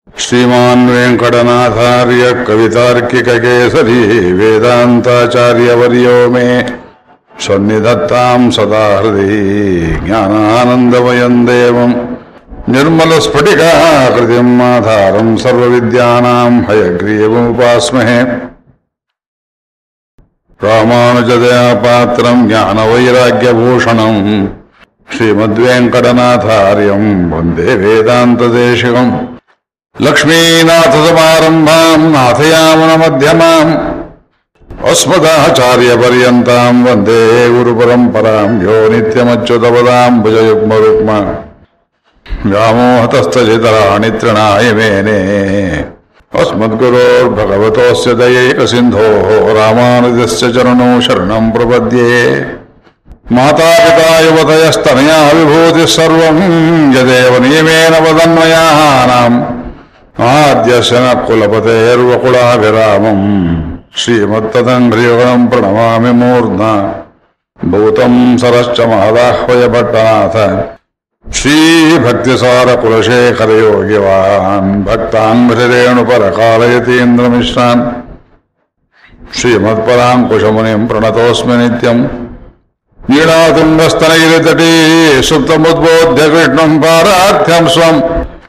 श्रीमान् वेङ्कटनाथार्य कवितार्किककेसरी वेदान्ताचार्यवर्यो मे सन्निधत्ताम् सदा हृदि ज्ञानानन्दमयम् देवम् निर्मलस्फटिकाकृतिम् आधारम् सर्वविद्यानाम् हयग्रीवमुपास्महे रामानुजदयापात्रम् ज्ञानवैराग्यभूषणम् श्रीमद्वेङ्कटनाथार्यम् वन्दे वेदान्तदेशिकम् लक्ष्मीनाथसमारम्भाम् नाथयामनमध्यमाम् अस्मदाचार्यपर्यन्ताम् वन्दे गुरुपरम्पराम् यो नित्यमच्युतपदाम् भुजयुग्मरुक्म व्यामोहतस्तजितराणि तृणाय मेने अस्मद्गुरोर्भगवतोऽस्य दयैकसिन्धोः रामानुजस्य चरणौ शरणम् प्रपद्ये मातापिता युवतयस्तनया विभूतिः सर्वम् यदेव नियमेन वदन्वयानाम् आद्यस्य न कुलपतेर्वकुलाभिरामम् श्रीमत्तदङ्घ्रियुगणम् प्रणमामि मूर्ध्ना भूतम् सरश्च महदाह्वय भट्टनाथ श्रीभक्तिसारकुलशेखरयोगिवान् भक्ताङ्घ्रिरेणुपरकालयतीन्द्रमिश्रान् श्रीमत्पराङ्कुशमुनिम् प्रणतोऽस्मि नित्यम् नीलातुङ्गस्तनगिरितटी सुप्तमुद्बोध्य कृष्णम् पारार्थ्यम् स्वम्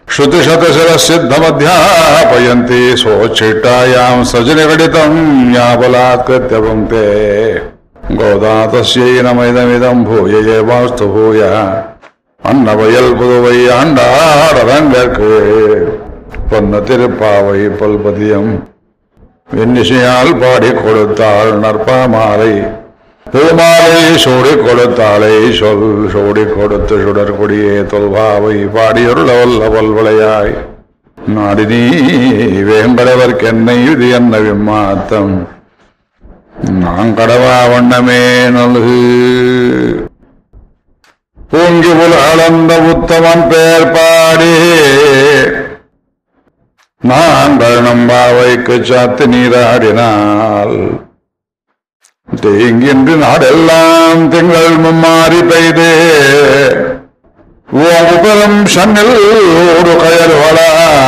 श्रुतिशतशिरसिद्धमध्यापयन्ति स्वोच्छिष्टायाम् सजनिगडितम् या बलात्कृत्य पुङ्क्ते गोदा तस्यै नमैदमिदम् भूय एवास्तु भूय அன்னவயல் புதுவை ஆண்டாடரங்கற்கு பொன்ன திருப்பாவை பல்பதியம் வெண்ணிசையால் பாடி கொடுத்தாள் நற்பாமாலை பூமாலை சூடி கொடுத்தாளை சொல் சூடி கொடுத்து சுடர் கொடியே தொல்பாவை பாடியருள வல்ல பல்வளையாய் நாடினீ வேம்படவர்க்கென்னை இது என்ன விம்மாத்தம் நான் கடவா வண்ணமே நல்கு பூங்கி புல் அளந்த உத்தமன் பெயர் பாடி நாங்கள் நம்பாவைக்கு சாத்து நீராடினால் தேங்கின்றி நாடெல்லாம் திங்கள் மும்மாறி பெய்து ஓம்புபெரும் சன்னில் ஒரு கயல் வள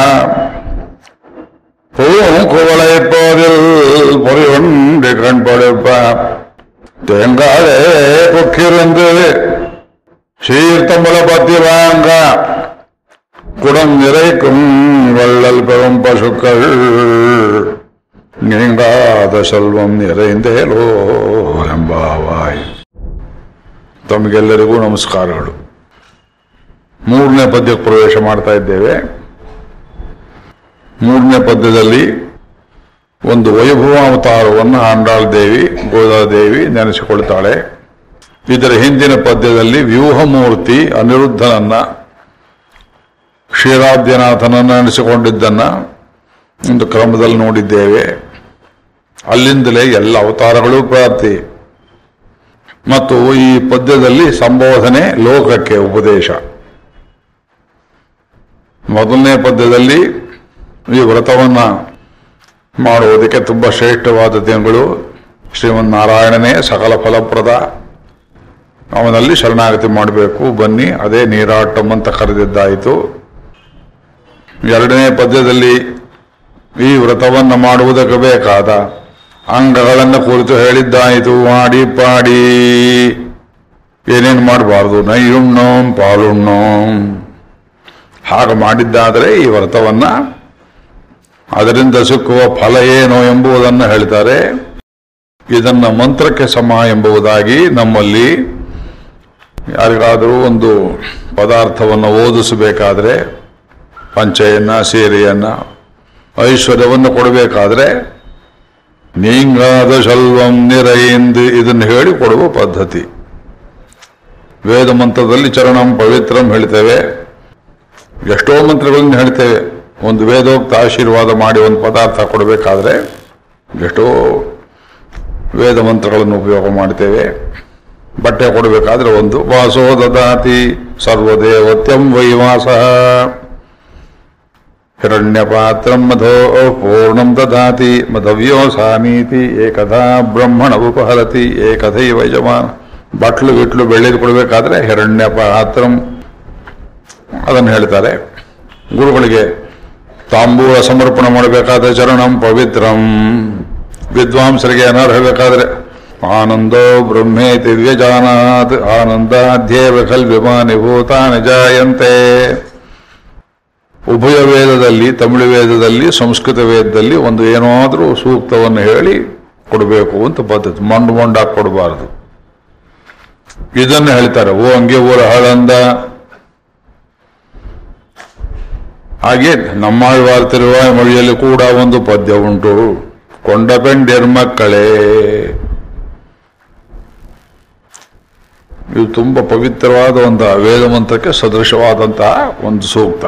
பூங்குவளை போதில் பொறி ஒன்று கண்படுப்ப தேங்காலே புக்கிருந்து சீர்த்தம்பல பத்தி வாங்க குடம் நிறைக்கும் வள்ளல் பெறும் பசுக்கள் ನೀಂಗಾದ ಸಲ್ವಂ ನಿರೈಂದೇಲೋ ಎಂಬಾವಾಯ್ ತಮಗೆಲ್ಲರಿಗೂ ನಮಸ್ಕಾರಗಳು ಮೂರನೇ ಪದ್ಯಕ್ಕೆ ಪ್ರವೇಶ ಮಾಡ್ತಾ ಇದ್ದೇವೆ ಮೂರನೇ ಪದ್ಯದಲ್ಲಿ ಒಂದು ವೈಭವಾವತಾರವನ್ನು ಆಂಡಾಳ್ ದೇವಿ ಗೋದಾದೇವಿ ನೆನೆಸಿಕೊಳ್ತಾಳೆ ಇದರ ಹಿಂದಿನ ಪದ್ಯದಲ್ಲಿ ವ್ಯೂಹಮೂರ್ತಿ ಅನಿರುದ್ಧನನ್ನ ಕ್ಷೀರಾದ್ಯನಾಥನನ್ನು ನೆನೆಸಿಕೊಂಡಿದ್ದನ್ನ ಒಂದು ಕ್ರಮದಲ್ಲಿ ನೋಡಿದ್ದೇವೆ ಅಲ್ಲಿಂದಲೇ ಎಲ್ಲ ಅವತಾರಗಳು ಪ್ರಾಪ್ತಿ ಮತ್ತು ಈ ಪದ್ಯದಲ್ಲಿ ಸಂಬೋಧನೆ ಲೋಕಕ್ಕೆ ಉಪದೇಶ ಮೊದಲನೇ ಪದ್ಯದಲ್ಲಿ ಈ ವ್ರತವನ್ನ ಮಾಡುವುದಕ್ಕೆ ತುಂಬಾ ಶ್ರೇಷ್ಠವಾದ ದಿನಗಳು ಶ್ರೀಮನ್ನಾರಾಯಣನೇ ಸಕಲ ಫಲಪ್ರದ ಅವನಲ್ಲಿ ಶರಣಾಗತಿ ಮಾಡಬೇಕು ಬನ್ನಿ ಅದೇ ನೀರಾಟಂ ಅಂತ ಕರೆದಿದ್ದಾಯಿತು ಎರಡನೇ ಪದ್ಯದಲ್ಲಿ ಈ ವ್ರತವನ್ನು ಮಾಡುವುದಕ್ಕೆ ಬೇಕಾದ ಅಂಗಗಳನ್ನು ಕುರಿತು ಹೇಳಿದ್ದಾಯಿತು ಮಾಡಿ ಪಾಡಿ ಏನೇನು ಮಾಡಬಾರ್ದು ನೈಯುಣ್ಣೋಂ ಪಾಲುಣ್ಣೋಂ ಹಾಗೆ ಮಾಡಿದ್ದಾದರೆ ಈ ವ್ರತವನ್ನ ಅದರಿಂದ ಸಿಕ್ಕುವ ಫಲ ಏನು ಎಂಬುದನ್ನು ಹೇಳ್ತಾರೆ ಇದನ್ನ ಮಂತ್ರಕ್ಕೆ ಸಮ ಎಂಬುದಾಗಿ ನಮ್ಮಲ್ಲಿ ಯಾರಿಗಾದರೂ ಒಂದು ಪದಾರ್ಥವನ್ನು ಓದಿಸಬೇಕಾದ್ರೆ ಪಂಚೆಯನ್ನ ಸೀರೆಯನ್ನ ಐಶ್ವರ್ಯವನ್ನು ಕೊಡಬೇಕಾದ್ರೆ ನೀಂಗಾದ ಶಲ್ವಂ ನಿರೈಂದು ಇದನ್ನು ಹೇಳಿ ಕೊಡುವ ಪದ್ಧತಿ ವೇದ ಮಂತ್ರದಲ್ಲಿ ಚರಣಂ ಪವಿತ್ರಂ ಹೇಳ್ತೇವೆ ಎಷ್ಟೋ ಮಂತ್ರಗಳನ್ನು ಹೇಳ್ತೇವೆ ಒಂದು ವೇದೋಕ್ತ ಆಶೀರ್ವಾದ ಮಾಡಿ ಒಂದು ಪದಾರ್ಥ ಕೊಡಬೇಕಾದ್ರೆ ಎಷ್ಟೋ ವೇದ ಮಂತ್ರಗಳನ್ನು ಉಪಯೋಗ ಮಾಡ್ತೇವೆ ಬಟ್ಟೆ ಕೊಡಬೇಕಾದ್ರೆ ಒಂದು ವಾಸೋ ದದಾತಿ ಸರ್ವದೇವತ್ಯಂ ವೈವಾಸ ಹಿರಣ್ಯಪಾತ್ರಂ ಮಧೋ ಪೂರ್ಣಂ ದದಾತಿ ಮಧವ್ಯೋಸಾನೀತಿ ಏಕದಾ ಬ್ರಹ್ಮಣ ಉಪಹರತಿ ಏಕದೈವ ಯಜಮಾನ ಬಟ್ಲು ಗಿಟ್ಲು ಬೆಳ್ಳಿದು ಕೊಡಬೇಕಾದ್ರೆ ಹಿರಣ್ಯ ಪಾತ್ರಂ ಅದನ್ನು ಹೇಳ್ತಾರೆ ಗುರುಗಳಿಗೆ ತಾಂಬೂಲ ಸಮರ್ಪಣೆ ಮಾಡಬೇಕಾದ್ರೆ ಚರಣಂ ಪವಿತ್ರಂ ವಿದ್ವಾಂಸರಿಗೆ ಅನರ್ಹಬೇಕಾದ್ರೆ ಆನಂದೋ ಬ್ರಹ್ಮೇ ದಿವ್ಯಜಾನಾತ್ ಆನಂದಾಧ್ಯೇವ ಖಲ್ವಿಮಾನಿ ಭೂತಾನಿ ಜಾಯಂತೆ ಉಭಯ ವೇದದಲ್ಲಿ ತಮಿಳು ವೇದದಲ್ಲಿ ಸಂಸ್ಕೃತ ವೇದದಲ್ಲಿ ಒಂದು ಏನಾದರೂ ಸೂಕ್ತವನ್ನು ಹೇಳಿ ಕೊಡಬೇಕು ಅಂತ ಪದ್ಧತಿ ಮಂಡು ಮಂಡಾಗಿ ಕೊಡಬಾರದು ಇದನ್ನು ಹೇಳ್ತಾರೆ ಓ ಹಂಗೆ ಊರ ಹಳಂದ ಹಾಗೆ ನಮ್ಮಾಳ್ವಾರ್ತಿರುವ ಮொழிಯಲ್ಲಿ ಕೂಡ ಒಂದು ಪದ್ಯ ಉಂಟು ಕೊಂಡ ಮಕ್ಕಳೇ ಇದು ತುಂಬಾ ಪವಿತ್ರವಾದ ಒಂದು ವೇದ ಮಂತ್ರಕ್ಕೆ ಸದೃಶವಾದಂತಹ ಒಂದು ಸೂಕ್ತ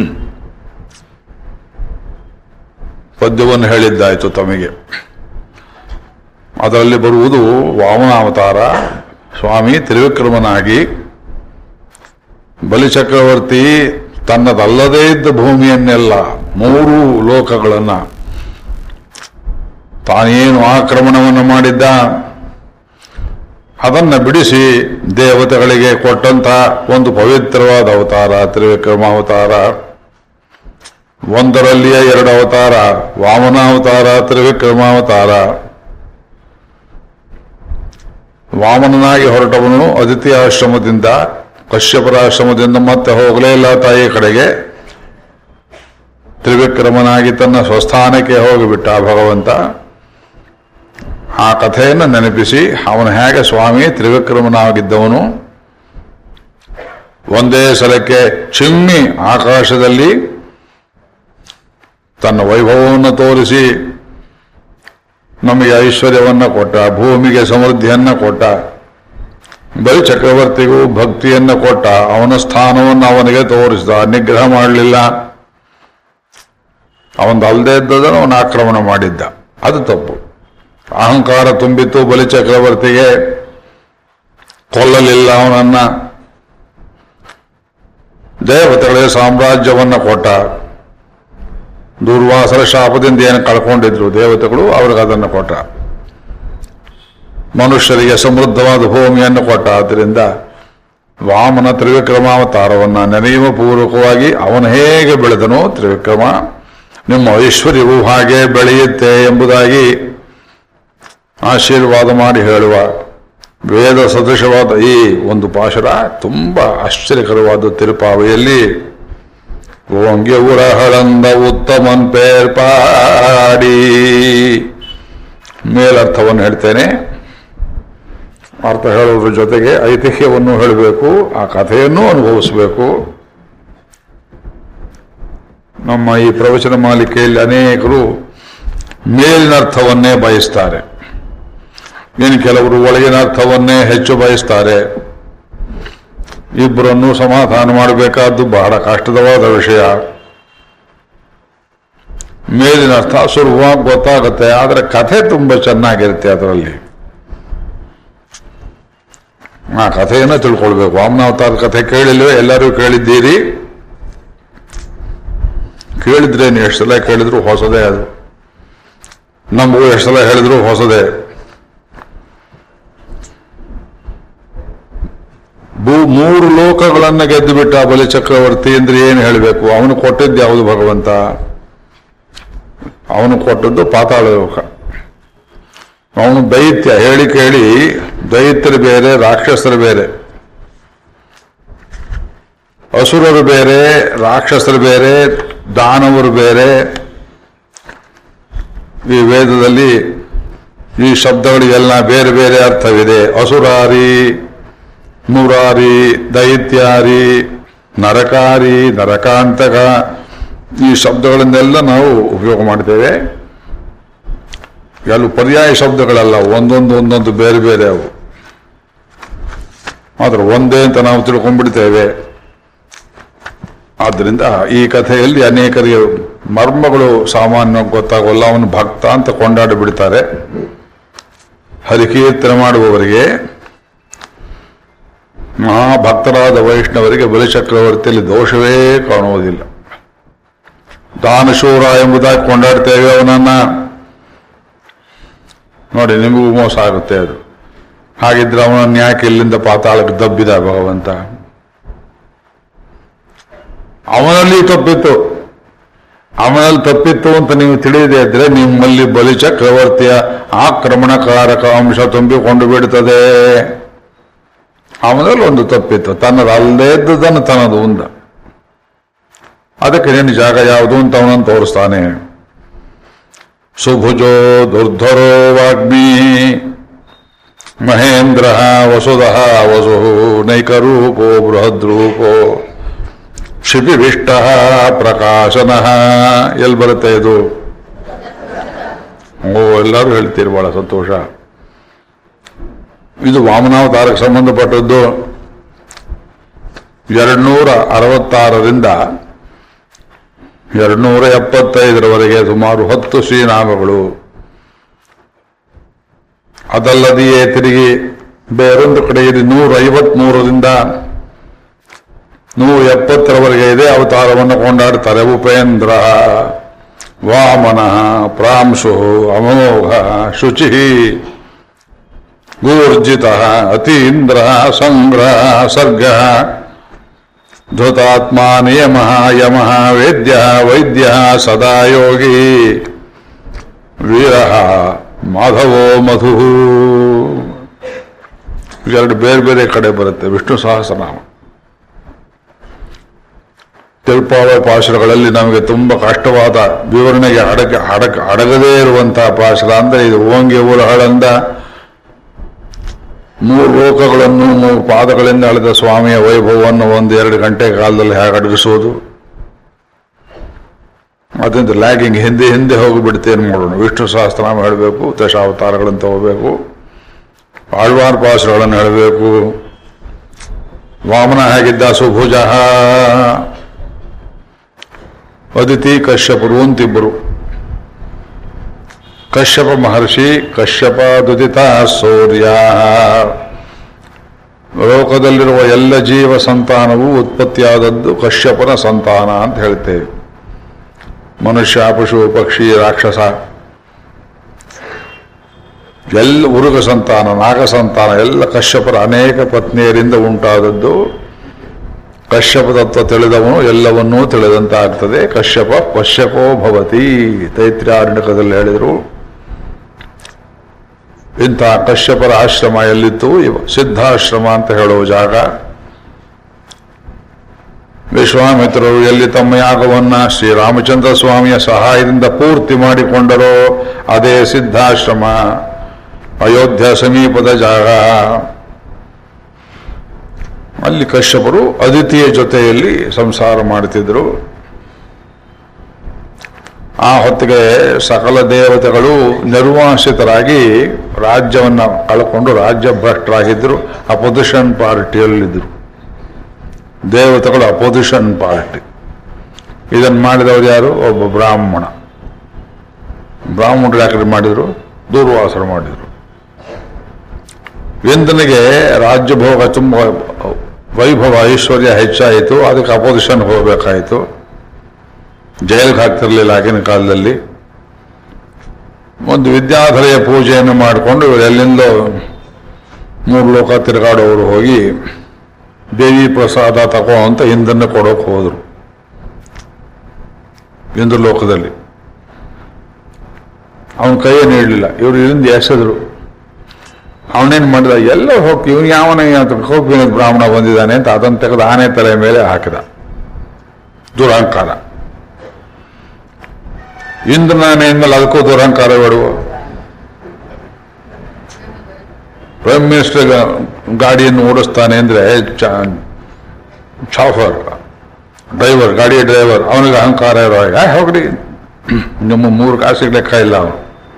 ಪದ್ಯವನ್ನು ಹೇಳಿದ್ದಾಯ್ತು ತಮಗೆ ಅದರಲ್ಲಿ ಬರುವುದು ವಾಮನಾವತಾರ ಸ್ವಾಮಿ ತ್ರಿವಿಕ್ರಮನಾಗಿ ಬಲಿಚಕ್ರವರ್ತಿ ತನ್ನದಲ್ಲದೇ ಇದ್ದ ಭೂಮಿಯನ್ನೆಲ್ಲ ಮೂರು ಲೋಕಗಳನ್ನ ತಾನೇನು ಆಕ್ರಮಣವನ್ನು ಮಾಡಿದ್ದ ಅದನ್ನ ಬಿಡಿಸಿ ದೇವತೆಗಳಿಗೆ ಕೊಟ್ಟಂತ ಒಂದು ಪವಿತ್ರವಾದ ಅವತಾರ ತ್ರಿವಿಕ್ರಮಾವತಾರ ಒಂದರಲ್ಲಿಯ ಎರಡು ಅವತಾರ ವಾಮನಾವತಾರ ತ್ರಿವಿಕ್ರಮಾವತಾರ ವಾಮನನಾಗಿ ಹೊರಟವನು ಅದಿತಿ ಆಶ್ರಮದಿಂದ ಕಶ್ಯಪರ ಆಶ್ರಮದಿಂದ ಮತ್ತೆ ಹೋಗಲೇ ಇಲ್ಲ ತಾಯಿ ಕಡೆಗೆ ತ್ರಿವಿಕ್ರಮನಾಗಿ ತನ್ನ ಸ್ವಸ್ಥಾನಕ್ಕೆ ಹೋಗಿಬಿಟ್ಟ ಭಗವಂತ ಆ ಕಥೆಯನ್ನು ನೆನಪಿಸಿ ಅವನು ಹೇಗೆ ಸ್ವಾಮಿ ತ್ರಿವಿಕ್ರಮನಾಗಿದ್ದವನು ಒಂದೇ ಸಲಕ್ಕೆ ಚಿಮ್ಮಿ ಆಕಾಶದಲ್ಲಿ ತನ್ನ ವೈಭವವನ್ನು ತೋರಿಸಿ ನಮಗೆ ಐಶ್ವರ್ಯವನ್ನ ಕೊಟ್ಟ ಭೂಮಿಗೆ ಸಮೃದ್ಧಿಯನ್ನ ಕೊಟ್ಟ ಬಲಿ ಚಕ್ರವರ್ತಿಗೂ ಭಕ್ತಿಯನ್ನ ಕೊಟ್ಟ ಅವನ ಸ್ಥಾನವನ್ನು ಅವನಿಗೆ ತೋರಿಸಿದ ನಿಗ್ರಹ ಮಾಡಲಿಲ್ಲ ಅವನು ಅಲ್ಲದೆ ಇದ್ದದನ್ನು ಅವನು ಆಕ್ರಮಣ ಮಾಡಿದ್ದ ಅದು ತಪ್ಪು ಅಹಂಕಾರ ತುಂಬಿತ್ತು ಬಲಿ ಚಕ್ರವರ್ತಿಗೆ ಕೊಲ್ಲಲಿಲ್ಲ ಅವನನ್ನ ದೇವತೆಗಳಿಗೆ ಸಾಮ್ರಾಜ್ಯವನ್ನ ಕೊಟ್ಟ ದುರ್ವಾಸರ ಶಾಪದಿಂದ ಏನು ಕಳ್ಕೊಂಡಿದ್ರು ದೇವತೆಗಳು ಅವ್ರಿಗೆ ಅದನ್ನು ಕೊಟ್ಟ ಮನುಷ್ಯರಿಗೆ ಸಮೃದ್ಧವಾದ ಭೂಮಿಯನ್ನು ಕೊಟ್ಟ ಆದ್ದರಿಂದ ವಾಮನ ತ್ರಿವಿಕ್ರಮಾವತಾರವನ್ನ ನೆನೆಯುವ ಪೂರ್ವಕವಾಗಿ ಅವನು ಹೇಗೆ ಬೆಳೆದನೋ ತ್ರಿವಿಕ್ರಮ ನಿಮ್ಮ ಐಶ್ವರ್ಯವು ಹಾಗೆ ಬೆಳೆಯುತ್ತೆ ಎಂಬುದಾಗಿ ಆಶೀರ್ವಾದ ಮಾಡಿ ಹೇಳುವ ವೇದ ಸದೃಶವಾದ ಈ ಒಂದು ಪಾಶರ ತುಂಬಾ ಆಶ್ಚರ್ಯಕರವಾದ ತಿರುಪಾವೆಯಲ್ಲಿ ಓಂಗೆ ಉರಹಳಂದ ಉತ್ತಮನ್ ಪೇರ್ಪಾಡಿ ಮೇಲರ್ಥವನ್ನು ಹೇಳ್ತೇನೆ ಅರ್ಥ ಹೇಳೋದ್ರ ಜೊತೆಗೆ ಐತಿಹ್ಯವನ್ನು ಹೇಳಬೇಕು ಆ ಕಥೆಯನ್ನು ಅನುಭವಿಸಬೇಕು ನಮ್ಮ ಈ ಪ್ರವಚನ ಮಾಲಿಕೆಯಲ್ಲಿ ಅನೇಕರು ಮೇಲಿನ ಅರ್ಥವನ್ನೇ ಬಯಸ್ತಾರೆ ಇನ್ನು ಕೆಲವರು ಒಳಗಿನ ಅರ್ಥವನ್ನೇ ಹೆಚ್ಚು ಬಯಸ್ತಾರೆ ಇಬ್ಬರನ್ನು ಸಮಾಧಾನ ಮಾಡಬೇಕಾದ್ದು ಬಹಳ ಕಷ್ಟದವಾದ ವಿಷಯ ಮೇಲಿನ ಅರ್ಥ ಸುಲಭವಾಗಿ ಗೊತ್ತಾಗುತ್ತೆ ಆದರೆ ಕಥೆ ತುಂಬಾ ಚೆನ್ನಾಗಿರುತ್ತೆ ಅದರಲ್ಲಿ ಆ ಕಥೆಯನ್ನು ತಿಳ್ಕೊಳ್ಬೇಕು ವಾಮನಾವತಾರ ಕಥೆ ಕೇಳಿಲ್ವೇ ಎಲ್ಲರೂ ಕೇಳಿದ್ದೀರಿ ಕೇಳಿದ್ರೇನು ಎಷ್ಟು ಸಲ ಕೇಳಿದ್ರು ಹೊಸದೇ ಅದು ನಮಗೂ ಎಷ್ಟು ಸಲ ಹೇಳಿದ್ರು ಹೊಸದೇ ಭೂ ಮೂರು ಲೋಕಗಳನ್ನ ಗೆದ್ದು ಬಿಟ್ಟ ಬಲಿ ಚಕ್ರವರ್ತಿ ಅಂದ್ರೆ ಏನು ಹೇಳಬೇಕು ಅವನು ಕೊಟ್ಟಿದ್ದು ಯಾವುದು ಭಗವಂತ ಅವನು ಕೊಟ್ಟದ್ದು ಪಾತಾಳ ಲೋಕ ಅವನು ದೈತ್ಯ ಹೇಳಿ ಕೇಳಿ ದೈತ್ಯರು ಬೇರೆ ರಾಕ್ಷಸರು ಬೇರೆ ಅಸುರರು ಬೇರೆ ರಾಕ್ಷಸರು ಬೇರೆ ದಾನವರು ಬೇರೆ ಈ ವೇದದಲ್ಲಿ ಈ ಶಬ್ದಗಳಿಗೆಲ್ಲ ಬೇರೆ ಬೇರೆ ಅರ್ಥವಿದೆ ಅಸುರಾರಿ ಮುರಾರಿ ದೈತ್ಯಾರಿ ನರಕಾರಿ ನರಕಾಂತಕ ಈ ಶಬ್ದಗಳನ್ನೆಲ್ಲ ನಾವು ಉಪಯೋಗ ಮಾಡ್ತೇವೆ ಕೆಲವು ಪರ್ಯಾಯ ಶಬ್ದಗಳಲ್ಲ ಒಂದೊಂದು ಒಂದೊಂದು ಬೇರೆ ಬೇರೆ ಅವು ಆದ್ರೆ ಒಂದೇ ಅಂತ ನಾವು ತಿಳ್ಕೊಂಡ್ಬಿಡ್ತೇವೆ ಆದ್ದರಿಂದ ಈ ಕಥೆಯಲ್ಲಿ ಅನೇಕರಿಗೆ ಮರ್ಮಗಳು ಸಾಮಾನ್ಯ ಗೊತ್ತಾಗೋಲ್ಲ ಅವನು ಭಕ್ತ ಅಂತ ಕೊಂಡಾಡಿ ಬಿಡ್ತಾರೆ ಹರಿಕೀರ್ತನೆ ಮಾಡುವವರಿಗೆ ಮಹಾಭಕ್ತರಾದ ವೈಷ್ಣವರಿಗೆ ಬಲಿಚಕ್ರವರ್ತಿಯಲ್ಲಿ ದೋಷವೇ ಕಾಣುವುದಿಲ್ಲ ದಾನಶೂರ ಎಂಬುದಾಗಿ ಕೊಂಡಾಡ್ತೇವೆ ಅವನನ್ನ ನೋಡಿ ನಿಮಗೂ ಮೋಸ ಆಗುತ್ತೆ ಅದು ಹಾಗಿದ್ರೆ ಅವನನ್ನ ಯಾಕೆ ಇಲ್ಲಿಂದ ಪಾತಾಳಕ್ಕೆ ದಬ್ಬಿದ ಭಗವಂತ ಅವನಲ್ಲಿ ತಪ್ಪಿತ್ತು ವಾಮನಲ್ಲಿ ತಪ್ಪಿತ್ತು ಅಂತ ನೀವು ತಿಳಿಯದೇ ಇದ್ರೆ ನಿಮ್ಮಲ್ಲಿ ಬಲಿ ಚಕ್ರವರ್ತಿಯ ಆಕ್ರಮಣಕಾರಕ ಅಂಶ ತುಂಬಿಕೊಂಡು ಬಿಡುತ್ತದೆ ಅವನಲ್ಲಿ ಒಂದು ತಪ್ಪಿತ್ತು ತನ್ನದು ಅಲ್ಲದೇ ಇದ್ದುದನ್ನು ತನ್ನದು ಉಂದ ಅದಕ್ಕೆ ನಿನ್ನ ಜಾಗ ಯಾವುದು ಅಂತ ಅವನನ್ನು ತೋರಿಸ್ತಾನೆ ಸುಭುಜೋ ದುರ್ಧರೋ ವಾಗ್ಮಿ ಮಹೇಂದ್ರ ವಸುಧ ವಸು ನೈಕರೂಪೋ ಬೃಹದ್ರೂಪೋ ಕ್ಷಿಪಿವಿಷ್ಟ ಪ್ರಕಾಶನ ಎಲ್ಲಿ ಬರುತ್ತೆ ಇದು ಓ ಎಲ್ಲರೂ ಹೇಳ್ತೀರಿ ಬಹಳ ಸಂತೋಷ ಇದು ವಾಮನಾವತಾರಕ್ಕೆ ಸಂಬಂಧಪಟ್ಟದ್ದು ಎರಡ್ನೂರ ಅರವತ್ತಾರರಿಂದ ಎರಡ್ನೂರ ಎಪ್ಪತ್ತೈದರವರೆಗೆ ಸುಮಾರು ಹತ್ತು ಶ್ರೀನಾಮಗಳು ಅದಲ್ಲದೆಯೇ ತಿರುಗಿ ಬೇರೊಂದು ಕಡೆಯಲ್ಲಿ ನೂರ ಐವತ್ಮೂರರಿಂದ ನೂರ ಎಪ್ಪತ್ತರವರೆಗೆ ಇದೆ ಅವತಾರವನ್ನು ಕೊಂಡಾಡ್ತಾರೆ ಉಪೇಂದ್ರ ವಾಮನ ಪ್ರಾಂಶು ಅಮೋಘ ಶುಚಿ ಗೂರ್ಜಿತ ಅತೀಂದ್ರ ಸಂಗ್ರಹ ಸರ್ಗ ಧೃತಾತ್ಮ ನಿಯಮ ಯಮ ವೇದ್ಯ ವೈದ್ಯ ಸದಾ ಯೋಗಿ ವೀರ ಮಾಧವೋ ಮಧು ಎರಡು ಬೇರೆ ಬೇರೆ ಕಡೆ ಬರುತ್ತೆ ವಿಷ್ಣು ಸಹಸ್ರನಾಮ ತಿರುಪಾವ ಪಾಶುರಗಳಲ್ಲಿ ನಮಗೆ ತುಂಬ ಕಷ್ಟವಾದ ವಿವರಣೆಗೆ ಅಡಗ ಅಡಗ ಅಡಗದೇ ಇರುವಂತಹ ಪಾಶುರ ಅಂದ್ರೆ ಇದು ಓಂಗೆ ಊರಹಳಂದ ಮೂರು ಲೋಕಗಳನ್ನು ಮೂರು ಪಾದಗಳಿಂದ ಅಳೆದ ಸ್ವಾಮಿಯ ವೈಭವವನ್ನು ಒಂದು ಎರಡು ಗಂಟೆ ಕಾಲದಲ್ಲಿ ಹೇಗೆ ಅಡಗಿಸುವುದು ಅದರಿಂದ ಲ್ಯಾಗಿಂಗ್ ಹಿಂದೆ ಹಿಂದೆ ಹೋಗಿಬಿಡ್ತೇನೆ ಮಾಡೋಣ ವಿಷ್ಣು ಸಹಸ್ರನಾಮ ಹೇಳಬೇಕು ದಶಾವತಾರಗಳನ್ನು ತಗೋಬೇಕು ಆಳ್ವಾರ್ ಪಾಸುಗಳನ್ನು ಹೇಳಬೇಕು ವಾಮನ ಹೇಗಿದ್ದ ಸುಭುಜ ಅದಿತಿ ಕಶ್ಯಪರು ಅಂತಿಬ್ಬರು ಕಶ್ಯಪ ಮಹರ್ಷಿ ಕಶ್ಯಪ ದುದಿತ ಸೂರ್ಯ ಲೋಕದಲ್ಲಿರುವ ಎಲ್ಲ ಜೀವ ಸಂತಾನವು ಉತ್ಪತ್ತಿಯಾದದ್ದು ಕಶ್ಯಪನ ಸಂತಾನ ಅಂತ ಹೇಳ್ತೇವೆ ಮನುಷ್ಯ ಪಶು ಪಕ್ಷಿ ರಾಕ್ಷಸ ಎಲ್ಲ ಉರುಗ ಸಂತಾನ ನಾಗ ಸಂತಾನ ಎಲ್ಲ ಕಶ್ಯಪರ ಅನೇಕ ಪತ್ನಿಯರಿಂದ ಉಂಟಾದದ್ದು ಕಶ್ಯಪ ತತ್ವ ತಿಳಿದವನು ಎಲ್ಲವನ್ನೂ ತಿಳಿದಂತಾಗ್ತದೆ ಕಶ್ಯಪ ಪಶ್ಯಪೋ ಭವತಿ ತೈತ್ರ್ಯಾರಣ್ಯಕದಲ್ಲಿ ಹೇಳಿದರು ಇಂಥ ಕಶ್ಯಪರ ಆಶ್ರಮ ಎಲ್ಲಿತ್ತು ಇವ ಸಿದ್ಧಾಶ್ರಮ ಅಂತ ಹೇಳುವ ಜಾಗ ವಿಶ್ವಾಮಿತ್ರರು ಎಲ್ಲಿ ತಮ್ಮ ಯಾಗವನ್ನ ಶ್ರೀರಾಮಚಂದ್ರ ಸ್ವಾಮಿಯ ಸಹಾಯದಿಂದ ಪೂರ್ತಿ ಮಾಡಿಕೊಂಡರೋ ಅದೇ ಸಿದ್ಧಾಶ್ರಮ ಅಯೋಧ್ಯ ಸಮೀಪದ ಜಾಗ ಅಲ್ಲಿ ಕಶ್ಯಪರು ಅದಿತಿಯ ಜೊತೆಯಲ್ಲಿ ಸಂಸಾರ ಮಾಡುತ್ತಿದ್ದರು ಆ ಹೊತ್ತಿಗೆ ಸಕಲ ದೇವತೆಗಳು ನಿರ್ವಾಸಿತರಾಗಿ ರಾಜ್ಯವನ್ನ ಕಳ್ಕೊಂಡು ರಾಜ್ಯ ಭ್ರಷ್ಟರಾಗಿದ್ದರು ಅಪೋಸಿಷನ್ ಪಾರ್ಟಿಯಲ್ಲಿದ್ದರು ದೇವತೆಗಳು ಅಪೋಸಿಷನ್ ಪಾರ್ಟಿ ಇದನ್ನು ಮಾಡಿದವರು ಯಾರು ಒಬ್ಬ ಬ್ರಾಹ್ಮಣ ಬ್ರಾಹ್ಮಣರು ಯಾಕ್ರಿ ಮಾಡಿದ್ರು ದೂರ್ವಾಸರು ಮಾಡಿದರು ಇಂದ್ರನಿಗೆ ರಾಜ್ಯಭೋಗ ತುಂಬ ವೈಭವ ಐಶ್ವರ್ಯ ಹೆಚ್ಚಾಯಿತು ಅದಕ್ಕೆ ಅಪೋಸಿಷನ್ ಹೋಗಬೇಕಾಯಿತು ಜೈಲಿಗೆ ಹಾಕ್ತಿರ್ಲಿಲ್ಲ ಆಗಿನ ಕಾಲದಲ್ಲಿ ಒಂದು ವಿದ್ಯಾಧರೆಯ ಪೂಜೆಯನ್ನು ಮಾಡಿಕೊಂಡು ಇವರು ಎಲ್ಲಿಂದೋ ಮೂರು ಲೋಕ ತಿರುಗಾಡೋರು ಹೋಗಿ ದೇವಿ ಪ್ರಸಾದ ತಗೋ ಅಂತ ಇಂದ್ರನ್ನ ಕೊಡೋಕೆ ಹೋದ್ರು ಇಂದ್ರ ಲೋಕದಲ್ಲಿ ಅವನ ಕೈಯನ್ನು ನೀಡಲಿಲ್ಲ ಇವರು ಇಲ್ಲಿಂದ ಎಸೆದ್ರು ಅವನೇನು ಮಾಡಿದ ಎಲ್ಲ ಹೋಗಿ ಇವನು ಯಾವನ ಕೋಪಿನ ಬ್ರಾಹ್ಮಣ ಬಂದಿದ್ದಾನೆ ಅಂತ ಅದನ್ನು ತೆಗೆದು ಆನೆ ತಲೆ ಮೇಲೆ ಹಾಕಿದ ದುರಹಂಕಾರ ಇಂದ್ರನಾನೆಯಿಂದಲೇ ಅದಕ್ಕೂ ದುರಹಂಕಾರ ಬಿಡುವ ಪ್ರೈಮ್ ಮಿನಿಸ್ಟರ್ ಗಾಡಿಯನ್ನು ಓಡಿಸ್ತಾನೆ ಅಂದ್ರೆ ಚಾಫರ್ ಡ್ರೈವರ್ ಗಾಡಿಯ ಡ್ರೈವರ್ ಅವನಿಗೆ ಅಹಂಕಾರ ಇರೋ ಯಾ ಹೋಗ್ರಿ ನಿಮ್ಮ ಮೂರು ಕಾಸಿಗೆ ಲೆಕ್ಕ ಇಲ್ಲ ಅವನು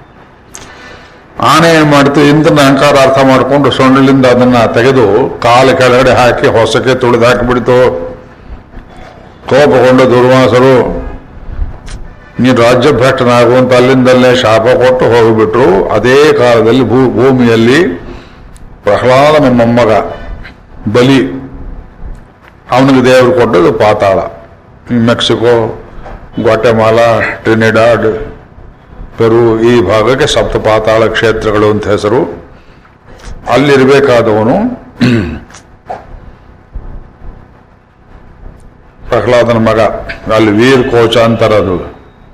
ಆನೆ ಏನ್ ಮಾಡ್ತು ಇಂದ್ರನ ಅಹಂಕಾರ ಅರ್ಥ ಮಾಡಿಕೊಂಡು ಸೊಂಡಿಲಿಂದ ಅದನ್ನ ತೆಗೆದು ಕಾಲು ಕೆಳಗಡೆ ಹಾಕಿ ಹೊಸಕ್ಕೆ ತುಳಿದು ಹಾಕಿಬಿಡ್ತು ಕೋಪಗೊಂಡ ದುರ್ವಾಸರು ನೀನು ರಾಜ್ಯಭ್ರಷ್ಟನಾಗುವಂತ ಅಲ್ಲಿಂದಲ್ಲೇ ಶಾಪ ಕೊಟ್ಟು ಹೋಗಿಬಿಟ್ರು ಅದೇ ಕಾಲದಲ್ಲಿ ಭೂ ಭೂಮಿಯಲ್ಲಿ ಪ್ರಹ್ಲಾದನ ಮೊಮ್ಮಗ ಬಲಿ ಅವನಿಗೆ ದೇವರು ಕೊಟ್ಟದ್ದು Patala Mexico Guatemala Trinidad Peru ಈ ಭಾಗಕ್ಕೆ ಸಪ್ತ ಪಾತಾಳ ಕ್ಷೇತ್ರಗಳು ಅಂತ ಹೆಸರು ಅಲ್ಲಿರಬೇಕಾದವನು ಪ್ರಹ್ಲಾದನ ಮಗ ಅಲ್ಲಿ ವೀರ್ ಕೋಚ ಅಂತಾರದು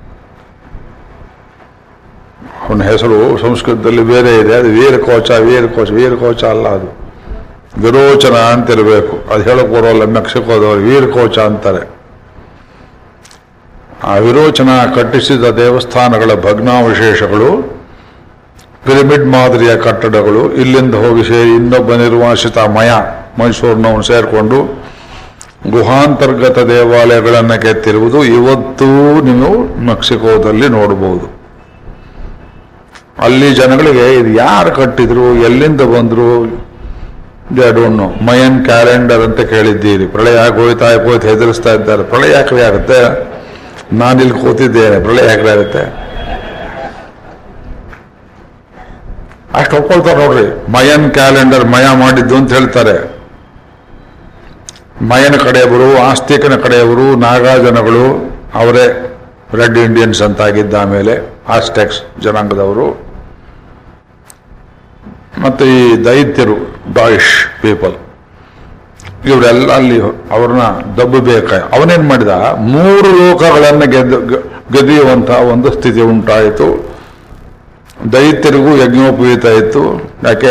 ಅವನ ಹೆಸರು ಸಂಸ್ಕೃತದಲ್ಲಿ ಬೇರೆ ಇದೆ ಅದು ವೀರಕೋಚ ವೀರಕೋಚ ವೀರಕೋಚ ಅಲ್ಲ ಅದು ವಿರೋಚನ ಅಂತಿರಬೇಕು ಅದು ಹೇಳಕ್ ಬರೋಲ್ಲ ಮೆಕ್ಸಿಕೋದವರು ವೀರಕೋಚ ಅಂತಾರೆ ಆ ವಿರೋಚನ ಕಟ್ಟಿಸಿದ ದೇವಸ್ಥಾನಗಳ ಭಗ್ನಾವಶೇಷಗಳು ಪಿರಮಿಡ್ ಮಾದರಿಯ ಕಟ್ಟಡಗಳು ಇಲ್ಲಿಂದ ಹೋಗಿ ಸೇರಿ ಇನ್ನೊಬ್ಬ ನಿರ್ವಾಸಿತ ಮಯ ಮೈಸೂರಿನವನು ಸೇರಿಕೊಂಡು ಗುಹಾಂತರ್ಗತ ದೇವಾಲಯಗಳನ್ನು ಕೆತ್ತಿರುವುದು ಇವತ್ತೂ ನೀವು ಮೆಕ್ಸಿಕೋದಲ್ಲಿ ನೋಡಬಹುದು ಅಲ್ಲಿ ಜನಗಳಿಗೆ ಇದು ಯಾರು ಕಟ್ಟಿದ್ರು ಎಲ್ಲಿಂದ ಬಂದ್ರು ಡೋಂಟ್ ಮಯನ್ ಕ್ಯಾಲೆಂಡರ್ ಅಂತ ಕೇಳಿದ್ದೀರಿ ಪ್ರಳಯ ಆಗೋಯ್ತಾ ಆಗೋಯ್ತು ಹೆದರಿಸ್ತಾ ಇದ್ದಾರೆ ಪ್ರಳಯ ಯಾಕೆ ಆಗುತ್ತೆ ನಾನಿಲ್ಲಿ ಕೂತಿದ್ದೇನೆ ಪ್ರಳಯ ಯಾಕೆ ಆಗುತ್ತೆ ಅಷ್ಟು ಒಪ್ಕೊಳ್ತಾರೆ ನೋಡ್ರಿ ಮಯನ್ ಕ್ಯಾಲೆಂಡರ್ ಮಯ ಮಾಡಿದ್ದು ಅಂತ ಹೇಳ್ತಾರೆ ಮಯನ ಕಡೆಯವರು ಆಸ್ತಿಕನ ಕಡೆಯವರು ನಾಗಾಜನಗಳು ಅವರೇ ರೆಡ್ ಇಂಡಿಯನ್ಸ್ ಅಂತಾಗಿದ್ದ ಆಮೇಲೆ ಆಸ್ಟೆಕ್ಸ್ ಜನಾಂಗದವರು ಮತ್ತೆ ಈ ದೈತ್ಯರು ಡಾಯಿಶ್ ಪೀಪಲ್ ಇವರೆಲ್ಲ ಅಲ್ಲಿ ಅವ್ರನ್ನ ದಬ್ಬಬೇಕ ಅವನೇನ್ ಮಾಡಿದ ಮೂರು ಲೋಕಗಳನ್ನು ಗೆದ್ದು ಗ- ಗೆದಿಯುವಂತಹ ಒಂದು ಸ್ಥಿತಿ ಉಂಟಾಯಿತು ದೈತ್ಯರಿಗೂ ಯಜ್ಞೋಪವೀತ ಇತ್ತು ಯಾಕೆ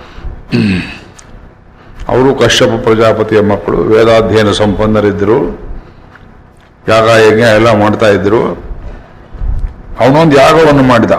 ಅವರು ಕಶ್ಯಪ ಪ್ರಜಾಪತಿಯ ಮಕ್ಕಳು ವೇದಾಧ್ಯಯನ ಸಂಪನ್ನರಿದ್ದರು ಯಾಗ ಯಜ್ಞ ಎಲ್ಲ ಮಾಡ್ತಾ ಇದ್ರು ಅವನೊಂದು ಯಾಗವನ್ನು ಮಾಡಿದ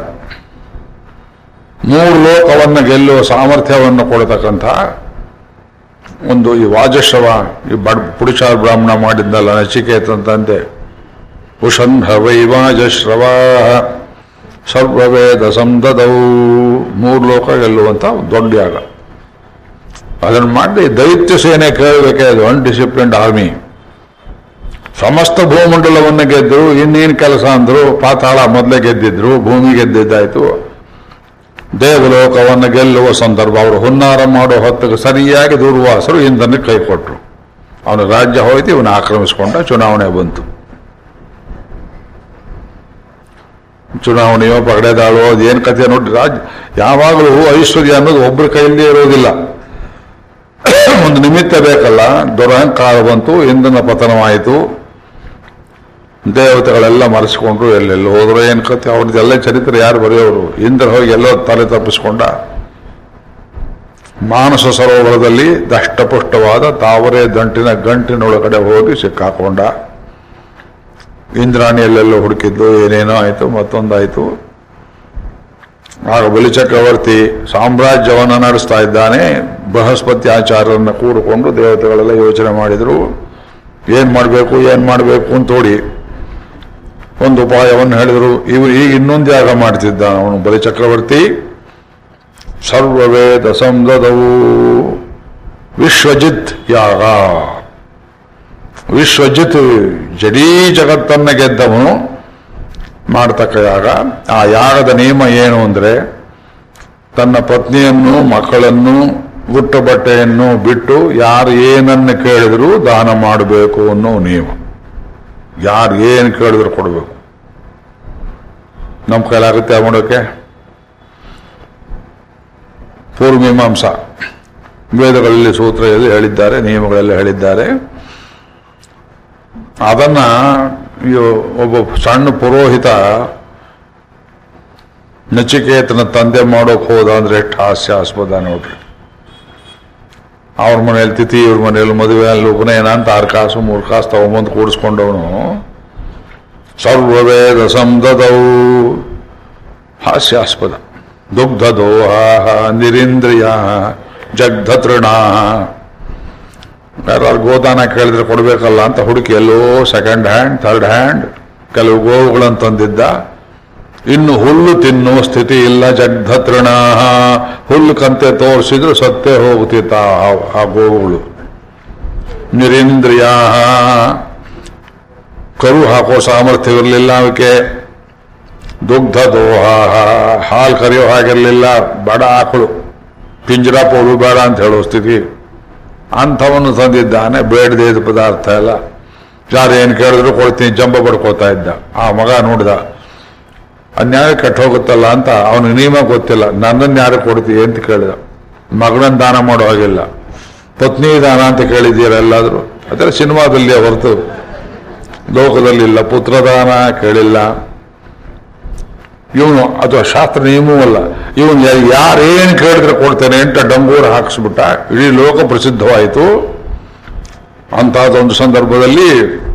ಮೂರು ಲೋಕವನ್ನು ಗೆಲ್ಲುವ ಸಾಮರ್ಥ್ಯವನ್ನು ಕೊಡತಕ್ಕಂಥ ಒಂದು ಈ ವಾಜಶ್ರವ ಈ ಬಡ್ ಪುಡಿಚಾರ್ ಬ್ರಾಹ್ಮಣ ಮಾಡಿದ್ನಲ್ಲ ನಚಿಕೇತಂತೆ ಉಷನ್ ಹವೈ ವಾಜಶ್ರವ ಸರ್ವವೇದ ಸಂದದವು ಮೂರು ಲೋಕ ಗೆಲ್ಲುವಂತ ದೊಡ್ಡ ಯಾಗ ಅದನ್ನು ಮಾಡಿ ದೈತ್ಯ ಸೇನೆ ಕೇಳಬೇಕೆ ಅದು ಅನ್ಡಿಸಿಪ್ಲಿನ್ಡ್ ಆರ್ಮಿ ಸಮಸ್ತ ಭೂಮಂಡಲವನ್ನು ಗೆದ್ದರು ಇನ್ನೇನು ಕೆಲಸ ಅಂದ್ರು ಪಾತಾಳ ಮೊದಲೇ ಗೆದ್ದಿದ್ರು ಭೂಮಿ ಗೆದ್ದಿದ್ದಾಯ್ತು ದೇವಲೋಕವನ್ನು ಗೆಲ್ಲುವ ಸಂದರ್ಭ ಅವರು ಹುನ್ನಾರ ಮಾಡೋ ಹೊತ್ತಿಗೆ ಸರಿಯಾಗಿ ದೂರ್ವಾಸರು ಇಂದನ್ನು ಕೈ ಕೊಟ್ಟರು ಅವನ ರಾಜ್ಯ ಹೋಯ್ತು ಇವನು ಆಕ್ರಮಿಸಿಕೊಂಡ ಚುನಾವಣೆ ಬಂತು ಚುನಾವಣೆಯೋ ಪಗಡೆದಾಳೋ ಅದೇನು ಕಥೆ ನೋಡಿ ರಾಜ್ ಯಾವಾಗಲೂ ಐಶ್ವರ್ಯ ಅನ್ನೋದು ಒಬ್ಬರ ಕೈಯಲ್ಲಿ ಇರೋದಿಲ್ಲ ಒಂದು ನಿಮಿತ್ತ ಬೇಕಲ್ಲ ದುರಹಂಕಾರ ಬಂತು ಇಂಧನ ಪತನವಾಯಿತು ದೇವತೆಗಳೆಲ್ಲ ಮರೆಸಿಕೊಂಡ್ರು ಎಲ್ಲೆಲ್ಲಿ ಹೋದ್ರು ಏನ್ ಕತೆ ಅವ್ರದ್ದೆಲ್ಲ ಚರಿತ್ರೆ ಯಾರು ಬರೆಯೋರು ಇಂದ್ರ ಹೋಗಿ ಎಲ್ಲೋ ತಲೆ ತಪ್ಪಿಸ್ಕೊಂಡ ಮಾನಸ ಸರೋವರದಲ್ಲಿ ದಷ್ಟಪುಷ್ಟವಾದ ತಾವರೆ ದಂಟಿನ ಗಂಟಿನೊಳಗಡೆ ಹೋಗಿ ಸಿಕ್ಕಾಕೊಂಡ ಇಂದ್ರಾಣಿ ಎಲ್ಲೆಲ್ಲೋ ಹುಡುಕಿದ್ದು ಏನೇನೋ ಆಯ್ತು ಮತ್ತೊಂದಾಯ್ತು ಆಗ ಬಲಿಚಕ್ರವರ್ತಿ ಸಾಮ್ರಾಜ್ಯವನ್ನು ನಡೆಸ್ತಾ ಇದ್ದಾನೆ ಬೃಹಸ್ಪತಿ ಆಚಾರ್ಯರನ್ನ ಕೂಡಿಕೊಂಡು ದೇವತೆಗಳೆಲ್ಲ ಯೋಚನೆ ಮಾಡಿದ್ರು ಏನ್ ಮಾಡಬೇಕು ಏನ್ ಮಾಡಬೇಕು ಅಂತ ನೋಡಿ ಒಂದು ಉಪಾಯವನ್ನು ಹೇಳಿದ್ರು ಇವರು ಈಗ ಇನ್ನೊಂದು ಯಾಗ ಮಾಡ್ತಿದ್ದ ಅವನು ಬಲಿಚಕ್ರವರ್ತಿ ಸರ್ವವೇದ ಸಂದದವು ವಿಶ್ವಜಿತ್ ಯಾಗ ವಿಶ್ವಜಿತ್ ಜಡೀ ಜಗತ್ತನ್ನ ಗೆದ್ದವನು ಮಾಡ್ತಕ್ಕ ಯಾಗ ಆ ಯಾಗದ ನಿಯಮ ಏನು ಅಂದ್ರೆ ತನ್ನ ಪತ್ನಿಯನ್ನು ಮಕ್ಕಳನ್ನು ಗುಟ್ಟ ಬಟ್ಟೆಯನ್ನು ಬಿಟ್ಟು ಯಾರು ಏನನ್ನು ಕೇಳಿದ್ರು ದಾನ ಮಾಡಬೇಕು ಅನ್ನೋ ನಿಯಮ ಯಾರು ಏನು ಕೇಳಿದ್ರು ಕೊಡಬೇಕು ನಮ್ಮ ಕೈಲಾಗುತ್ತೆ ಮಾಡೋಕೆ ಪೂರ್ವಮೀಮಾಂಸ ವೇದಗಳಲ್ಲಿ ಸೂತ್ರದಲ್ಲಿ ಹೇಳಿದ್ದಾರೆ ನಿಯಮಗಳೆಲ್ಲ ಹೇಳಿದ್ದಾರೆ ಅದನ್ನ ಈ ಒಬ್ಬ ಸಣ್ಣ ಪುರೋಹಿತ ನಚಿಕೇತನ ತಂದೆ ಮಾಡೋಕ್ ಹೋದ ಅಂದ್ರೆ ಎಷ್ಟು ಹಾಸ್ಯಾಸ್ಪದ ನೋಡ್ರಿ ಅವ್ರ ಮನೆಯಲ್ಲಿ ತಿಥಿ ಇವ್ರ ಮನೆಯಲ್ಲಿ ಮದುವೆ ಅಲ್ಲಿ ಉಪನಯನ ಅಂತ ಆರು ಕಾಸು ಮೂರು ಕಾಸು ತಗೊಂಬಂದು ಕೂಡಿಸ್ಕೊಂಡವನು ಸರ್ವವೇದ ಸಂದದವು ಹಾಸ್ಯಾಸ್ಪದ ದುಗ್ಧ ದೋಹ ನಿರೀಂದ್ರಿಯ ಜಗ್ಧ ತೃಣ ಯಾರು ಗೋದಾನ ಕೇಳಿದ್ರೆ ಕೊಡಬೇಕಲ್ಲ ಅಂತ ಹುಡುಕಿ ಎಲ್ಲೋ ಸೆಕೆಂಡ್ ಹ್ಯಾಂಡ್ ಥರ್ಡ್ ಹ್ಯಾಂಡ್ ಕೆಲವು ಗೋವುಗಳನ್ನು ತಂದಿದ್ದ ಇನ್ನು ಹುಲ್ಲು ತಿನ್ನುವ ಸ್ಥಿತಿ ಇಲ್ಲ ಜಗ್ಧ ತೃಣ ಹುಲ್ಲು ಕಂತೆ ತೋರಿಸಿದ್ರು ಸತ್ತೇ ಹೋಗುತ್ತಿತ್ತ ಆ- ಆ ಗೋವುಗಳು ನಿರೀಂದ್ರಿಯ ಕರು ಹಾಕೋ ಸಾಮರ್ಥ್ಯವಿರಲಿಲ್ಲ ಅವಕ್ಕೆ ದುಗ್ಧ ದೋಹ ಹಾಲು ಕರೆಯೋ ಹಾಗಿರಲಿಲ್ಲ ಬಡ ಆಕಳು ಪಿಂಜರ ಪೋಲು ಬೇಡ ಅಂತ ಹೇಳೋ ಸ್ಥಿತಿ ಅಂಥವನ್ನು ತಂದಿದ್ದಾನೆ ಬೇಡದೇ ಇದ್ದ ಪದಾರ್ಥ ಎಲ್ಲ ಯಾರು ಏನು ಕೇಳಿದ್ರು ಕೊಡ್ತೀನಿ ಜಂಬ ಬಡ್ಕೋತಾ ಇದ್ದ ಆ ಮಗ ನೋಡಿದ ಅನ್ಯಾಯ ಕೆಟ್ಟ ಹೋಗುತ್ತಲ್ಲ ಅಂತ ಅವನಿಗೆ ನಿಯಮ ಗೊತ್ತಿಲ್ಲ ನನ್ನನ್ನು ಯಾರು ಕೊಡ್ತೀವಿ ಅಂತ ಕೇಳಿದ ಮಗಳನ್ನ ದಾನ ಮಾಡೋ ಹಾಗಿಲ್ಲ ಪತ್ನಿ ದಾನ ಅಂತ ಕೇಳಿದ್ದೀರ ಎಲ್ಲಾದರೂ ಅದರ ಸಿನಿಮಾದಲ್ಲಿ ಹೊರತು ಲೋಕದಲ್ಲಿಲ್ಲ ಪುತ್ರದಾನ ಕೇಳಿಲ್ಲ ಇವನು ಅದು ಶಾಸ್ತ್ರ ನಿಯಮವೂ ಅಲ್ಲ ಇವನು ಯಾರೇನು ಕೇಳಿದ್ರೆ ಕೊಡ್ತೇನೆ ಅಂತ ಡಂಗೂರ ಹಾಕಿಸ್ಬಿಟ್ಟ ಇಡೀ ಲೋಕ ಪ್ರಸಿದ್ಧವಾಯಿತು ಅಂಥದ್ದೊಂದು ಸಂದರ್ಭದಲ್ಲಿ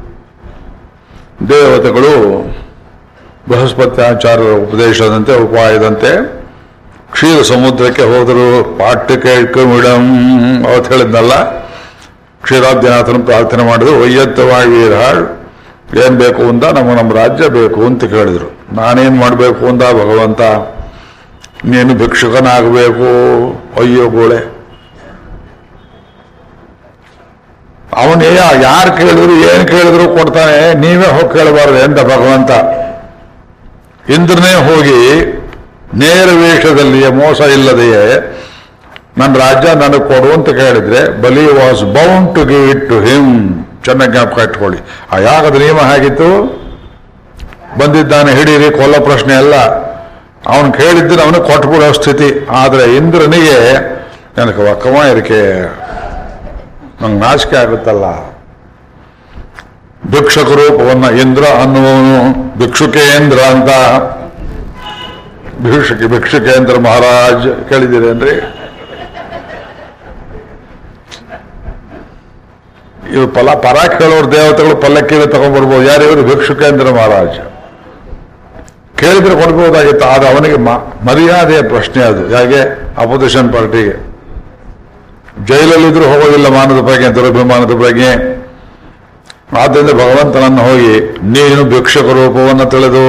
ದೇವತೆಗಳು ಬೃಹಸ್ಪತಿ ಆಚಾರ್ಯರ ಉಪದೇಶದಂತೆ ಉಪಾಯದಂತೆ ಕ್ಷೀರ ಸಮುದ್ರಕ್ಕೆ ಹೋದರು ಪಾಠ್ಯಕ್ಕೆ ಮಿಡಂ ಅವತ್ತು ಹೇಳಿದ್ನಲ್ಲ ಕ್ಷೀರಾಬ್ದಿನಾಥನ ಪ್ರಾರ್ಥನೆ ಮಾಡಿದ್ರು ವೈಯತ್ತವಾಗಿ ವೀರಹಾಳ್ ಏನ್ ಬೇಕು ಅಂದ ನಮಗೆ ನಮ್ಮ ರಾಜ್ಯ ಬೇಕು ಅಂತ ಕೇಳಿದ್ರು ನಾನೇನ್ ಮಾಡಬೇಕು ಅಂದ ಭಗವಂತ ನೀನು ಭಿಕ್ಷುಕನಾಗಬೇಕು ಅಯ್ಯೋ ಗೋಳೆ ಅವನೇ ಯಾರು ಕೇಳಿದ್ರು ಏನ್ ಕೇಳಿದ್ರು ಕೊಡ್ತಾನೆ ನೀವೇ ಹೋಗಿ ಕೇಳಬಾರ್ದು ಎಂದ ಭಗವಂತ ಇಂದ್ರನೇ ಹೋಗಿ ನೇರ ವೇಷದಲ್ಲಿ ಮೋಸ ಇಲ್ಲದೆಯೇ ನನ್ನ ರಾಜ್ಯ ನನಗೆ ಕೊಡು ಅಂತ ಕೇಳಿದ್ರೆ Bali was bound to give it to him ಚೆನ್ನಾಗಿ ಜ್ಞಾಪಕ ಇಟ್ಕೊಳ್ಳಿ ಆ ಯಾಗದ ನಿಯಮ ಹೇಗಿತ್ತು ಬಂದಿದ್ದಾನೆ ಹಿಡೀರಿ ಕೊಲ್ಲ ಪ್ರಶ್ನೆ ಅಲ್ಲ ಅವನು ಕೇಳಿದ್ದನ್ನು ಅವನು ಕೊಟ್ಬಿಡೋ ಸ್ಥಿತಿ ಆದರೆ ಇಂದ್ರನಿಗೆ ನನಗೆ ಒಕ್ಕಮ ಇರಿಕೆ ನಂಗೆ ನಾಚಿಕೆ ಆಗುತ್ತಲ್ಲ ಭಿಕ್ಷಕ ರೂಪವನ್ನ ಇಂದ್ರ ಅನ್ನುವವನು ಭಿಕ್ಷುಕೇಂದ್ರ ಅಂತ ಭಿಕ್ಷುಕಿ ಭಿಕ್ಷುಕೇಂದ್ರ ಮಹಾರಾಜ್ ಕೇಳಿದ್ದೀರೇನ್ರಿ ಇವು ಫಲ ಪರ ಕೇಳೋರು ದೇವತೆಗಳು ಪಲ್ಲಕ್ಕಿಗೆ ತಗೊಂಡ್ಬರ್ಬೋದು ಯಾರಿವರು ಭಿಕ್ಷುಕೇಂದ್ರ ಮಹಾರಾಜ್ ಕೇಳಿದ್ರೆ ಕೊಡ್ಬೋದಾಗಿತ್ತು ಆದ್ರೆ ಅವನಿಗೆ ಮ- ಮರ್ಯಾದೆಯ ಪ್ರಶ್ನೆ ಅದು ಹೇಗೆ ಅಪೋಸಿಷನ್ ಪಾರ್ಟಿಗೆ ಜೈಲಲ್ಲಿದ್ರು ಹೋಗೋದಿಲ್ಲ ಮಾನದ ಬಗ್ಗೆ ದುರಭಿಮಾನದ ಬಗ್ಗೆ ಆದ್ದರಿಂದ ಭಗವಂತನನ್ನು ಹೋಗಿ ನೀನು ಭಿಕ್ಷಕ ರೂಪವನ್ನು ತಿಳಿದು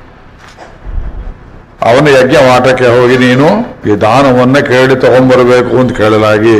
ಅವನ ಯಜ್ಞ ಮಾಟಕ್ಕೆ ಹೋಗಿ ನೀನು ಈ ದಾನವನ್ನ ಕೇಳಿ ತಗೊಂಡ್ಬರಬೇಕು ಅಂತ ಕೇಳಲಾಗಿ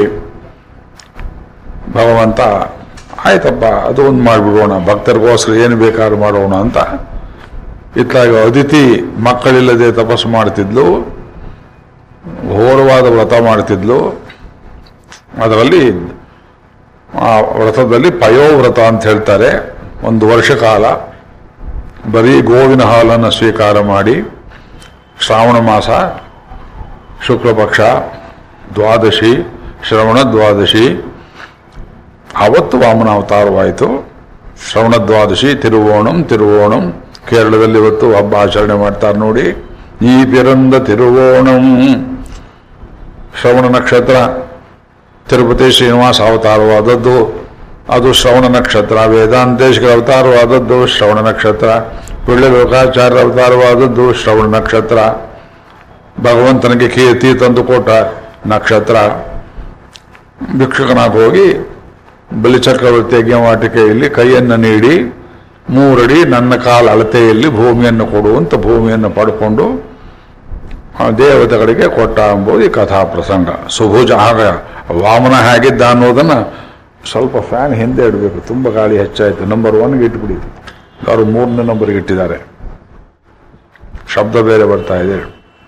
ಭಗವಂತ ಆಯ್ತಪ್ಪ ಅದು ಒಂದು ಮಾಡಿಬಿಡೋಣ ಭಕ್ತರಿಗೋಸ್ಕರ ಏನು ಬೇಕಾದ್ರೂ ಮಾಡೋಣ ಅಂತ ಇತ್ತಾಗ ಅದಿತಿ ಮಕ್ಕಳಿಲ್ಲದೆ ತಪಸ್ಸು ಮಾಡ್ತಿದ್ಲು ಘೋರವಾದ ವ್ರತ ಮಾಡ್ತಿದ್ಲು ಅದರಲ್ಲಿ ಆ ವ್ರತದಲ್ಲಿ ಪಯೋವ್ರತ ಅಂತ ಹೇಳ್ತಾರೆ ಒಂದು ವರ್ಷ ಕಾಲ ಬರೀ ಗೋವಿನ ಹಾಲನ್ನು ಸ್ವೀಕಾರ ಮಾಡಿ ಶ್ರಾವಣ ಮಾಸ ಶುಕ್ಲ ಪಕ್ಷ ದ್ವಾದಶಿ ಶ್ರವಣ ದ್ವಾದಶಿ ಅವತ್ತು ವಾಮನ ಅವತಾರವಾಯಿತು ಶ್ರವಣ ದ್ವಾದಶಿ ತಿರುವೋಣಂ ತಿರುವೋಣಂ ಕೇರಳದಲ್ಲಿ ಇವತ್ತು ಹಬ್ಬ ಆಚರಣೆ ಮಾಡ್ತಾರೆ ನೋಡಿ ಈ ಪಿರಂದ ತಿರುವೋಣಂ ಶ್ರವಣ ನಕ್ಷತ್ರ ತಿರುಪತಿ ಶ್ರೀನಿವಾಸ ಅವತಾರವಾದದ್ದು ಅದು ಶ್ರವಣ ನಕ್ಷತ್ರ ವೇದಾಂತೇಶ್ವರ ಅವತಾರವಾದದ್ದು ಶ್ರವಣ ನಕ್ಷತ್ರ ಪಿಳ್ಳೆ ಲೋಕಾಚಾರ್ಯ ಅವತಾರವಾದದ್ದು ಶ್ರವಣ ನಕ್ಷತ್ರ ಭಗವಂತನಿಗೆ ಕೀರ್ತಿ ತಂದುಕೊಟ್ಟ ನಕ್ಷತ್ರ ಭಿಕ್ಷುಕನಾಗಿ ಹೋಗಿ ಬಲಿಚಕ್ರವರ್ತಿ ಯಜ್ಞವಾಟಿಕೆಯಲ್ಲಿ ಕೈಯನ್ನು ನೀಡಿ ಮೂರಡಿ ನನ್ನ ಕಾಲ ಅಳತೆಯಲ್ಲಿ ಭೂಮಿಯನ್ನು ಕೊಡುವಂತ ಭೂಮಿಯನ್ನು ಪಡ್ಕೊಂಡು ಆ ದೇವತೆಗಳಿಗೆ ಕೊಟ್ಟ ಎಂಬುದು ಈ ಕಥಾ ಪ್ರಸಂಗ ಸುಭುಜ ಆಗ ವಾಮನ ಹೇಗಿದ್ದ ಅನ್ನೋದನ್ನ ಸ್ವಲ್ಪ ಫ್ಯಾನ್ ಹಿಂದೆ ಇಡಬೇಕು ತುಂಬ ಗಾಳಿ ಹೆಚ್ಚಾಯಿತು ನಂಬರ್ ಒನ್ಗೆ ಇಟ್ಬಿಡಿ ಅವರು ಮೂರನೇ ನಂಬರ್ಗೆ ಇಟ್ಟಿದ್ದಾರೆ ಶಬ್ದ ಬೇರೆ ಬರ್ತಾ ಇದೆ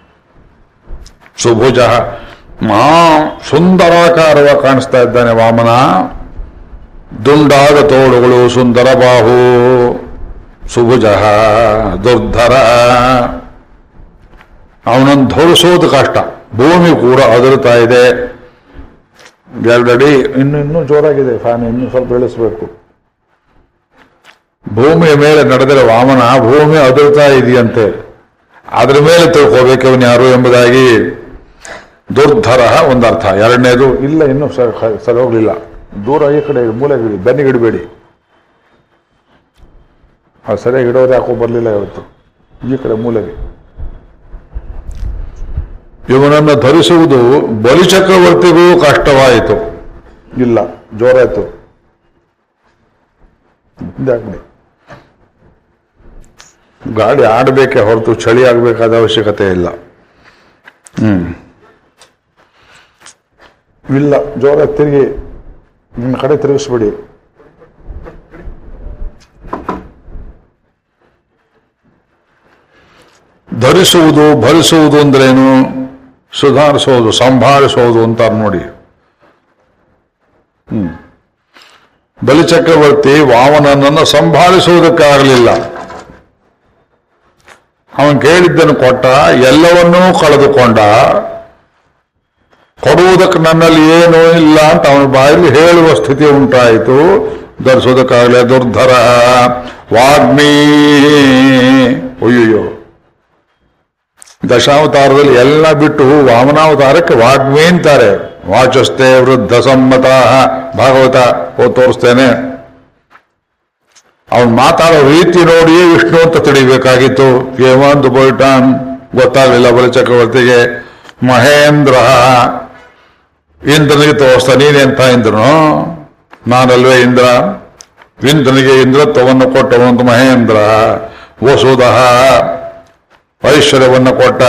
ಸುಭುಜ ಮಹಾ ಸುಂದರಾಕಾರವಾಗಿ ಕಾಣಿಸ್ತಾ ಇದ್ದಾನೆ ವಾಮನ ದುಂಡಾದ ತೋಳುಗಳು ಸುಂದರ ಬಾಹು ಸುಭುಜ ದುರ್ಧರ ಅವನನ್ನು ಧರಿಸೋದು ಕಷ್ಟ ಭೂಮಿ ಕೂಡ ಅದರುತ್ತಾ ಇದೆ ಎರಡಡಿ ಇನ್ನು ಇನ್ನೂ ಜೋರಾಗಿದೆ ಫ್ಯಾನ್ ಇನ್ನು ಸ್ವಲ್ಪ ಇಳಿಸ್ಬೇಕು ಭೂಮಿಯ ಮೇಲೆ ನಡೆದರೆ ವಾಮನ ಭೂಮಿ ಅದರುತ್ತಾ ಇದೆಯಂತೆ ಅದ್ರ ಮೇಲೆ ತಿಳ್ಕೋಬೇಕು ಅವನು ಯಾರು ಎಂಬುದಾಗಿ ದುರ್ಧರ ಒಂದರ್ಥ ಎರಡನೇದು ಇಲ್ಲ ಇನ್ನೂ ಸ- ಕ- ಸರಿ ಹೋಗ್ಲಿಲ್ಲ ದೂರ ಈ ಕಡೆ ಮೂಲೆಗಿಡಿ ಬೆನ್ನಿಗಿಡಬೇಡಿ ಅದು ಸರಿಯಾಗಿ ಇಡೋದು ಯಾಕೋ ಬರಲಿಲ್ಲ ಇವತ್ತು ಈ ಕಡೆ ಮೂಲೆಗೆ ಇವನನ್ನು ಧರಿಸುವುದು ಬಲಿಚಕ್ರವರ್ತಿಗೂ ಕಷ್ಟವಾಯಿತು ಇಲ್ಲ ಜೋರಾಯ್ತು ಹಿಂದೆ ಹಾಕ್ಬಿಡಿ. ಗಾಡಿ ಆಡಬೇಕೆ ಹೊರತು ಚಳಿ ಆಗಬೇಕಾದ ಅವಶ್ಯಕತೆ ಇಲ್ಲ ಹ್ಮ್ ಇಲ್ಲ ಜೋರ ತಿರುಗಿ ನಿಮ್ಮ ಕಡೆ ತಿರುಗಿಸ್ಬಿಡಿ ಧರಿಸುವುದು ಭರಿಸುವುದು ಅಂದ್ರೇನು ಸುಧಾರಿಸೋದು ಸಂಭಾಳಿಸೋದು ಅಂತಾರೆ ನೋಡಿ ಹ್ಮ್ ಬಲಿಚಕ್ರವರ್ತಿ ವಾಮನನನ್ನು ಸಂಭಾಳಿಸುವುದಕ್ಕಾಗಲಿಲ್ಲ ಅವನು ಕೇಳಿದ್ದನ್ನು ಕೊಟ್ಟ ಎಲ್ಲವನ್ನೂ ಕಳೆದುಕೊಂಡ ಕೊಡುವುದಕ್ಕೆ ನನ್ನಲ್ಲಿ ಏನೂ ಇಲ್ಲ ಅಂತ ಅವನ ಬಾಯಲ್ಲಿ ಹೇಳುವ ಸ್ಥಿತಿ ಉಂಟಾಯಿತು ಧರಿಸೋದಕ್ಕಾಗಲೇ ದುರ್ಧರ ವಾಗ್ಮೀ ಅಯ್ಯಯ್ಯೋ ದಶಾವತಾರದಲ್ಲಿ ಎಲ್ಲ ಬಿಟ್ಟು ವಾಮನಾವತಾರಕ್ಕೆ ವಾಗ್ಮಿ ಅಂತಾರೆ ವಾಚಸ್ತೆ ವೃದ್ಧ ಸಮ್ಮತ ಭಾಗವತ ಓದ್ ತೋರಿಸ್ತೇನೆ ಅವನ್ ಮಾತಾಡೋ ರೀತಿ ನೋಡಿಯೇ ವಿಷ್ಣು ಅಂತ ತಿಳಿಬೇಕಾಗಿತ್ತು ಹೇಮಂತ್ ಬೋಯ್ಟಾನ್ ಗೊತ್ತಾಗಲಿಲ್ಲ ಬಲ ಚಕ್ರವರ್ತಿಗೆ ಮಹೇಂದ್ರ ಇಂದ್ರನಿಗೆ ತೋರಿಸ್ತಾ ನೀನೆಂತ ಇಂದ್ರನು ನಾನಲ್ವೇ ಇಂದ್ರ ಇಂದ್ರನಿಗೆ ಇಂದ್ರತ್ವವನ್ನು ಕೊಟ್ಟವಂತ ಮಹೇಂದ್ರ ವಸುದಹ ಐಶ್ವರ್ಯವನ್ನು ಕೊಟ್ಟ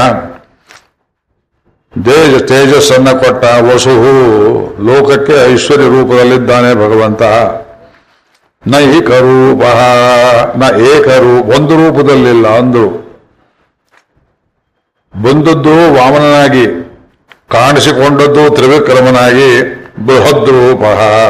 ತೇಜ ತೇಜಸ್ಸನ್ನ ಕೊಟ್ಟ ವಸುಹು ಲೋಕಕ್ಕೆ ಐಶ್ವರ್ಯ ರೂಪದಲ್ಲಿದ್ದಾನೆ ಭಗವಂತ ನ ಏಕರೂಪ ನ ಏಕರು ಒಂದು ರೂಪದಲ್ಲಿಲ್ಲ ಅಂದ್ರು ಬಂದದ್ದು ವಾಮನನಾಗಿ ಕಾಣಿಸಿಕೊಂಡದ್ದು ತ್ರಿವಿಕ್ರಮನಾಗಿ ಬೃಹದ್ರೂಪ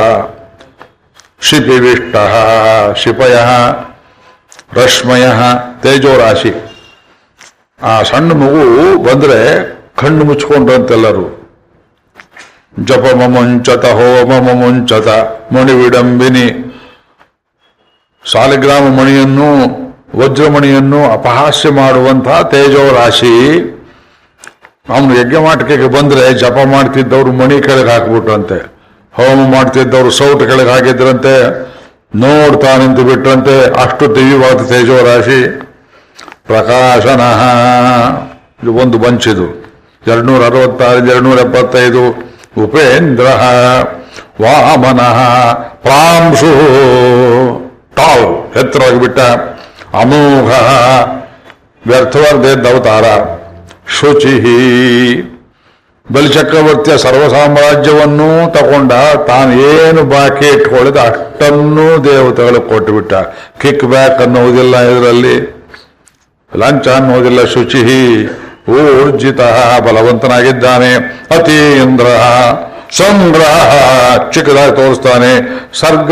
ಶಿಪಿವಿಷ್ಟ ಶಿಪಯ ರಶ್ಮಯ ತೇಜೋರಾಶಿ ಆ ಸಣ್ಣ ಮಗು ಬಂದ್ರೆ ಕಣ್ಣು ಮುಚ್ಕೊಂಡ್ರಂತೆಲ್ಲರೂ ಜಪ ಮಮುಂಚತ ಹೋಮ ಮಮುಂಚತ ಮಣಿವಿಡಂಬಿನಿ ಸಾಲಿಗ್ರಾಮ ಮಣಿಯನ್ನು ವಜ್ರಮಣಿಯನ್ನು ಅಪಹಾಸ್ಯ ಮಾಡುವಂತಹ ತೇಜೋರಾಶಿ ಅವನು ಯಜ್ಞಮಾಟಕ್ಕೆ ಬಂದ್ರೆ ಜಪ ಮಾಡ್ತಿದ್ದವ್ರು ಮಣಿ ಕೆಳಗೆ ಹಾಕ್ಬಿಟ್ರಂತೆ ಹೋಮ ಮಾಡ್ತಿದ್ದವ್ರು ಸೌಟ್ ಕೆಳಗೆ ಹಾಕಿದ್ರಂತೆ ನೋಡ್ತಾ ನಿಂತು ಬಿಟ್ರಂತೆ ಅಷ್ಟು ದಿವ್ಯವಾದ ತೇಜೋರಾಶಿ ಪ್ರಕಾಶನ ಇದು ಒಂದು ಬಂಚಿದು ಎರಡ್ನೂರ ಅರವತ್ತಾರು ಎರಡ್ನೂರ ಎಪ್ಪತ್ತೈದು ಉಪೇಂದ್ರ ವಾಮನ ಪ್ರಾಂಶು ಟಾಲ್ ಎತ್ತರವಾಗಿ ಬಿಟ್ಟ ಅಮೋಘ ವ್ಯರ್ಥವಾದ ಅವತಾರ ಶುಚಿ ಬಲಿಚಕ್ರವರ್ತಿಯ ಸರ್ವ ಸಾಮ್ರಾಜ್ಯವನ್ನೂ ತಗೊಂಡ ತಾನು ಏನು ಬಾಕಿ ಇಟ್ಕೊಳ್ಳಿದ ಅಷ್ಟನ್ನೂ ದೇವತೆಗಳು ಕೊಟ್ಟು ಬಿಟ್ಟ ಕಿಕ್ ಬ್ಯಾಕ್ ಅನ್ನೋದಿಲ್ಲ ಇದರಲ್ಲಿ ಲಂಚ ಅನ್ನೋದಿಲ್ಲ ಶುಚಿ ಊರ್ಜಿತ ಬಲವಂತನಾಗಿದ್ದಾನೆ ಅತೀಂದ್ರ ಸಂಗ್ರಹ ಚಿಕ್ಕದಾಗಿ ತೋರಿಸ್ತಾನೆ ಸರ್ಗ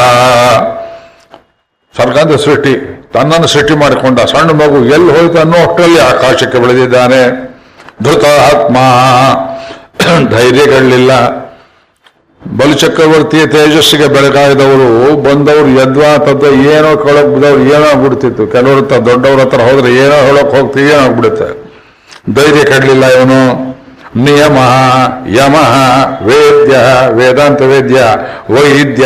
ಸರ್ಗ ಅಂದ್ರೆ ಸೃಷ್ಟಿ ತನ್ನನ್ನು ಸೃಷ್ಟಿ ಮಾಡಿಕೊಂಡ ಸಣ್ಣ ಮಗು ಎಲ್ಲಿ ಹೋಯ್ತು ಅನ್ನೋ ಅಷ್ಟರಲ್ಲಿ ಆಕಾಶಕ್ಕೆ ಬೆಳೆದಿದ್ದಾನೆ ಧೃತ ಆತ್ಮ ಧೈರ್ಯಗಳಿಲ್ಲ ಬಲಿಚಕ್ರವರ್ತಿಯ ತೇಜಸ್ಸಿಗೆ ಬೆಳಗಾಗಿದವರು ಬಂದವರು ಯದ್ವಾ ತದ್ವ ಏನೋ ಕೇಳಕ್ ಬಿದ್ದವ್ರು ಏನೋ ಆಗ್ಬಿಡ್ತಿತ್ತು ಕೆಲವ್ರ ಹತ್ರ ದೊಡ್ಡವ್ರ ಹತ್ರ ಹೋದ್ರೆ ಏನೋ ಹೇಳಕ್ ಹೋಗ್ತೀವಿ ಏನೋ ಆಗ್ಬಿಡುತ್ತೆ ಧೈರ್ಯ ಕಡಲಿಲ್ಲ ಇವನು ನಿಯಮ ಯಮ ವೇದ್ಯ ವೇದಾಂತ ವೇದ್ಯ ವೈದ್ಯ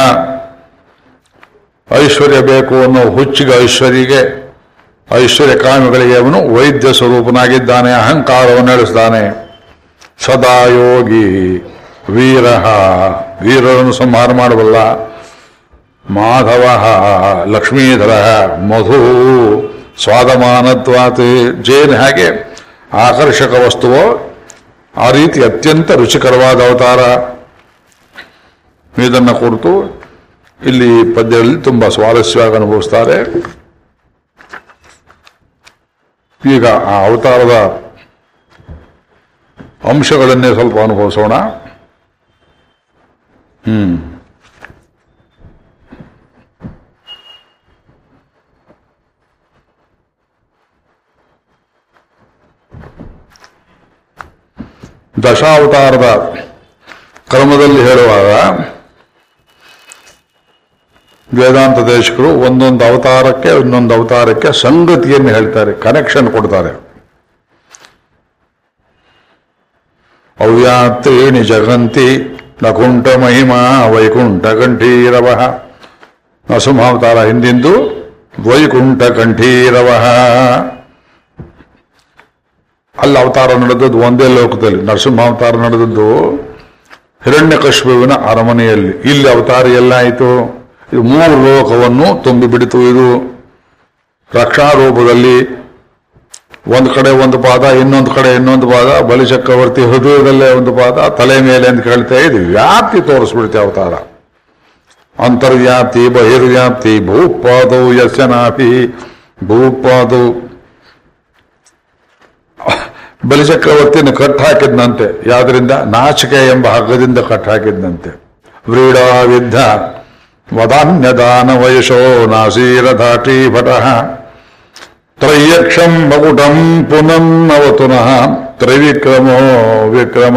ಐಶ್ವರ್ಯ ಬೇಕು ಅನ್ನೋ ಹುಚ್ಚಿಗೆ ಐಶ್ವರ್ಯಗೆ ಐಶ್ವರ್ಯ ಕಾಮಿಗಳಿಗೆ ಅವನು ವೈದ್ಯ ಸ್ವರೂಪನಾಗಿದ್ದಾನೆ ಅಹಂಕಾರವನ್ನು ನಡೆಸ್ತಾನೆ ಸದಾ ಯೋಗಿ ವೀರ ವೀರರನ್ನು ಸಂಹಾರ ಮಾಡಬಲ್ಲ ಮಾಧವ ಲಕ್ಷ್ಮೀಧರ ಮಧು ಸ್ವಾದಮಾನತ್ವಾತ್ ಜೇನ್ ಹಾಗೆ ಆಕರ್ಷಕ ವಸ್ತುವೋ ಆ ರೀತಿ ಅತ್ಯಂತ ರುಚಿಕರವಾದ ಅವತಾರ ಇದನ್ನು ಕುರಿತು ಇಲ್ಲಿ ಪದ್ಯಗಳಲ್ಲಿ ತುಂಬಾ ಸ್ವಾರಸ್ಯವಾಗಿ ಅನುಭವಿಸ್ತಾರೆ ಈಗ ಆ ಅವತಾರದ ಅಂಶಗಳನ್ನೇ ಸ್ವಲ್ಪ ಅನುಭವಿಸೋಣ ಹ್ಮ್ ದಶಾವತಾರದ ಕ್ರಮದಲ್ಲಿ ಹೇಳುವಾಗ ವೇದಾಂತ ದೇಶಕರು ಒಂದೊಂದು ಅವತಾರಕ್ಕೆ ಇನ್ನೊಂದು ಅವತಾರಕ್ಕೆ ಸಂಗತಿಯನ್ನು ಹೇಳ್ತಾರೆ ಕನೆಕ್ಷನ್ ಕೊಡ್ತಾರೆ ಅವ್ಯಾತ್ರೀಣಿ ಜಗಂತಿ ನಕುಂಠ ಮಹಿಮಾ ವೈಕುಂಠ ಕಂಠೀರವ ನರಸಿಂಹಾವತಾರ ಹಿಂದಿಂದು ವೈಕುಂಠ ಕಂಠೀರವ ಅಲ್ಲಿ ಅವತಾರ ನಡೆದದ್ದು ಒಂದೇ ಲೋಕದಲ್ಲಿ ನರಸಿಂಹಾವತಾರ ನಡೆದದ್ದು ಹಿರಣ್ಯಕಶ್ಮುವಿನ ಅರಮನೆಯಲ್ಲಿ ಇಲ್ಲಿ ಅವತಾರ ಎಲ್ಲಾಯಿತು ಇದು ಮೂರು ಲೋಕವನ್ನು ತುಂಬಿ ಬಿಡಿತು ಇದು ರಕ್ಷಾರೂಪದಲ್ಲಿ ಒಂದು ಕಡೆ ಒಂದು ಪಾದ ಇನ್ನೊಂದು ಕಡೆ ಇನ್ನೊಂದು ಪಾದ ಬಲಿಚಕ್ರವರ್ತಿ ಹೃದಯದಲ್ಲೇ ಒಂದು ಪಾದ ತಲೆ ಮೇಲೆ ಅಂತ ಕೇಳ್ತಾ ಇದು ವ್ಯಾಪ್ತಿ ತೋರಿಸ್ಬಿಡುತ್ತೆ ಅವತಾರ ಅಂತರ್ವ್ಯಾಪ್ತಿ ಬಹಿರ್ವ್ಯಾಪ್ತಿ ಭೂಪಾದೌ ಯಸ್ಯನಾಪಿ ಭೂಪಾದೌ ಬಲಿಚಕ್ರವರ್ತಿಯನ್ನು ಕಟ್ಟಾಕಿದ್ನಂತೆ ಯಾವ್ದ್ರಿಂದ ನಾಚಿಕೆ ಎಂಬ ಹಗ್ಗದಿಂದ ಕಟ್ಟಾಕಿದ್ನಂತೆ ವ್ರೀಡಾವಿದ್ಧ ವದಾನ್ಯದಾನ ವಯಶೋ ನಾಸೀರ ಧಾಟಿ ಭಟಃ ತ್ರಯ್ಯಕ್ಷಂ ಮಗುಟಂ ಪುನನ್ನವತುನಃ ತ್ರೈವಿಕ್ರಮೋ ವಿಕ್ರಮ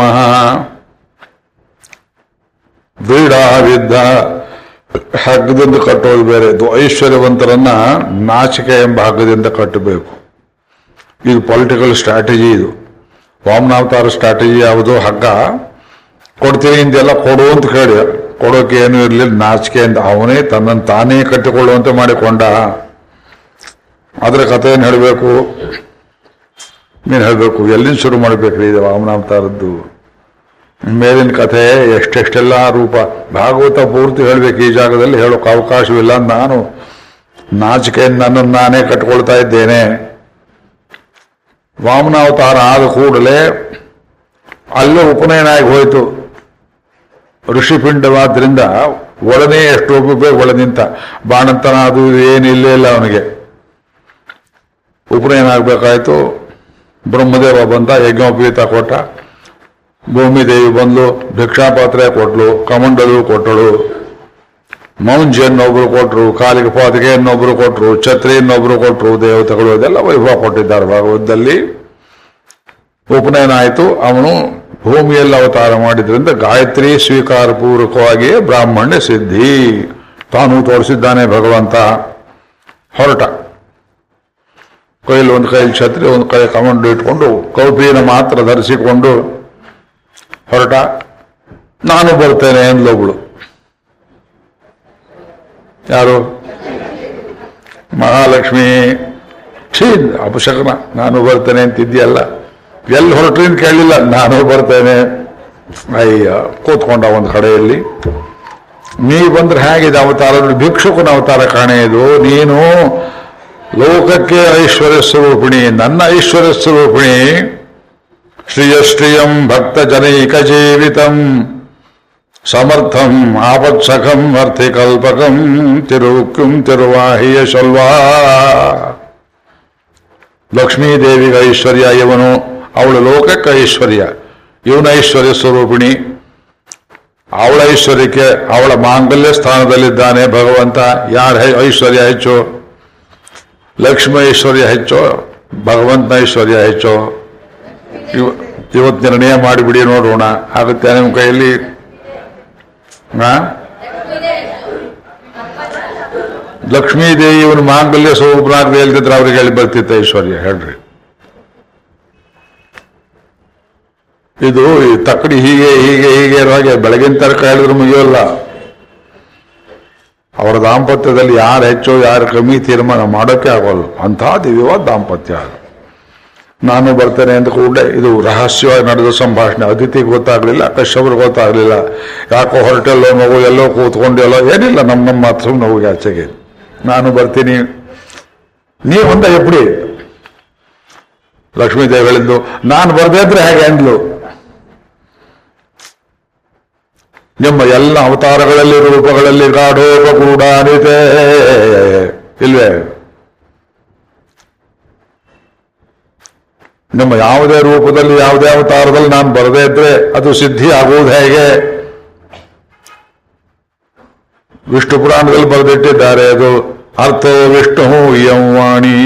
ವ್ರೀಡಾವಿದ್ದ ಹಗ್ಗದಿಂದ ಕಟ್ಟೋದು ಬೇರೆ ಇದು ಐಶ್ವರ್ಯವಂತರನ್ನ ನಾಚಿಕೆ ಎಂಬ ಹಗ್ಗದಿಂದ ಕಟ್ಟಬೇಕು ಇದು ಪೊಲಿಟಿಕಲ್ ಸ್ಟ್ರಾಟಜಿ ಇದು ವಾಮನಾವತಾರ ಸ್ಟ್ರಾಟಜಿ ಯಾವುದು ಹಗ್ಗ ಕೊಡ್ತೀನಿ ಇಂದೆಲ್ಲ ಕೊಡು ಅಂತ ಕೇಳಿ ಕೊಡೋಕೆ ಏನು ಇರಲಿಲ್ಲ ನಾಚಿಕೆ ಅಂತ ಅವನೇ ತನ್ನನ್ನು ತಾನೇ ಕಟ್ಟಿಕೊಳ್ಳುವಂತೆ ಮಾಡಿಕೊಂಡ ಅದರ ಕಥೆಯನ್ನು ಹೇಳಬೇಕು ನೀನು ಹೇಳಬೇಕು ಎಲ್ಲಿಂದ ಶುರು ಮಾಡಬೇಕ್ರಿ ಇದು ವಾಮನಾವತಾರದ್ದು ಮೇಲಿನ ಕಥೆ ಎಷ್ಟೆಷ್ಟೆಲ್ಲ ರೂಪ ಭಾಗವತ ಪೂರ್ತಿ ಹೇಳ್ಬೇಕು ಈ ಜಾಗದಲ್ಲಿ ಹೇಳೋಕೆ ಅವಕಾಶವಿಲ್ಲ ನಾನು ನಾಚಿಕೆಯನ್ನು ನನ್ನನ್ನು ನಾನೇ ಕಟ್ಕೊಳ್ತಾ ಇದ್ದೇನೆ ವಾಮನಾವತಾರ ಆದ ಕೂಡಲೇ ಅಲ್ಲೇ ಉಪನಯನ ಆಗಿ ಹೋಯಿತು ಋಷಿಪಿಂಡವಾದ್ರಿಂದ ಒಳನೇ ಎಷ್ಟು ಒಬ್ಬಬೇಕು ಒಳ ನಿಂತ ಬಾಣಂತನ ಅದು ಇದು ಏನು ಇಲ್ಲೇ ಇಲ್ಲ ಅವನಿಗೆ ಉಪನಯನ ಆಗಬೇಕಾಯ್ತು ಬ್ರಹ್ಮದೇವ ಬಂದ ಯಜ್ಞೋಪವೀತ ಕೊಟ್ಟ ಭೂಮಿದೇವಿ ಬಂದ್ಲು ಭಿಕ್ಷಾಪಾತ್ರೆ ಕೊಟ್ಲು ಕಮಂಡಲು ಕೊಟ್ಟಳು ಮೌಂಜಿಯನ್ನೊಬ್ರು ಕೊಟ್ರು ಕಾಲಿಗೆ ಪಾತಿಗೆಯನ್ನೊಬ್ರು ಕೊಟ್ರು ಛತ್ರಿಯನ್ನೊಬ್ರು ಕೊಟ್ರು ದೇವತೆಗಳು ಇದೆಲ್ಲ ವೈಭವ ಕೊಟ್ಟಿದ್ದಾರೆ ಭಾಗವತದಲ್ಲಿ ಉಪನಯನ ಆಯಿತು ಅವನು ಭೂಮಿಯಲ್ಲಿ ಅವತಾರ ಮಾಡಿದ್ರಿಂದ ಗಾಯತ್ರಿ ಸ್ವೀಕಾರ ಪೂರ್ವಕವಾಗಿಯೇ ಬ್ರಾಹ್ಮಣ್ಯ ಸಿದ್ಧಿ ತಾನು ತೋರಿಸಿದ್ದಾನೆ ಭಗವಂತ ಹೊರಟ ಕೈಲಿ ಒಂದು ಕೈಲಿ ಛತ್ರಿ ಒಂದು ಕೈ ಕಮಂಡು ಇಟ್ಕೊಂಡು ಕೌಪಿನ ಮಾತ್ರ ಧರಿಸಿಕೊಂಡು ಹೊರಟ ನಾನು ಬರ್ತೇನೆ ಎಂದ್ಲೊಬ್ಳು ಯಾರು ಮಹಾಲಕ್ಷ್ಮಿ ಛೀ ಅಪಶಕನ ನಾನು ಬರ್ತೇನೆ ಅಂತಿದ್ಯಲ್ಲ ಎಲ್ಲಿ ಹೊರಟ್ರಿ ಅಂತ ಕೇಳಲಿಲ್ಲ ನಾನು ಬರ್ತೇನೆ ಅಯ್ಯ ಕೂತ್ಕೊಂಡ ಒಂದು ಕಡೆಯಲ್ಲಿ ನೀ ಬಂದ್ರೆ ಹೇಗಿದೆ ಅವತಾರ ಭಿಕ್ಷುಕನ ಅವತಾರ ಕಾಣೆ ಇದು ನೀನು ಲೋಕಕ್ಕೆ ಐಶ್ವರ್ಯ ಸ್ವರೂಪಿಣಿ ನನ್ನ ಐಶ್ವರ್ಯ ಸ್ವರೂಪಿಣಿ ಶ್ರಿಯಶ್ರಿಯಂ ಭಕ್ತ ಜನೈಕ ಜೀವಿತಂ ಸಮರ್ಥಂ ಆಪತ್ಸಖಂ ಅರ್ಥಿಕಲ್ಪಕಂ ತಿರುಕ್ಯುಂ ತಿರುವಾಹಿಯ ಶಲ್ವಾ ಲಕ್ಷ್ಮೀದೇವಿಗೆ ಐಶ್ವರ್ಯ ಇವನು ಅವಳ ಲೋಕಕ್ಕೆ ಐಶ್ವರ್ಯ ಇವನ ಐಶ್ವರ್ಯ ಸ್ವರೂಪಿಣಿ ಅವಳ ಐಶ್ವರ್ಯಕ್ಕೆ ಅವಳ ಮಾಂಗಲ್ಯ ಸ್ಥಾನದಲ್ಲಿದ್ದಾನೆ ಭಗವಂತ ಯಾರ ಹೈ- ಐಶ್ವರ್ಯ ಹೆಚ್ಚು ಲಕ್ಷ್ಮಿ ಐಶ್ವರ್ಯ ಹೆಚ್ಚು ಭಗವಂತನ ಐಶ್ವರ್ಯ ಹೆಚ್ಚು ಇವ ಇವತ್ತು ನಿರ್ಣಯ ಮಾಡಿಬಿಡಿ ನೋಡೋಣ ಆಗುತ್ತೆ ನಿಮ್ಮ ಕೈಯಲ್ಲಿ ಹಾ ಲಕ್ಷ್ಮೀದೇವಿ ಇವನು ಮಾಂಗಲ್ಯ ಸ್ವರೂಪನಾಗದೆ ಇಲ್ದಿದ್ರೆ ಅವ್ರಿಗೆ ಹೇಳಿ ಬರ್ತಿತ್ತು ಐಶ್ವರ್ಯ ಹೇಳ್ರಿ ಇದು ಈ ತಕ್ಕಡಿ ಹೀಗೆ ಹೀಗೆ ಹೀಗೆ ಇರುವಾಗೆ ಬೆಳಗಿನ ತನಕ ಹೇಳಿದ್ರು ಮುಗಿಯೋಲ್ಲ ಅವರ ದಾಂಪತ್ಯದಲ್ಲಿ ಯಾರು ಹೆಚ್ಚು ಯಾರು ಕಮ್ಮಿ ತೀರ್ಮಾನ ಮಾಡೋಕೆ ಆಗೋಲ್ಲ ಅಂಥ ದಿವ್ಯವಾದ ದಾಂಪತ್ಯ ಅದು ನಾನು ಬರ್ತೇನೆ ಅಂತ ಕೂಡಲೇ ಇದು ರಹಸ್ಯವಾಗಿ ನಡೆದ ಸಂಭಾಷಣೆ ಅತಿಥಿಗೆ ಗೊತ್ತಾಗ್ಲಿಲ್ಲ ಕಶ್ಯಪ್ರಿಗೆ ಗೊತ್ತಾಗ್ಲಿಲ್ಲ ಯಾಕೋ ಹೊರಟೆಲ್ಲೋ ಮಗು ಎಲ್ಲೋ ಕೂತ್ಕೊಂಡೆಲ್ಲೋ ಏನಿಲ್ಲ ನಮ್ಮ ನಮ್ಮ ಮಾತ್ರ ಸುಮ್ಮನೆ ಹೋಗಿ ಆಚೆಗೆ ನಾನು ಬರ್ತೀನಿ ನೀವು ಒಂದ ಎಪ್ಪಡಿ ಲಕ್ಷ್ಮೀ ದೇವಿಗಳಿಂದು ನಾನು ಬರ್ದೇ ಇದ್ರೆ ಹೇಗೆ ಅಂದ್ಲು ನಿಮ್ಮ ಎಲ್ಲ ಅವತಾರಗಳಲ್ಲಿ ರೂಪಗಳಲ್ಲಿ ಕಾಡೋಪ ಕೂಡ ಅನಿತೆ ಇಲ್ವೇ ನಿಮ್ಮ ಯಾವುದೇ ರೂಪದಲ್ಲಿ ಯಾವುದೇ ಅವತಾರದಲ್ಲಿ ನಾನು ಬರದೇ ಇದ್ರೆ ಅದು ಸಿದ್ಧಿ ಆಗುವುದು ಹೇಗೆ ವಿಷ್ಣು ಪುರಾಣದಲ್ಲಿ ಬರೆದಿಟ್ಟಿದ್ದಾರೆ ಅದು ಅರ್ಥೋ ವಿಷ್ಣು ಇಯಂ ವಾಣಿ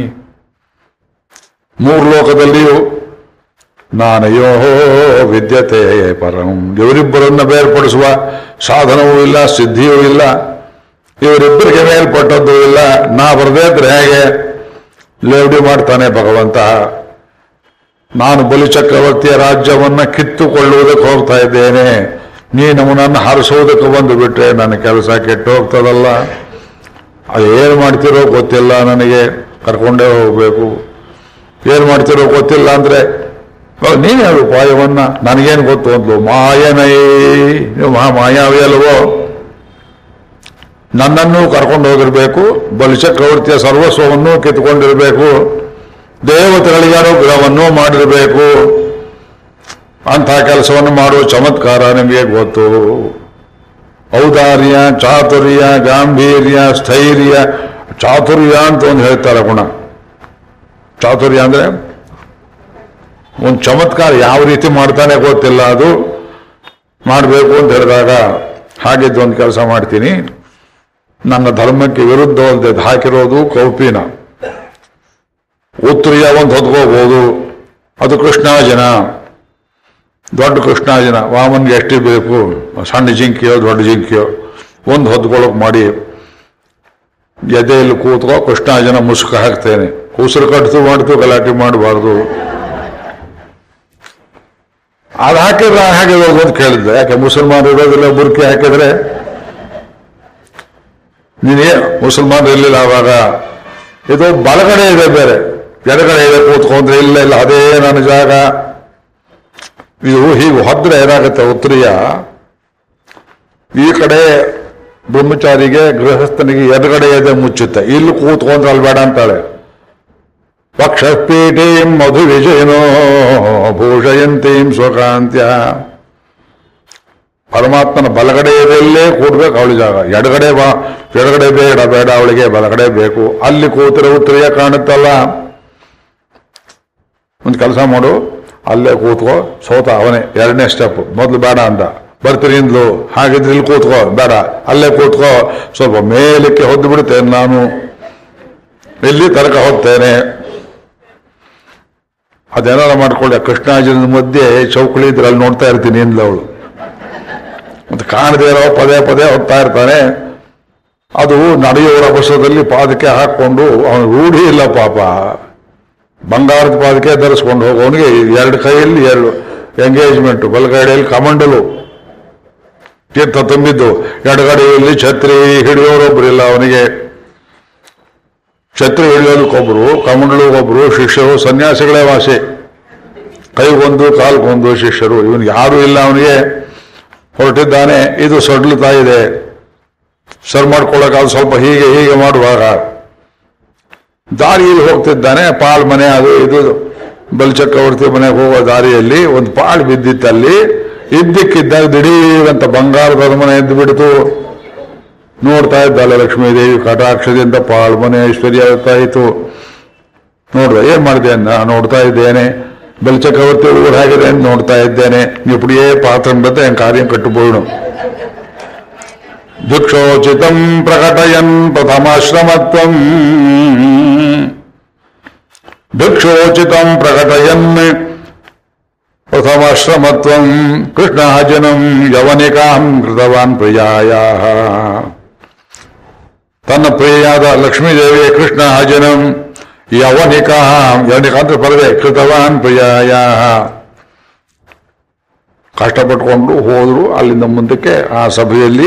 ಮೂರು ಲೋಕದಲ್ಲಿಯೂ ನಾನಯೋ ವಿದ್ಯತೆ ಪರಂ ಇವರಿಬ್ಬರನ್ನ ಬೇರ್ಪಡಿಸುವ ಸಾಧನವೂ ಇಲ್ಲ ಸಿದ್ಧಿಯೂ ಇಲ್ಲ ಇವರಿಬ್ಬರಿಗೆ ಮೇಲ್ಪಟ್ಟದ್ದು ಇಲ್ಲ ನಾ ಬರದೇ ಇದ್ರೆ ಹೇಗೆ ಲೇವಡಿ ಮಾಡ್ತಾನೆ ಭಗವಂತ ನಾನು ಬಲಿಚಕ್ರವರ್ತಿಯ ರಾಜ್ಯವನ್ನ ಕಿತ್ತುಕೊಳ್ಳುವುದಕ್ಕೆ ಹೋಗ್ತಾ ಇದ್ದೇನೆ ನೀನು ನನ್ನ ಹರಿಸೋದಕ್ಕೆ ಬಂದು ಬಿಟ್ರೆ ನನ್ನ ಕೆಲಸ ಕೆಟ್ಟು ಹೋಗ್ತದಲ್ಲ ಅದು ಏನು ಮಾಡ್ತಿರೋ ಗೊತ್ತಿಲ್ಲ ನನಗೆ ಕರ್ಕೊಂಡೇ ಹೋಗ್ಬೇಕು ಏನು ಮಾಡ್ತಿರೋ ಗೊತ್ತಿಲ್ಲ ಅಂದ್ರೆ ಇವಾಗ ನೀನು ಹೇಳು ಉಪಾಯವನ್ನ ನನಗೇನು ಗೊತ್ತು ಅಂದ್ಲು ಮಾಯನೈ ನೀವು ಮಹಾ ಮಾಯಾವಿ ಅಲ್ವೋ ನನ್ನನ್ನು ಕರ್ಕೊಂಡು ಹೋಗಿರ್ಬೇಕು ಬಲಿಚಕ್ರವರ್ತಿಯ ಸರ್ವಸ್ವವನ್ನು ಕಿತ್ಕೊಂಡಿರ್ಬೇಕು ದೇವತೆಗಳಿಗೆ ಅನುಗ್ರಹವನ್ನು ಮಾಡಿರಬೇಕು ಅಂಥ ಕೆಲಸವನ್ನು ಮಾಡುವ ಚಮತ್ಕಾರ ನಿಮಗೆ ಗೊತ್ತು ಔದಾರ್ಯ ಚಾತುರ್ಯ ಗಾಂಭೀರ್ಯ ಸ್ಥೈರ್ಯ ಚಾತುರ್ಯ ಅಂತ ಒಂದು ಹೇಳ್ತಾರೆ ಗುಣ ಚಾತುರ್ಯ ಅಂದ್ರೆ ಒಂದು ಚಮತ್ಕಾರ ಯಾವ ರೀತಿ ಮಾಡ್ತಾನೆ ಗೊತ್ತಿಲ್ಲ ಅದು ಮಾಡಬೇಕು ಅಂತ ಹೇಳಿದಾಗ ಹಾಗಿದ್ದು ಒಂದು ಕೆಲಸ ಮಾಡ್ತೀನಿ ನನ್ನ ಧರ್ಮಕ್ಕೆ ವಿರುದ್ಧವಲ್ಲದೆ ಹಾಕಿರೋದು ಕೌಪಿನ ಉತ್ತರಿಯ ಒಂದು ಹೊತ್ಕೋಬಹುದು ಅದು ಕೃಷ್ಣಾಜನ ದೊಡ್ಡ ಕೃಷ್ಣಾಜನ ವಾಮನ್ಗೆ ಎಷ್ಟು ಬೇಕು ಸಣ್ಣ ಜಿಂಕಿಯೋ ದೊಡ್ಡ ಜಿಂಕಿಯೋ ಒಂದು ಹೊತ್ಕೊಳ್ಳೋಕೆ ಮಾಡಿ ಎದೆಯಲ್ಲಿ ಕೂತ್ಕೋ ಕೃಷ್ಣಾಜನ ಮುಸುಕು ಹಾಕ್ತೇನೆ ಉಸಿರು ಕಟ್ತು ಮಾಡ್ತು ಗಲಾಟೆ ಮಾಡಬಾರ್ದು ಅದು ಹಾಕಿದ್ರೆ ಹಾಕಿದ್ರೆ ಅಂತ ಕೇಳಿದ್ದೆ ಯಾಕೆ ಮುಸಲ್ಮಾನರು ಇರೋದಿಲ್ಲ ಬುರ್ಕಿ ಹಾಕಿದ್ರೆ ನೀನೇ ಮುಸಲ್ಮಾನರು ಇರಲಿಲ್ಲ ಆವಾಗ ಇದು ಬಲಗಡೆ ಇದೆ ಬೇರೆ ಎಡಗಡೆ ಇದೆ ಕೂತ್ಕೊಂಡ್ರೆ ಇಲ್ಲ ಇಲ್ಲ ಅದೇ ನನ್ನ ಜಾಗ ಇದು ಹೀಗೆ ಹೊದ್ರೆ ಏನಾಗುತ್ತೆ ಉತ್ತರೀಯ ಈ ಕಡೆ ಬ್ರಹ್ಮಚಾರಿಗೆ ಗೃಹಸ್ಥನಿಗೆ ಎದುರುಗಡೆ ಇದೆ ಮುಚ್ಚುತ್ತೆ ಇಲ್ಲಿ ಕೂತ್ಕೊಂಡ್ರೆ ಅಲ್ಲಿ ಬೇಡ ಅಂತಾಳೆ ಪಕ್ಷಪೀಠೀಂ ಮಧು ವಿಜಯನೋ ಭೂಷಯಂತೀಂ ಸ್ವಕಾಂತ್ಯ ಪರಮಾತ್ಮನ ಬಲಗಡೆ ಇದೆಲ್ಲೇ ಕೂಡ್ಬೇಕು ಅವಳಿ ಜಾಗ ಎಡಗಡೆ ಬಾ ಎಡಗಡೆ ಬೇಡ ಬೇಡ ಅವಳಿಗೆ ಬಲಗಡೆ ಬೇಕು ಅಲ್ಲಿ ಕೂತರೆ ಉತ್ತರಿಯ ಕಾಣುತ್ತಲ್ಲ ಒಂದು ಕೆಲಸ ಮಾಡು ಅಲ್ಲೇ ಕೂತ್ಕೋ ಸೋತ ಅವನೇ ಎರಡನೇ ಸ್ಟೆಪ್ ಮೊದಲು ಬೇಡ ಅಂದ ಬರ್ತೀನಿ ಇಂದ್ಲು ಹಾಗಿದ್ರೆ ಇಲ್ಲಿ ಕೂತ್ಕೋ ಬೇಡ ಅಲ್ಲೇ ಕೂತ್ಕೋ ಸ್ವಲ್ಪ ಮೇಲಕ್ಕೆ ಹೊದ್ದು ಬಿಡುತ್ತೇನೆ ನಾನು ಇಲ್ಲಿ ತನಕ ಹೋಗ್ತೇನೆ ಅದೇನಾರ ಮಾಡ್ಕೊಳ್ಳಿ ಆ ಕೃಷ್ಣಾರ್ಜುನನ ಮಧ್ಯೆ ಚೌಕಳಿ ಇದ್ರೆ ಅಲ್ಲಿ ನೋಡ್ತಾ ಇರ್ತೀನಿ ಇಂದ್ಲು ಅವಳು ಮತ್ತೆ ಕಾಣದೇ ಇರೋ ಪದೇ ಪದೇ ಹೋಗ್ತಾ ಇರ್ತಾನೆ ಅದು ನಡೆಯುವ ಬಸದಲ್ಲಿ ಪಾದಕ್ಕೆ ಹಾಕೊಂಡು ಅವನು ರೂಢಿ ಇಲ್ಲ ಪಾಪ ಬಂಗಾರದ ಪಾದಕ್ಕೆ ಧರಿಸ್ಕೊಂಡು ಹೋಗೋನಿಗೆ ಎರಡು ಕೈಯಲ್ಲಿ ಎರಡು ಎಂಗೇಜ್ಮೆಂಟ್ ಬಲಗಡೆಯಲ್ಲಿ ಕಮಂಡಲು ತೀರ್ಥ ತುಂಬಿದ್ದು ಎಡಗಡೆಯಲ್ಲಿ ಛತ್ರಿ ಹಿಡಿಯೋರೊಬ್ಬರಿಲ್ಲ ಅವನಿಗೆ ಛತ್ರಿ ಹಿಡಿಯೋದಕ್ಕೊಬ್ರು ಕಮಂಡಲಿಗೊಬ್ರು ಶಿಷ್ಯರು ಸನ್ಯಾಸಿಗಳೇ ವಾಸಿ ಕೈಗೊಂದು ಕಾಲ್ಗೊಂದು ಶಿಷ್ಯರು ಇವನು ಯಾರೂ ಇಲ್ಲ ಅವನಿಗೆ ಹೊರಟಿದ್ದಾನೆ ಇದು ಸೊಡ್ಲುತ್ತಾ ಇದೆ ಸರ್ ಮಾಡ್ಕೊಳ್ಳೋಕೆ ಅದು ಸ್ವಲ್ಪ ಹೀಗೆ ಹೀಗೆ ಮಾಡುವಾಗ ದಾರಿಯಲ್ಲಿ ಹೋಗ್ತಿದ್ದಾನೆ ಪಾಲ್ ಮನೆ ಅದು ಇದು ಬಲಚಕ್ರವರ್ತಿ ಮನೆಗೆ ಹೋಗೋ ದಾರಿಯಲ್ಲಿ ಒಂದು ಪಾಳು ಬಿದ್ದಿತ್ತಲ್ಲಿ ಇದ್ದಕ್ಕಿದ್ದಾಗ ದಿಢೀರಂತ ಬಂಗಾರದ ಮನೆ ಎದ್ದು ಬಿಡ್ತು ನೋಡ್ತಾ ಇದ್ದಾಳೆ ಲಕ್ಷ್ಮೀದೇವಿ ಕಟಾಕ್ಷದಿಂದ ಪಾಳು ಮನೆ ಐಶ್ವರ್ಯ ಆಗ್ತಾ ಇತ್ತು ನೋಡ್ದೆ ಏನ್ ಮಾಡಿದೆ ಅನ್ನ ನೋಡ್ತಾ ಇದ್ದೇನೆ ಬಲಚಕ್ರವರ್ತಿ ಊರು ಹೇಗಿದೆ ಅಂತ ನೋಡ್ತಾ ಇದ್ದೇನೆ ಇಪ್ಪಡಿಯೇ ಪಾತ್ರ ಬತ್ತೆ ಎನ್ ಕಾರ್ಯ ಕಟ್ಟುಬೋಳು ಭಿಕ್ಷೋಚಿತಂ ಪ್ರಕಟಯನ್ ಪ್ರಥಮಾಶ್ರಮತ್ವಂ ಭಿಕ್ಷೋಚಿತಂ ಪ್ರಕಟಯನ್ ಪ್ರಥಮಾಶ್ರಮತ್ವಂ ಕೃಷ್ಣಾಜನಂ ಯವನಿಕಾಂ ಕೃತವಾನ್ ಪ್ರಿಯಾಯ ತನ್ನ ಪ್ರಿಯಾದ ಲಕ್ಷ್ಮೀದೇವಿ ಕೃಷ್ಣ ಅಜನಂ ಯವನಿಕಾ ಯವನಿಕ ಅಂತ ಪರದೆ ಕೃತವಾನ್ ಪ್ರಿಯಾಯ ಕಷ್ಟಪಟ್ಕೊಂಡು ಹೋದ್ರು ಅಲ್ಲಿಂದ ಮುಂದಕ್ಕೆ ಆ ಸಭೆಯಲ್ಲಿ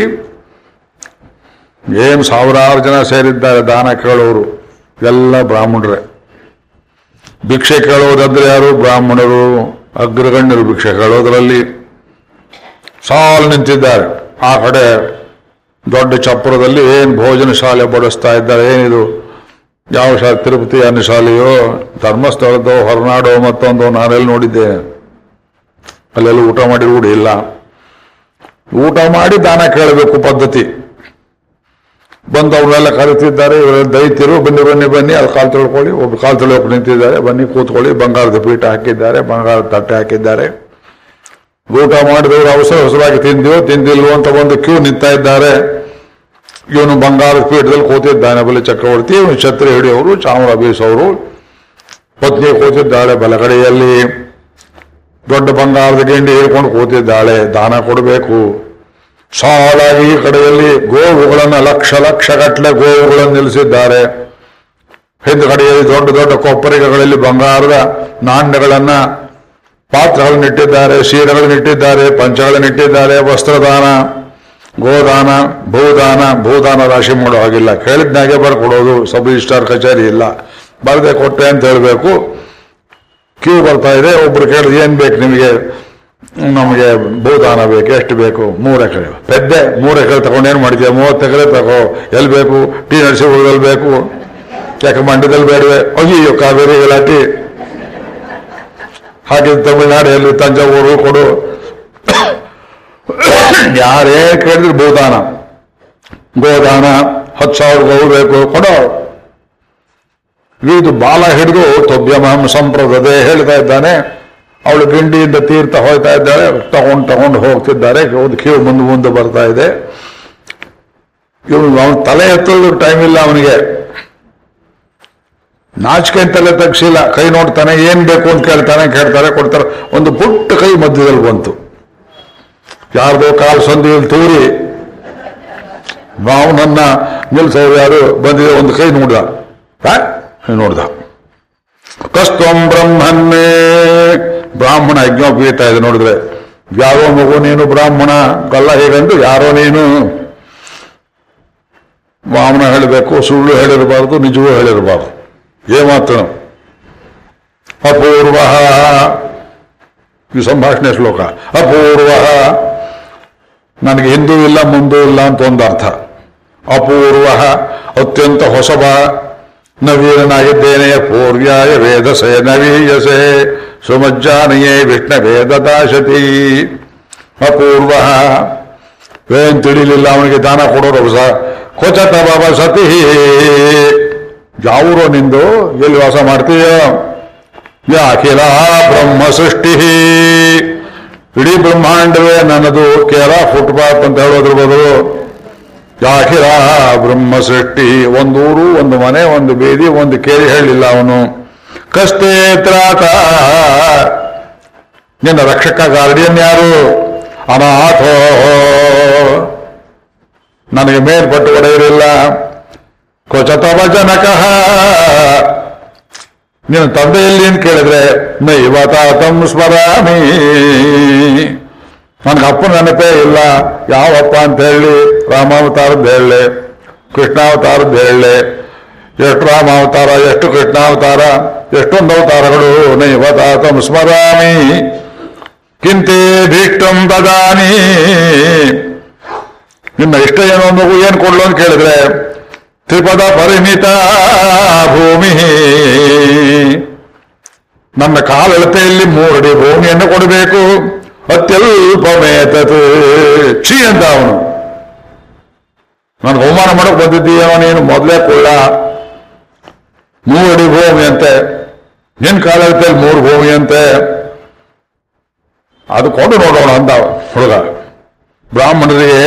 ಏನು ಸಾವಿರಾರು ಜನ ಸೇರಿದ್ದಾರೆ ದಾನ ಕೇಳೋರು ಎಲ್ಲ ಬ್ರಾಹ್ಮಣರೇ ಭಿಕ್ಷೆ ಕೇಳೋದಂದ್ರೆ ಯಾರು ಬ್ರಾಹ್ಮಣರು ಅಗ್ರಗಣ್ಯರು ಭಿಕ್ಷೆ ಕೇಳೋದ್ರಲ್ಲಿ ಸಾಲು ನಿಂತಿದ್ದಾರೆ ಆ ಕಡೆ ದೊಡ್ಡ ಚಪ್ಪರದಲ್ಲಿ ಏನು ಭೋಜನ ಶಾಲೆ ಬಡಿಸ್ತಾ ಇದ್ದಾರೆ ಏನಿದು ಯಾವ ಶಾಲೆ ತಿರುಪತಿ ಅನ್ನ ಶಾಲೆಯೋ ಧರ್ಮಸ್ಥಳದೋ ಹೊರನಾಡೋ ಮತ್ತೊಂದು ನಾನೆಲ್ಲಿ ನೋಡಿದ್ದೇನೆ ಅಲ್ಲೆಲ್ಲ ಊಟ ಮಾಡಿ ರೂಢಿ ಇಲ್ಲ ಊಟ ಮಾಡಿ ದಾನ ಕೇಳಬೇಕು ಪದ್ಧತಿ ಬಂದು ಅವ್ರನ್ನೆಲ್ಲ ಕರೀತಿದ್ದಾರೆ ಇವರೆಲ್ಲ ದೈತ್ಯರು ಬನ್ನಿ ಬನ್ನಿ ಬನ್ನಿ ಅಲ್ಲಿ ಕಾಲು ತೊಳ್ಕೊಳ್ಳಿ ಒಬ್ಬ ಕಾಲು ತೊಳೆಯೋಕೆ ನಿಂತಿದ್ದಾರೆ ಬನ್ನಿ ಕೂತ್ಕೊಳ್ಳಿ ಬಂಗಾರದ ಪೀಠ ಹಾಕಿದ್ದಾರೆ ಬಂಗಾರದ ತಟ್ಟೆ ಹಾಕಿದ್ದಾರೆ ಊಟ ಮಾಡಿದವರು ಅವಸರ ಅವಸರವಾಗಿ ತಿಂದಿವೋ ತಿಂದಿಲ್ವೋ ಅಂತ ಒಂದು ಕ್ಯೂ ನಿಂತಾ ಇದ್ದಾರೆ ಇವನು ಬಂಗಾರದ ಪೀಠದಲ್ಲಿ ಕೂತಿದ್ದಾನೆ ಬಲಿ ಚಕ್ರವರ್ತಿ ಇವನು ಛತ್ರಿ ಹಿಡಿಯೋರು ಚಾಮರ ಬೀಸೋರು ಪತ್ನಿ ಕೂತಿದ್ದಾಳೆ ಬಲಗಡೆಯಲ್ಲಿ ದೊಡ್ಡ ಬಂಗಾರದ ಗಿಂಡಿ ಹಿಡ್ಕೊಂಡು ಕೂತಿದ್ದಾಳೆ ದಾನ ಕೊಡಬೇಕು ಸಾಲಾಗಿ ಈ ಕಡೆಯಲ್ಲಿ ಗೋವುಗಳನ್ನು ಲಕ್ಷ ಲಕ್ಷ ಗಟ್ಟಲೆ ಗೋವುಗಳನ್ನು ನಿಲ್ಲಿಸಿದ್ದಾರೆ ಹಿಂದುಗಡೆಯಲ್ಲಿ ದೊಡ್ಡ ದೊಡ್ಡ ಕೊಪ್ಪರಿಗೆಗಳಲ್ಲಿ ಬಂಗಾರದ ನಾಣ್ಯಗಳನ್ನ ಪಾತ್ರಗಳನ್ನು ಇಟ್ಟಿದ್ದಾರೆ ಸೀರೆಗಳನ್ನು ಇಟ್ಟಿದ್ದಾರೆ ಪಂಚಗಳನ್ನು ಇಟ್ಟಿದ್ದಾರೆ ವಸ್ತ್ರದಾನ ಗೋದಾನ ಭೂದಾನ ಭೂದಾನ ರಾಶಿ ಮಾಡೋ ಹಾಗಿಲ್ಲ ಕೇಳಿದ್ನಾಗೆ ಬರ್ಕೊಡೋದು ಸಬ್ ರಿಜಿಸ್ಟ್ರಾರ್ ಕಚೇರಿ ಇಲ್ಲ ಬರದೆ ಕೊಟ್ಟೆ ಅಂತ ಹೇಳಬೇಕು ಕ್ಯೂ ಬರ್ತಾ ಇದೆ ಒಬ್ರು ಕೇಳಿದ್ರೆ ಏನ್ ಬೇಕು ನಿಮಗೆ ನಮಗೆ ಭೂದಾನ ಬೇಕು ಎಷ್ಟು ಬೇಕು ಮೂರು ಎಕರೆ ಪೆದ್ದೆ ಮೂರು ಎಕರೆ ತಗೊಂಡು ಏನು ಮಾಡಿದ್ಯಾ ಮೂವತ್ತು ಎಕರೆ ತಗೋ ಎಲ್ಲಿ ಬೇಕು ಟಿ ನರಸಿಂಹದಲ್ಲಿ ಬೇಕು ಯಾಕೆ ಮಂಡ್ಯದಲ್ಲಿ ಬೇಡವೆ ಅಯ್ಯೋ ಕಾವೇರಿ ಗಲಾಟಿ ಹಾಗೆ ತಮಿಳುನಾಡು ಎಲ್ಲಿ ತಂಜಾವೂರು ಕೊಡು ಯಾರೇ ಕೇಳಿದ್ರು ಭೂದಾನ ಗೋದಾನ ಹತ್ತು ಸಾವಿರ ಗೋವು ಬೇಕು ಕೊಡೋ ಇದು ಬಾಲ ಹಿಡಿದು ತೊಬ್ಯಮಹಂ ಸಂಪ್ರದದೆ ಹೇಳ್ತಾ ಇದ್ದಾನೆ ಅವಳು ಗಿಂಡಿಯಿಂದ ತೀರ್ಥ ಹೋಗ್ತಾ ಇದ್ದಾಳೆ ತಗೊಂಡು ತಗೊಂಡು ಹೋಗ್ತಿದ್ದಾರೆ ಒಂದು ಕ್ಯೂ ಮುಂದೆ ಮುಂದೆ ಬರ್ತಾ ಇದೆ ಇವನು ಅವನ ತಲೆ ಎತ್ತೋದು ಟೈಮ್ ಇಲ್ಲ ಅವನಿಗೆ ನಾಚಿಕೆ ತಲೆ ತಗ್ಸಿಲ್ಲ ಕೈ ನೋಡ್ತಾನೆ ಏನ್ ಬೇಕು ಅಂತ ಕೇಳ್ತಾನೆ ಕೇಳ್ತಾರೆ ಕೊಡ್ತಾರೆ ಒಂದು ಪುಟ್ಟ ಕೈ ಮಧ್ಯದಲ್ಲಿ ಬಂತು ಯಾರ್ದೋ ಕಾಲು ಸಂದಿಯಲ್ಲಿ ತೂರಿ ನಾವು ನನ್ನ ನಿಲ್ಸೋರು ಯಾರು ಬಂದಿದೆ ಒಂದು ಕೈ ನೋಡ್ದ ಆ? ನೋಡ್ದ ಕಸ್ತಂ ಬ್ರಹ್ಮನ್ನೇ ಬ್ರಾಹ್ಮಣ ಯಜ್ಞೋಪೀತ ಇದೆ ನೋಡಿದ್ರೆ ಯಾರೋ ಮಗು ನೀನು ಬ್ರಾಹ್ಮಣ ಕಲ್ಲ ಹೇಗಂದು ಯಾರೋ ನೀನು ವಾಮನ ಹೇಳಬೇಕು ಸುಳ್ಳು ಹೇಳಿರಬಾರ್ದು ನಿಜವೂ ಹೇಳಿರಬಾರ್ದು ಏ ಮಾತು ಅಪೂರ್ವ ಈ ಸಂಭಾಷಣೆ ಶ್ಲೋಕ ಅಪೂರ್ವ ನನಗೆ ಹಿಂದೂ ಇಲ್ಲ ಮುಂದೂ ಇಲ್ಲ ಅಂತ ಒಂದು ಅರ್ಥ ಅಪೂರ್ವ ಅತ್ಯಂತ ಹೊಸಬ ನವೀನನಾಗಿದ್ದೇನೆ ಪೂರ್ವ್ಯಾಯ ವೇದಸೆ ನವೀಯಸೆ ಸುಮಜ್ಜಾನಯೇ ವಿಷ್ಣವೇ ದದಾಶತಿ ಅಪೂರ್ವ ಏನ್ ತಿಳಿಲಿಲ್ಲ ಅವನಿಗೆ ದಾನ ಕೊಡೋರು ಹೊಸ ಕೊಚತ ಬಾಬಾ ಸತಿ ಯಾವೂರೋ ನಿಂದು ಎಲ್ಲಿ ವಾಸ ಮಾಡ್ತೀಯೋ ಯಾ ಅಖಿಲ ಬ್ರಹ್ಮ ಸೃಷ್ಟಿ ಇಡೀ ಬ್ರಹ್ಮಾಂಡವೇ ನನ್ನದು ಕೇರ ಫುಟ್ಪಾತ್ ಅಂತ ಹೇಳೋದ್ರ ಬದಲು ಯಾಖಿರ ಬ್ರಹ್ಮ ಸೃಷ್ಟಿ ಒಂದು ಊರು ಒಂದು ಮನೆ ಒಂದು ಬೀದಿ ಒಂದು ಕೇಳಿ ಹೇಳಿಲ್ಲ ಅವನು ಕಷ್ಟೇ ತ್ರಾತ ನಿನ್ನ ರಕ್ಷಕ ಗಾರ್ಡಿಯನ್ ಯಾರು ಅನಾಥೋ ನನಗೆ ಮೇಲ್ಪಟ್ಟು ಒಡೆಯರಿಲ್ಲ ಕ್ವಚತವ ಜನಕಃ ನಿನ್ನ ತಂದೆಯಲ್ಲಿ ಅಂತ ಕೇಳಿದ್ರೆ ನೈವ ತಾತಂ ಸ್ಮರಾಮಿ ನನಗೆ ಅಪ್ಪನ ನೆನಪೇ ಇಲ್ಲ ಯಾವಪ್ಪ ಅಂತ ಹೇಳಿ ರಾಮಾವತಾರದ್ದು ಹೇಳಲೆ ಕೃಷ್ಣಾವತಾರದ್ದು ಹೇಳಲೆ ಎಷ್ಟು ರಾಮಾವತಾರ ಎಷ್ಟು ಕೃಷ್ಣಾವತಾರ ಎಷ್ಟೊಂದು ಅವತಾರಗಳು ನೈವ ತಾತಂ ಸ್ಮರಾಮಿ ಕಿಂತೆ ಭೀಷ್ಟಂ ದದಾನಿ ನಿನ್ನ ಇಷ್ಟ ಏನು ಮಗು ಏನು ಕೊಡ್ಲು ಅಂತ ಕೇಳಿದ್ರೆ ತ್ರಿಪದ ಪರಿಮಿತ ಭೂಮಿ ನನ್ನ ಕಾಲಳತೆಯಲ್ಲಿ ಮೂರಡಿ ಭೂಮಿಯನ್ನು ಕೊಡಬೇಕು ಅತ್ಯಲ್ಪ ಮೇತತ್ ಛೀ ಅಂತ ಅವನು ನನಗೆ ಅವಮಾನ ಮಾಡಕ್ ಬಂದಿದ್ದೀಯ ನೀನು ಮೊದಲೇ ಕೊಳ್ಳ ಮೂರಡಿ ಭೂಮಿ ಅಂತೆ ನಿನ್ ಕಾಲಳತೆಯಲ್ಲಿ ಮೂರು ಭೂಮಿ ಅಂತೆ ಅದು ಕೊಂಡು ನೋಡೋಣ ಅಂದ ಹುಡುಗ ಬ್ರಾಹ್ಮಣರಿಗೆ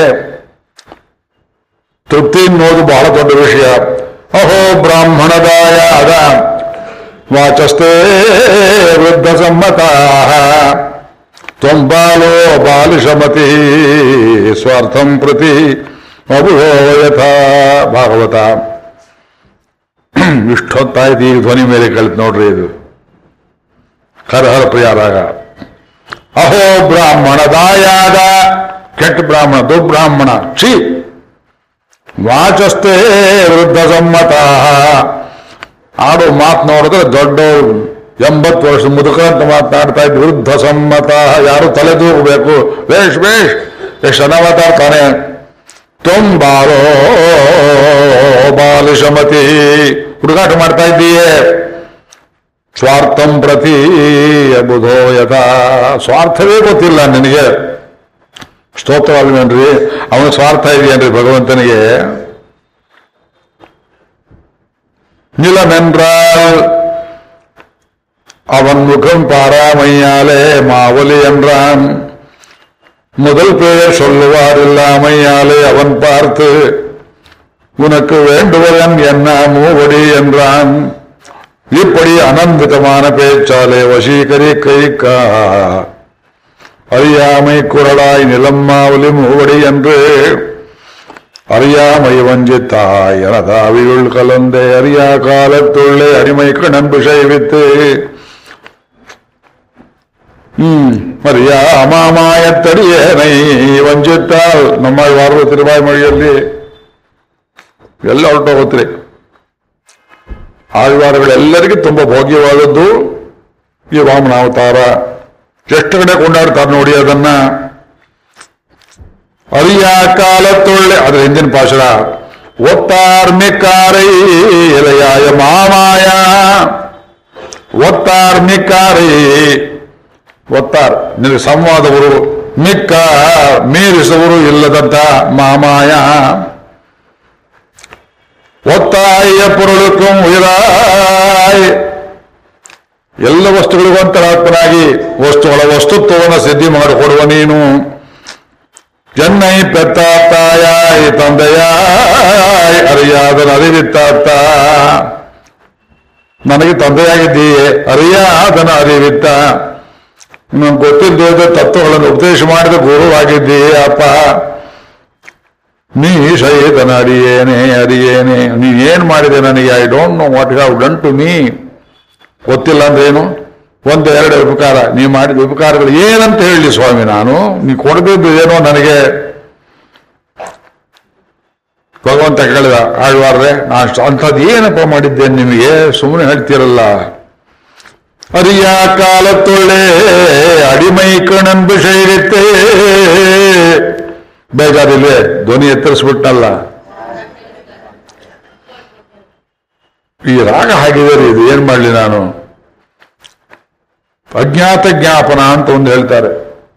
ತೃಪ್ತಿ ಅನ್ನೋದು ಬಹಳ ದೊಡ್ಡ ವಿಷಯ ಅಹೋ ಬ್ರಾಹ್ಮಣದಾಯ ಅದ ವಾಚಸ್ತೆ ವೃದ್ಧ ಸಮ್ಮತ ತ್ವಂಬಾಲೋ ಬಾಲಿಶಮತಿ ಸ್ವಾರ್ಥಂ ಪ್ರತಿ ಅಭುವೋ ಯಥಾ ಭಾಗವತ ಇಷ್ಟೊತ್ತಾಯ್ತು ಈಗ ಧ್ವನಿ ಮೇಲೆ ಕಲಿತು ನೋಡ್ರಿ ಇದು ಹರಹರ ಪ್ರಿಯರಾಗ ಅಹೋ ಬ್ರಾಹ್ಮಣದಾಯಾದ ಕೆಟ್ಟ ಬ್ರಾಹ್ಮಣ ದುರ್ಬ್ರಾಹ್ಮಣ ಛೀ ವಾಚಸ್ತೆ ವೃದ್ಧ ಸಮ್ಮತ ಆಡೋ ಮಾತು ನೋಡಿದ್ರೆ ದೊಡ್ಡ ಎಂಬತ್ತು ವರ್ಷ ಮುದುಕ ಅಂತ ಮಾತನಾಡ್ತಾ ಇದ್ದು ವೃದ್ಧ ಸಮ್ಮತ ಯಾರು ತಲೆದೂಗಬೇಕು ಬೇಷ್ ಬೇಷ್ ಎಷ್ಟು ಜನ ಮಾತಾಡ್ತಾನೆ ತೊಂಬಾರೋ ಬಾಲಿಶಮತಿ ಹುಡುಗಾಟ ಮಾಡ್ತಾ ಇದ್ದೀಯೇ ಸ್ವಾರ್ಥಂ ಪ್ರತಿ ಬುಧೋ ಯಥಾ ಸ್ವಾರ್ಥವೇ ಗೊತ್ತಿಲ್ಲ ನಿನಗೆ ಸ್ತೋತ್ರವಾಗವೇನ್ರಿ ಅವನ ಸ್ವಾರ್ಥ ಇದೆಯೇನ್ರಿ ಭಗವಂತನಿಗೆ நிலமென்றால் அவன் முகம் பாராமையாலே மாவலி என்றான் முதல் பெயர் சொல்லுவார் இல்லாமையாலே அவன் பார்த்து உனக்கு வேண்டுவதன் என்ன மூவடி என்றான் இப்படி அனந்திதமான பேச்சாலே வசீகரி கைக்கா அறியாமை குரலாய் நிலம் மாவலி மூவடி என்று அறியாமை வஞ்சித்தாய் எனதாவியுள் கலந்தே அறியா காலத்துள்ளே அடிமைக்கு நன்பு செய்வித்து ம் அறியா ಅಮಾಮಾಯತ್ತಡಿಯೇನೈ ವಂಚಿತ್ತಾಲ್ ನಮ್ಮ ವಾರದ ತಿರುವಾಯ್ಮೊழிಯಲ್ಲಿ ಎಲ್ಲ ಹೊರಟೋಗುತ್ರಿ ಆಳ್ವಾರಗಳೆಲ್ಲರಿಗೂ ತುಂಬಾ ಭೋಗ್ಯವಾದದ್ದು ಈ ವಾಮನಾವತಾರ ಎಷ್ಟು ಕಡೆ ಕೊಂಡಾಡ್ತಾರೆ ನೋಡಿ ಅದನ್ನ ಅರಿಯ ಕಾಲತ್ತೊಳ್ಳೆ ಅದರ ಹಿಂದಿನ ಪಾಶರ ಒತ್ತಾರ್ಮಿಕಾರೈ ಎಲೆಯಾಯ ಮಾಮಾಯ ಒತ್ತಾರ್ಮಿಕಾರೈ ಒತ್ತಾರ್ ನಿನಗೆ ಸಂವಾದವರು ಮಿಕ್ಕ ಮೀರಿಸುವರು ಇಲ್ಲದಂತ ಮಾಮಾಯ ಒತ್ತಾಯ ಪುರುಳುಕು ಉಯಿರಾಯ್ ಎಲ್ಲ ವಸ್ತುಗಳಿಗೂ ಅಂತರಾತ್ಮನಾಗಿ ವಸ್ತುಗಳ ವಸ್ತುತ್ವವನ್ನು ಸಿದ್ಧಿ ಮಾಡಿಕೊಡುವ ನೀನು என்னை பெத்தாத்தாயாய் ತಂದೆಯಾಯ್ ಅರಿಯಾದನ ಅರಿವಿತ್ತಾತ್ತ ನನಗೆ ತಂದೆಯಾಗಿದ್ದೀಯೇ ಅರಿಯಾದನ ಅರಿವಿತ್ತ ನನಗೆ ಗೊತ್ತಿಲ್ಲದ ತತ್ವಗಳನ್ನು ಉಪದೇಶ ಮಾಡಿದ ಗುರುವಾಗಿದ್ದೀಯೇ ಅಪ್ಪ ನೀ ಸಹಿತನ ಅರಿಯೇನೆ ಅರಿಯೇನೆ ನೀನೇನ್ ಮಾಡಿದೆ ನನಗೆ I don't know what have done to me ಗೊತ್ತಿಲ್ಲ ಅಂದ್ರೆ ಏನು ಒಂದು ಎರಡು ಉಪಕಾರ ನೀವು ಮಾಡಿದ ಉಪಕಾರಗಳು ಏನಂತ ಹೇಳಿ ಸ್ವಾಮಿ ನಾನು ನೀವು ಕೊಡಬೇಕು ಏನೋ ನನಗೆ ಭಗವಂತ ಕೇಳಿದ ಆಳ್ವಾರ್ರೆ ನಾನು ಅಂಥದ್ದು ಏನಪ್ಪ ಮಾಡಿದ್ದೇನೆ ನಿಮಗೆ ಸುಮ್ಮನೆ ಹೇಳ್ತೀರಲ್ಲ ಅರಿಯ ಕಾಲ ತೊಳ್ಳೆ ಅಡಿಮೈ ಕಣನ್ ಬಿಷೈರಿತ್ತೆ ಬೇಜಾರಿಲ್ವೇ ಧ್ವನಿ ಎತ್ತರಿಸ್ಬಿಟ್ನಲ್ಲ ಈ ರಾಗ ಹಾಗಿದೆ ರೀ ಇದು ಏನ್ ಮಾಡ್ಲಿ ನಾನು ಅಜ್ಞಾತ ಜ್ಞಾಪನ ಅಂತ ಒಂದು ಹೇಳ್ತಾರೆ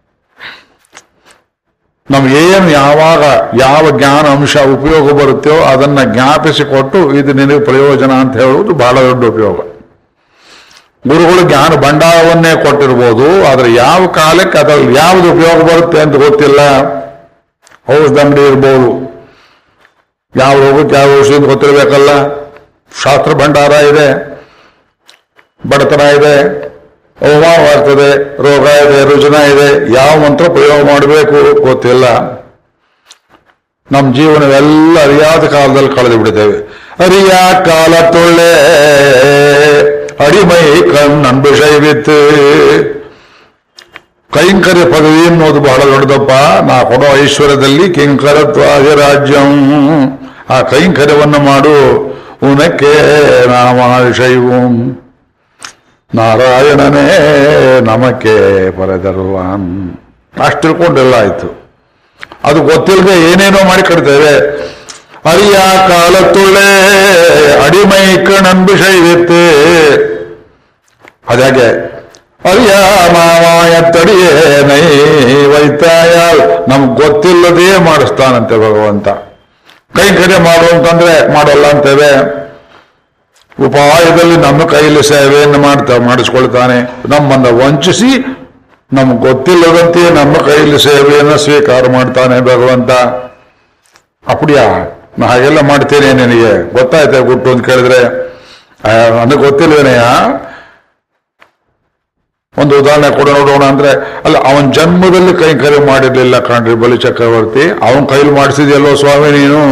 ನಮಗೇನು ಯಾವಾಗ ಯಾವ ಜ್ಞಾನ ಅಂಶ ಉಪಯೋಗ ಬರುತ್ತೋ ಅದನ್ನ ಜ್ಞಾಪಿಸಿಕೊಟ್ಟು ಇದು ನಿನಗೆ ಪ್ರಯೋಜನ ಅಂತ ಹೇಳುವುದು ಬಹಳ ದೊಡ್ಡ ಉಪಯೋಗ ಗುರುಗಳು ಜ್ಞಾನ ಭಂಡಾರವನ್ನೇ ಕೊಟ್ಟಿರ್ಬೋದು ಆದ್ರೆ ಯಾವ ಕಾಲಕ್ಕೆ ಅದರಲ್ಲಿ ಯಾವುದು ಉಪಯೋಗ ಬರುತ್ತೆ ಅಂತ ಗೊತ್ತಿಲ್ಲ ಔಷಧಂಗಡಿ ಇರ್ಬೋದು ಯಾವ ರೋಗಕ್ಕೆ ಯಾವ ಔಷಧಿ ಅಂತ ಗೊತ್ತಿರಬೇಕಲ್ಲ ಶಾಸ್ತ್ರ ಭಂಡಾರ ಇದೆ ಬಡತನ ಇದೆ ಅವಮಾನ ಆಗ್ತದೆ ರೋಗ ಇದೆ ರುಜನ ಇದೆ ಯಾವ ಮಂತ್ರ ಪ್ರಯೋಗ ಮಾಡಬೇಕು ಗೊತ್ತಿಲ್ಲ ನಮ್ಮ ಜೀವನವೆಲ್ಲ ಅರಿಯಾದ ಕಾಲದಲ್ಲಿ ಕಳೆದು ಬಿಡ್ತೇವೆ ಅರಿಯ ಕಾಲ ತೊಳ್ಳೆ ಅಡಿಮೈ ಕಣ್ಣನ್ ವಿಷಯವಿತ್ತು ಕೈಂಕರ್ಯ ಪದವಿ ಅನ್ನೋದು ಬಹಳ ದೊಡ್ಡದಪ್ಪ ನಾ ಕೊಡೋ ಐಶ್ವರ್ಯದಲ್ಲಿ ಕಿಂಕರತ್ವಾದಿ ರಾಜ್ಯಂ ಆ ಕೈಂಕರ್ಯವನ್ನು ಮಾಡು ಉನಕ್ಕೆ ನಾಮ ವಿಷಯವಂ ನಾರಾಯಣನೇ ನಮಕ್ಕೆ ಪರದರುವಾನ್ ಅಷ್ಟು ತಿಳ್ಕೊಂಡೆಲ್ಲ ಆಯ್ತು ಅದು ಗೊತ್ತಿಲ್ಲದೆ ಏನೇನೋ ಮಾಡಿ ಕಟ್ತೇವೆ ಅರಿಯ ಕಾಲ ತುಳ್ಳೆ ಅಡಿಮೈ ಕಣನ್ ವಿಷಯವಿತ್ತೆ ಅದಾಗೆ ಅರಿಯ ಮಾವಾಯ ತಡಿಯೇ ನೈ ವೈತಾಯ ನಮ್ಗೆ ಗೊತ್ತಿಲ್ಲದೇ ಮಾಡಿಸ್ತಾನಂತೆ ಭಗವಂತ ಕೈ ಕಡೆ ಮಾಡು ಅಂತಂದ್ರೆ ಮಾಡಲ್ಲ ಅಂತೇವೆ ಉಪಾಯದಲ್ಲಿ ನಮ್ಮ ಕೈಯಲ್ಲಿ ಸೇವೆಯನ್ನು ಮಾಡ್ತಾ ಮಾಡಿಸ್ಕೊಳ್ತಾನೆ ನಮ್ಮನ್ನ ವಂಚಿಸಿ ನಮ್ಗೆ ಗೊತ್ತಿಲ್ಲದಂತೆ ನಮ್ಮ ಕೈಯಲ್ಲಿ ಸೇವೆಯನ್ನು ಸ್ವೀಕಾರ ಮಾಡ್ತಾನೆ ಭಗವಂತ ಅಪ್ಪಡಿಯಾ ನಾ ಹಾಗೆಲ್ಲ ಮಾಡ್ತೇನೆ ನಿನಗೆ ಗೊತ್ತಾಯ್ತಾ ಗುಟ್ಟು ಅಂತ ಕೇಳಿದ್ರೆ ಆ, ನನಗೆ ಗೊತ್ತಿಲ್ವೇನೆಯ ಒಂದು ಉದಾಹರಣೆ ಕೊಡ ನೋಡೋಣ ಅಂದ್ರೆ ಅಲ್ಲ ಅವನ ಜನ್ಮದಲ್ಲಿ ಕೈಂಕರ್ಯ ಮಾಡಿರ್ಲಿಲ್ಲ ಕಾಣ್ರಿ ಬಲಿ ಚಕ್ರವರ್ತಿ ಅವನ ಕೈಲಿ ಮಾಡಿಸಿದ್ಯಲ್ಲೋ ಸ್ವಾಮಿ ನೀನು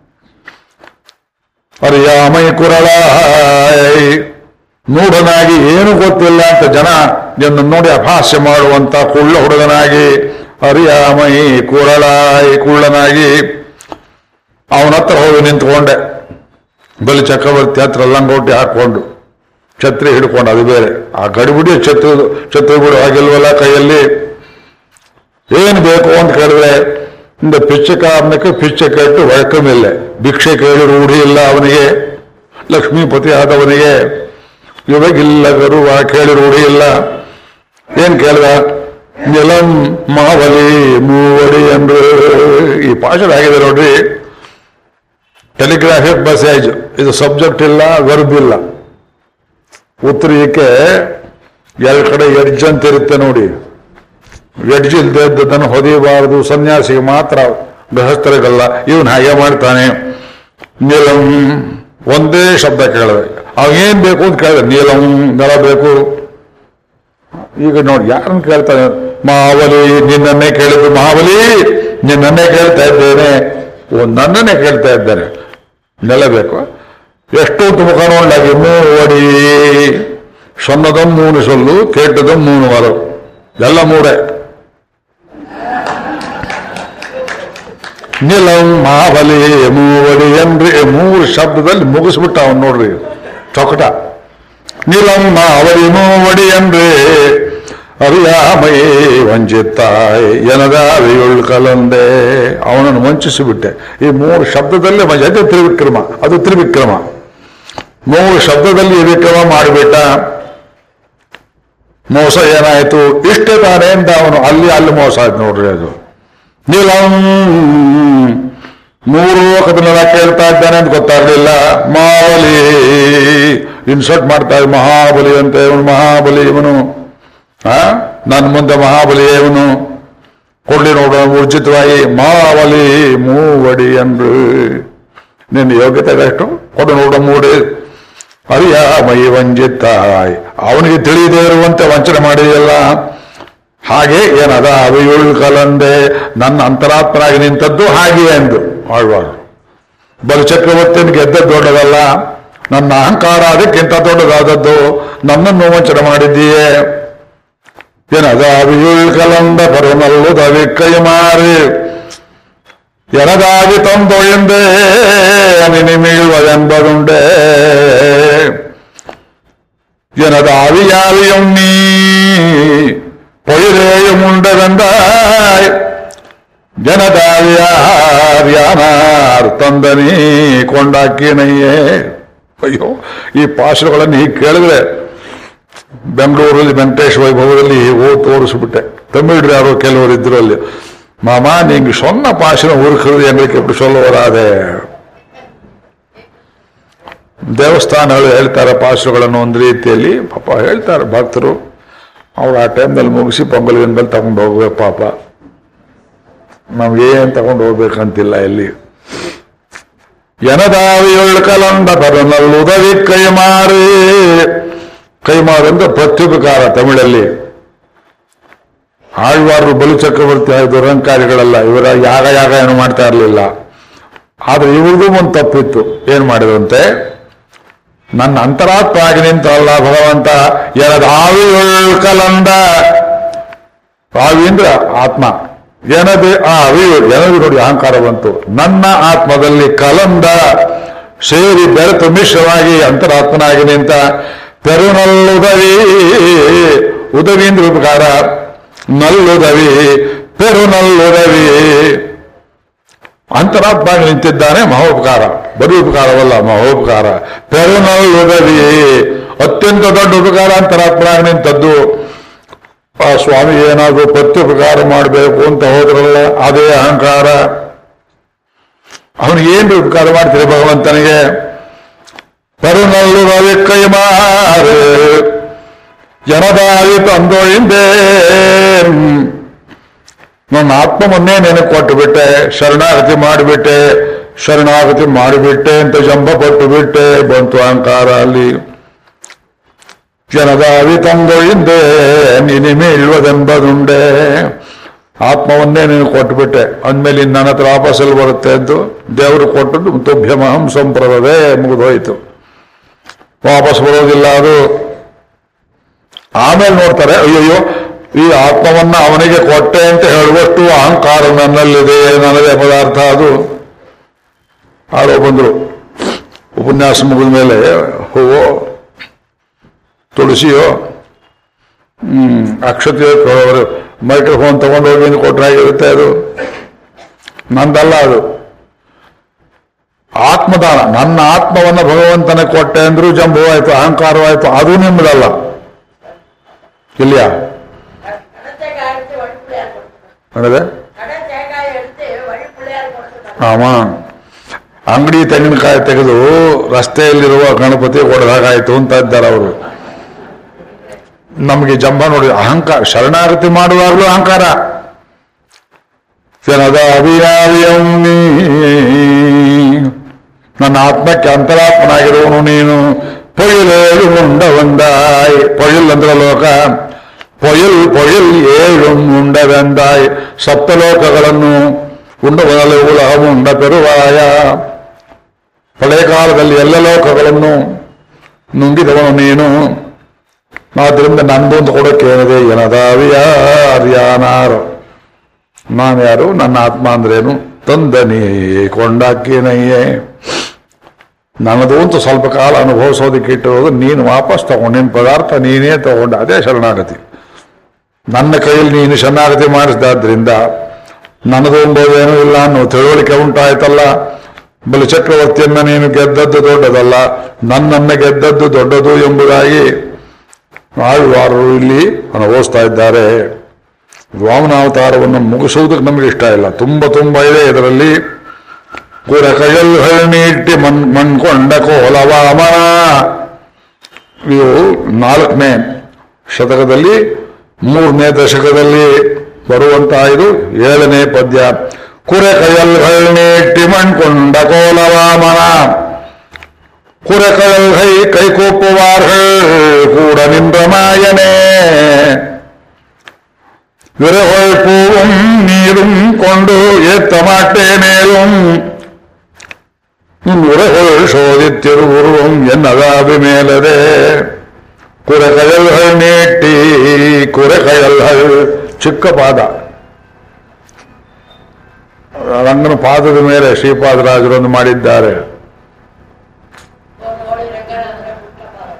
ಅರಿಯಾಮೈ ಕುರಳಾಯ್ ಮೂಢನಾಗಿ ಏನು ಗೊತ್ತಿಲ್ಲ ಅಂತ ಜನ ನಿನ್ನ ನೋಡಿ ಅಪಹಾಸ್ಯ ಮಾಡುವಂತ ಕುಳ್ಳ ಹುಡುಗನಾಗಿ ಅರಿಯಾಮೈ ಕುರಳಾಯ್ ಕುಳ್ಳನಾಗಿ ಅವನ ಹತ್ರ ಹೋಗಿ ನಿಂತ್ಕೊಂಡೆ ಬಲಿ ಚಕ್ರವರ್ತಿ ಹತ್ರ ಲಂಗೋಟಿ ಹಾಕೊಂಡು ಛತ್ರಿ ಹಿಡ್ಕೊಂಡು ಅದು ಬೇರೆ ಆ ಗಡಿಬಿಡಿ ಛತ್ರಿ ಛತ್ರಿ ಬಿಡು ಆಗಿಲ್ವಲ್ಲ ಕೈಯಲ್ಲಿ ಏನು ಬೇಕು ಅಂತ ಕೇಳಿದ್ರೆ இந்த பிச்சைக்காரனுக்கு பிச்சை கேட்டு வழக்கமில்ல ಭಿಕ್ಷೆ ಕೇಳಿ ರೂಢಿ ಇಲ್ಲ ಅವನಿಗೆ ಲಕ್ಷ್ಮೀಪತಿ ಆದವನಿಗೆ ಇವಾಗಿಲ್ಲ ಗರುವ ಕೇಳಿ ರೂಢಿ ಇಲ್ಲ ಏನ್ ಕೇಳಿದ ನಿಲಂ ಮಾವಲಿ ಮೂವಡಿ ಅಂದ್ರೆ ಈ ಪಾಷಣ ಆಗಿದೆ ನೋಡ್ರಿ ಟೆಲಿಗ್ರಾಫಿಕ್ ಮೆಸೇಜ್ ಇದು ಸಬ್ಜೆಕ್ಟ್ ಇಲ್ಲ ವರ್ಬ್ ಇಲ್ಲ ಉತ್ತರೀಯಕ್ಕೆ ಎರಡು ಕಡೆ ಎಡ್ಜ್ ಅಂತ ಇರುತ್ತೆ ನೋಡಿ ಎಡ್ಜ್ ಇಲ್ದೇ ಇದ್ದದನ್ನು ಹೊದಿಯಬಾರದು ಸನ್ಯಾಸಿಗೆ ಮಾತ್ರ ಗೃಹಸ್ಥರಿಗಲ್ಲ ಇವನ್ ಹಾಗೆ ಮಾಡ್ತಾನೆ ನೀಲಂ ಒಂದೇ ಶಬ್ದ ಕೇಳಿದೆ ಅವೇನ್ ಬೇಕು ಅಂತ ಕೇಳಿದೆ ನೀಲಂ ನೆಲ ಬೇಕು ಈಗ ನೋಡಿ ಯಾರನ್ನು ಕೇಳ್ತಾನೆ ಮಹಾಬಲಿ ನಿನ್ನನ್ನೇ ಕೇಳಿದ್ದು ಮಹಾಬಲಿ ನಿನ್ನನ್ನೇ ಕೇಳ್ತಾ ಇದ್ದೇನೆ ಓ ನನ್ನನ್ನೇ ಕೇಳ್ತಾ ಇದ್ದೇನೆ ನೆಲ ಬೇಕು ಎಷ್ಟು ಮುಖ ನೋಡಲಾಗಿ ಮೂವಡಿ ಸೊನ್ನದಂ ಮೂನು ಸೊಲ್ಲು ಕೇಟದಂ ಮೂನು ವರು ಎಲ್ಲ ಮೂಡೆ ನಿಲಂ ಮಾವಲಿ ಮೂವಡಿ ಎನ್ರಿ ಮೂರು ಶಬ್ದದಲ್ಲಿ ಮುಗಿಸ್ಬಿಟ್ಟ ಅವನ್ ನೋಡ್ರಿ ಚೊಕಟ ನಿಲಂ ಮಾವಲಿ ಮೂವಡಿ ಎನ್ರಿ ಅರಿಯಾಮೈ ವಂಚಿತ್ತಾಯ್ ಎನದಾವಿಯುಳ್ ಕಲಂದೆ ಅವನನ್ನು ವಂಚಿಸಿಬಿಟ್ಟೆ ಈ ಮೂರು ಶಬ್ದದಲ್ಲೇ ಮ- ಅದು ತ್ರಿವಿಕ್ರಮ ಅದು ತ್ರಿವಿಕ್ರಮ ಮೂರು ಶಬ್ದದಲ್ಲಿ ಈ ವಿಕ್ರಮ ಮಾಡಿಬಿಟ್ಟ ಮೋಸ ಏನಾಯ್ತು ಇಷ್ಟೇ ತಾನೇ ಅಂತ ಅವನು ಅಲ್ಲಿ ಅಲ್ಲಿ ಮೋಸ ಆಯ್ತು ನೋಡ್ರಿ ಅದು ನೀಲಂ ಮೂರು ಲೋಕದನ್ನೆಲ್ಲ ಕೇಳ್ತಾ ಇದ್ದಾನೆ ಅಂತ ಗೊತ್ತಾಗ್ಲಿಲ್ಲ ಮಾವಲಿ ಇನ್ಸರ್ಟ್ ಮಾಡ್ತಾ ಇದ್ದ ಮಹಾಬಲಿ ಅಂತ ಇವನು ಮಹಾಬಲಿ ಇವನು ಆ ನನ್ನ ಮುಂದೆ ಮಹಾಬಲಿ ಇವನು ಕೊಡ್ಲಿ ನೋಡೋಣ ಉಚಿತವಾಗಿ ಮಾವಲಿ ಮೂವಡಿ ಅಂದ್ರು ನಿನ್ನ ಯೋಗ್ಯತೆ ಎಷ್ಟು ಕೊಡು ನೋಡ ಮೂಡಿ ಅರಿಯ ಮೈ ವಂಜಿತ್ತಾಯ್ ಅವನಿಗೆ ತಿಳಿಯದೇ ಇರುವಂತೆ ವಂಚನೆ ಮಾಡಿದೆಯಲ್ಲ ಹಾಗೆ ಏನದ ಅವಿಯುಳ್ ಕಲಂದೆ ನನ್ನ ಅಂತರಾತ್ಮನಾಗಿ ನಿಂತದ್ದು ಹಾಗೆ ಎಂದು ಆಳ್ವಾರು ಬಲು ಚಕ್ರವರ್ತಿನ ಗೆದ್ದ ದೊಡ್ಡದಲ್ಲ ನನ್ನ ಅಹಂಕಾರ ಅದಕ್ಕಿಂತ ದೊಡ್ಡದಾದದ್ದು ನನ್ನನ್ನು ವಂಚನೆ ಮಾಡಿದ್ದೀಯೇ எனதாவியுள் கலந்த பருநல்லுதவி கைமாறு எனதாவி தந்தொழிந்தே நிமிழ்வதென்பதுண்டே எனது ஆவியாவியும் நீ பொயிலேயும் உண்டதந்தாய் ಜನದಾವಿಯಾರ್ ಯಾನಾರ್ ತಂದ ನೀ ಕೊಂಡಾಕಿನಯ್ಯೇ ಅಯ್ಯೋ ಈ ಪಾಶಗಳನ್ನು ಹೀಗೆ ಕೇಳಿದ್ರೆ ಬೆಂಗಳೂರಲ್ಲಿ ವೆಂಕಟೇಶ್ ವೈಭವದಲ್ಲಿ ಓ ತೋರಿಸ್ಬಿಟ್ಟೆ ತಮಿಳ್ರು ಯಾರೋ ಕೆಲವರು ಇದ್ರು ಅಲ್ಲಿ ಮಾಮ நீங்க சொன்ன பாசனம் உருக்குறது எங்களுக்கு எப்படி சொல்ல வராதே ದೇವಸ್ಥಾನಗಳು ಹೇಳ್ತಾರೆ ಪಾಶಗಳನ್ನು ಒಂದು ರೀತಿಯಲ್ಲಿ ಪಾಪ ಹೇಳ್ತಾರೆ ಭಕ್ತರು ಅವ್ರು ಆ ಟೈಮ್ನಲ್ಲಿ ಮುಗಿಸಿ ಪೊಂಗಲ್ ಗಿಂಗಲ್ ತಗೊಂಡು ಹೋಗ್ಬೇಕು ಪಾಪ ನಾವೇನ್ ತಗೊಂಡು ಹೋಗ್ಬೇಕಂತಿಲ್ಲ ಎಲ್ಲಿ ಎನದಾವಿಯೊಳ್ ಕಲಂದ ಬರನಲ್ಲುದವಿ ಕೈಮಾರಿ ಕೈಮಾರು ಅಂದ್ರೆ ಪ್ರತ್ಯುಪಕಾರ ತಮಿಳಲ್ಲಿ ಆಳ್ವಾರರು ಬಲು ಚಕ್ರವರ್ತಿ ದುರಂಕಾರಿಗಳಲ್ಲ ಇವರ ಯಾಗ ಯಾಗ ಏನು ಮಾಡ್ತಾ ಇರಲಿಲ್ಲ ಆದ್ರೆ ಇವ್ರಿಗೂ ಒಂದು ತಪ್ಪಿತ್ತು ಏನ್ ಮಾಡಿದಂತೆ ನನ್ನ ಅಂತರಾತ್ಮ ಆಗಿ ನಿಂತಲ್ಲ ಭಗವಂತ ಎರಡ್ ಆವಿಯೊಳ್ ಕಲಂದ ಆವಿ ಅಂದ್ರೆ ಆತ್ಮ ಏನದು ಆ ಅವಿ ಏನದು ನೋಡಿ ಅಹಂಕಾರ ಬಂತು ನನ್ನ ಆತ್ಮದಲ್ಲಿ ಕಲಂದ ಸೇರಿ ಬೆರೆತು ಮಿಶ್ರವಾಗಿ ಅಂತರಾತ್ಮನಾಗಿ ನಿಂತ ಪೆರುನಲ್ಲುದವಿ ಉದವಿ ಅಂದ್ರೆ ಉಪಕಾರ ನಲ್ಲುದವಿ ಪೆರುನಲ್ಲುದವಿ ಅಂತರಾತ್ಮ ನಿಂತಿದ್ದಾನೆ ಮಹೋಪಕಾರ ಬರೀ ಉಪಕಾರವಲ್ಲ ಮಹೋಪಕಾರ ಪೆರುನಲ್ಲುದವಿ ಅತ್ಯಂತ ದೊಡ್ಡ ಉಪಕಾರ ಅಂತರಾತ್ಮನಾಗಿ ನಿಂತದ್ದು ಆ ಸ್ವಾಮಿ ಏನಾದರೂ ಪ್ರತ್ಯುಪಕಾರ ಮಾಡಬೇಕು ಅಂತ ಹೋದ್ರಲ್ಲ ಅದೇ ಅಹಂಕಾರ ಅವನಿಗೆ ಏನು ಉಪಕಾರ ಮಾಡ್ತೀರಿ ಭಗವಂತನಿಗೆ ಪರುನಲ್ಲು ರವಿ ಕೈ ಮಾರು ಜನದಾಗಿ ತಂದೊಳಿಂದೆ ನನ್ನ ಆತ್ಮವನ್ನೇ ನೆನಪು ಕೊಟ್ಟು ಬಿಟ್ಟೆ ಶರಣಾಗತಿ ಮಾಡಿಬಿಟ್ಟೆ ಶರಣಾಗತಿ ಮಾಡಿಬಿಟ್ಟೆ ಅಂತ ಜಂಬ ಪಟ್ಟು ಬಿಟ್ಟೆ ಬಂತು ಅಹಂಕಾರ ಅಲ್ಲಿ ಜನದಾವಿ ತಂದೊಳಿಂದೆ ನಿನಿಮೆ ಇಳುವುದೆಂಬದುಂಡೆ ಆತ್ಮವನ್ನೇ ನೀನು ಕೊಟ್ಬಿಟ್ಟೆ ಅಂದ್ಮೇಲೆ ಇನ್ನು ನನ್ನ ಹತ್ರ ವಾಪಸ್ಸಲ್ಲಿ ಬರುತ್ತೆ ಎಂದು ದೇವರು ಕೊಟ್ಟದ್ದು ತುಭ್ಯಮಹಂ ಸಂಪ್ರದವೇ ಮುಗಿದೋಯ್ತು ವಾಪಸ್ ಬರೋದಿಲ್ಲ ಅದು ಆಮೇಲೆ ನೋಡ್ತಾರೆ ಅಯ್ಯಯ್ಯೋ ಈ ಆತ್ಮವನ್ನ ಅವನಿಗೆ ಕೊಟ್ಟೆ ಅಂತ ಹೇಳುವಷ್ಟು ಅಹಂಕಾರ ನನ್ನಲ್ಲಿದೆ ನನ್ನದೇ ಪದಾರ್ಥ ಅದು ಆರೋ ಬಂದ್ರು ಉಪನ್ಯಾಸ ಮುಗಿದ ಮೇಲೆ ಹೂವೋ ತುಳಸಿಯೋ ಹ್ಮ್ ಅಕ್ಷತೆ ಅವರು ಮೈಕ್ರೋಫೋನ್ ತಗೊಂಡು ಹೋಗಿ ಅಂತ ಕೊಟ್ರೆ ಆಗಿರುತ್ತೆ ಅದು ನಂದಲ್ಲ ಅದು ಆತ್ಮದಾನ ನನ್ನ ಆತ್ಮವನ್ನ ಭಗವಂತನ ಕೊಟ್ಟೆ ಅಂದ್ರೂ ಜಂಬವಾಯ್ತು ಅಹಂಕಾರವಾಯ್ತು ಅದು ನಿಮ್ಮದಲ್ಲ ಇಲ್ಲಿಯಾ கடை தேங்காய் எடுத்து வழி பிள்ளையார் கொடுத்துருக்காங்க ನಡೆದೆ கடை தேங்காய் எடுத்து வழி பிள்ளையார் கொடுத்துருக்காங்க ಆಮ ಅಂಗಡಿ ತೆಂಗಿನಕಾಯಿ ತೆಗೆದು ರಸ್ತೆಯಲ್ಲಿರುವ ಗಣಪತಿ ಹೊಡೆದಾಗಾಯ್ತು ಅಂತ ಇದ್ದಾರೆ ಅವರು ನಮಗೆ ಜಂಬ ನೋಡಿ ಅಹಂಕಾರ ಶರಣಾಗತಿ ಮಾಡುವಾಗಲೂ ಅಹಂಕಾರ ಜನದ ಅಭಿಯಾವಿಯಂ ನೀ ನನ್ನ ಆತ್ಮಕ್ಕೆ ಅಂತರಾತ್ಮನಾಗಿರುವನು ನೀನು பொழிலேழு உண்ட வந்தாய் பொழில் ಅಂದ್ರೆ ಲೋಕ பொழில் பொழில் ಏಳು ಉಂಡವೆಂದಾಯ್ ಸಪ್ತಲೋಕಗಳನ್ನು ಉಂಡವನಲು ಉಲಹವು ಉಂಡ ಪೆರುವಾಯ ಹಳೆಯ ಕಾಲದಲ್ಲಿ ಎಲ್ಲ ಲೋಕಗಳನ್ನು ನುಂಗಿದವನು ನೀನು ಆದ್ರಿಂದ ನಂದು ಅಂತ ಕೊಡಕ್ಕೆ ಏನಿದೆ ಏನದಾವಿಯಾರ್ಯಾನಾರು ನಾನು ಯಾರು ನನ್ನ ಆತ್ಮ ಅಂದ್ರೇನು ತಂದನಿ ಕೊಂಡಾಕಿನಯ್ಯೇ ನನ್ನದು ಅಂತ ಸ್ವಲ್ಪ ಕಾಲ ಅನುಭವಿಸೋದಕ್ಕೆ ಇಟ್ಟಿರೋದು ನೀನು ವಾಪಸ್ ತಗೊಂಡು ನಿನ್ನ ಪದಾರ್ಥ ನೀನೇ ತಗೊಂಡು ಅದೇ ಶರಣಾಗತಿ ನನ್ನ ಕೈಯಲ್ಲಿ ನೀನು ಶರಣಾಗತಿ ಮಾಡಿಸಿದಾದ್ರಿಂದ ನನ್ನದು ಎಂಬುದೇನೂ ಇಲ್ಲ ಅನ್ನೋ ತಿಳುವಳಿಕೆ ಉಂಟಾಯ್ತಲ್ಲ ಬಲಿ ಚಕ್ರವರ್ತಿಯನ್ನ ನೀನು ಗೆದ್ದದ್ದು ದೊಡ್ಡದಲ್ಲ ನನ್ನನ್ನ ಗೆದ್ದದ್ದು ದೊಡ್ಡದು ಎಂಬುದಾಗಿ ಆಳ್ವಾರರು ಇಲ್ಲಿ ಅನುಭವಿಸ್ತಾ ಇದ್ದಾರೆ ವಾಮನಾವತಾರವನ್ನು ಮುಗಿಸುವುದಕ್ಕೆ ನಮಗೆ ಇಷ್ಟ ಇಲ್ಲ ತುಂಬ ತುಂಬ ಇದೆ ಇದರಲ್ಲಿ ಕುರ ಕೈಯಲ್ಲಿ ಹಳ್ಳಿಟ್ಟಿ ಮಣ್ ಮಣ್ಕೊಂಡ ಕೋಲ ವಾಮನ ಇದು ನಾಲ್ಕನೇ ಶತಕದಲ್ಲಿ ಮೂರನೇ ದಶಕದಲ್ಲಿ ಬರುವಂತಹ ಇದು ಏಳನೇ ಪದ್ಯ ಕುರೆ ಕೈಯಲ್ಲಿ ಹಳ್ಳಿಟ್ಟಿ ಮಣ್ಕೊಂಡ ಕೋಲ ವಾಮನ குறை கடல்கை கை கூப்புவார்கள் கூட நின்ற மாயனே விரகொள் பூவும் நீரும் கொண்டு ஏத்த மாட்டேனேலும் உன் உரகொள் சோதித்திரு உருவம் என்ன மேலதே குறைகயல்கள் நீட்டி குறைகயல்கள் ಚಿಕ್ಕ ಪಾದ ರಂಗನ ಪಾದದ ಮೇಲೆ ಶ್ರೀಪಾದರಾಜರನ್ನು ಮಾಡಿದ್ದಾರೆ ಓ ನೋಡಿ ರಂಗನಾಥನ ಪುಟ್ಟ ಪಾದ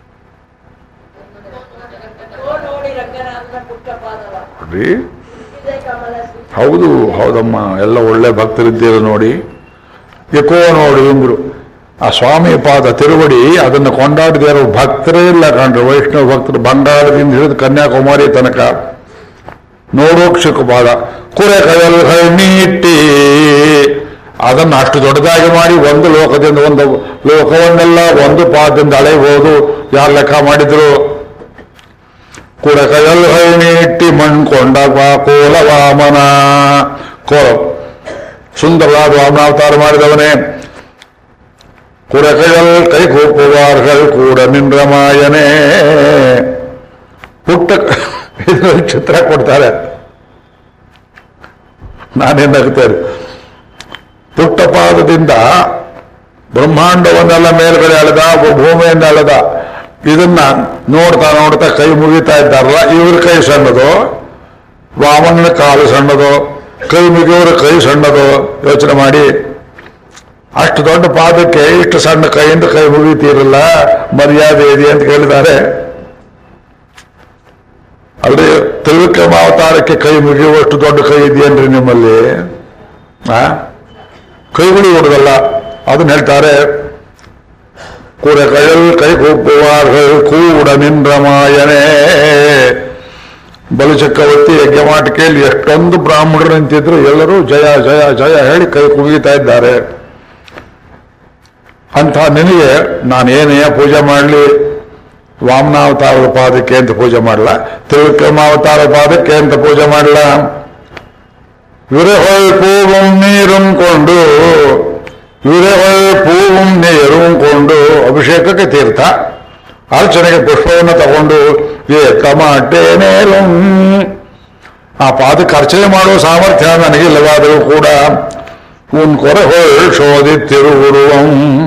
ಓ ನೋಡಿ ರಂಗನಾಥನ ಪುಟ್ಟ ಪಾದವ ನೋಡ್ರಿ ಇದೆ ಕಮಲ ಶ್ರೀ ಹೌದು ಹೌದಮ್ಮ ಎಲ್ಲ ಒಳ್ಳೆ ಭಕ್ತರಿದ್ದೀರ ನೋಡಿ ಎಕೋ ನೋಡಿ ಎಂದ್ರು ಆ ಸ್ವಾಮಿ ಪಾದ ತಿರುವಡಿ ಅದನ್ನು ಕೊಂಡಾಡದೇ ಇರೋ ಭಕ್ತರೇ ಇಲ್ಲ ಕಂಡ್ರು ವೈಷ್ಣವ ಭಕ್ತರು ಬಂಗಾಳದಿಂದ ಹಿಡಿದು ಕನ್ಯಾಕುಮಾರಿ ತನಕ ನೋಡೋಕ್ ಸಿಕ್ಕ ಪಾದ ಕುರೆ ಕೈಯಲ್ಲಿ ನೀಟಿ ಅದನ್ನು ಅಷ್ಟು ದೊಡ್ಡದಾಗಿ ಮಾಡಿ ಒಂದು ಲೋಕದಿಂದ ಒಂದು ಲೋಕವನ್ನೆಲ್ಲ ಒಂದು ಪಾದದಿಂದ ಅಳೆಯಬಹುದು ಯಾರು ಲೆಕ್ಕ ಮಾಡಿದ್ರು ಕುಡಕಯಲ್ ನೀಟ್ಟಿ ಮಣ್ಕೊಂಡ ಕೋಲ ವಾಮನ ಕೋಲ ಸುಂದರವಾದ ವಾಮನಾವತಾರ ಮಾಡಿದವನೇ ಕುಡಕಯಲ್ ಕೈ ಕೂಪುವಾರ್ಗಳು ಕೂಡ ನಿನ್ರ ಮಾಯನೇ ಪುಟ್ಟ ಇದರಲ್ಲಿ ಚಿತ್ರ ಕೊಡ್ತಾರೆ ನಾನೇನ್ ನಗ್ತೇನೆ ಪುಟ್ಟ ಪಾದದಿಂದ ಬ್ರಹ್ಮಾಂಡವನ್ನೆಲ್ಲ ಮೇಲ್ಗಡೆ ಅಳೆದ ಭೂಮಿಯಿಂದ ಅಳೆದ ಇದನ್ನ ನೋಡ್ತಾ ನೋಡ್ತಾ ಕೈ ಮುಗಿತಾ ಇದ್ದಾರಲ್ಲ ಇವ್ರ ಕೈ ಸಣ್ಣದು ವಾಮನ ಕಾಲು ಸಣ್ಣದು ಕೈ ಮುಗಿಯೋರ ಕೈ ಸಣ್ಣದು ಯೋಚನೆ ಮಾಡಿ ಅಷ್ಟು ದೊಡ್ಡ ಪಾದಕ್ಕೆ ಇಷ್ಟು ಸಣ್ಣ ಕೈಯಿಂದ ಕೈ ಮುಗಿತೀರಲ್ಲ ಮರ್ಯಾದೆ ಇದೆ ಅಂತ ಕೇಳಿದ್ದಾರೆ ಅಲ್ರಿ ತ್ರಿವಿಕ್ರಮಾವತಾರಕ್ಕೆ ಕೈ ಮುಗಿಯುವಷ್ಟು ದೊಡ್ಡ ಕೈ ಇದೆಯೇನ್ರಿ ನಿಮ್ಮಲ್ಲಿ ಆ ಕೈಗಳು ಹೊಡೆದಲ್ಲ ಅದನ್ನ ಹೇಳ್ತಾರೆ ಕೂಡ ಕೈಯಲ್ಲಿ ಕೈ ಕೂಪುವಾರ್ಗಳು ಕೂಡ ನಿನ್ರ ಮಾಯನೇ ಬಲು ಚಕ್ರವರ್ತಿ ಯಜ್ಞವಾಟಿಕೆಯಲ್ಲಿ ಎಷ್ಟೊಂದು ಬ್ರಾಹ್ಮಣರು ನಿಂತಿದ್ರು ಎಲ್ಲರೂ ಜಯ ಜಯ ಜಯ ಹೇಳಿ ಕೈ ಕುಗಿತಾ ಇದ್ದಾರೆ ಅಂತ ನಿನಗೆ ನಾನೇನೇ ಪೂಜೆ ಮಾಡಲಿ ವಾಮನಾವತಾರದ ಪಾದಕ್ಕೆ ಅಂತ ಪೂಜೆ ಮಾಡಲ ತ್ರಿವಿಕ್ರಮಾವತಾರ ಪಾದಕ್ಕೆ ಅಂತ ಪೂಜೆ ಮಾಡಲ விரகொள் பூவும் நீரும் கொண்டு ವಿರಹೊಳ್ ಪೂவும் ನೀரும் ಕೊಂಡು ಅಭಿಷೇಕಕ್ಕೆ ತೀರ್ಥ ಅರ್ಚನೆಗೆ ಪುಷ್ಪವನ್ನು ತಗೊಂಡು ಏಕ ಮಾಟೇನೇಲು ಆ ಪಾದಕ್ಕೆ ಅರ್ಚನೆ ಮಾಡುವ ಸಾಮರ್ಥ್ಯ ನನಗಿಲ್ಲವಾದರೂ ಕೂಡ ಉನ್ ಕೊರಹೊಳ್ ಶೋಧಿತ್ತಿರುವುರುವಂ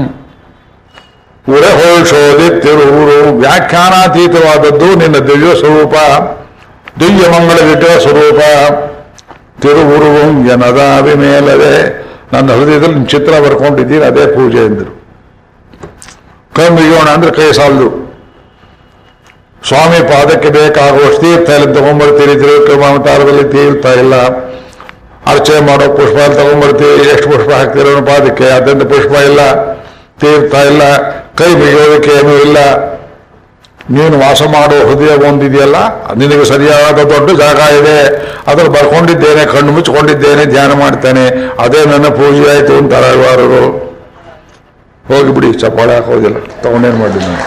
ಉರಹೊಳ್ ಶೋಧಿತ್ತಿರುವುದು ವ್ಯಾಖ್ಯಾನಾತೀತವಾದದ್ದು ನಿನ್ನ ದಿವ್ಯ ಸ್ವರೂಪ ದಿವ್ಯ ಮಂಗಳ ವಿಗ್ರಹ ಸ್ವರೂಪ ತಿರುವುರುವಂ ಜನದಾವಿ ಮೇಲದೆ ನನ್ನ ಹೃದಯದಲ್ಲಿ ನಿನ್ನ ಚಿತ್ರ ಬರ್ಕೊಂಡಿದ್ದೀನಿ ಅದೇ ಪೂಜೆ ಎಂದರು ಕೈ ಮುಗಿಯೋಣ ಅಂದ್ರೆ ಕೈ ಸಾಲದು ಸ್ವಾಮಿ ಪಾದಕ್ಕೆ ಬೇಕಾಗುವಷ್ಟು ತೀರ್ಥ ಎಲ್ಲ ತಗೊಂಡ್ಬರ್ತೀರಿ ತಿರುವಿಕ್ರಮಾವತಾರದಲ್ಲಿ ತೀರ್ಥ ಇಲ್ಲ ಅರ್ಚನೆ ಮಾಡೋ ಪುಷ್ಪ ಎಲ್ಲ ತಗೊಂಡ್ಬರ್ತೀವಿ ಎಷ್ಟು ಪುಷ್ಪ ಹಾಕ್ತೀರೋ ಅನ್ನೋ ಪಾದಕ್ಕೆ ಅದರಿಂದ ಪುಷ್ಪ ಇಲ್ಲ ತೀರ್ಥ ಇಲ್ಲ ಕೈ ಮುಗಿಯೋದಕ್ಕೆ ಏನೂ ಇಲ್ಲ ನೀನು ವಾಸ ಮಾಡೋ ಹೃದಯ ಒಂದಿದೆಯಲ್ಲ ನಿನಗೆ ಸರಿಯಾದ ದೊಡ್ಡ ಜಾಗ ಇದೆ ಅದ್ರ ಬರ್ಕೊಂಡಿದ್ದೇನೆ ಕಣ್ಣು ಮುಚ್ಚಿಕೊಂಡಿದ್ದೇನೆ ಧ್ಯಾನ ಮಾಡ್ತೇನೆ ಅದೇ ನನ್ನ ಪೂಜೆ ಆಯಿತು ಅಂತಾರೆ ಹಲವಾರರು ಹೋಗಿಬಿಡಿ ಚಪ್ಪಾಳೆ ಹಾಕೋದಿಲ್ಲ ತಗೊಂಡೇನು ಮಾಡಿ ನಾನು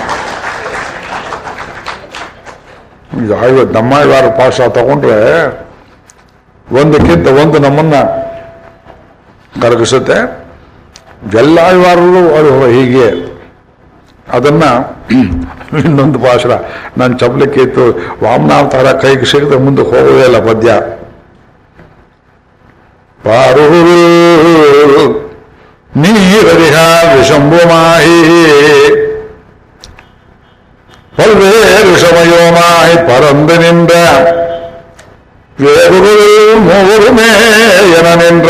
ಇದು ಐವತ್ತು ನಮ್ಮ ಯಾರು ಪಾಶ ತಗೊಂಡ್ರೆ ಒಂದಕ್ಕಿಂತ ಒಂದು ನಮ್ಮನ್ನ ಕರಗಿಸುತ್ತೆ ಎಲ್ಲ ವಾರರು ಅದು ಹೀಗೆ ಅದನ್ನ ಇನ್ನೊಂದು ಭಾಷಣ ನಾನು ಚಪ್ಪಲಿಕ್ಕೆ ಇತ್ತು ವಾಮನಾವತಾರ ಕೈಗೆ ಸಿಗದೆ ಮುಂದಕ್ಕೆ ಹೋಗೋದೇ ಇಲ್ಲ ಪದ್ಯ ಪಾರು ನೀರರಿಹ ವಿಷಂಬು ಮಾಹಿ ಪಲ್ವೇರು ಶಮಯೋ ಮಾಹಿ ಪರಂದು ನಿಂದ வேறு மூவருமே என நின்ற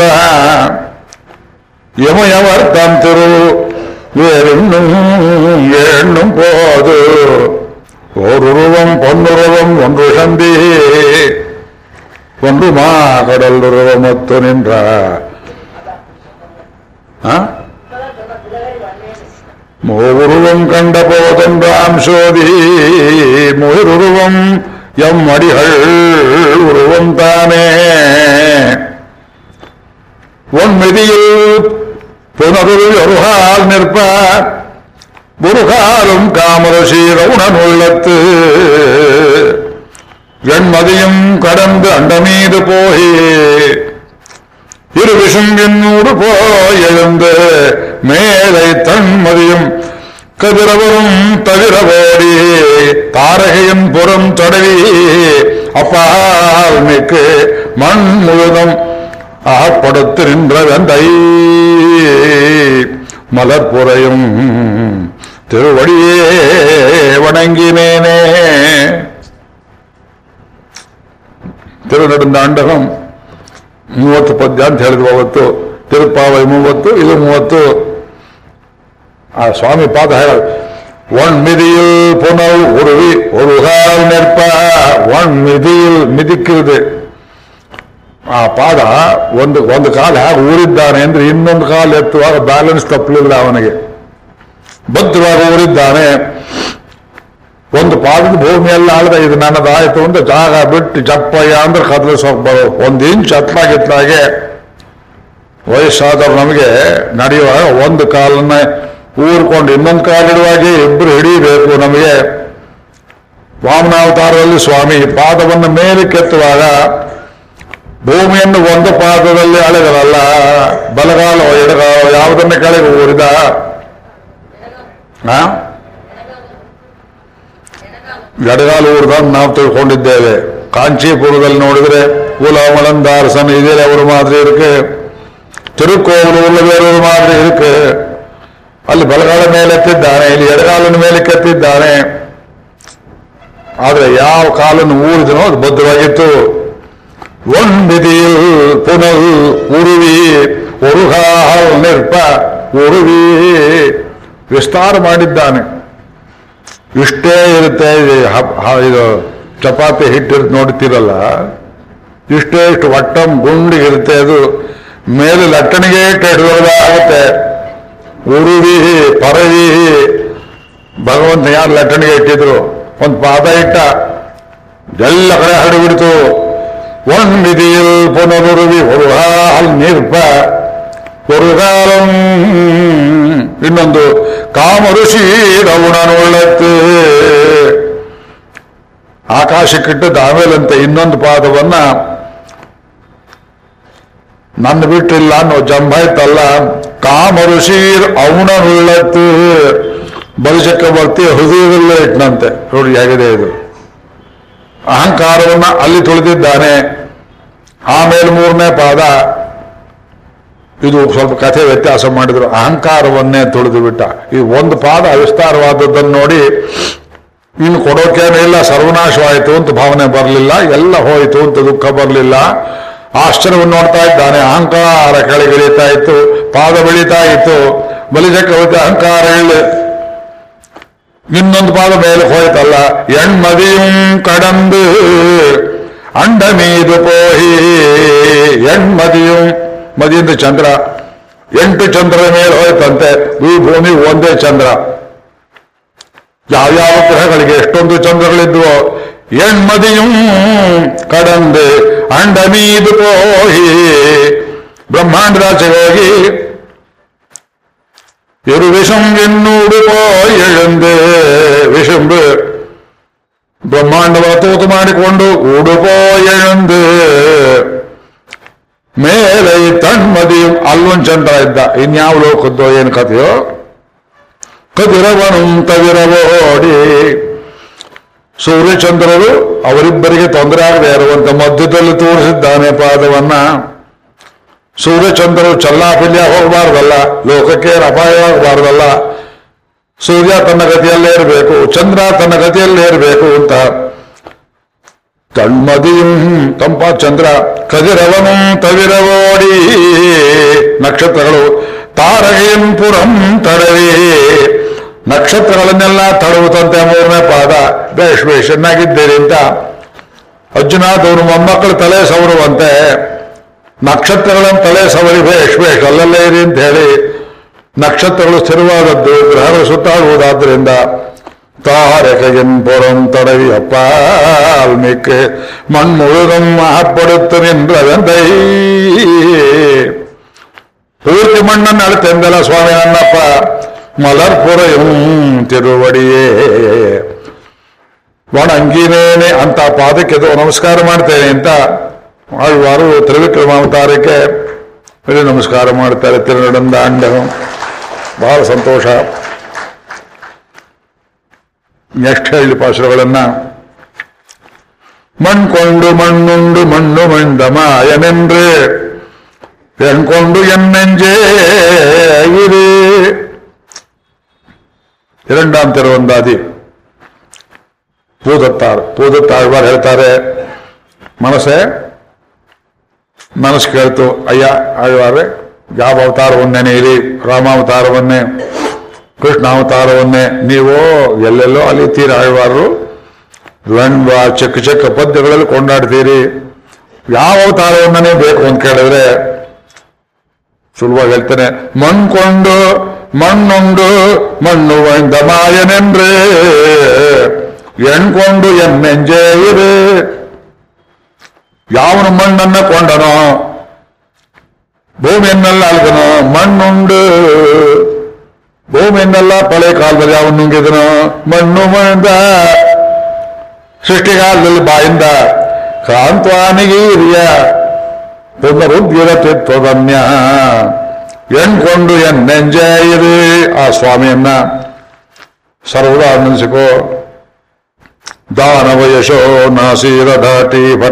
இமயவர்த்தம் திரு வேறென்னும் எண்ணும் போது ஓருருவம் பொன்னுருவம் ஒன்று சந்தி ஒன்று மா கடல் உருவம் ஒத்து நின்ற மூவுருவம் கண்ட போதென்றாம் சோதி முயருருவம் எம் அடிகள் உருவம் தானே ஒன்மிதியில் புனருள் ஒருகால் நிற்பார் முருகாலும் காமரசி ரவுணன் உள்ளத்து எண்மதியும் கடந்து அண்டமீது போய் இரு விசும்பின்னூடு போய் எழுந்து மேலை தன்மதியும் கதிரவரும் தவிர ஓடி தாரகையின் புறம் தடவி அப்பால் மிக்கு மண் முழுதும் அகப்படுத்து நின்ற வெந்தை மலர்புறையும் ತಿರುವಡಿಯೇ ವಣಂಗಿನೇನೆ ತಿರುನಡಂದಾಂಡಕಂ ಮೂವತ್ತು ಪದ್ಯ ಅಂತ ಹೇಳಿದ್ವು ಅವತ್ತು ತಿರುಪಾವೈ ಮೂವತ್ತು ಇದು ಮೂವತ್ತು ಆ ಸ್ವಾಮಿ ಪಾದ ಹೇಳ ಒಣ್ಮಿದಿயில் ಪುನಃ ಉರುವಿ ಉರುಗಾಲ್ ನೆರ್ಪ ಒಣ್ಮಿದಿயில் ಮಿದಿಕ್ಕಿದೆ ಆ ಪಾದ ಒಂದು ಒಂದು ಕಾಲ ಹೇಗೆ ಊರಿದ್ದಾನೆ ಅಂದ್ರೆ ಇನ್ನೊಂದು ಕಾಲು ಎತ್ತುವಾಗ ಬ್ಯಾಲೆನ್ಸ್ ತಪ್ಪಲಿಲ್ಲ ಅವನಿಗೆ ಭದ್ರವಾಗಿ ಊರಿದ್ದಾನೆ ಒಂದು ಪಾದದ ಭೂಮಿಯಲ್ಲಿ ಆಳ್ದ ಇದು ನನ್ನದಾಯ್ತು ಅಂತ ಜಾಗ ಬಿಟ್ಟು ಚಪ್ಪಯ್ಯ ಅಂದ್ರೆ ಕದಲಿಸೋಗ್ಬೋದು ಒಂದು ಇಂಚ್ ಹತ್ಲಾಗಿತ್ಲಾಗೆ ವಯಸ್ಸಾದವ್ರು ನಮಗೆ ನಡೆಯುವಾಗ ಒಂದು ಕಾಲನ್ನ ಊರ್ಕೊಂಡು ಇನ್ನೊಂದು ಕಾಲಿಡುವಾಗೆ ಇಬ್ಬರು ಹಿಡಿಬೇಕು ನಮಗೆ ವಾಮನಾವತಾರದಲ್ಲಿ ಸ್ವಾಮಿ ಪಾದವನ್ನು ಮೇಲೆ ಕೆತ್ತುವಾಗ ಭೂಮಿಯನ್ನು ಒಂದು ಪಾದದಲ್ಲಿ ಅಳೆದರಲ್ಲ ಬಲಗಾಲ ಎಡಗಾಲ ಯಾವುದನ್ನ ಕೆಳಗೆ ಊರಿದ ಆ? ಎಡಗಾಲ ಊರ್ದ ನಾವು ತಿಳ್ಕೊಂಡಿದ್ದೇವೆ ಕಾಂಚೀಪುರದಲ್ಲಿ ನೋಡಿದ್ರೆ உலமளந்தாரசன் இதில் ஒரு மாதிரி இருக்கு திருக்கோவிலூர்ல வேறொரு மாதிரி இருக்கு ಅಲ್ಲಿ ಬಲಗಾಲ ಮೇಲೆತ್ತಿದ್ದಾನೆ ಇಲ್ಲಿ ಎಡಗಾಲನ ಮೇಲೆ ಕೆತ್ತಿದ್ದಾನೆ ಆದ್ರೆ ಯಾವ ಕಾಲನ್ನು ಊರಿದನೋ ಅದು ಭದ್ರವಾಗಿತ್ತು ஒன்பிதியில் புனல் உருவி ஒருகால் நிற்ப ಉರುವಿ ವಿಸ್ತಾರ ಮಾಡಿದ್ದಾನೆ ಇಷ್ಟೇ ಇರುತ್ತೆ ಇದು ಹಬ್- ಹ- ಇದು ಚಪಾತಿ ಹಿಟ್ಟಿರುತ್ತೆ ನೋಡ್ತೀರಲ್ಲ ಇಷ್ಟೇ ಇಷ್ಟು ಒಟ್ಟಂ ಗುಂಡಿಗಿರುತ್ತೆ ಅದು ಮೇಲೆ ಲಟ್ಟಣಿಗೆ ಕೆಡೋದಾಗುತ್ತೆ ಉರುವಿ ಪರವಿ ಭಗವಂತ ಯಾರು ಲಟ್ಟಣಿಗೆ ಇಟ್ಟಿದ್ರು ಒಂದು ಪಾದ ಇಟ್ಟ ಎಲ್ಲ ಕಡೆ ಹರಡಿಬಿಡ್ತು ஒன்றிதியில் புனருருவி ஒரு கால் நிற்ப ஒரு காலம் ಇನ್ನೊಂದು ಕಾಮಋಷಿ ರವುಣನುಳ್ಳತ್ತು ಆಕಾಶಕ್ಕಿಟ್ಟದ್ದು ಆಮೇಲಂತೆ ಇನ್ನೊಂದು ಪಾದವನ್ನ ನನ್ನ ಬಿಟ್ಟಿಲ್ಲ ಅನ್ನೋ ಜಂಬ ಇತ್ತಲ್ಲ ಕಾಮಋಷೀರ್ ಅವಣನುಳ್ಳತ್ತು ಬಲಿಚಕ್ರವರ್ತಿ ಹೃದಯದಲ್ಲೇ ಇಟ್ನಂತೆ ನೋಡಿ ಹೇಗಿದೆ ಇದು ಅಹಂಕಾರವನ್ನ ಅಲ್ಲಿ ತುಳಿದಿದ್ದಾನೆ ಆಮೇಲೆ ಮೂರನೇ ಪಾದ ಇದು ಸ್ವಲ್ಪ ಕಥೆ ವ್ಯತ್ಯಾಸ ಮಾಡಿದ್ರು ಅಹಂಕಾರವನ್ನೇ ತುಳಿದು ಬಿಟ್ಟ ಈ ಒಂದು ಪಾದ ಅವಿಸ್ತಾರವಾದದ್ದನ್ನು ನೋಡಿ ಇನ್ನು ಕೊಡೋಕೇನೇ ಇಲ್ಲ ಸರ್ವನಾಶವಾಯಿತು ಅಂತ ಭಾವನೆ ಬರಲಿಲ್ಲ ಎಲ್ಲ ಹೋಯಿತು ಅಂತ ದುಃಖ ಬರಲಿಲ್ಲ ಆಶ್ಚರ್ಯವನ್ನು ನೋಡ್ತಾ ಇದ್ದಾನೆ ಅಹಂಕಾರ ಕೆಳಗಿಳಿತಾ ಇತ್ತು ಪಾದ ಬೆಳೀತಾ ಇತ್ತು ಬಲಿಚಕ್ರವರ್ತಿ ಅಹಂಕಾರ ಹೇಳಿ ಇನ್ನೊಂದು ಪಾದ ಮೇಲೆ ಹೋಯ್ತಲ್ಲ ಎಣ್ಮದಿயும் கடந்து ಅಂಡ ಮೀದು ಪೋಹಿ ಎಣ್ಮದಿயும் ಮದಿಯಿಂದ ಚಂದ್ರ ಎಂಟು ಚಂದ್ರರ ಮೇಲೆ ಹೋಯ್ತಂತೆ ಈ ಭೂಮಿ ಒಂದೇ ಚಂದ್ರ ಯಾವ್ಯಾವ ಗ್ರಹಗಳಿಗೆ ಎಷ್ಟೊಂದು ಚಂದ್ರಗಳಿದ್ವೋ ಎಣ್ಮದಿயும் கடந்து ಅಂಡ ಮೀದು ಪೋಹಿ ಬ್ರಹ್ಮಾಂಡದಾಚೆಗೆ ಹೋಗಿ இரு விஷம் என்னோடு போய் எழுந்து ವಿಷಂಬು ಬ್ರಹ್ಮಾಂಡವ ತೂತು ಮಾಡಿಕೊಂಡು ಉಡುಪೋಯ್ எழுந்து ಮೇಲೆ ಈ ತನ್ಮದಿಯು ಅಲ್ಲೊಂದು ಚಂದ್ರ ಇದ್ದ ಇನ್ಯಾವ ಲೋಕದ್ದೋ ಏನು ಕಥೆಯೋ ಕದಿರವನು ತವಿರವೋಡಿ ಸೂರ್ಯಚಂದ್ರರು ಅವರಿಬ್ಬರಿಗೆ ತೊಂದರೆ ಆಗದೆ ಇರುವಂತ ಮಧ್ಯದಲ್ಲಿ ತೋರಿಸಿದ್ದಾನೆ ಪಾದವನ್ನ ಸೂರ್ಯಚಂದ್ರರು ಚಲ್ಲಾಪಿಲ್ಯ ಹೋಗಬಾರ್ದಲ್ಲ ಲೋಕಕ್ಕೆ ಅಪಾಯವಾಗಬಾರ್ದಲ್ಲ ಸೂರ್ಯ ತನ್ನ ಗತಿಯಲ್ಲೇ ಇರಬೇಕು ಚಂದ್ರ ತನ್ನ ಗತಿಯಲ್ಲೇ ಇರಬೇಕು ಅಂತ ತನ್ಮದಿயும் ತಂಪ ಚಂದ್ರ ಕದಿರವನು ತವಿರವೋಡಿ ನಕ್ಷತ್ರಗಳು ತಾರಗೆಯಂ ಪುರಂ ತಡವಿ ನಕ್ಷತ್ರಗಳನ್ನೆಲ್ಲ ತಡವುತ್ತಂತೆ ಮೂರನೇ ಪಾದ ಬೇಷ್ ಬೇಷ್ ಚೆನ್ನಾಗಿದ್ದೀರಿ ಅಂತ ಅರ್ಜುನಾಥವರು ಮೊಮ್ಮಕ್ಕಳು ತಲೆ ಸವರುವಂತೆ ನಕ್ಷತ್ರಗಳನ್ನು ತಲೆ ಸವರಿ ಬೇಷ್ ಬೇಷ್ ಅಲ್ಲಲ್ಲೇ ಇರಿ ಅಂತ ಹೇಳಿ ನಕ್ಷತ್ರಗಳು ಸ್ಥಿರವಾದದ್ದು ಗ್ರಹಗಳು ಸುತ್ತಾಡುವುದಾದ್ರಿಂದ தாரகையின் புறம் தடவி அப்பால் மிக்கு மண் முழுதும் அப்படுத்து நின்றதந்தை ಪೂರ್ತಿ ಮಣ್ಣನ್ನು ಅಳ್ತೆಂದಲ್ಲ ಸ್ವಾಮಿ ನನ್ನಪ್ಪ ಮಲರ್ಪುರೆಯಂ ತಿರುವಡಿಯೇ ಒಣಂಗಿನೇನೆ ಅಂತ ಪಾದಕ್ಕೆ ಎದ್ದು ನಮಸ್ಕಾರ ಮಾಡ್ತೇನೆ ಅಂತ ಆಳ್ವಾರು ತ್ರಿವಿಕ್ರಮಾವತಾರಕ್ಕೆ ಇಲ್ಲಿ ನಮಸ್ಕಾರ ಮಾಡ್ತಾರೆ ತಿರುನಡಂದ ಅಂಡ ಬಹಳ ಸಂತೋಷ ನೆಕ್ಸ್ಟ್ ಹೇಳಿ ಪಾಸುರಗಳನ್ನ ಮಣ್ಕೊಂಡು ಮಣ್ಣುಂಡು ಮಣ್ಣು ಮಂಡ ಮಾಯನೆಂದ್ರೆ ಎಣ್ಕೊಂಡು ಎನ್ನೆಂಜೇ ಇರಿ இரண்டாம் திருவந்தாதி பூதத்தார் பூதತ್ತಾழ்ವಾರ್ ಹೇಳ್ತಾರೆ ಮನಸ್ಸೇ ಮನಸ್ಸು ಕೇಳ್ತು ಅಯ್ಯ ಆಳ್ವಾರೆ ಯಾವ ಅವತಾರವನ್ನೇ ನೀರಿ ರಾಮಾವತಾರವನ್ನೇ ಕೃಷ್ಣಾವತಾರವನ್ನೇ ನೀವು ಎಲ್ಲೆಲ್ಲೋ ಅಲಿತೀರಿ ಆಳ್ವಾರು ದ್ವಂದ್ವ ಚಿಕ್ಕ ಚಿಕ್ಕ ಪದ್ಯಗಳಲ್ಲಿ ಕೊಂಡಾಡ್ತೀರಿ ಯಾವ ಅವತಾರವನ್ನೇ ಬೇಕು ಅಂತ ಕೇಳಿದ್ರೆ ಸುಲಭವಾಗಿ ಹೇಳ್ತಾನೆ ಮಣ್ಕೊಂಡು ಮಣ್ಣುಂಡು ಮಣ್ಣು ಒಂದ ಮಾಯನೆಂದ್ರೆ ಎಣ್ಕೊಂಡು ಎನ್ನೆಂಜೇ ಇರೆ ಯಾವನು ಮಣ್ಣನ್ನ ಕೊಂಡನೋ ಭೂಮಿಯನ್ನೆಲ್ಲ ಅಲ್ಗನೋ ಮಣ್ಣುಂಡು ಭೂಮಿಯನ್ನೆಲ್ಲ ಪಳೆ ಕಾಲದಲ್ಲಿ ಅವನು ನುಂಗಿದನೋ ಮಣ್ಣು ಮಣ್ಣ ಸೃಷ್ಟಿಗಾಲದಲ್ಲಿ ಬಾಯಿಂದ ಕ್ರಾಂತ್ವಾನಿಗೀರಿಯ ಪುನರುದ್ಗಿರತಿತ್ವದನ್ಯ ಎಣ್ಕೊಂಡು ಎನ್ನೆಂಜೆ ಇದೆ ಆ ಸ್ವಾಮಿಯನ್ನ ಸರ್ವದ ಆನಂದಿಸಿಕೋ ದಾನವ ಯಶೋ ನಾಸೀರ ದಾಟಿ ಭಟ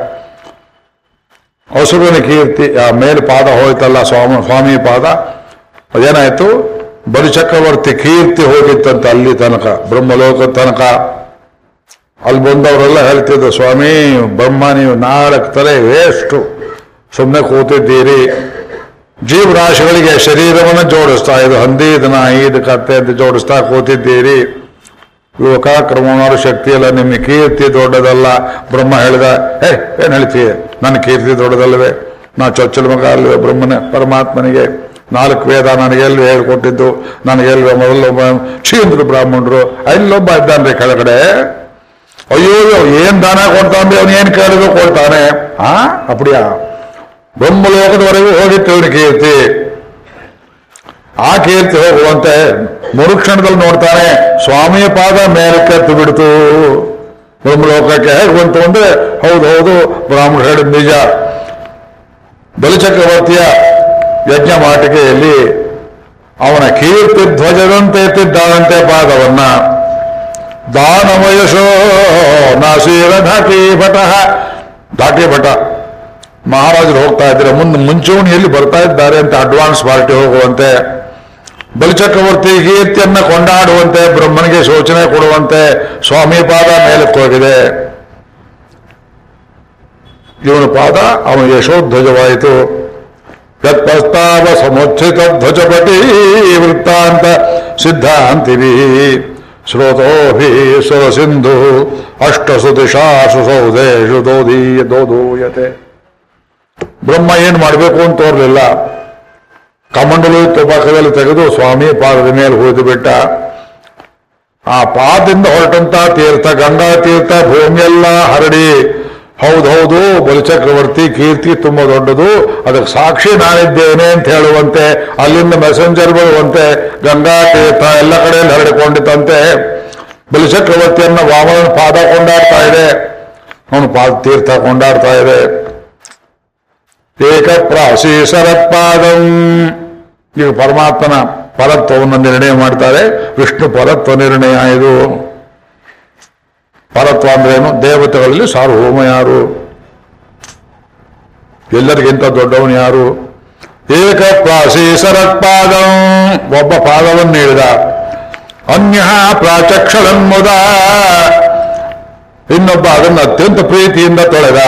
ಹಸುರನ ಕೀರ್ತಿ ಆ ಮೇಲೆ ಪಾದ ಹೋಯ್ತಲ್ಲ ಸ್ವಾಮಿ ಸ್ವಾಮಿ ಪಾದ ಅದೇನಾಯ್ತು ಬಲಿಚಕ್ರವರ್ತಿ ಕೀರ್ತಿ ಹೋಗಿತ್ತಂತ ಅಲ್ಲಿ ತನಕ ಬ್ರಹ್ಮಲೋಕ ತನಕ ಅಲ್ಲಿ ಬಂದವರೆಲ್ಲ ಹೇಳ್ತಿದ್ರು ಸ್ವಾಮಿ ಬ್ರಹ್ಮ ನೀವು ನಾಲ್ಕು ತಲೆ ವೇಸ್ಟು ಸುಮ್ಮನೆ ಕೂತಿದ್ದೀರಿ ಜೀವರಾಶಿಗಳಿಗೆ ಶರೀರವನ್ನು ಜೋಡಿಸ್ತಾ ಇದು ಹಂದಿ ಇದು ನಾಯಿ ಇದು ಕತ್ತೆ ಅಂತ ಜೋಡಿಸ್ತಾ ಕೂತಿದ್ದೀರಿ ಯುವಕ ಕ್ರಮವಾದ ಶಕ್ತಿಯಲ್ಲ ನಿಮ್ಮ ಕೀರ್ತಿ ದೊಡ್ಡದಲ್ಲ ಬ್ರಹ್ಮ ಹೇಳಿದ ಏ ಏನ್ ಹೇಳ್ತೀಯ ನನ್ನ ಕೀರ್ತಿ ದೊಡ್ಡದಲ್ಲವೇ ನಾ ಚೊಚ್ಚಲ ಮಗ ಅಲ್ವೇ ಬ್ರಹ್ಮನ ಪರಮಾತ್ಮನಿಗೆ ನಾಲ್ಕು ವೇದ ನನಗೆಲ್ವೇ ಹೇಳ್ಕೊಟ್ಟಿದ್ದು ನನಗೆಲ್ವೇ ಮೊದಲೊಬ್ಬ ಕ್ಷೀಂದ್ರ ಬ್ರಾಹ್ಮಣರು ಅಲ್ಲೊಬ್ಬ ಇದ್ದಾನ್ರಿ ಕೆಳಗಡೆ ಅಯ್ಯೋ ಏನ್ ದಾನ ಕೊಡ್ತಾನೆ ಅವನು ಏನ್ ಕೇಳಿದ್ರು ಕೊಡ್ತಾನೆ ಆ ಅಪ್ಪಡಿಯಾ ಬ್ರಹ್ಮಲೋಕದವರೆಗೂ ಹೋಗಿತ್ತು ಇವನ ಕೀರ್ತಿ ಆ ಕೀರ್ತಿ ಹೋಗುವಂತೆ ಮರುಕ್ಷಣದಲ್ಲಿ ನೋಡ್ತಾನೆ ಸ್ವಾಮಿಯ ಪಾದ ಮೇಲಕ್ಕೆತ್ತು ಬಿಡ್ತು ಬ್ರಹ್ಮಲೋಕಕ್ಕೆ ಹೇಗೆ ಬಂತು ಅಂದ್ರೆ ಹೌದು ಹೌದು ಬ್ರಾಹ್ಮಣ ಹೇಳಿದ ನಿಜ ಬಲಿಚಕ್ರವರ್ತಿಯ ಯಜ್ಞ ಮಾಟಿಕೆಯಲ್ಲಿ ಅವನ ಕೀರ್ತಿ ಧ್ವಜದಂತೆ ಎತ್ತಿದ್ದಾನಂತೆ ಪಾದವನ್ನ ದಾನವಯಶೋ ನಾಸೀರ ಧಾಟಿ ಭಟ ಧಾಟಿ ಭಟ ಮಹಾರಾಜರು ಹೋಗ್ತಾ ಇದ್ದಾರೆ ಮುಂದೆ ಮುಂಚೂಣಿಯಲ್ಲಿ ಬರ್ತಾ ಇದ್ದಾರೆ ಅಂತ ಅಡ್ವಾನ್ಸ್ ಪಾರ್ಟಿ ಹೋಗುವಂತೆ ಬಲಿಚಕ್ರವರ್ತಿ ಕೀರ್ತಿಯನ್ನ ಕೊಂಡಾಡುವಂತೆ ಬ್ರಹ್ಮನಿಗೆ ಸೂಚನೆ ಕೊಡುವಂತೆ ಸ್ವಾಮಿ ಪಾದ ಮೇಲಕ್ಕೆ ಹೋಗಿದೆ ಇವನ ಪಾದ ಅವನ ಯಶೋಧ್ವಜವಾಯಿತು ಯತ್ಪ್ರಸ್ತಾವ ಸಮುಚ್ಛಿತ ಧ್ವಜಪಟಿ ವೃತ್ತಾಂತ ಸಿದ್ಧಾಂತಿಭಿ ಶ್ರೋತೋಭಿ ಸುರ ಸಿಂಧು ಅಷ್ಟಸು ದಿಶಾಸು ಸೌದೇಶು ದೋದೀಯ ದೋದೂಯತೆ ಬ್ರಹ್ಮ ಏನ್ ಮಾಡಬೇಕು ಅಂತ ತೋರ್ಲಿಲ್ಲ ಕಮಂಡಲು ತುಬಕದಲ್ಲಿ ತೆಗೆದು ಸ್ವಾಮಿ ಪಾದದ ಮೇಲೆ ಹೋಯ್ದು ಬಿಟ್ಟ ಆ ಪಾದದಿಂದ ಹೊರಟಂತ ತೀರ್ಥ ಗಂಗಾ ತೀರ್ಥ ಭೂಮಿಯೆಲ್ಲ ಹರಡಿ ಹೌದೌದು ಬಲಿಚಕ್ರವರ್ತಿ ಕೀರ್ತಿ ತುಂಬಾ ದೊಡ್ಡದು ಅದಕ್ಕೆ ಸಾಕ್ಷಿ ನಾನಿದ್ದೇನೆ ಅಂತ ಹೇಳುವಂತೆ ಅಲ್ಲಿಂದ ಮೆಸೆಂಜರ್ ಬರುವಂತೆ ಗಂಗಾ ತೀರ್ಥ ಎಲ್ಲ ಕಡೆಯಲ್ಲಿ ಹರಡಿಕೊಂಡಿತ್ತಂತೆ ಬಲಿಚಕ್ರವರ್ತಿಯನ್ನ ವಾಮನ ಪಾದ ಕೊಂಡಾಡ್ತಾ ಇದೆ ಅವನು ಪಾದ ತೀರ್ಥ ಕೊಂಡಾಡ್ತಾ ಇದೆ ಏಕಪ್ರಾಸಿ ಶರತ್ಪಾದಂ ಈಗ ಪರಮಾತ್ಮನ ಪರತ್ವವನ್ನು ನಿರ್ಣಯ ಮಾಡ್ತಾರೆ ವಿಷ್ಣು ಪರತ್ವ ನಿರ್ಣಯ ಇದು ಪರತ್ವ ಅಂದ್ರೇನು ದೇವತೆಗಳಲ್ಲಿ ಸಾರ್ವಭೌಮ ಯಾರು ಎಲ್ಲರಿಗಿಂತ ದೊಡ್ಡವನು ಯಾರು ಏಕಪ್ರಾಸಿ ಶರತ್ಪಾದಂ ಒಬ್ಬ ಪಾದವನ್ನು ನೀಡಿದ ಅನ್ಯ ಪ್ರಾಚಕ್ಷಳನ್ಮುದ ಇನ್ನೊಬ್ಬ ಅದನ್ನು ಅತ್ಯಂತ ಪ್ರೀತಿಯಿಂದ ತೊಳೆದ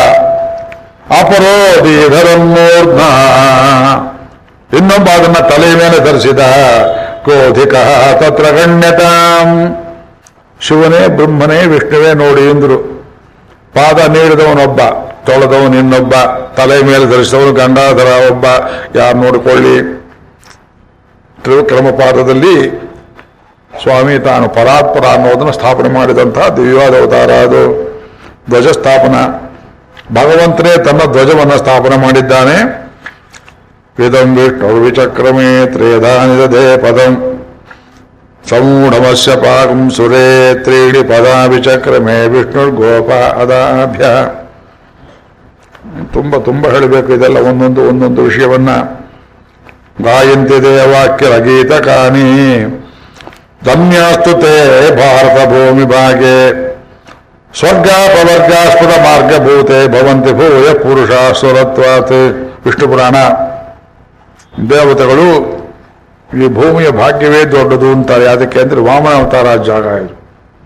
ಅಪರೋಧೀಧರನ್ಮೂರ್ಧ ಇನ್ನೊಬ್ಬ ಅದನ್ನ ತಲೆ ಮೇಲೆ ಧರಿಸಿದ ಕ್ರೋಧಿಕ ತತ್ರ ಗಣ್ಯತಾಂ ಶಿವನೇ ಬ್ರಹ್ಮನೇ ವಿಷ್ಣುವೇ ನೋಡಿ ಎಂದ್ರು ಪಾದ ನೀಡಿದವನೊಬ್ಬ ತೊಳೆದವನು ಇನ್ನೊಬ್ಬ ತಲೆ ಮೇಲೆ ಧರಿಸಿದವನು ಗಂಗಾಧರ ಒಬ್ಬ ಯಾರು ನೋಡಿಕೊಳ್ಳಿ ತ್ರಿವಿಕ್ರಮ ಪಾದದಲ್ಲಿ ಸ್ವಾಮಿ ತಾನು ಪರಾತ್ಪರ ಅನ್ನೋದನ್ನು ಸ್ಥಾಪನೆ ಮಾಡಿದಂತಹ ದಿವ್ಯವಾದ ಅವತಾರ ಅದು ಧ್ವಜ ಸ್ಥಾಪನ ಭಗವಂತನೇ ತನ್ನ ಧ್ವಜವನ್ನು ಸ್ಥಾಪನೆ ಮಾಡಿದ್ದಾನೆ ಇದಂ ವಿಷ್ಣು ವಿಚಕ್ರಮೇ ತ್ರೇಧಾನಿದೇ ಪದಂ ಸಮೂಢಮಸ್ಯ ಪಾಕಂ ಸುರೇ ತ್ರೀಡಿ ಪದ ವಿಚಕ್ರಮೇ ವಿಷ್ಣು ಗೋಪ ಅದಾಭ್ಯ ತುಂಬ ತುಂಬ ಹೇಳಬೇಕು ಇದೆಲ್ಲ ಒಂದೊಂದು ಒಂದೊಂದು ವಿಷಯವನ್ನ ಗಾಯಂತಿದೆ ವಾಕ್ಯ ಗೀತಕಾನಿ ಧನ್ಯಾಸ್ತು ತೇ ಭಾರತ ಭೂಮಿ ಭಾಗೆ ಸ್ವರ್ಗಾಪವರ್ಗಾಸ್ಪದ ಮಾರ್ಗಭೂತೆ ಭವಂತಿ ಭೂಯ ಪುರುಷ ಸುರತ್ವಾತ್ ವಿಷ್ಣು ಪುರಾಣ ದೇವತೆಗಳು ಈ ಭೂಮಿಯ ಭಾಗ್ಯವೇ ದೊಡ್ಡದು ಅಂತಾರೆ ಅದಕ್ಕೆ ಅಂದ್ರೆ ವಾಮನಾವತಾರ ಜಾಗ ಇದು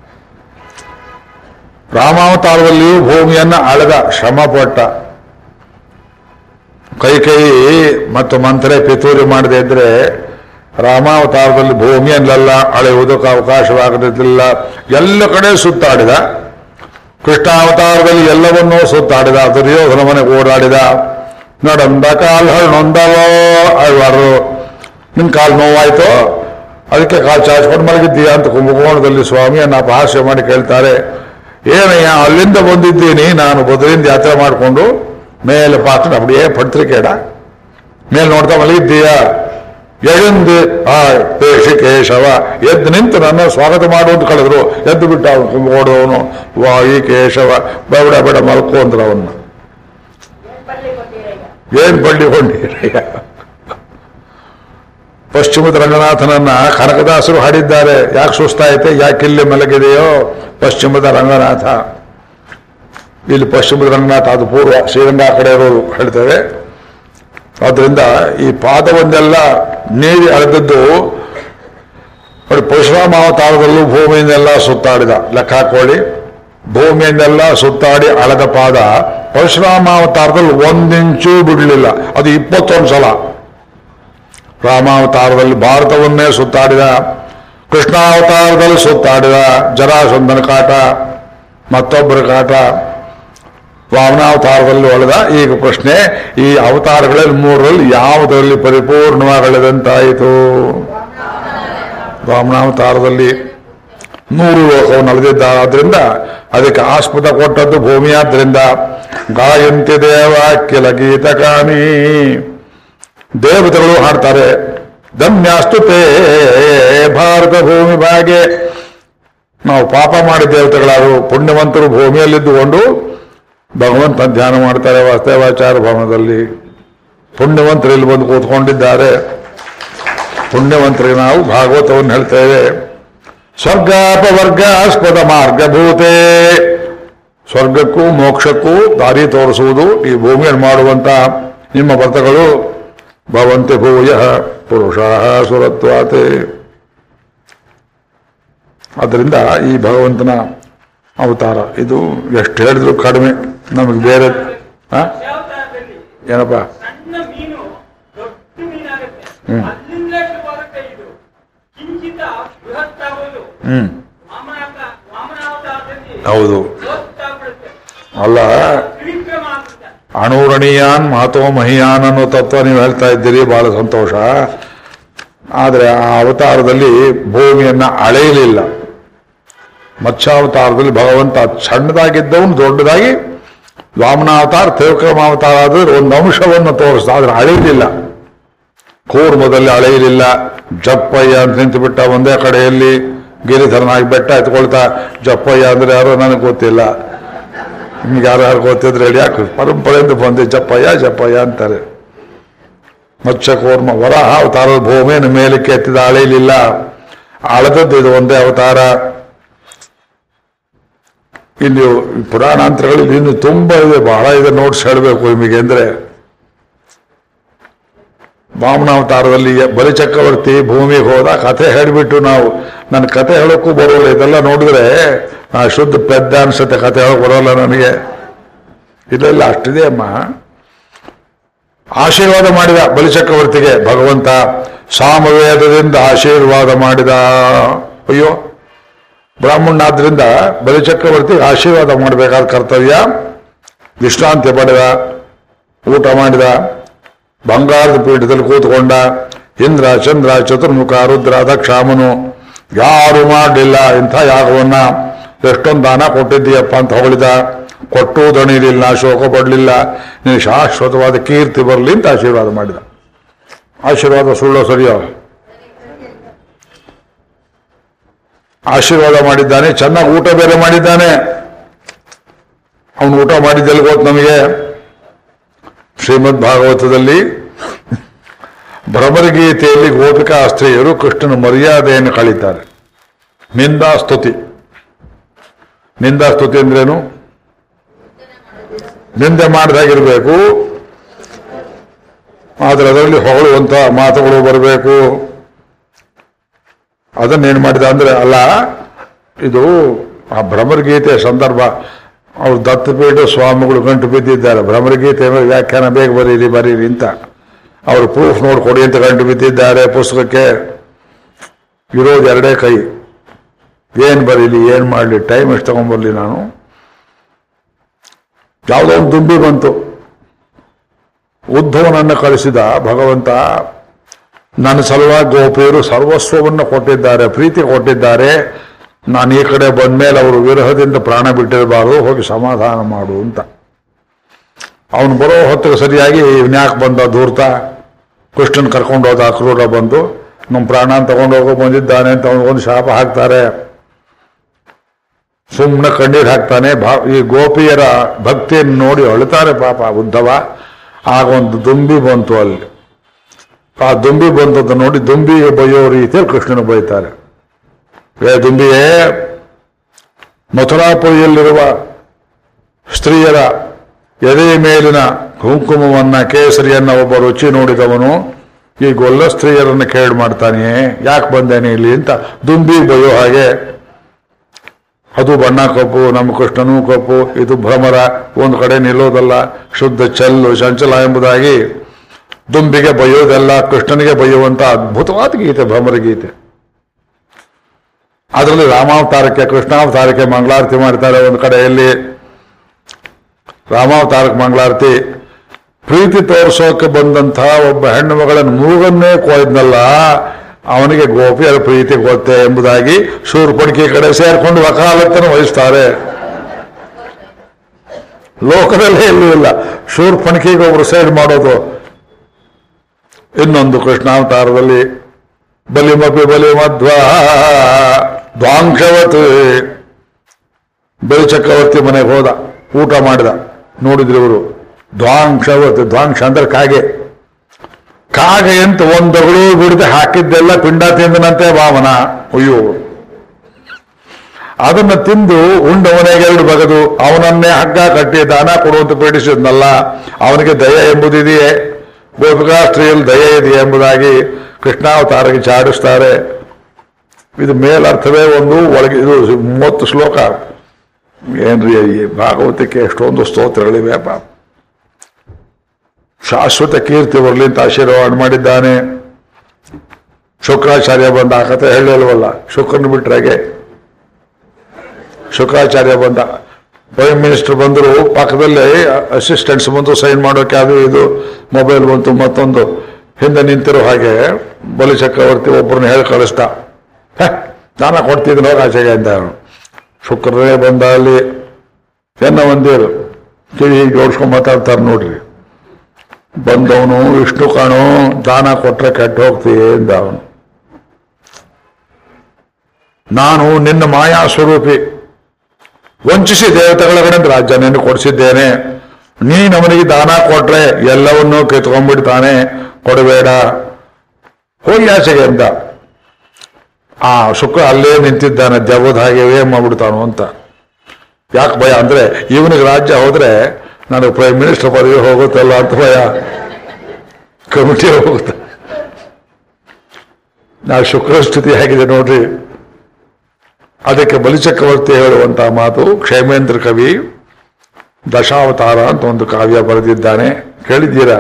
ರಾಮಾವತಾರದಲ್ಲಿಯೂ ಭೂಮಿಯನ್ನ ಅಳೆದ ಶ್ರಮಪಟ್ಟ ಕೈ ಕೈ ಮತ್ತು ಮಂತ್ರೆ ಪಿತೂರಿ ಮಾಡದೇ ಇದ್ರೆ ರಾಮಾವತಾರದಲ್ಲಿ ಭೂಮಿಯನ್ನೆಲ್ಲ ಅಳೆಯುವುದಕ್ಕೆ ಅವಕಾಶವಾಗದಿಲ್ಲ ಎಲ್ಲ ಕಡೆ ಸುತ್ತಾಡಿದ ಕೃಷ್ಣಾವತಾರದಲ್ಲಿ ಎಲ್ಲವನ್ನೂ ಸುತ್ತಾಡಿದ ದುರ್ಯೋಧನ ಮನೆಗೆ ಓಡಾಡಿದ ನಡಂದ ಕಾಲ್ ನೊಂದವೋ ಅಳ್ವಾರು ನಿನ್ ಕಾಲು ನೋವಾಯ್ತು ಅದಕ್ಕೆ ಕಾಲು ಚಾಚ್ಕೊಂಡು ಮಲಗಿದ್ದೀಯಾ ಅಂತ ಕುಂಭಕೋಣದಲ್ಲಿ ಸ್ವಾಮಿಯನ್ನ ಅಪಹಾಸ್ಯ ಮಾಡಿ ಕೇಳ್ತಾರೆ ಏನಯ್ಯ ಅಲ್ಲಿಂದ ಬಂದಿದ್ದೀನಿ ನಾನು ಬದಲಿಂದ ಯಾತ್ರೆ ಮಾಡಿಕೊಂಡು ಮೇಲೆ ಪಾತ್ರ அப்படியே ಪಡ್ತಿರಿಕೇಡ ಮೇಲೆ ನೋಡ್ತಾ ಮಲಗಿದ್ದೀಯಾ ಎಳಂದು ಆ ಪೇಶಿ ಕೇಶವ ಎದ್ದು ನಿಂತು ನನ್ನ ಸ್ವಾಗತ ಮಾಡುವಂತ ಕಳೆದ್ರು ಎದ್ದು ಬಿಟ್ಟ ಅವನು ಕುಂಭಕೋಣದವನು ವಾಯಿ ಕೇಶವ ಬೇಡ ಬೇಡ ಮಲ್ಕೋ ಅಂದ್ರು ಅವನ್ನ ಏನ್ ಬಳ್ಳಿ ಕೊಟ್ಟಿರ ಈಗ ಏನ್ ಬಳ್ಳಿ ಹೊಂಡಿರಯ್ಯ ಪಶ್ಚಿಮದ ರಂಗನಾಥನನ್ನ ಕನಕದಾಸರು ಹಾಡಿದ್ದಾರೆ ಯಾಕೆ ಸುಸ್ತಾಯ್ತೆ ಯಾಕೆ ಇಲ್ಲಿ ಮಲಗಿದೆಯೋ ಪಶ್ಚಿಮದ ರಂಗನಾಥ ಇಲ್ಲಿ ಪಶ್ಚಿಮದ ರಂಗನಾಥ ಅದು ಪೂರ್ವ ಶ್ರೀರಂಗ ಆ ಕಡೆ ಇರೋರು ಹೇಳ್ತೇವೆ ಆದ್ರಿಂದ ಈ ಪಾದವನ್ನೆಲ್ಲ ನೀರಿ ಅಳೆದದ್ದು ನೋಡಿ ಪರಶುರಾಮಾವತಾರದಲ್ಲೂ ಭೂಮಿಯನ್ನೆಲ್ಲ ಸುತ್ತಾಡಿದ ಲೆಕ್ಕ ಹಾಕೊಳ್ಳಿ ಭೂಮಿಯನ್ನೆಲ್ಲ ಸುತ್ತಾಡಿ ಅಳೆದ ಪಾದ ಪರಶುರಾಮಾವತಾರದಲ್ಲಿ ಒಂದಿಂಚೂ ಬಿಡಲಿಲ್ಲ ಅದು ಇಪ್ಪತ್ತೊಂದು ಸಲ ರಾಮಾವತಾರದಲ್ಲಿ ಭಾರತವನ್ನೇ ಸುತ್ತಾಡಿದ ಕೃಷ್ಣಾವತಾರದಲ್ಲಿ ಸುತ್ತಾಡಿದ ಜರಾಸಂಧನ ಕಾಟ ಮತ್ತೊಬ್ಬರ ಕಾಟ ವಾಮನಾವತಾರದಲ್ಲಿ ಒಳೆದ ಈಗ ಪ್ರಶ್ನೆ ಈ ಅವತಾರಗಳಲ್ಲಿ ಮೂರರಲ್ಲಿ ಯಾವುದರಲ್ಲಿ ಪರಿಪೂರ್ಣವಾಗಳೆದಂತಾಯಿತು ವಾಮನಾವತಾರದಲ್ಲಿ ನೂರು ಲೋಕವನ್ನು ಅಳೆದಿದ್ದಾರೆ ಆದ್ರಿಂದ ಅದಕ್ಕೆ ಆಸ್ಪದ ಕೊಟ್ಟದ್ದು ಭೂಮಿಯಾದ್ರಿಂದ ಗಾಯಂತಿ ದೇವ ಕಿಲ ಗೀತಕಾನಿ ದೇವತೆಗಳು ಹಾಡ್ತಾರೆ ಧನ್ಯಾಸ್ತು ತೇ ಭಾರತ ಭೂಮಿ ಭಾಗೆ ನಾವು ಪಾಪ ಮಾಡಿ ದೇವತೆಗಳಾರು ಪುಣ್ಯವಂತರು ಭೂಮಿಯಲ್ಲಿದ್ದುಕೊಂಡು ಭಗವಂತ ಧ್ಯಾನ ಮಾಡ್ತಾರೆ ವಾಸ್ತವಾಚಾರ ಭವನದಲ್ಲಿ ಪುಣ್ಯವಂತರು ಇಲ್ಲಿ ಬಂದು ಕೂತ್ಕೊಂಡಿದ್ದಾರೆ ಪುಣ್ಯವಂತರಿಗೆ ನಾವು ಭಾಗವತವನ್ನು ಹೇಳ್ತೇವೆ ಸ್ವರ್ಗಾಪವರ್ಗಾಸ್ಪದ ಮಾರ್ಗಭೂತೆ ಸ್ವರ್ಗಕ್ಕೂ ಮೋಕ್ಷಕ್ಕೂ ದಾರಿ ತೋರಿಸುವುದು ಈ ಭೂಮಿಯನ್ನು ಮಾಡುವಂತ ನಿಮ್ಮ ವ್ರತಗಳು ಭವಂತಿ ಭೂಯ ಪುರುಷ ಸುರತ್ವಾತೆ ಆದ್ದರಿಂದ ಈ ಭಗವಂತನ ಅವತಾರ ಇದು ಎಷ್ಟು ಹೇಳಿದ್ರು ಕಡಿಮೆ ನಮಗೆ ಬೇರೆ ಆ? ದಶಾವತಾರದಲ್ಲಿ ಏನಪ್ಪ ಸಣ್ಣ ಮೀನು ದೊಡ್ಡ ಮೀನಾಗುತ್ತೆ ಹ್ಮ್. ಅಲ್ಲಿಂದ ಶುರುವಾಗುತ್ತೆ ಇದು ಕಿಂಚಿತ ಬೃಹತ್ತಾಗೋದು ಹ್ಮ್ ವಾಮನಾವತ ವಾಮನಾವತಾರದಲ್ಲಿ ಹೌದು ಬೃಹತ್ತಾಗ್ಬಿಡುತ್ತೆ ಅಲ್ಲ ತ್ರಿವಿಕ್ರಮ ಆಗುತ್ತೆ ಅಣೂರಣೀಯಾನ್ ಮಹತೋ ಮಹಿಯಾನ್ ಅನ್ನೋ ತತ್ವ ನೀವು ಹೇಳ್ತಾ ಇದ್ದೀರಿ ಬಹಳ ಸಂತೋಷ ಆದರೆ ಆ ಅವತಾರದಲ್ಲಿ ಭೂಮಿಯನ್ನ ಅಳೆಯಲಿಲ್ಲ ಮತ್ಸ್ಯಾವತಾರದಲ್ಲಿ ಭಗವಂತ ಸಣ್ಣದಾಗಿದ್ದವನು ದೊಡ್ಡದಾಗಿ ವಾಮನಾವತಾರ ತ್ರಿವಿಕ್ರಮಾವತಾರ ಆದ್ರೆ ಒಂದು ಅಂಶವನ್ನು ತೋರಿಸ್ದ ಆದ್ರೆ ಅಳೆಯಲಿಲ್ಲ ಕೂರ್ಮದಲ್ಲಿ ಅಳೆಯಲಿಲ್ಲ ಜಪ್ಪಯ್ಯ ಅಂತ ನಿಂತು ಬಿಟ್ಟ ಒಂದೇ ಕಡೆಯಲ್ಲಿ ಗಿರಿಧರನಾಗಿ ಬೆಟ್ಟ ಎತ್ಕೊಳ್ತಾ ಜಪ್ಪಯ್ಯ ಅಂದ್ರೆ ಯಾರೋ ನನಗೆ ಗೊತ್ತಿಲ್ಲ ನಿಮ್ಗೆ ಯಾರು ಯಾರು ಗೊತ್ತಿದ್ರೆ ಹೇಳಿ ಯಾಕೆ ಪರಂಪರೆಯಿಂದ ಬಂದೆ ಜಪ್ಪಯ್ಯ ಜಪ್ಪಯ್ಯ ಅಂತಾರೆ ಮತ್ಸ್ಯಕೂರ್ಮ ವರಾಹ ಅವತಾರದ ಭೂಮಿಯನ್ನು ಮೇಲಕ್ಕೆ ಎತ್ತಿದ ಅಳೆಯಲಿಲ್ಲ ಅಳದದ್ದು ಇದು ಒಂದೇ ಅವತಾರ ಇಲ್ಲಿ ಪುರಾಣಾಂತರಗಳಲ್ಲಿ ಇನ್ನು ತುಂಬಾ ಇದೆ ಬಹಳ ಇದೆ ನೋಟ್ಸ್ ಹೇಳಬೇಕು ನಿಮಗೆ ಅಂದ್ರೆ ವಾಮನಾವತಾರದಲ್ಲಿ ಬಲಿಚಕ್ರವರ್ತಿ ಭೂಮಿಗೆ ಹೋದ ಕಥೆ ಹೇಳಿಬಿಟ್ಟು ನಾವು ನನ್ನ ಕಥೆ ಹೇಳೋಕ್ಕೂ ಬರೋಲ್ಲ ಇದೆಲ್ಲ ನೋಡಿದ್ರೆ ಆ ಶುದ್ಧ ಪೆದ್ದ ಅನ್ಸುತ್ತೆ ಕಥೆ ಹೇಳೋಕೆ ಬರೋಲ್ಲ ನನಗೆ ಇದೆಲ್ಲ ಅಷ್ಟಿದೆ ಅಮ್ಮ ಆಶೀರ್ವಾದ ಮಾಡಿದ ಬಲಿಚಕ್ರವರ್ತಿಗೆ ಭಗವಂತ ಸಾಮವೇದದಿಂದ ಆಶೀರ್ವಾದ ಮಾಡಿದ ಅಯ್ಯೋ ಬ್ರಾಹ್ಮಣನಾದ್ರಿಂದ ಬಲಿಚಕ್ರವರ್ತಿ ಆಶೀರ್ವಾದ ಮಾಡಬೇಕಾದ ಕರ್ತವ್ಯ ವಿಶ್ರಾಂತಿ ಪಡೆದ ಊಟ ಮಾಡಿದ ಬಂಗಾರದ ಪೀಠದಲ್ಲಿ ಕೂತ್ಕೊಂಡ ಇಂದ್ರ ಚಂದ್ರ ಚತುರ್ಮುಖ ರುದ್ರ ದಕ್ಷಾಮನು ಯಾರು ಮಾಡಲಿಲ್ಲ ಇಂಥ ಯಾಗವನ್ನ ಎಷ್ಟೊಂದು ದಾನ ಕೊಟ್ಟಿದ್ದೀಯಪ್ಪ ಅಂತ ಹೊಗಳಿದ ಕೊಟ್ಟು ದಣಿಲಿಲ್ಲ ಶೋಕ ಪಡಲಿಲ್ಲ ನೀನು ಶಾಶ್ವತವಾದ ಕೀರ್ತಿ ಬರಲಿ ಅಂತ ಆಶೀರ್ವಾದ ಮಾಡಿದ ಆಶೀರ್ವಾದ ಸುಳ್ಳೋ ಸರಿಯೋ ಆಶೀರ್ವಾದ ಮಾಡಿದ್ದಾನೆ ಚೆನ್ನಾಗಿ ಊಟ ಬೇರೆ ಮಾಡಿದ್ದಾನೆ ಅವನು ಊಟ ಮಾಡಿದ್ದೆಲ್ಲಿ ಗೊತ್ತು ನಮಗೆ ಶ್ರೀಮದ್ ಭಾಗವತದಲ್ಲಿ ಭ್ರಮರಗೀತೆಯಲ್ಲಿ ಗೋಪಿಕಾ ಸ್ತ್ರೀಯರು ಕೃಷ್ಣನ ಮರ್ಯಾದೆಯನ್ನು ಕಳೀತಾರೆ ನಿಂದಾಸ್ತುತಿ ನಿಂದಾಸ್ತುತಿ ಅಂದ್ರೇನು ನಿಂದೆ ಮಾಡಿದಾಗಿರ್ಬೇಕು ಆದರೆ ಅದರಲ್ಲಿ ಹೊಗಳುವಂತ ಮಾತುಗಳು ಬರಬೇಕು ಅದನ್ನೇನು ಮಾಡಿದ ಅಂದ್ರೆ ಅಲ್ಲ ಇದು ಆ ಭ್ರಮರಗೀತೆ ಸಂದರ್ಭ ಅವ್ರು ದತ್ತಪೀಠ ಸ್ವಾಮಿಗಳು ಗಂಟು ಬಿದ್ದಿದ್ದಾರೆ ಭ್ರಮರಗೀತೆ ಮೇಲೆ ವ್ಯಾಖ್ಯಾನ ಬೇಗ ಬರೀರಿ ಬರೀರಿ ಅಂತ ಅವರು ಪ್ರೂಫ್ ನೋಡ್ಕೊಡಿ ಅಂತ ಗಂಟು ಬಿದ್ದಿದ್ದಾರೆ ಪುಸ್ತಕಕ್ಕೆ ಇರೋದು ಎರಡೇ ಕೈ ಏನ್ ಬರೀಲಿ ಏನ್ ಮಾಡಲಿ ಟೈಮ್ ಎಷ್ಟು ತಗೊಂಡ್ಬರ್ಲಿ ನಾನು ಯಾವುದೋ ಒಂದು ದುಂಬಿ ಬಂತು ಉದ್ಧವನನ್ನು ಕಳಿಸಿದ ಭಗವಂತ ನನ್ನ ಸಲುವಾಗಿ ಗೋಪಿಯರು ಸರ್ವಸ್ವವನ್ನು ಕೊಟ್ಟಿದ್ದಾರೆ ಪ್ರೀತಿ ಕೊಟ್ಟಿದ್ದಾರೆ ನಾನು ಈ ಕಡೆ ಬಂದ್ಮೇಲೆ ಅವರು ವಿರಹದಿಂದ ಪ್ರಾಣ ಬಿಟ್ಟಿರಬಾರದು ಹೋಗಿ ಸಮಾಧಾನ ಮಾಡು ಅಂತ ಅವನು ಬರೋ ಹೊತ್ತಿಗೆ ಸರಿಯಾಗಿ ಇವ್ನ್ಯಾಕೆ ಬಂದ ಧೂರ್ತ ಕೃಷ್ಣನ್ ಕರ್ಕೊಂಡು ಹೋದ ಅಕ್ರೂರ ಬಂದು ನಮ್ಮ ಪ್ರಾಣ ತಗೊಂಡು ಹೋಗೋ ಬಂದಿದ್ದಾನೆ ಅಂತ ಒಂದು ಶಾಪ ಹಾಕ್ತಾರೆ ಸುಮ್ಮನೆ ಕಣ್ಣೀರು ಹಾಕ್ತಾನೆ ಭಾ ಈ ಗೋಪಿಯರ ಭಕ್ತಿಯನ್ನು ನೋಡಿ ಅಳುತ್ತಾರೆ ಪಾಪ ಉದ್ಧವ ಆಗ ಒಂದು ದುಂಬಿ ಬಂತು ಅಲ್ಲಿ ಆ ದುಂಬಿ ಬಂದದ್ದು ನೋಡಿ ದುಂಬಿಗೆ ಬೈಯೋ ರೀತಿಯಲ್ಲಿ ಕೃಷ್ಣನ ಬೈತಾರೆ ಏ ದುಂಬಿಯೇ ಮಥುರಾಪುರಿಯಲ್ಲಿರುವ ಸ್ತ್ರೀಯರ ಎದೆಯ ಮೇಲಿನ ಕುಂಕುಮವನ್ನ ಕೇಸರಿಯನ್ನ ಒಬ್ಬ ರುಚಿ ನೋಡಿದವನು ಈ ಗೊಲ್ಲ ಸ್ತ್ರೀಯರನ್ನ ಕೇಳಿ ಮಾಡ್ತಾನೆಯೇ ಯಾಕೆ ಬಂದೇನೆ ಇಲ್ಲಿ ಅಂತ ದುಂಬಿ ಬೈಯೋ ಹಾಗೆ ಅದು ಬಣ್ಣ ಕಪ್ಪು ನಮ್ಮ ಕೃಷ್ಣನೂ ಕಪ್ಪು ಇದು ಭ್ರಮರ ಒಂದು ಕಡೆ ನಿಲ್ಲೋದಲ್ಲ ಶುದ್ಧ ಚೆಲ್ಲು ಚಂಚಲ ಎಂಬುದಾಗಿ ದುಂಬಿಗೆ ಬೈಯೋದೆಲ್ಲ ಕೃಷ್ಣನಿಗೆ ಬೈಯುವಂತ ಅದ್ಭುತವಾದ ಗೀತೆ ಭ್ರಮರ ಗೀತೆ ಅದರಲ್ಲಿ ರಾಮಾವತಾರಕ್ಕೆ ಕೃಷ್ಣಾವತಾರಕ್ಕೆ ಮಂಗಳಾರತಿ ಮಾಡ್ತಾರೆ ಒಂದು ಕಡೆಯಲ್ಲಿ ರಾಮಾವತಾರಕ್ಕೆ ಮಂಗಳಾರತಿ ಪ್ರೀತಿ ತೋರಿಸೋಕೆ ಬಂದಂತಹ ಒಬ್ಬ ಹೆಣ್ಣು ಮಗಳನ್ನು ಮೂಗನ್ನೇ ಕೊಯ್ದ್ನಲ್ಲ ಅವನಿಗೆ ಗೋಪಿಯರ ಪ್ರೀತಿ ಗೊತ್ತೆ ಎಂಬುದಾಗಿ ಶೂರ್ಪಣಿಕೆ ಕಡೆ ಸೇರ್ಕೊಂಡು ವಕಾಲತ್ತನ್ನು ವಹಿಸ್ತಾರೆ ಲೋಕದಲ್ಲೇ ಎಲ್ಲೂ ಇಲ್ಲ ಶೂರ್ಪಣಿಕೆಗೆ ಒಬ್ರು ಸೈಡ್ ಮಾಡೋದು ಇನ್ನೊಂದು ಕೃಷ್ಣಾವತಾರದಲ್ಲಿ ಬಲಿಮಪಿ ಬಲಿ ಮಧ್ವ ದ್ವಾಂಕ್ಷವತ್ ಬಲಿ ಚಕ್ರವರ್ತಿ ಮನೆಗೆ ಹೋದ ಊಟ ಮಾಡಿದ ನೋಡಿದ್ರು ಇವರು ದ್ವಾಂಕ್ಷವತ್ ದ್ವಾಂಕ್ಷ ಅಂದ್ರೆ ಕಾಗೆ ಕಾಗೆ ಅಂತ ಒಂದಗಳು ಬಿಡದೆ ಹಾಕಿದ್ದೆಲ್ಲ ಪಿಂಡ ತಿಂದನಂತೆ ಭಾವನ ಅಯ್ಯೋ ಅದನ್ನು ತಿಂದು ಉಂಡವನಿಗೆ ಎರಡು ಬಗದು ಅವನನ್ನೇ ಹಗ್ಗ ಕಟ್ಟಿ ದಾನ ಕೊಡುವಂತ ಪೀಡಿಸಿದ್ನಲ್ಲ ಅವನಿಗೆ ದಯ ಎಂಬುದಿದೆಯೇ ಗೋಪಿಕಾ ಸ್ತ್ರೀಯಲ್ಲಿ ದಯ ಇದೆಯೇ ಎಂಬುದಾಗಿ ಕೃಷ್ಣಾವತಾರಕ್ಕೆ ಚಾಡಿಸ್ತಾರೆ ಇದು ಮೇಲರ್ಥವೇ ಒಂದು ಒಳಗೆ ಇದು ಮೂವತ್ತು ಶ್ಲೋಕ ಏನ್ರಿ ಈ ಭಾಗವತಕ್ಕೆ ಎಷ್ಟೊಂದು ಸ್ತೋತ್ರಗಳಿವೆ ಪಾಪ ಶಾಶ್ವತ ಕೀರ್ತಿ ಬರಲಿ ಅಂತ ಆಶೀರ್ವಾದ ಮಾಡಿದ್ದಾನೆ ಶುಕ್ರಾಚಾರ್ಯ ಬಂದ ಆ ಕಥೆ ಹೇಳಿಲ್ವಲ್ಲ ಶುಕ್ರನ ಬಿಟ್ರಾಗೆ ಶುಕ್ರಾಚಾರ್ಯ ಬಂದ ಪ್ರೈಮ್ ಮಿನಿಸ್ಟರ್ ಬಂದರು ಪಕ್ಕದಲ್ಲೇ ಅಸಿಸ್ಟೆಂಟ್ಸ್ ಬಂದು ಸೈನ್ ಮಾಡೋಕೆ ಅದು ಇದು ಮೊಬೈಲ್ ಬಂತು ಮತ್ತೊಂದು ಹಿಂದೆ ನಿಂತಿರೋ ಹಾಗೆ ಬಲಿ ಚಕ್ರವರ್ತಿ ಒಬ್ಬರನ್ನ ಹೇಳಿ ಕಳಿಸ್ದ ಹೇ ದಾನ ಕೊಡ್ತಿದ್ದೀನಿ ಹೋಗಿ ಆಚೆಗೆ ಅಂತ ಅವನು ಶುಕ್ರನೇ ಬಂದ ಅಲ್ಲಿ ಎನ್ನ ಒಂದೇರು ಕಿವಿ ಹೀಗೆ ಜೋಡಿಸ್ಕೊಂಡು ಮಾತಾಡ್ತಾರೆ ನೋಡ್ರಿ ಬಂದವನು ವಿಷ್ಣು ಕಾಣು ದಾನ ಕೊಟ್ರೆ ಕೆಟ್ಟ ಹೋಗ್ತೀಯ ಎಂದ ಅವನು ನಾನು ನಿನ್ನ ಮಾಯಾ ಸ್ವರೂಪಿ ವಂಚಿಸಿ ದೇವತೆಗಳ ಕಡೆ ರಾಜ್ಯನನ್ನು ಕೊಡಿಸಿದ್ದೇನೆ ನೀನು ಅವನಿಗೆ ದಾನ ಕೊಟ್ರೆ ಎಲ್ಲವನ್ನೂ ಕಿತ್ಕೊಂಡ್ಬಿಡ್ತಾನೆ ಕೊಡಬೇಡ ಹೋಗಿ ಆಚೆಗೆ ಅಂತ ಆ ಶುಕ್ರ ಅಲ್ಲೇ ನಿಂತಿದ್ದಾನೆ ದೆವ್ವದ ಹಾಗೆ ಏನ್ ಮಾಡ್ಬಿಡ್ತಾನು ಅಂತ ಯಾಕೆ ಭಯ ಅಂದ್ರೆ ಇವನಿಗೆ ರಾಜ್ಯ ಹೋದ್ರೆ ನನಗೆ ಪ್ರೈಮ್ ಮಿನಿಸ್ಟರ್ ಪದವಿ ಹೋಗುತ್ತಲ್ಲ ಅಂತ ಭಯ ಕಮಿಟಿ ಹೋಗುತ್ತೆ ನಾ ಶುಕ್ರ ಸ್ಥಿತಿ ಹೇಗಿದೆ ನೋಡ್ರಿ ಅದಕ್ಕೆ ಬಲಿಚಕ್ರವರ್ತಿ ಹೇಳುವಂತಹ ಮಾತು ಕ್ಷೇಮೇಂದ್ರ ಕವಿ ದಶಾವತಾರ ಅಂತ ಒಂದು ಕಾವ್ಯ ಬರೆದಿದ್ದಾನೆ ಕೇಳಿದ್ದೀರಾ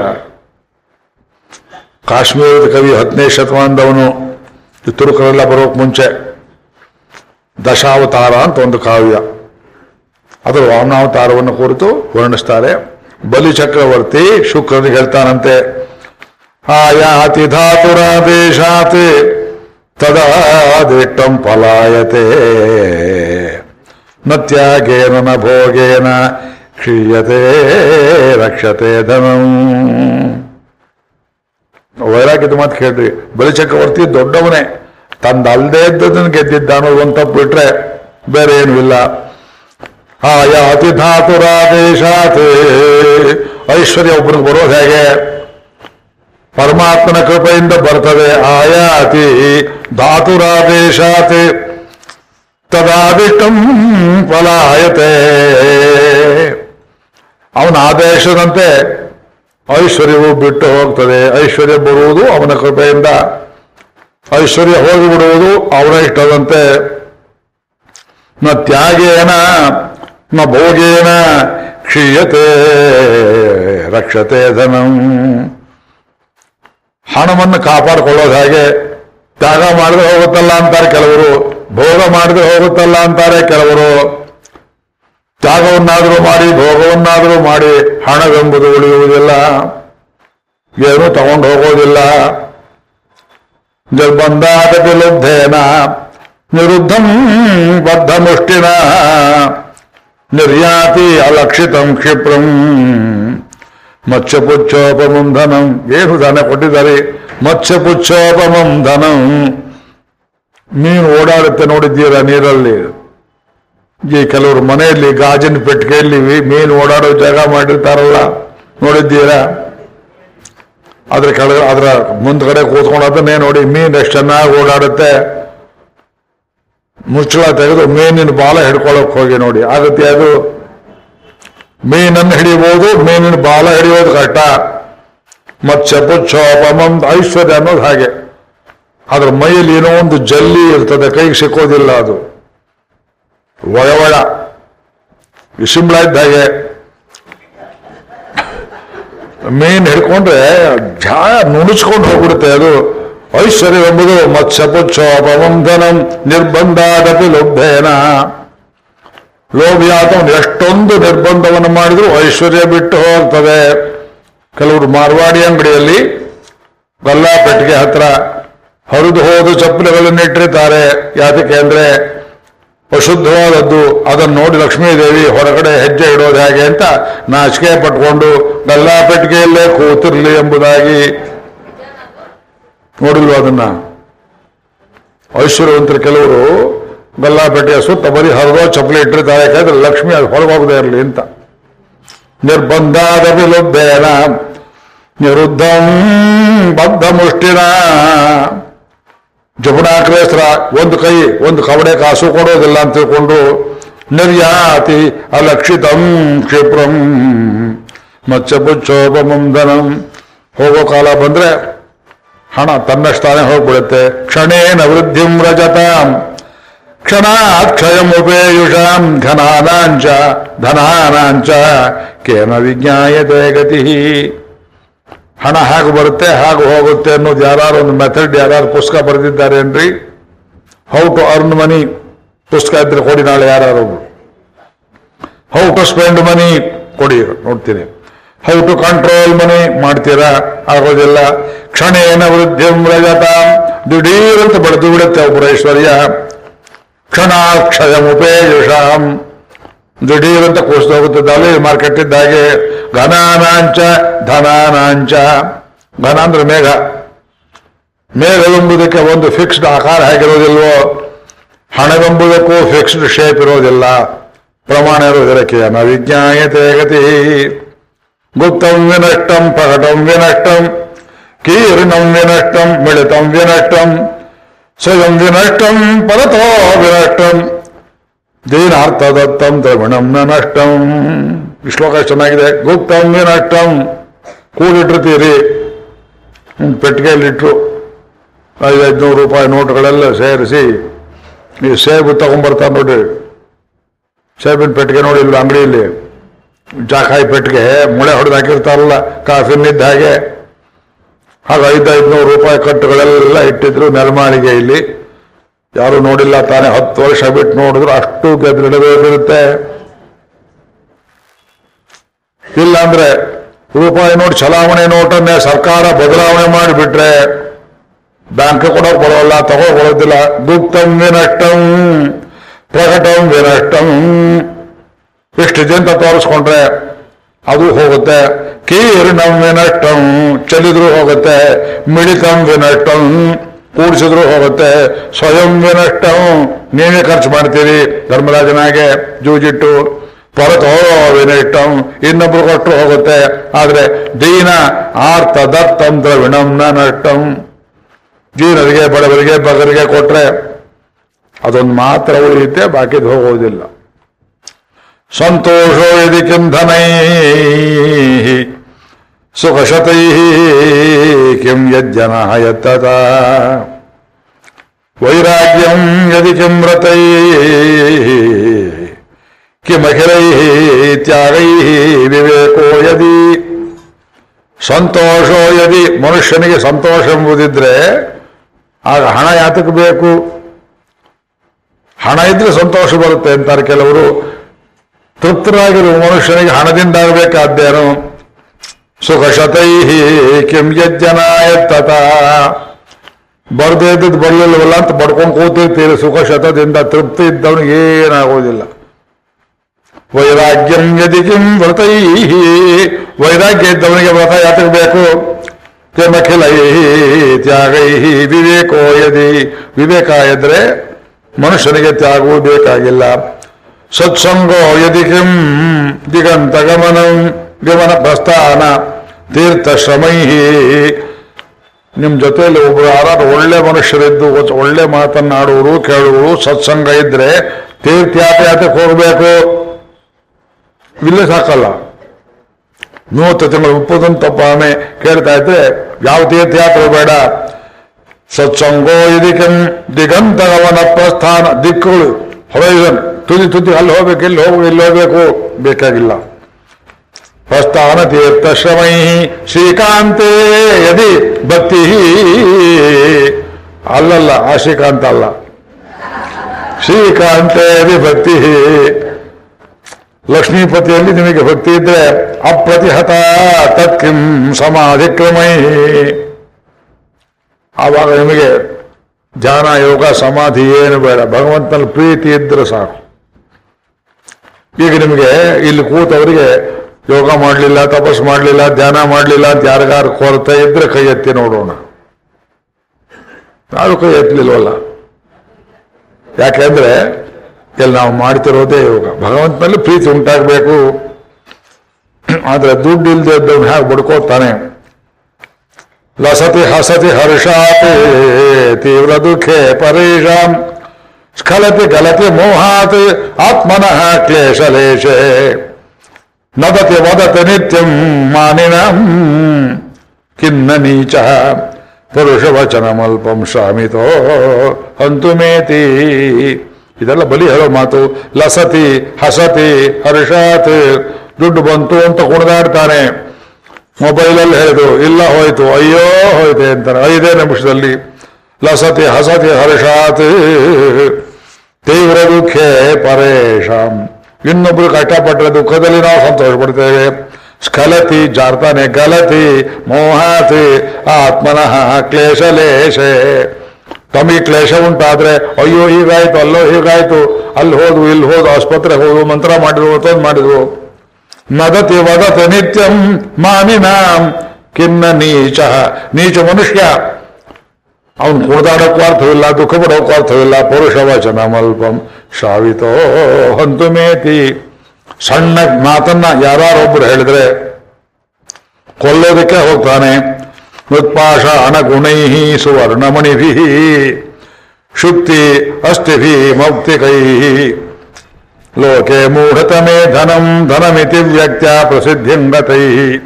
ಕಾಶ್ಮೀರದ ಕವಿ ಹತ್ತನೇ ಶತಮಾನದವನು ಈ ತುರುಕರೆಲ್ಲ ಬರೋಕ್ ಮುಂಚೆ ದಶಾವತಾರ ಅಂತ ಒಂದು ಕಾವ್ಯ ಅದರ ವಾಮನಾವತಾರವನ್ನು ಕುರಿತು ವರ್ಣಿಸ್ತಾರೆ ಬಲಿ ಚಕ್ರವರ್ತಿ ಶುಕ್ರನಿಗೆ ಹೇಳ್ತಾನಂತೆ ಆಯಾತಿ ಧಾತುರಾದೇಶಾತ್ ತದಾದಿಷ್ಟಂ ಪಲಾಯತೆ ನ ತ್ಯಾಗೇನ ನ ಭೋಗೇನ ಕ್ಷೀಯತೆ ರಕ್ಷತೆ ಧನಂ ವೈರಾಗ್ಯದ ಮಾತು ಕೇಳ್ರಿ ಬಲಿಚಕ್ರವರ್ತಿ ದೊಡ್ಡವನೇ ತಂದಲ್ದೇ ಇದ್ದದನ್ನು ಗೆದ್ದಿದ್ದ ಅನ್ನೋದು ಒಂದು ತಪ್ಪು ಬಿಟ್ರೆ ಬೇರೆ ಏನೂ ಇಲ್ಲ ಆಯಾತಿ ಧಾತುರಾದೇಶಾತ್ ಐಶ್ವರ್ಯ ಒಬ್ಬರಿಗೆ ಬರೋದು ಹೇಗೆ ಪರಮಾತ್ಮನ ಕೃಪೆಯಿಂದ ಬರ್ತದೆ ಆಯಾತಿ ಧಾತುರಾದೇಶಾತ್ ತದಾದಿಷ್ಟಂ ಫಲಾಯತೆ ಅವನ ಆದೇಶದಂತೆ ಐಶ್ವರ್ಯವು ಬಿಟ್ಟು ಹೋಗ್ತದೆ ಐಶ್ವರ್ಯ ಬರುವುದು ಅವನ ಕೃಪೆಯಿಂದ ಐಶ್ವರ್ಯ ಹೋಗಿಬಿಡುವುದು ಅವರ ಇಷ್ಟದಂತೆ ನ ತ್ಯಾಗೇನ ನ ಭೋಗೇನ ಕ್ಷೀಯತೆ ರಕ್ಷತೆ ಧನಂ ಹಣವನ್ನು ಕಾಪಾಡಿಕೊಳ್ಳೋದು ಹಾಗೆ ತ್ಯಾಗ ಮಾಡಿದ್ರೆ ಹೋಗುತ್ತಲ್ಲ ಅಂತಾರೆ ಕೆಲವರು ಭೋಗ ಮಾಡಿದ್ರೆ ಹೋಗುತ್ತಲ್ಲ ಅಂತಾರೆ ಕೆಲವರು ತ್ಯಾಗವನ್ನಾದರೂ ಮಾಡಿ ಭೋಗವನ್ನಾದರೂ ಮಾಡಿ ಹಣವೆಂಬುದು ಉಳಿಯುವುದಿಲ್ಲ ಏನೂ ತಗೊಂಡು ಹೋಗೋದಿಲ್ಲ ನಿರ್ಬಂಧಾದಪಿ ಲುಬ್ಧೇನ ನಿರುದ್ಧಂ ಬದ್ಧ ಮುಷ್ಟಿನ ನಿರ್ಯಾತಿ ಅಲಕ್ಷಿತಂ ಕ್ಷಿಪ್ರಂ ಮತ್ಸ್ಯಪುಚ್ಛೋಪಮಂ ಧನಂ ಏನು ಧನ ಕೊಟ್ಟಿದ್ದಾರೆ ಮತ್ಸ್ಯಪುಚ್ಛೋಪಮಂ ಧನಂ ಮೀನು ಓಡಾಡುತ್ತೆ ನೋಡಿದ್ದೀರಾ ನೀರಲ್ಲಿ ಈ ಕೆಲವರು ಮನೆಯಲ್ಲಿ ಗಾಜಿನ ಪೆಟ್ಟಿಗೆಯಲ್ಲಿ ಮೀನು ಓಡಾಡೋ ಜಾಗ ಮಾಡಿರ್ತಾರಲ್ಲ ನೋಡಿದ್ದೀರಾ ಅದ್ರ ಕೆಳಗೆ ಅದರ ಮುಂದ್ಗಡೆ ಕೂತ್ಕೊಂಡು ಅದನ್ನೇ ನೋಡಿ ಮೀನು ಎಷ್ಟು ಚೆನ್ನಾಗಿ ಓಡಾಡುತ್ತೆ ಮುಚ್ಚಳ ತೆಗೆದು ಮೀನಿನ ಬಾಲ ಹಿಡ್ಕೊಳ್ಳೋಕೆ ಹೋಗಿ ನೋಡಿ ಆಗುತ್ತೆ ಅದು ಮೀನನ್ನು ಹಿಡಿಬಹುದು ಮೀನಿನ ಬಾಲ ಹಿಡಿಯೋದು ಕಷ್ಟ ಮತ್ಸ್ಯ ಪುಚ್ಛೋಪಮಂ ಐಶ್ವರ್ಯ ಅನ್ನೋದು ಹಾಗೆ ಅದ್ರ ಮೈಯಲ್ಲಿ ಏನೋ ಒಂದು ಜಲ್ಲಿ ಇರ್ತದೆ ಕೈಗೆ ಸಿಕ್ಕೋದಿಲ್ಲ ಅದು ಒಳವಳ ಈ ಶಿಂಬಳ ಇದ್ದ ಹಾಗೆ ಮೀನ್ ಹಿಡ್ಕೊಂಡ್ರೆ ಜಾ ನುಣುಚ್ಕೊಂಡು ಹೋಗ್ಬಿಡುತ್ತೆ ಅದು ಐಶ್ವರ್ಯವೆಂಬುದು ಮತ್ಸ್ಯಪುಚ್ಛೋಪವಂಧನಂ ನಿರ್ಬಂಧಾದಪಿ ಲುಬ್ಧೇನ ಲೋಭಿಯಾತವನು ಎಷ್ಟೊಂದು ನಿರ್ಬಂಧವನ್ನು ಮಾಡಿದ್ರು ಐಶ್ವರ್ಯ ಬಿಟ್ಟು ಹೋಗ್ತದೆ ಕೆಲವರು ಮಾರ್ವಾಡಿ ಅಂಗಡಿಯಲ್ಲಿ ಗಲ್ಲಾಪೆಟ್ಟಿಗೆ ಹತ್ರ ಹರಿದು ಹೋದ ಚಪ್ಪಲಿಗಳನ್ನು ಇಟ್ಟಿರ್ತಾರೆ ಯಾತಕ್ಕೆ ಅಂದ್ರೆ ಅಶುದ್ಧವಾದದ್ದು ಅದನ್ನು ನೋಡಿ ಲಕ್ಷ್ಮೀದೇವಿ ಹೊರಗಡೆ ಹೆಜ್ಜೆ ಇಡೋದು ಹೇಗೆ ಅಂತ ನಾಚಿಕೆ ಪಟ್ಕೊಂಡು ಗಲ್ಲಾಪೆಟ್ಟಿಗೆಯಲ್ಲೇ ಕೂತಿರ್ಲಿ ಎಂಬುದಾಗಿ ನೋಡಿಲ್ವ ಅದನ್ನ ಐಶ್ವರ್ಯವಂತರು ಕೆಲವರು ಗಲ್ಲಾಪೆಟ್ಟಿಗೆಯ ಸುತ್ತ ಬರೀ ಹರಿದೋ ಚಪ್ಪಲಿ ಇಟ್ಟಿರ್ತಾರೆ ಯಾಕಂದ್ರೆ ಲಕ್ಷ್ಮಿ ಅದು ಹೊರಗೋಗದೆ ಇರಲಿ ಅಂತ ನಿರ್ಬಂಧಾದ ವಿಲುಬ್ಧೇನ ನಿರುದ್ಧಂ ಬದ್ಧ ಮುಷ್ಟಿನ ಜಪುಣಾಕ್ರೇಸ್ತ್ರ ಒಂದು ಕೈ ಒಂದು ಕವಡೆ ಕಾಸು ಕೊಡೋದಿಲ್ಲ ಅಂತ ತಿಳ್ಕೊಂಡು ನಿರ್ಯಾತಿ ಅಲಕ್ಷಿತಂ ಕ್ಷಿಪ್ರಂ ಮತ್ಸ್ಯಪುಚ್ಛೋಪಮಂ ಧನಂ ಹೋಗೋ ಕಾಲ ಬಂದ್ರೆ ಹಣ ತನ್ನಷ್ಟಾನೆ ಹೋಗ್ಬಿಡುತ್ತೆ ಕ್ಷಣೇನ ವೃದ್ಧಿಂ ರಜತಾಂ ಕ್ಷಣಾತ್ ಕ್ಷಯಮುಪೇಯುಷಾಂ ಘನಾನಾಂಚ ಧನಾನಾಂಚ ಕೇನ ವಿಜ್ಞಾಯತೆ ಗತಿ ಹಣ ಹಾಗೆ ಬರುತ್ತೆ ಹಾಗೆ ಹೋಗುತ್ತೆ ಅನ್ನೋದು ಯಾರು ಒಂದು ಮೆಥಡ್ ಯಾರು ಪುಸ್ತಕ ಬರೆದಿದ್ದಾರೇನ್ರಿ ಹೌ ಟು ಅರ್ನ್ ಮನಿ ಪುಸ್ತಕ ಇದ್ರೆ ಕೊಡಿ ನಾಳೆ ಯಾರು ಹೌ ಟು ಸ್ಪೆಂಡ್ ಮನಿ ಕೊಡಿ ನೋಡ್ತೀನಿ ಹೌ ಟು ಕಂಟ್ರೋಲ್ ಮನಿ ಮಾಡ್ತೀರಾ ಆಗೋದಿಲ್ಲ ಕ್ಷಣೇನ ವೃದ್ಧಿಂ ರಜತಾಂ ದಿಢೀರಂತ ಬಡ್ದು ಬಿಡುತ್ತೆ ಒಬ್ಬರ ಐಶ್ವರ್ಯ ಕ್ಷಣಾಕ್ಷಯಮುಪೇಯುಷಾಂ ದಿಢೀರಂತ ಕೂಸ್ದು ಹೋಗುತ್ತದೆ ಅಲ್ಲಿ ಮಾರ್ಕೆಟ್ ಇದ್ದಾಗೆ ಘನಾನಾಂಚ ಧನಾನಾಂಚ ಘನ ಅಂದ್ರೆ ಮೇಘ ಮೇಘವೆಂಬುದಕ್ಕೆ ಒಂದು ಫಿಕ್ಸ್ಡ್ ಆಕಾರ ಹೇಗಿರೋದಿಲ್ವೋ ಹಣವೆಂಬುದಕ್ಕೂ ಫಿಕ್ಸ್ಡ್ ಶೇಪ್ ಇರೋದಿಲ್ಲ ಪ್ರಮಾಣ ಇರೋದಿಲ್ಲಕ್ಕೆ ನ ವಿಜ್ಞಾಯತೆ ಗತಿ ಗುಪ್ತಂ ವಿನಷ್ಟಂ ಪ್ರಕಟಂ ವಿನಷ್ಟಂ ಕೀರ್ಣಂ ವಿನಷ್ಟಂ ಮಿಳಿತಂ ವಿನಷ್ಟಂ ಸ್ವಯಂ ವಿನಷ್ಟಂ ಪರತೋ ವಿನಷ್ಟಂ ದೀನಾರ್ಥದತ್ತಂ ದ್ರವಿಣಂ ನ ನಷ್ಟಂ ಈ ಶ್ಲೋಕ ಚೆನ್ನಾಗಿದೆ ಗುಪ್ತಂ ವಿನಷ್ಟಂ ಕೂಡಿಟ್ಟಿರ್ತೀರಿ ಒಂದು ಪೆಟ್ಟಿಗೆಯಲ್ಲಿಟ್ರು ಐದು ಐದುನೂರು ರೂಪಾಯಿ ನೋಟುಗಳೆಲ್ಲ ಸೇರಿಸಿ ಈ ಸೇಬು ತಗೊಂಡ್ಬರ್ತಾರೆ ನೋಡಿ ಸೇಬಿನ ಪೆಟ್ಟಿಗೆ ನೋಡಿ ಇಲ್ಲಿ ಅಂಗಡಿಯಲ್ಲಿ ಜಾಕಾಯಿ ಪೆಟ್ಟಿಗೆ ಮುಳೆ ಹೊಡೆದು ಹಾಕಿರ್ತಾರಲ್ಲ ಕಾಫಿನಿದ್ದ ಹಾಗೆ ಹಾಗೆ ಐದು ಐದುನೂರು ರೂಪಾಯಿ ಕಟ್ಟುಗಳೆಲ್ಲ ಇಟ್ಟಿದ್ರು ನೆಲಮಾಳಿಗೆ ಇಲ್ಲಿ ಯಾರು ನೋಡಿಲ್ಲ ತಾನೇ ಹತ್ತು ವರ್ಷ ಬಿಟ್ಟು ನೋಡಿದ್ರು ಅಷ್ಟು ಗೆದ್ರಿಡಬೇಕಿರುತ್ತೆ ಇಲ್ಲಾಂದ್ರೆ ರೂಪಾಯಿ ನೋಟ್ ಚಲಾವಣೆ ನೋಟನ್ನೇ ಸರ್ಕಾರ ಬದಲಾವಣೆ ಮಾಡಿಬಿಟ್ರೆ ಬ್ಯಾಂಕ್ ಕೊಡೋಕೆ ಬರೋಲ್ಲ ತಗೋ ಬರೋದಿಲ್ಲ ಗುಪ್ತಂ ವಿನಷ್ಟಂ ಪ್ರಕಟಂ ವಿನಷ್ಟಂ ಇಷ್ಟು ಜನ ತೋರಿಸ್ಕೊಂಡ್ರೆ ಅದು ಹೋಗುತ್ತೆ ಕೀರ್ಣಂ ವಿನಷ್ಟಂ ಚಲಿದ್ರು ಹೋಗುತ್ತೆ ಮಿಳಿತಂ ವಿನಷ್ಟಂ ಕೂಡಿಸಿದ್ರು ಹೋಗುತ್ತೆ ಸ್ವಯಂ ವಿನಷ್ಟಂ ನೀವೇ ಖರ್ಚು ಮಾಡ್ತೀರಿ ಧರ್ಮರಾಜನಾಗೆ ಜೂಜಿಟ್ಟು ಪರತೋ ವಿನಷ್ಟಂ ಇನ್ನೊಬ್ರು ಕೊಟ್ಟರು ಹೋಗುತ್ತೆ ಆದ್ರೆ ದೀನ ಆರ್ತ ದತ್ತಂ ದ್ರವಿಣಂ ನ ನಷ್ಟಂ ಜೀನರಿಗೆ ಬಡವರಿಗೆ ಬಗರಿಗೆ ಕೊಟ್ರೆ ಅದೊಂದು ಮಾತ್ರ ಉಳಿಯುತ್ತೆ ಬಾಕಿದು ಹೋಗೋದಿಲ್ಲ ಸಂತೋಷೋ ಯದಿ ಕಿಂ ಧನೈ ಸುಖಶತೈ ಕಿಂ ಯಜ್ಜನ ಯತ್ತತ ವೈರಾಗ್ಯಂ ಯದಿ ಕಿಮ್ರತೈ ಕಿಮಖಿಲೈ ತ್ಯಾಗೈ ವಿವೇಕೋ ಯದಿ ಸಂತೋಷೋ ಯದಿ ಮನುಷ್ಯನಿಗೆ ಸಂತೋಷ ಎಂಬುದಿದ್ರೆ ಆಗ ಹಣ ಯಾತಕ್ಕೆ ಬೇಕು ಹಣ ಇದ್ರೆ ಸಂತೋಷ ಬರುತ್ತೆ ಅಂತಾರೆ ಕೆಲವರು ತೃಪ್ತರಾಗಿರುವ ಮನುಷ್ಯನಿಗೆ ಹಣದಿಂದಾಗಬೇಕಾದ್ದೇನು ಸುಖ ಶತೈ ಕಿಂ ಯಜ್ಜನಾಯ ತತ ಬರ್ದೇ ಇದ್ದದ್ದು ಬರಲಿಲ್ಲವಲ್ಲ ಅಂತ ಬಡ್ಕೊಂಡು ಕೂತಿರ್ತೀರಿ ಸುಖ ಶತದಿಂದ ತೃಪ್ತಿ ಇದ್ದವನಿಗೆ ಏನಾಗೋದಿಲ್ಲ ವೈರಾಗ್ಯಂ ಯದಿ ಕಿಂ ವ್ರತೈ ವೈರಾಗ್ಯ ಇದ್ದವನಿಗೆ ವ್ರತ ಯಾತಕ್ಕೆ ಬೇಕು ಕೆಮಖಿಲೈ ತ್ಯಾಗೈ ವಿವೇಕೋ ಯದಿ ವಿವೇಕ ಇದ್ರೆ ಮನುಷ್ಯನಿಗೆ ತ್ಯಾಗವೂ ಬೇಕಾಗಿಲ್ಲ ಸತ್ಸಂಗೋ ಯದಿ ಕಿಂ ದಿಗಂತ ಗಮನಂ ಗಮನ ಪ್ರಸ್ಥಾನ ತೀರ್ಥ ಶ್ರಮೈ ನಿಮ್ಮ ಜೊತೆಯಲ್ಲಿ ಒಬ್ರು ಯಾರು ಒಳ್ಳೆ ಮನುಷ್ಯರಿದ್ದು ಒ- ಒಳ್ಳೆ ಮಾತನ್ನಾಡುವರು ಕೇಳುವರು ಸತ್ಸಂಗ ಇದ್ರೆ ತೀರ್ಥಯಾತ್ರೆ ಹೋಗಬೇಕು ಇಲ್ಲೇ ಸಾಕಲ್ಲ ಮೂವತ್ತು ತಿಂಗಳು ಮುಪ್ಪತ್ತೊಂದು ತಪ್ಪಾಮೆ ಕೇಳ್ತಾ ಇದ್ರೆ ಯಾವ ತೀರ್ಥಯಾತ್ರೆ ಬೇಡ ಸತ್ಸಂಗೋ ಇದಕ್ಕೆ ದಿಗಂತಗವನ ಪ್ರಸ್ಥಾನ ದಿಕ್ಕುಗಳು ಹೊರೈಸನ್ ತುದಿ ತುದಿ ಅಲ್ಲಿ ಹೋಗ್ಬೇಕು ಇಲ್ಲಿ ಹೋಗ್ಬೇಕು ಇಲ್ಲಿ ಹೋಗ್ಬೇಕು ಬೇಕಾಗಿಲ್ಲ ಪ್ರಸ್ಥಾನ ತೀರ್ಥ ಶ್ರಮೈ ಶ್ರೀಕಾಂತೇ ಯದಿ ಭಕ್ತಿ ಅಲ್ಲಲ್ಲ ಆ ಶ್ರೀಕಾಂತ ಅಲ್ಲ ಶ್ರೀಕಾಂತೇ ಯದಿ ಭಕ್ತಿ ಲಕ್ಷ್ಮೀಪತಿಯಲ್ಲಿ ನಿಮಗೆ ಭಕ್ತಿ ಇದ್ರೆ ಅಪ್ರತಿಹತ ತತ್ಕಿಂ ಸಮಾಧಿಕ್ರಮೈ ಆವಾಗ ನಿಮಗೆ ಧ್ಯಾನ ಯೋಗ ಸಮಾಧಿ ಏನು ಬೇಡ ಭಗವಂತನ ಪ್ರೀತಿ ಇದ್ರೆ ಸಾಕು ಈಗ ನಿಮಗೆ ಇಲ್ಲಿ ಕೂತವರಿಗೆ ಯೋಗ ಮಾಡಲಿಲ್ಲ ತಪಸ್ ಮಾಡಲಿಲ್ಲ ಧ್ಯಾನ ಮಾಡಲಿಲ್ಲ ಅಂತ ಯಾರಿಗಾರು ಕೊರತೆ ಇದ್ರೆ ಕೈ ಎತ್ತಿ ನೋಡೋಣ ಯಾರು ಕೈ ಎತ್ತಲಿಲ್ವಲ್ಲ ಯಾಕೆಂದ್ರೆ ಇಲ್ಲಿ ನಾವು ಮಾಡ್ತಿರೋದೇ ಯೋಗ ಭಗವಂತನಲ್ಲಿ ಪ್ರೀತಿ ಉಂಟಾಗಬೇಕು ಆದ್ರೆ ದುಡ್ಡು ಇಲ್ಲದೆ ಇದ್ದವನು ಹೇಗೆ ಬಡ್ಕೋತಾನೆ ಲಸತಿ ಹಸತಿ ಹರ್ಷಾತ್ ತೀವ್ರ ದುಃಖೆ ಪರೇಶಾಂ ಸ್ಖಲತಿ ಗಲತಿ ಮೋಹಾತ್ ಆತ್ಮನಃ ಕ್ಲೇಶಲೇಶೆ ನದತಿ ವದತಿ ನಿತ್ಯಂ ಮಾನಿನಂ ಖಿನ್ನ ನೀಚ ಪುರುಷವಚನಮಲ್ಪಂ ಶಾಮಿತೋ ಹಂತುಮೇತಿ ಇದೆಲ್ಲ ಬಲಿ ಹೇಳೋ ಮಾತು ಲಸತಿ ಹಸತಿ ಹರ್ಷಾತ್ ದುಡ್ಡು ಬಂತು ಅಂತ ಕುಣಿದಾಡ್ತಾನೆ ಮೊಬೈಲಲ್ಲಿ ಹೇಳಿದ್ರು ಇಲ್ಲ ಹೋಯ್ತು ಅಯ್ಯೋ ಹೋಯ್ತೆ ಅಂತಾರೆ ಐದೇ ನಿಮಿಷದಲ್ಲಿ ಲಸತಿ ಹಸತಿ ಹರ್ಷಾತ್ ತೀವ್ರ ದುಃಖೇ ಪರೇಶಾಂ ಇನ್ನೊಬ್ರು ಕಷ್ಟಪಟ್ಟರೆ ದುಃಖದಲ್ಲಿ ನಾವು ಸಂತೋಷ ಪಡ್ತೇವೆ ಸ್ಖಲತಿ ಜಾರ್ತಾನೆ ಗಲತಿ ಮೋಹಾತಿ ಆತ್ಮನಃ ಕ್ಲೇಶಲೇಶೆ ತಮಗೆ ಕ್ಲೇಶ ಉಂಟಾದ್ರೆ ಅಯ್ಯೋ ಹೀಗಾಯ್ತು ಅಲ್ಲೋ ಹೀಗಾಯ್ತು ಅಲ್ಲಿ ಹೋದ್ವು ಇಲ್ಲಿ ಹೋದ್ವು ಆಸ್ಪತ್ರೆಗೆ ಹೋದ್ವು ಮಂತ್ರ ಮಾಡಿದ್ವು ಮತ್ತೊಂದು ಮಾಡಿದ್ವು ನದತಿ ವದತಿ ನಿತ್ಯಂ ಮಾನಿನಾಂ ಕಿನ್ನ ನೀಚ ನೀಚ ಮನುಷ್ಯ ಅವನು ಕುಣಿದಾಡೋಕ್ಕೂ ಅರ್ಥವಿಲ್ಲ ದುಃಖ ಪಡೋಕ್ಕೂ ಅರ್ಥವಿಲ್ಲ ಪುರುಷ ವಚನ ಮಲ್ಪಂ ಶಾವಿತೋ ಹಂತುಮೇತಿ ಸಣ್ಣ ಮಾತನ್ನ ಯಾರೊಬ್ಬರು ಹೇಳಿದ್ರೆ ಕೊಲ್ಲೋದಕ್ಕೆ ಹೋಗ್ತಾನೆ ಮೃತ್ಪಾಷ ಅಣಗುಣೈ ಸುವರ್ಣಮಣಿಭಿ ಶುಕ್ತಿ ಅಸ್ಥಿಭಿ ಮೌಕ್ತಿಕೈ ಲೋಕೆ ಮೂಢತಮೇ ಧನಂ ಧನಮಿತಿ ವ್ಯಕ್ತ್ಯ ಪ್ರಸಿದ್ಧಿಂ ಗತೈ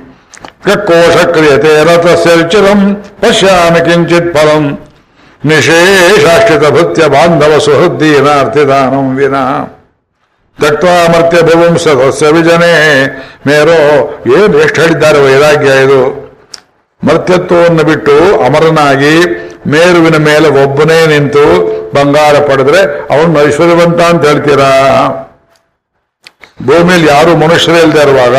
ಕೋಶ ಕ್ರಿಯತೆ ರಥಸ್ಯ ಚಿರಂ ಪಶ್ಯಾಮಿ ಕಿಂಚಿತ್ ಫಲಂ ನಿಶೇಷಾಶ್ರಿತ ಭೃತ್ಯ ಬಾಂಧವ ಸುಹೃದ್ದೀನಾರ್ಥಿದಾನಂ ವಿನಾ ತತ್ವಾಮರ್ತ್ಯ ಭುವಂ ಸದಸ್ಯ ವಿಜನೆ ಮೇರೋ ಏನು ಎಷ್ಟು ಹೇಳಿದ್ದಾರೆ ವೈರಾಗ್ಯ ಇದು ಮರ್ತ್ಯತ್ವವನ್ನು ಬಿಟ್ಟು ಅಮರನಾಗಿ ಮೇರುವಿನ ಮೇಲೆ ಒಬ್ಬನೇ ನಿಂತು ಬಂಗಾರ ಪಡೆದ್ರೆ ಅವನು ಐಶ್ವರ್ಯವಂತ ಅಂತ ಹೇಳ್ತೀರಾ ಭೂಮಿಯಲ್ಲಿ ಯಾರು ಮನುಷ್ಯರೇ ಇಲ್ಲದೆ ಇರುವಾಗ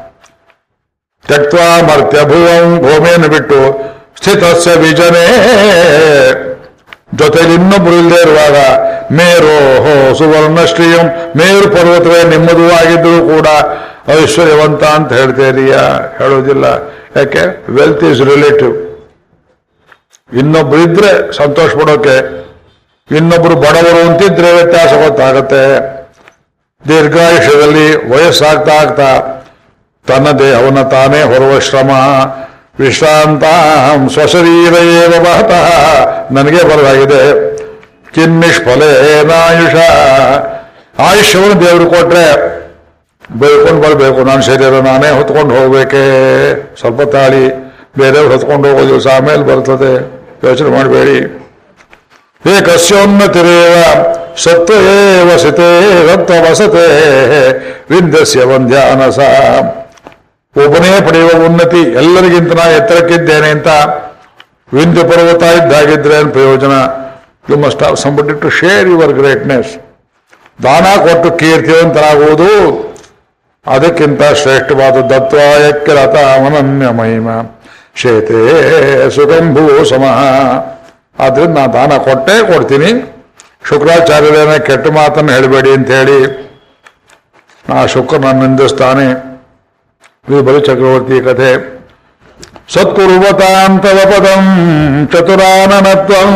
ತ್ಯಕ್ವಾ ಮರ್ತ್ಯ ಭುವಂ ಭೂಮಿಯನ್ನು ಬಿಟ್ಟು ಸ್ಥಿತಸ್ಯ ವಿಜನೇ ಜೊತೆಲಿ ಇನ್ನೊಬ್ರು ಇಲ್ಲದೆ ಇರುವಾಗ ಮೇರೋ ಹೋ ಸುವರ್ಣ ಶ್ರೀಯಂ ಮೇರು ಪರ್ವತವೇ ನಿಮ್ಮದು ಆಗಿದ್ದರೂ ಕೂಡ ಐಶ್ವರ್ಯವಂತ ಅಂತ ಹೇಳ್ತೀರಿಯಾ ಹೇಳೋದಿಲ್ಲ ಯಾಕೆ ವೆಲ್ತ್ ಈಸ್ ರಿಲೇಟಿವ್ ಇನ್ನೊಬ್ರು ಇದ್ರೆ ಸಂತೋಷ ಪಡೋಕೆ ಇನ್ನೊಬ್ರು ಬಡವರು ಅಂತಿದ್ರೆ ವ್ಯತ್ಯಾಸ ಗೊತ್ತಾಗತ್ತೆ ದೀರ್ಘಾಯುಷ್ಯದಲ್ಲಿ ವಯಸ್ಸಾಗ್ತಾ ಆಗ್ತಾ ತನ್ನ ದೇಹವನ್ನು ತಾನೇ ಹೊರುವ ಶ್ರಮ ವಿಶ್ರಾಂತ ಸ್ವಶರೀರ ಏವ ಮಹತಃ ನನಗೆ ಬರಲಾಗಿದೆ ಕಿನ್ನಿಷ್ಫಲೇನಾಯುಷ ಆಯುಷ್ಯವನ್ನು ದೇವರು ಕೊಟ್ರೆ ಬೈಕೊಂಡು ಬರಬೇಕು ನಾನು ಶರೀರ ನಾನೇ ಹೊತ್ಕೊಂಡು ಹೋಗ್ಬೇಕೇ ಸ್ವಲ್ಪ ತಾಳಿ ಬೇರೆಯವ್ರು ಹೊತ್ಕೊಂಡು ಹೋಗೋ ದಿವಸ ಆಮೇಲೆ ಬರ್ತದೆ ಯೋಚನೆ ಮಾಡಬೇಡಿ ಏಕಸ್ಯೋನ್ನತಿರೇವ ಸತ್ವೇವ ಸಿತೇ ರಕ್ತ ವಸತೆ ವಿಂದಸ್ಯ ವಂದ್ಯಾನಸ ಒಬ್ಬನೇ ಪಡೆಯುವ ಉನ್ನತಿ ಎಲ್ಲರಿಗಿಂತ ನಾ ಎತ್ತರಕ್ಕಿದ್ದೇನೆ ಅಂತ ವಿಂಧ್ಯ ಪರ್ವತ ಇದ್ದಾಗಿದ್ರೆ ಏನ್ ಪ್ರಯೋಜನ you must have somebody to share your greatness ದಾನ ಕೊಟ್ಟು ಕೀರ್ತಿವಂತರಾಗುವುದು ಅದಕ್ಕಿಂತ ಶ್ರೇಷ್ಠವಾದ ದತ್ವಾಯಕ್ಕೆ ರಥ ಅನನ್ಯ ಮಹಿಮ ಶೇತೇ ಸುಗಂಭೂ ಸಮಃ ಆದ್ರಿಂದ ನಾ ದಾನ ಕೊಟ್ಟೇ ಕೊಡ್ತೀನಿ ಶುಕ್ರಾಚಾರ್ಯರೇನ ಕೆಟ್ಟ ಮಾತನ್ನು ಹೇಳಬೇಡಿ ಅಂತ ಹೇಳಿ ಆ ಶುಕ್ರನ ನಿಂದಿಸ್ತಾನೆ ಇದು ಬಲಿ ಚಕ್ರವರ್ತಿ ಕಥೆ ಸತ್ಕುರ್ವತಾಂತವ ಪದಂ ಚತುರಾನನತ್ವಂ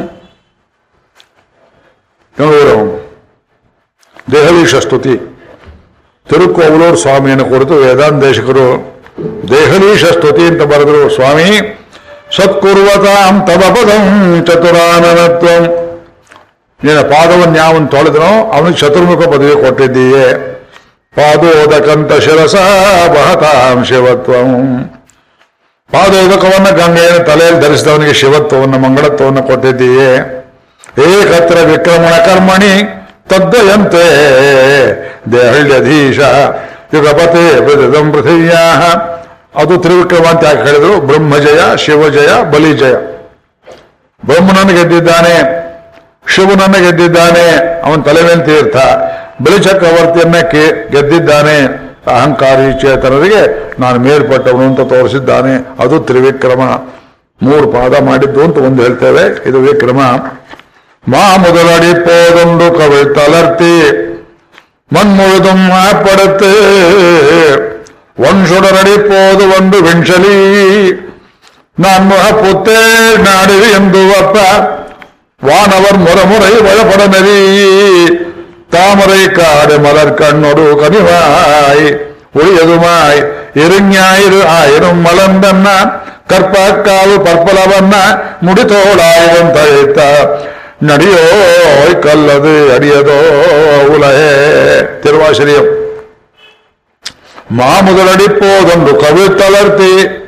ನೋಡು ದೇಹಲೀಶ ಸ್ತುತಿ ತಿರುಕೋವಲೂರು ಸ್ವಾಮಿಯನ್ನು ಕುರಿತು ವೇದಾಂತೇಶಕರು ದೇಹಲೀಶ ಸ್ತುತಿ ಅಂತ ಬರೆದರು ಸ್ವಾಮಿ ಸತ್ಕುರ್ವತಾಂ ತವ ಪದಂ ಚತುರಾನನತ್ವಂ ನಿನ್ನ ಪಾದವನ್ನು ಯಾವನ್ ತೊಳೆದನೋ ಅವನಿಗೆ ಚತುರ್ಮುಖ ಪದವಿ ಕೊಟ್ಟಿದ್ದೀಯೆ ಪಾದೋದಕಂತ ಶಿರಸ ಬಹತಾಂ ಶಿವತ್ವಂ ಪಾದೋದಕವನ್ನು ಗಂಗೆಯನ್ನು ತಲೆಯಲ್ಲಿ ಧರಿಸಿದವನಿಗೆ ಶಿವತ್ವವನ್ನು ಮಂಗಳತ್ವವನ್ನು ಕೊಟ್ಟಿದ್ದೀಯೆ ಏಕತ್ರ ವಿಕ್ರಮಣ ಕರ್ಮಣಿ ತದ್ದಯಂತೆ ದೇಹಳ್ಯಧೀಶ ಯುಗಪತೆ ಪ್ರತಿದಂ ಪೃಥಿವ್ಯಾ ಅದು ತ್ರಿವಿಕ್ರಮ ಅಂತ ಯಾಕೆ ಹೇಳಿದ್ರು ಬ್ರಹ್ಮಜಯ ಶಿವಜಯ ಬಲಿಜಯ ಬ್ರಹ್ಮನನ್ನು ಗೆದ್ದಿದ್ದಾನೆ ಶಿವನನ್ನು ಗೆದ್ದಿದ್ದಾನೆ ಅವನ ತಲೆ ಮೇಲೆ ತೀರ್ಥ ಬಲಿಚಕ್ರವರ್ತಿಯನ್ನ ಕೆ ಗೆದ್ದಿದ್ದಾನೆ ಅಹಂಕಾರಿ ಚೇತನರಿಗೆ ನಾನು ಮೇಲ್ಪಟ್ಟವನು ಅಂತ ತೋರಿಸಿದ್ದಾನೆ ಅದು ತ್ರಿವಿಕ್ರಮ ಮೂರು ಪಾದ ಮಾಡಿದ್ದು ಅಂತ ಒಂದು ಹೇಳ್ತೇವೆ ಇದು ವಿಕ್ರಮ ಮಾ ಮೊದಲಡಿ ಪೋದೊಂದು ಕವಿ ತಲರ್ತಿ ಮನ್ಮುழுதும் மாப்படுத்து ஒன் சுடரடி போது ஒன்று விண்சலி நான் முகப்புத்தே நாடு ಎಂದು ಅಪ್ಪ வானவர் முறமுறை வழப்பட நெறி தாமரை காடு மலர் கண்ணொடு கனிவாய் ஒளியதுமாய் இருஞாயிரு ஆயிரம் மலர்ந்தನ್ನ கற்பாக்காவு பற்பலவನ್ನ முடித்தோளாயிரம் தழைத்த நடியோய் கல்லது அடியதோ உலகே திருவாசிரியம் ಮಾಮುದಲಡಿ ಪೋದೊಂದು ಕವಿ ತಲರ್ತಿ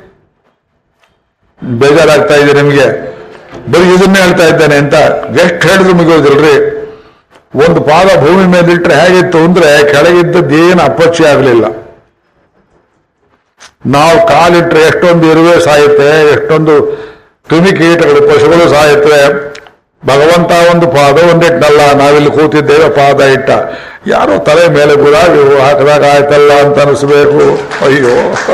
ಬೇಜಾರಾಗ್ತಾ ಇದೆ ನಿಮಗೆ ಬರೀ ಇದನ್ನೇ ಹೇಳ್ತಾ ಇದ್ದೇನೆ ಅಂತ ಎಷ್ಟು ಹೇಳಿದ್ರು ಮುಗಿಯೋದಿಲ್ರಿ ಒಂದು ಪಾದ ಭೂಮಿ ಮೇಲಿಟ್ರೆ ಹೇಗಿತ್ತು ಅಂದ್ರೆ ಕೆಳಗಿದ್ದದ್ದು ಏನು ಅಪ್ಪಚ್ಚಿ ಆಗಲಿಲ್ಲ ನಾವು ಕಾಲಿಟ್ರೆ ಎಷ್ಟೊಂದು ಇರುವೆ ಸಾಯುತ್ತೆ ಎಷ್ಟೊಂದು ಕ್ರಿಮಿಕೀಟಗಳು ಪಶುಗಳು ಸಾಯುತ್ತವೆ ಭಗವಂತ ಒಂದು ಪಾದ ಒಂದಿಟ್ಟಲ್ಲ ನಾವಿಲ್ಲಿ ಕೂತಿದ್ದೇವೆ ಪಾದ ಇಟ್ಟ ಯಾರೋ ತಲೆ ಮೇಲೆ ಗುಲಾಬಿ ಹೂ ಹಾಕಿದಾಗ ಆಯ್ತಲ್ಲ ಅಂತ ಅನಿಸ್ಬೇಕು ಅಯ್ಯೋ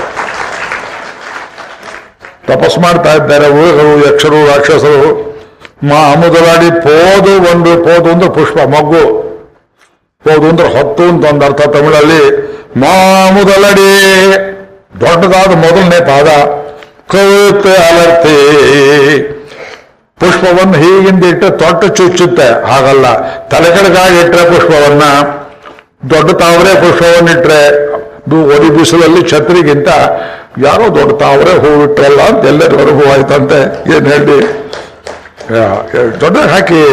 ತಪಸ್ ಮಾಡ್ತಾ ಇದ್ದಾರೆ ಊರುಗಳು ಯಕ್ಷರು ರಾಕ್ಷಸರು ಮಾಮುದಲಾಡಿ ಪೋದು ಒಂದು ಪೋದು ಅಂದ್ರೆ ಪುಷ್ಪ ಮಗ್ಗು ಪೋದು ಅಂದ್ರೆ ಹೊತ್ತು ಅಂತ ಒಂದು ಅರ್ಥ ತಮಿಳಲ್ಲಿ ಮಾಮುದಲಡಿ ದೊಡ್ಡದಾದ ಮೊದಲನೇ ಪಾದ ಕವಿತೆ ಅಲರ್ತಿ ಪುಷ್ಪವನ್ನು ಹೀಗಿಂದ ಇಟ್ಟರೆ ತೊಟ್ಟು ಚುಚ್ಚುತ್ತೆ ಹಾಗಲ್ಲ ತಲೆ ಕೆಳಗಾಗಿ ಇಟ್ಟರೆ ಪುಷ್ಪವನ್ನ ದೊಡ್ಡ ತಾವರೆ ಪುಷ್ಪವನ್ನಿಟ್ರೆ ಬು- ಒಡಿ ಬಿಸಿಲಲ್ಲಿ ಛತ್ರಿಗಿಂತ ಯಾರೋ ದೊಡ್ಡ ತಾವರೆ ಹೂವಿಟ್ರಲ್ಲ ಅಂತ ಎಲ್ಲರಿಗೂ ಅನುಭವ ಆಯ್ತಂತೆ ಏನ್ ಹೇಳಿ ದೊಡ್ಡ ಹಾಕಿ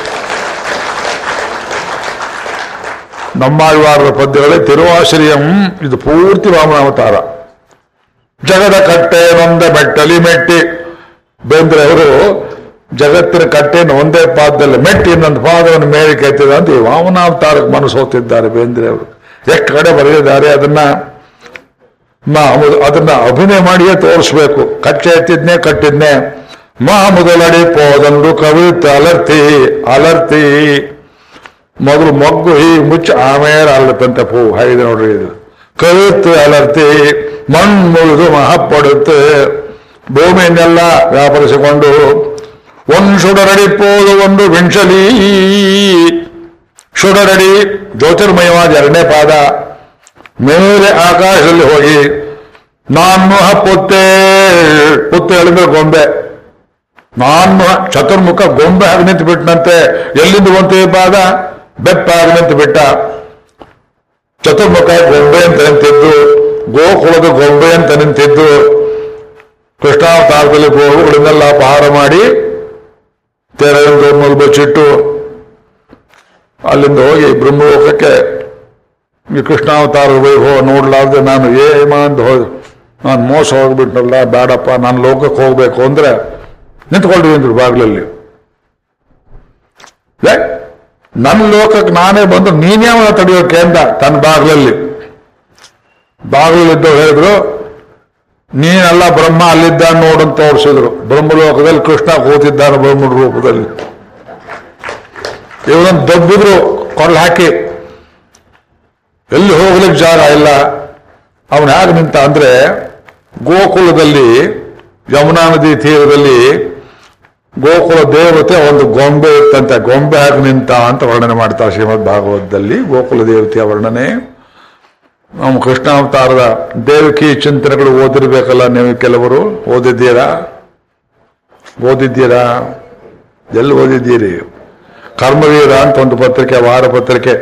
ನಮ್ಮಾಳ್ವಾರರ ಪದ್ಯಗಳೇ ತಿರುವಾಶ್ರಯಂ ಇದು ಪೂರ್ತಿ ವಾಮನಾವತಾರ ಜಗದ ಕಟ್ಟೆ ನೊಂದ ಮೆಟ್ಟಲಿ ಮೆಟ್ಟಿ ಬೇಂದ್ರೆ ಅವರು ಜಗತ್ತಿನ ಕಟ್ಟೆಯನ್ನು ಒಂದೇ ಪಾದದಲ್ಲಿ ಮೆಟ್ಟಿ ಇನ್ನೊಂದು ಪಾದವನ್ನು ಮೇಲೆ ಕೆತ್ತಿದ ಅಂತ ಈ ವಾಮನಾವತಾರಕ್ಕೆ ಮನಸ್ಸು ಹೋಗ್ತಿದ್ದಾರೆ ಬೇಂದ್ರೆ ಅವರು ಎಷ್ಟು ಕಡೆ ಬರೆದಿದ್ದಾರೆ ಅದನ್ನ ನಾವು ಅದನ್ನ ಅಭಿನಯ ಮಾಡಿಯೇ ತೋರಿಸ್ಬೇಕು ಕಚ್ಚೆ ಎತ್ತಿದ್ನೇ ಕಟ್ಟಿದ್ನೇ ಮಾ ಮೊದಲಡಿ ಪೋದಂಡು ಕವಿತೆ ಅಲರ್ತಿ ಅಲರ್ತಿ ಮೊದಲು ಮೊಗ್ಗು ಹೀಗೆ ಮುಚ್ಚಿ ಆಮೇಲೆ ಅಲ್ಲತ್ತಂತೆ ಪೂ ಹಾಗಿದೆ ನೋಡ್ರಿ ಇದು ಕವಿತು ಅಲರ್ತಿ ಮಣ್ಣು ಮುಗಿದು ಮಹಪಡುತ್ತೆ ಭೂಮಿಯನ್ನೆಲ್ಲ ವ್ಯಾಪರಿಸಿಕೊಂಡು ಒಂದು ಸುಡರಡಿ ಪೋದು ಒಂದು ವಿಂಶಲಿ ಸುಡರಡಿ ಜ್ಯೋತಿರ್ಮಯವಾದ ಎರಡನೇ ಪಾದ ಮೇಲೆ ಆಕಾಶದಲ್ಲಿ ಹೋಗಿ ನಾನು ಪುತ್ತೆ ಪುತ್ತೆ ಹೇಳಿದ್ರೆ ಗೊಂಬೆ ನಾನು ಚತುರ್ಮುಖ ಗೊಂಬೆ ಹಾಗೆ ನಿಂತು ಬಿಟ್ಟನಂತೆ ಎಲ್ಲಿಂದ ಬಂತು ಈ ಪಾದ ಬೆಪ್ಪ ಆಗಿ ನಿಂತು ಬಿಟ್ಟ ಚತುರ್ಮುಖ ಗೊಂಬೆ ಅಂತ ನಿಂತಿದ್ದು ಗೋಕುಲದ ಗೊಂಬೆ ಅಂತ ನಿಂತಿದ್ದು ಕೃಷ್ಣಾವತಾರದಲ್ಲಿ ಗೋವುಗಳನ್ನೆಲ್ಲ ಅಪಹಾರ ಮಾಡಿ ತೆರೆಯಿಂದ ಮೊದಲು ಬಚ್ಚಿಟ್ಟು ಅಲ್ಲಿಂದ ಹೋಗಿ ಬ್ರಹ್ಮಲೋಕಕ್ಕೆ ಈ ಕೃಷ್ಣಾವತಾರದ ವೈಭವ ನೋಡ್ಲಾರ್ದೆ ನಾನು ಏಮ ಅಂತ ಹೋದ್ ನಾನು ಮೋಸ ಹೋಗ್ಬಿಟ್ನಲ್ಲ ಬೇಡಪ್ಪ ನಾನು ಲೋಕಕ್ಕೆ ಹೋಗ್ಬೇಕು ಅಂದ್ರೆ ನಿಂತ್ಕೊಳ್ರಿ ಅಂದ್ರು ಬಾಗಿಲಲ್ಲಿ ಏ, ನನ್ನ ಲೋಕಕ್ಕೆ ನಾನೇ ಬಂದು ನೀನ್ಯಾವನ ತಡೆಯೋಕೆ ಅಂದ ತನ್ನ ಬಾಗಿಲಲ್ಲಿ ಬಾಗಿಲಲ್ಲಿದ್ದವ್ರು ಹೇಳಿದ್ರು ನೀನೆಲ್ಲ ಬ್ರಹ್ಮ ಅಲ್ಲಿದ್ದ ನೋಡಂತ ತೋರಿಸಿದ್ರು ಬ್ರಹ್ಮಲೋಕದಲ್ಲಿ ಕೃಷ್ಣ ಕೂತಿದ್ದಾನೆ ಬ್ರಹ್ಮನ ರೂಪದಲ್ಲಿ ಇವನನ್ನು ದಬ್ಬಿದ್ರು ಕೊರಳು ಹಾಕಿ ಎಲ್ಲಿ ಹೋಗ್ಲಿಕ್ಕೆ ಜಾಗ ಇಲ್ಲ ಅವನು ಹೇಗೆ ನಿಂತ ಅಂದ್ರೆ ಗೋಕುಲದಲ್ಲಿ ಯಮುನಾ ನದಿ ತೀರದಲ್ಲಿ ಗೋಕುಲ ದೇವತೆ ಒಂದು ಗೊಂಬೆ ಇತ್ತಂತೆ ಗೊಂಬೆ ಹಾಕಿ ನಿಂತ ಅಂತ ವರ್ಣನೆ ಮಾಡ್ತಾರೆ ಶ್ರೀಮದ್ ಭಾಗವತದಲ್ಲಿ ಗೋಕುಲ ದೇವತೆಯ ವರ್ಣನೆ ನಮ್ಮ ಕೃಷ್ಣಾವತಾರದ ದೇವಕಿ ಚಿಂತನೆಗಳು ಓದಿರ್ಬೇಕಲ್ಲ ನೀವು ಕೆಲವರು ಓದಿದ್ದೀರಾ ಓದಿದ್ದೀರಾ ಎಲ್ಲಿ ಓದಿದ್ದೀರಿ ಕರ್ಮವೀರ ಅಂತ ಒಂದು ಪತ್ರಿಕೆ ವಾರ ಪತ್ರಿಕೆ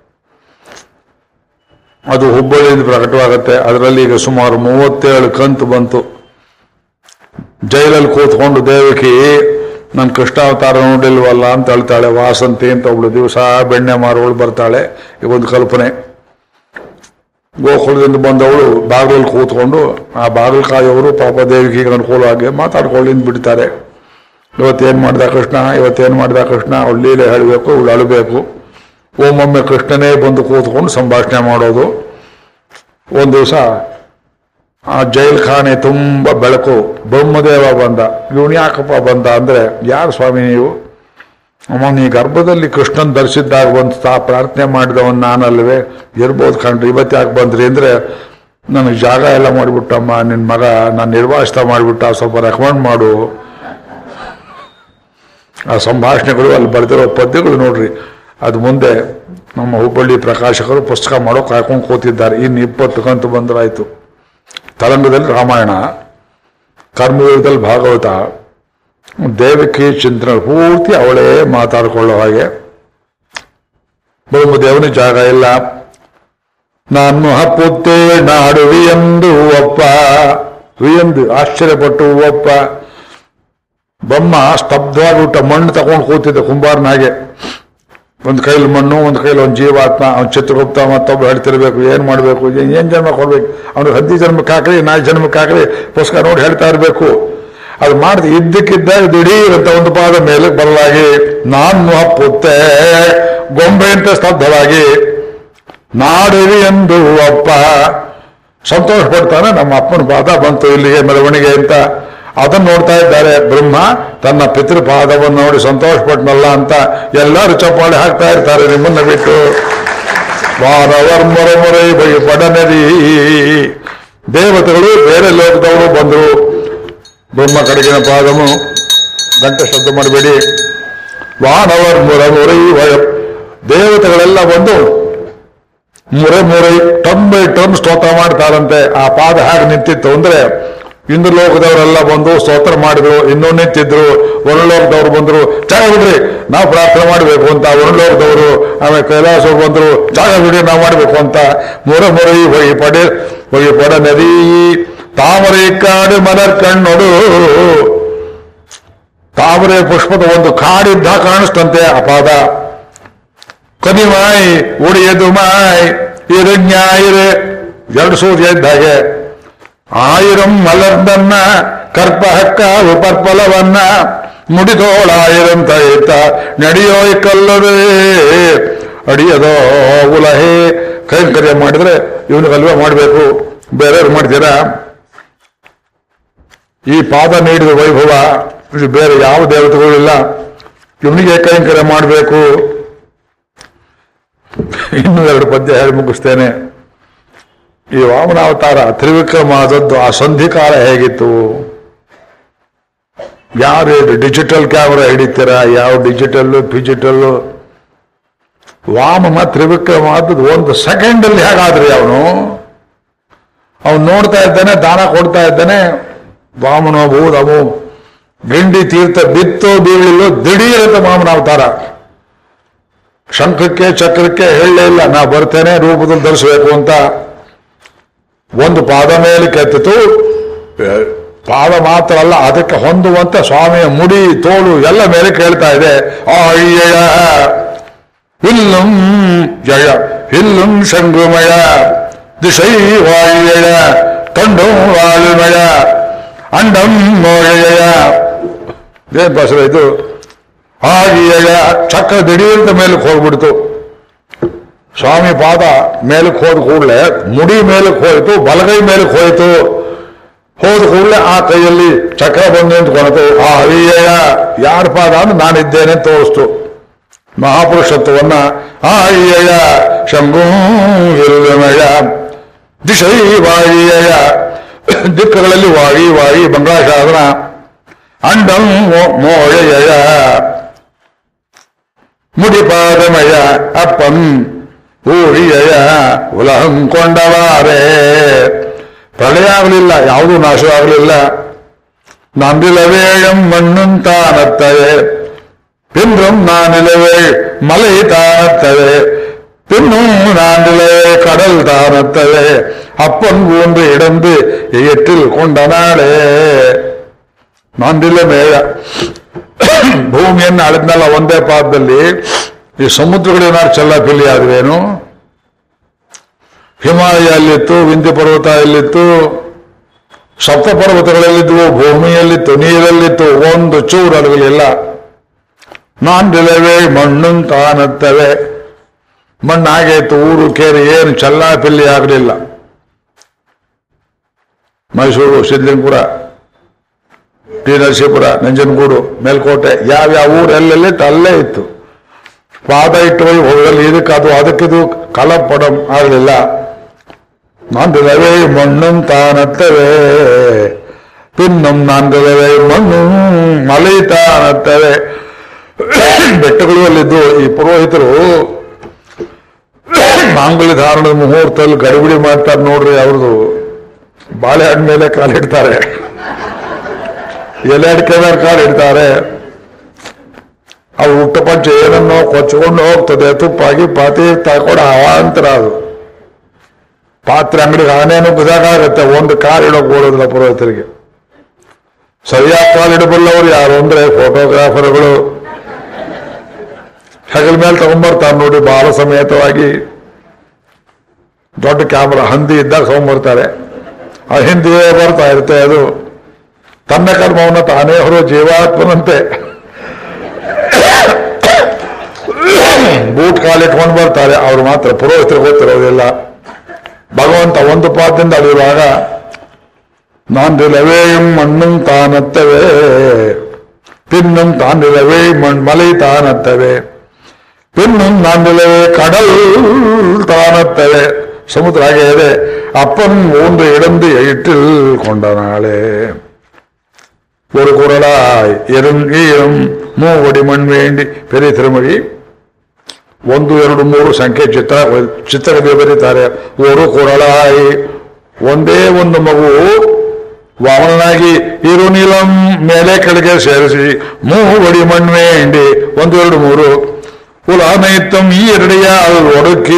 ಅದು ಹುಬ್ಬಳ್ಳಿಯಿಂದ ಪ್ರಕಟವಾಗುತ್ತೆ ಅದರಲ್ಲಿ ಈಗ ಸುಮಾರು ಮೂವತ್ತೇಳು ಕಂತು ಬಂತು ಜೈಲಲ್ಲಿ ಕೂತ್ಕೊಂಡು ದೇವಕಿ ನನ್ನ ಕೃಷ್ಣಾವತಾರ ನೋಡಿಲ್ವಲ್ಲ ಅಂತ ಹೇಳ್ತಾಳೆ ವಾಸಂತಿ ಅಂತ ಒಬ್ಳು ದಿವಸ ಬೆಣ್ಣೆ ಮಾರುವಳು ಬರ್ತಾಳೆ ಈ ಒಂದು ಕಲ್ಪನೆ ಗೋಕುಲದಿಂದ ಬಂದವಳು ಬಾಗಿಲಲ್ಲಿ ಕೂತ್ಕೊಂಡು ಆ ಬಾಗಿಲು ಕಾಯೋರು ಪಾಪ ದೇವಿಗೆ ಅನುಕೂಲವಾಗಿ ಮಾತಾಡ್ಕೊಳ್ಳಿ ಬಿಡ್ತಾರೆ ಇವತ್ತೇನು ಮಾಡ್ದ ಕೃಷ್ಣ ಇವತ್ತೇನು ಮಾಡ್ದ ಕೃಷ್ಣ ಅವಳು ಲೀಲೆ ಹೇಳಬೇಕು ಅವಳು ಅಳಬೇಕು ಒಮ್ಮೊಮ್ಮೆ ಕೃಷ್ಣನೇ ಬಂದು ಕೂತ್ಕೊಂಡು ಸಂಭಾಷಣೆ ಮಾಡೋದು ಒಂದು ದಿವಸ ಆ ಜೈಲ್ ಖಾನೆ ತುಂಬ ಬೆಳಕು ಬ್ರಹ್ಮದೇವ ಬಂದ ಇವನು ಯಾಕಪ್ಪ ಬಂದ ಅಂದ್ರೆ ಯಾರು ಸ್ವಾಮಿ ನೀವು ಅಮ್ಮ ನೀ ಗರ್ಭದಲ್ಲಿ ಕೃಷ್ಣನ್ ಧರಿಸಿದ್ದಾಗ ಒಂದು ತಾ ಪ್ರಾರ್ಥನೆ ಮಾಡಿದವನ್ ನಾನಲ್ವೇ ಇರ್ಬೋದು ಕಂಡ್ರಿ ಇವತ್ತು ಯಾಕೆ ಬಂದ್ರಿ ಅಂದ್ರೆ ನನಗೆ ಜಾಗ ಎಲ್ಲ ಮಾಡಿಬಿಟ್ಟಮ್ಮ ನಿನ್ನ ಮಗ ನಾನು ನಿರ್ವಾಸಿತ ಮಾಡಿಬಿಟ್ಟ ಸ್ವಲ್ಪ ರೆಕಮೆಂಡ್ ಮಾಡು ಆ ಸಂಭಾಷಣೆಗಳು ಅಲ್ಲಿ ಬರೆದಿರೋ ಪದ್ಯಗಳು ನೋಡ್ರಿ ಅದು ಮುಂದೆ ನಮ್ಮ ಹುಬ್ಬಳ್ಳಿ ಪ್ರಕಾಶಕರು ಪುಸ್ತಕ ಮಾಡೋ ಕಾಯ್ಕೊಂಡು ಕೂತಿದ್ದಾರೆ ಇನ್ನು ಇಪ್ಪತ್ತು ಕಂತು ಬಂದ್ರಾಯ್ತು ತರಂಗದಲ್ಲಿ ರಾಮಾಯಣ ಕರ್ಮಯುಗದಲ್ಲಿ ಭಾಗವತ ದೇವಕಿ ಚಿಂತನೆ ಪೂರ್ತಿ ಅವಳೇ ಮಾತಾಡ್ಕೊಳ್ಳೋ ಹಾಗೆ ಬ್ರಹ್ಮದೇವನ ಜಾಗ ಇಲ್ಲ ನಾನು ಹಪ್ಪುತ್ತೇ ನಾಡು ವಿಯಂದು ಒಪ್ಪ ವಿಯಂದು ಆಶ್ಚರ್ಯಪಟ್ಟು ಒಪ್ಪ ಬ್ರಹ್ಮ ಸ್ತಬ್ಧವಾಗಿ ಊಟ ಮಣ್ಣು ತಗೊಂಡು ಕೂತಿದ್ದ ಕುಂಬಾರನ ಹಾಗೆ ಒಂದು ಕೈಲಿ ಮಣ್ಣು ಒಂದು ಕೈಲಿ ಒಂದು ಜೀವಾತ್ಮ ಅವ್ನು ಚಿತ್ರಗುಪ್ತ ಮತ್ತೊಬ್ಬ ಹೇಳ್ತಿರ್ಬೇಕು ಏನ್ ಮಾಡ್ಬೇಕು ಏನ್ ಏನ್ ಜನ್ಮ ಕೊಡ್ಬೇಕು ಅವ್ನಿಗೆ ಹದ್ದಿ ಜನ್ಮಕ್ಕೆ ಹಾಕ್ರಿ ನಾಲ್ಕು ಜನ್ಮಕ್ಕೆ ಹಾಕ್ರಿ ಪುಸ್ತಕ ನೋಡಿ ಹೇಳ್ತಾ ಇರಬೇಕು ಅದು ಮಾಡಿದ ಇದ್ದಕ್ಕಿದ್ದಾಗ ದಿಢೀರ್ ಅಂತ ಒಂದು ಪಾದ ಮೇಲೆ ಬರಲಾಗಿ ನಾನು ಹಪ್ಪುತ್ತೆ ಗೊಂಬೆ ಅಂತ ಸ್ತಬ್ಧವಾಗಿ ನಾಡಿರಿ ಎಂದು ಅಪ್ಪ ಸಂತೋಷ ಪಡ್ತಾನೆ ನಮ್ಮ ಅಪ್ಪನ ಪಾದ ಬಂತು ಇಲ್ಲಿಗೆ ಮೆರವಣಿಗೆ ಅಂತ ಅದನ್ನು ನೋಡ್ತಾ ಇದ್ದಾರೆ ಬ್ರಹ್ಮ ತನ್ನ ಪಿತೃಪಾದವನ್ನು ನೋಡಿ ಸಂತೋಷ ಪಟ್ನಲ್ಲ ಅಂತ ಎಲ್ಲರೂ ಚಪ್ಪಾಳೆ ಹಾಕ್ತಾ ಇರ್ತಾರೆ ನಿಮ್ಮನ್ನ ಬಿಟ್ಟು ವಾರವರ್ ಮೊರಮೊರೈ ಬಗೆ ಪಡನದಿ ದೇವತೆಗಳು ಬೇರೆ ಲೋಕದವರು ಬಂದರು ಬ್ರಹ್ಮ ಕಡೆಗಿನ ಪಾದము ಗಂಟೆ ಶಬ್ದ ಮಾಡಬೇಡಿ ವಾನವರ್ ಮುರಮುರೈ ವಯ ದೇವತೆಗಳೆಲ್ಲ ಬಂದು ಮುರೆ ಮುರೆ ಟನ್ ಬೈ ಟನ್ ಸ್ತೋತ್ರ ಮಾಡ್ತಾರಂತೆ ಆ ಪಾದ ಹೇಗೆ ನಿಂತಿತ್ತು ಅಂದ್ರೆ ಇಂದ್ರ ಲೋಕದವರೆಲ್ಲ ಬಂದು ಸ್ತೋತ್ರ ಮಾಡಿದ್ರು ಇನ್ನೂ ನಿಂತಿದ್ರು ವರುಣಲೋಕದವ್ರು ಬಂದ್ರು ಜಾಗ ಬಿಡ್ರಿ ನಾವು ಪ್ರಾರ್ಥನೆ ಮಾಡಬೇಕು ಅಂತ ವರುಣಲೋಕದವರು ಆಮೇಲೆ ಕೈಲಾಸವ್ರು ಬಂದ್ರು ಜಾಗ ಬಿಡಿ ನಾವು ಮಾಡಬೇಕು ಅಂತ ಮುರೆ ಮುರೈ ಹೊಯ್ ಪಡೆ ಹೊಯ್ ಪಡ ನದಿ ತಾಮರೆ ಕಾಡು ಮಲರ್ ಕಣ್ಣೊಡು ತಾಮರೆ ಪುಷ್ಪದ ಒಂದು ಕಾಡಿದ್ದ ಕಾಣಿಸ್ತಂತೆ ಆ ಪಾದ ಕದಿಮಾಯ್ ಉಡಿಯದು ಮಾಯ್ ಇರುಜ್ಞಾಯಿರೆ ಎರಡು ಸೂರ್ಯ ಇದ್ದ ಹಾಗೆ ಆಯಿರಂ ಮಲರ್ದನ್ನ ಕರ್ಪ ಹಕ್ಕ ಉಪರ್ಪಲವನ್ನ ಮುಡಿದೋಳಾಯಿರಂತ ಇತ್ತ ನಡೆಯೋಯ್ ಕಲ್ಲವೇ ಅಡಿಯದೋ ಉಲಹೆ ಕೈಂಕರ್ಯ ಮಾಡಿದ್ರೆ ಇವನಿಗಲ್ವೇ ಮಾಡಬೇಕು ಬೇರೆಯವ್ರು ಮಾಡ್ತೀರಾ ಈ ಪಾದ ನೀಡಿದ ವೈಭವ ಇದು ಬೇರೆ ಯಾವ ದೇವತೆಗಳಿಲ್ಲ ಇವನಿಗೆ ಕೈಂಕರ್ಯ ಮಾಡಬೇಕು ಇನ್ನು ಎರಡು ಪದ್ಯ ಹೇಳಿ ಮುಗಿಸ್ತೇನೆ ಈ ವಾಮನಾವತಾರ ತ್ರಿವಿಕ್ರಮ ಆದದ್ದು ಆ ಸಂಧಿಕಾಲ ಹೇಗಿತ್ತು ಯಾರು ಡಿಜಿಟಲ್ ಕ್ಯಾಮ್ರಾ ಹಿಡಿತೀರಾ ಯಾವ ಡಿಜಿಟಲ್ ಫಿಜಿಟಲ್ ವಾಮನ ತ್ರಿವಿಕ್ರಮ ಆದದ್ದು ಒಂದು ಸೆಕೆಂಡ್ ಅಲ್ಲಿ ಹೇಗಾದ್ರಿ ಅವನು ಅವನು ನೋಡ್ತಾ ಇದ್ದಾನೆ ದಾನ ಕೊಡ್ತಾ ಇದ್ದಾನೆ ವಾಮನ ಭೂದಮು ಗಿಂಡಿ ತೀರ್ಥ ಬಿತ್ತೋ ಬೀಳಿಲ್ಲೋ ದಿಢೀರಂತ ವಾಮನಾವತಾರ ಶಂಖಕ್ಕೆ ಚಕ್ರಕ್ಕೆ ಹೇಳಲೇ ಇಲ್ಲ ನಾ ಬರ್ತೇನೆ ರೂಪದಲ್ಲಿ ಧರಿಸಬೇಕು ಅಂತ ಒಂದು ಪಾದ ಮೇಲೆ ಕೆತ್ತಿತು ಏ, ಪಾದ ಮಾತ್ರ ಅಲ್ಲ ಅದಕ್ಕೆ ಹೊಂದುವಂತೆ ಸ್ವಾಮಿಯ ಮುಡಿ ತೋಳು ಎಲ್ಲ ಮೇಲೆ ಕೇಳ್ತಾ ಇದೆ ಅಯ್ಯಯ ಇಲ್ಲಂ ಜಯ ಇಲ್ಲಂ ಶಂಗುಮಯ ದಿಶೈ ವಾಯ್ಯಯ ತಂಡಂ ವಾಯುಮಯ ಅಂಡಂ ಮೋಯಯ ಏನ್ ಭಾಷೆ ಇದು ಹಾಗೆಯ ಚಕ್ರ ದಿಢೀರ್ತ ಮೇಲಕ್ಕೆ ಹೋಗ್ಬಿಡ್ತು ಸ್ವಾಮಿ ಪಾದ ಮೇಲಕ್ಕೆ ಹೋದ ಕೂಡಲೇ ಮುಡಿ ಮೇಲಕ್ಕೆ ಹೋಯ್ತು ಬಲಗೈ ಮೇಲಕ್ಕೆ ಹೋಯ್ತು ಹೋದ ಕೂಡಲೇ ಆ ಕೈಯಲ್ಲಿ ಚಕ್ರ ಬಂದು ನಿಂತ್ಕೊಳ್ತು ಆ ಹರಿಯಯ ಯಾರ ಪಾದ ಅಂದ್ರೆ ನಾನಿದ್ದೇನೆ ಅಂತ ತೋರಿಸ್ತು ಮಹಾಪುರುಷತ್ವವನ್ನ ಆ ಹರಿಯಯ ಶಂಭೂ ವಿರುದಮಯ ದಿಶೈ ವಾಯಿಯಯ ದಿಕ್ಕುಗಳಲ್ಲಿ ವಾಯಿ ವಾಯಿ ಬಂಗಾಶಾಸನ ಅಂಡಂ ಮೋಳೆಯ ಮುಡಿಪಾದಮಯ ಅಪ್ಪಂ ಊರಿಯಯ ಉಲಹಂ ಕೊಂಡವಾರೆ ಪ್ರಳಯ ಆಗಲಿಲ್ಲ ಯಾವುದೂ ನಾಶವಾಗಲಿಲ್ಲ ನಂದಿಲವೇಯಂ ಮಣ್ಣುಂತಾನತ್ತವೆ பின்றும் நான் நிலவே மலை தானத்தவே பின்னும் நான் நிலவே கடல் தானத்தவே அப்பன் ஊன்று இடந்து எட்டில் கொண்ட ನಾಳೆ ನಾಂದಿಲ್ಲ ಮೇಳ ಭೂಮಿಯನ್ನು ಅಳೆದ್ನಲ್ಲ ಒಂದೇ ಪಾದದಲ್ಲಿ ಈ ಸಮುದ್ರಗಳು ಏನಾದ್ರು ಚೆಲ್ಲಾಪಿಲ್ಲಿ ಆದ್ರೇನು ಹಿಮಾಲಯ ಅಲ್ಲಿತ್ತು ವಿಂಧ್ಯ ಪರ್ವತ ಎಲ್ಲಿತ್ತು ಸಪ್ತ ಪರ್ವತಗಳಲ್ಲಿದ್ವು ಭೂಮಿಯಲ್ಲಿತ್ತು ನೀರಲ್ಲಿತ್ತು ಒಂದು ಚೂರು ಅಡಗಲಿಲ್ಲ ನಾಂದಿಲವೇ ಮಣ್ಣು ತಾನತ್ತವೆ ಮಣ್ಣಾಗೈತು ಊರು ಕೇರಿ ಏನು ಚಲ್ಲಾಪಿಲ್ಲಿ ಆಗಲಿಲ್ಲ ಮೈಸೂರು ಸಿದ್ಲಿಂಗಪುರ ಟಿ ನರಸೀಪುರ ನಂಜನಗೂಡು ಮೇಲ್ಕೋಟೆ ಯಾವ್ಯಾವ ಊರು ಎಲ್ಲೆಲ್ಲಿಟ್ಟು ಅಲ್ಲೇ ಇತ್ತು ಪಾದ ಇಟ್ಟು ಹೋಗಲಿ ಇದಕ್ಕೆ ಅದು ಅದಕ್ಕಿದು ಕಲಪಡಂ ಆಗಲಿಲ್ಲ ನಾಂದಿಲವೇ ಮಣ್ಣು ತಾನತ್ತವೆ ಪಿನ್ನಂ ನಾಂದಿಲವೇ ಮಣ್ಣು ಮಲೈ ತಾನತ್ತವೆ ಬೆಟ್ಟಗಳು ಅಲ್ಲಿದ್ದು ಈ ಪುರೋಹಿತರು ಮಾಂಗಲ್ಯ ಧಾರಣದ ಮುಹೂರ್ತದಲ್ಲಿ ಗಡಿಬಿಡಿ ಮಾಡ್ತಾರೆ ನೋಡ್ರಿ ಅವ್ರದ್ದು ಬಾಳೆಹಣ್ಣು ಮೇಲೆ ಕಾಲಿಡ್ತಾರೆ ಎಲೆ ಅಡಿಕೆ ಮೇಲೆ ಕಾಲಿಡ್ತಾರೆ ಅವ್ರು ಹುಟ್ಟ ಪಂಚ ಏನನ್ನೋ ಕೊಚ್ಕೊಂಡು ಹೋಗ್ತದೆ ತುಪ್ಪಾಗಿ ಪಾತಿ ತಗೊಂಡು ಅವಾಂತರ ಅದು ಪಾತ್ರೆ ಅಂಗಡಿಗೆ ಆನೇನು ಬಿದಾಗತ್ತೆ ಒಂದು ಕಾರ್ ಇಡೋಕ್ ಓಡೋದಿಲ್ಲ ಪುರೋಹಿತರಿಗೆ ಸರಿಯಾದ ಕಾಲಿಡಬಲ್ಲವ್ರು ಯಾರು ಅಂದ್ರೆ ಫೋಟೋಗ್ರಾಫರ್ಗಳು ಹೆಗಲ ಮೇಲೆ ತಗೊಂಡ್ಬರ್ತಾರೆ ನೋಡಿ ಬಾಲ ಸಮೇತವಾಗಿ ದೊಡ್ಡ ಕ್ಯಾಮ್ರಾ ಹಂದಿ ಇದ್ದಾಗ ತಗೊಂಡ್ಬರ್ತಾರೆ ಆ ಹಿಂದಿಯೇ ಬರ್ತಾ ಇರುತ್ತೆ ಅದು ತನ್ನ ಕರ್ಮವನ್ನು ತಾನೇ ಹೊರೋ ಜೀವಾತ್ಮನಂತೆ ಬೂಟ್ ಕಾಲಿಟ್ಕೊಂಡು ಬರ್ತಾರೆ ಅವ್ರು ಮಾತ್ರ ಪುರೋಹಿತರು ಗೊತ್ತಿರೋದಿಲ್ಲ ಭಗವಂತ ಒಂದು ಪಾದದಿಂದ ಅಳಿಯುವಾಗ ನಾಂದಿಲವೇ ಮಣ್ಣು ತಾನತ್ತವೆ ಪಿನ್ನಂ ತಾಂದಿಲವೇ ಮಣ್ ಮಲೈ ತಾನತ್ತವೆ ಪಿನ್ನಂ ನಾಂದಿಲವೇ ಕಡಲ್ ತಾನತ್ತವೆ ಸಮುದ್ರ ಹಾಗೆ ಇದೆ ಅಪ್ಪನ್ ಒಂದು ಇಡಂದು ಇಟ್ಟಿಲ್ ಕೊಂಡ ನಾಳೆ ஒரு குரலாய் எருங்கீரும் ಮೂವಡಿ ಮಣ್ವೇಂಡಿ ಪೆರಿ ತಿರುಮಡಿ ಒಂದು ಎರಡು ಮೂರು ಸಂಖ್ಯೆ ಚಿತ್ರ ಚಿತ್ರಕಥೆ ಬರೀತಾರೆ ಓರು ಕೊರಳಾಯಿ ಒಂದೇ ಒಂದು ಮಗು ವಾಮನಾಗಿ ಇರು ನೀಲಂ ಮೇಲೆ ಕೆಳಗೆ ಸೇರಿಸಿ ಮೂವಡಿ ಮಣ್ವೇಂಡಿ ಒಂದು ಎರಡು ಮೂರು ಉಲಾನೈತ್ತಂ ಈ ಎರಡೆಯ ಅದು ಒಡಕಿ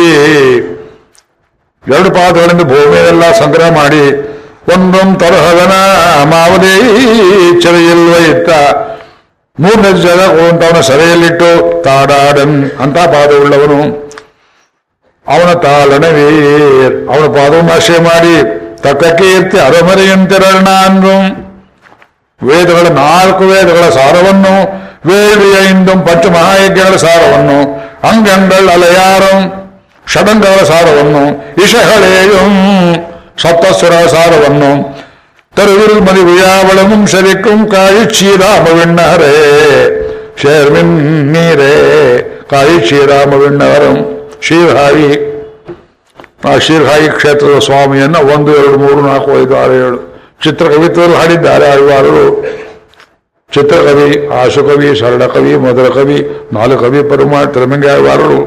ಎರಡು ಪಾದಗಳಿಂದ ಭೂಮಿಯೆಲ್ಲ ಸಂಗ್ರಹ ಮಾಡಿ ಒಂದೊಂದು ತರಹದನ ಮಾವದೇ ಚೆರೆಯಿಲ್ವ ಇತ್ತ ಮೂರನೇ ಜನ ಹೋಗುವಂತವನ ಸೆರೆಯಲ್ಲಿಟ್ಟು ತಾಡಾಡನ್ ಅಂತ ಪಾದವುಳ್ಳವನು ಅವನ ತಾಳನವೀರ್ ಅವನ ಪಾದವನ್ನು ಆಶ್ರಯ ಮಾಡಿ ತಕ್ಕ ಕೀರ್ತಿ ಅರಮರೆಯಂತಿರಣ ಅಂದ್ರು ವೇದಗಳ ನಾಲ್ಕು ವೇದಗಳ ಸಾರವನ್ನು ವೇದಿಯ ಇಂದು ಪಂಚಮಹಾಯಜ್ಞಗಳ ಸಾರವನ್ನು ಅಂಗಂಗಳ ಅಲಯಾರಂ ಷಡಂಗಗಳ ಸಾರವನ್ನು ಇಶಹಳೆಯಂ ಸಪ್ತಸ್ವರ ಸಾರವನ್ನು ತರುವಿಲ್ ಮದಿ ಉಯಾವಳமும் செவிக்கும் காயிச்சி ராமவிண்ணரே ಶೇರ್ಮಿನ್ ನೀರೇ ಕಾಯಿಚಿ ರಾಮವಿಣ್ಣವರಂ ಶೀರ್ಹಾಯಿ ಆ ಶೀರ್ಹಾಯಿ ಕ್ಷೇತ್ರದ ಸ್ವಾಮಿಯನ್ನ ಒಂದು ಎರಡು ಮೂರು ನಾಲ್ಕು ಐದು ಆರು ಏಳು ಚಿತ್ರಕವಿತ್ವದಲ್ಲಿ ಹಾಡಿದ್ದಾರೆ ಆಳ್ವಾರರು ಚಿತ್ರಕವಿ ಆಶುಕವಿ ಸರಳಕವಿ ಮಧುರ ಕವಿ ನಾಲ್ಕು ಕವಿ ಪರಮ ತಿರುಮಂಗಿ ಆಳ್ವಾರರು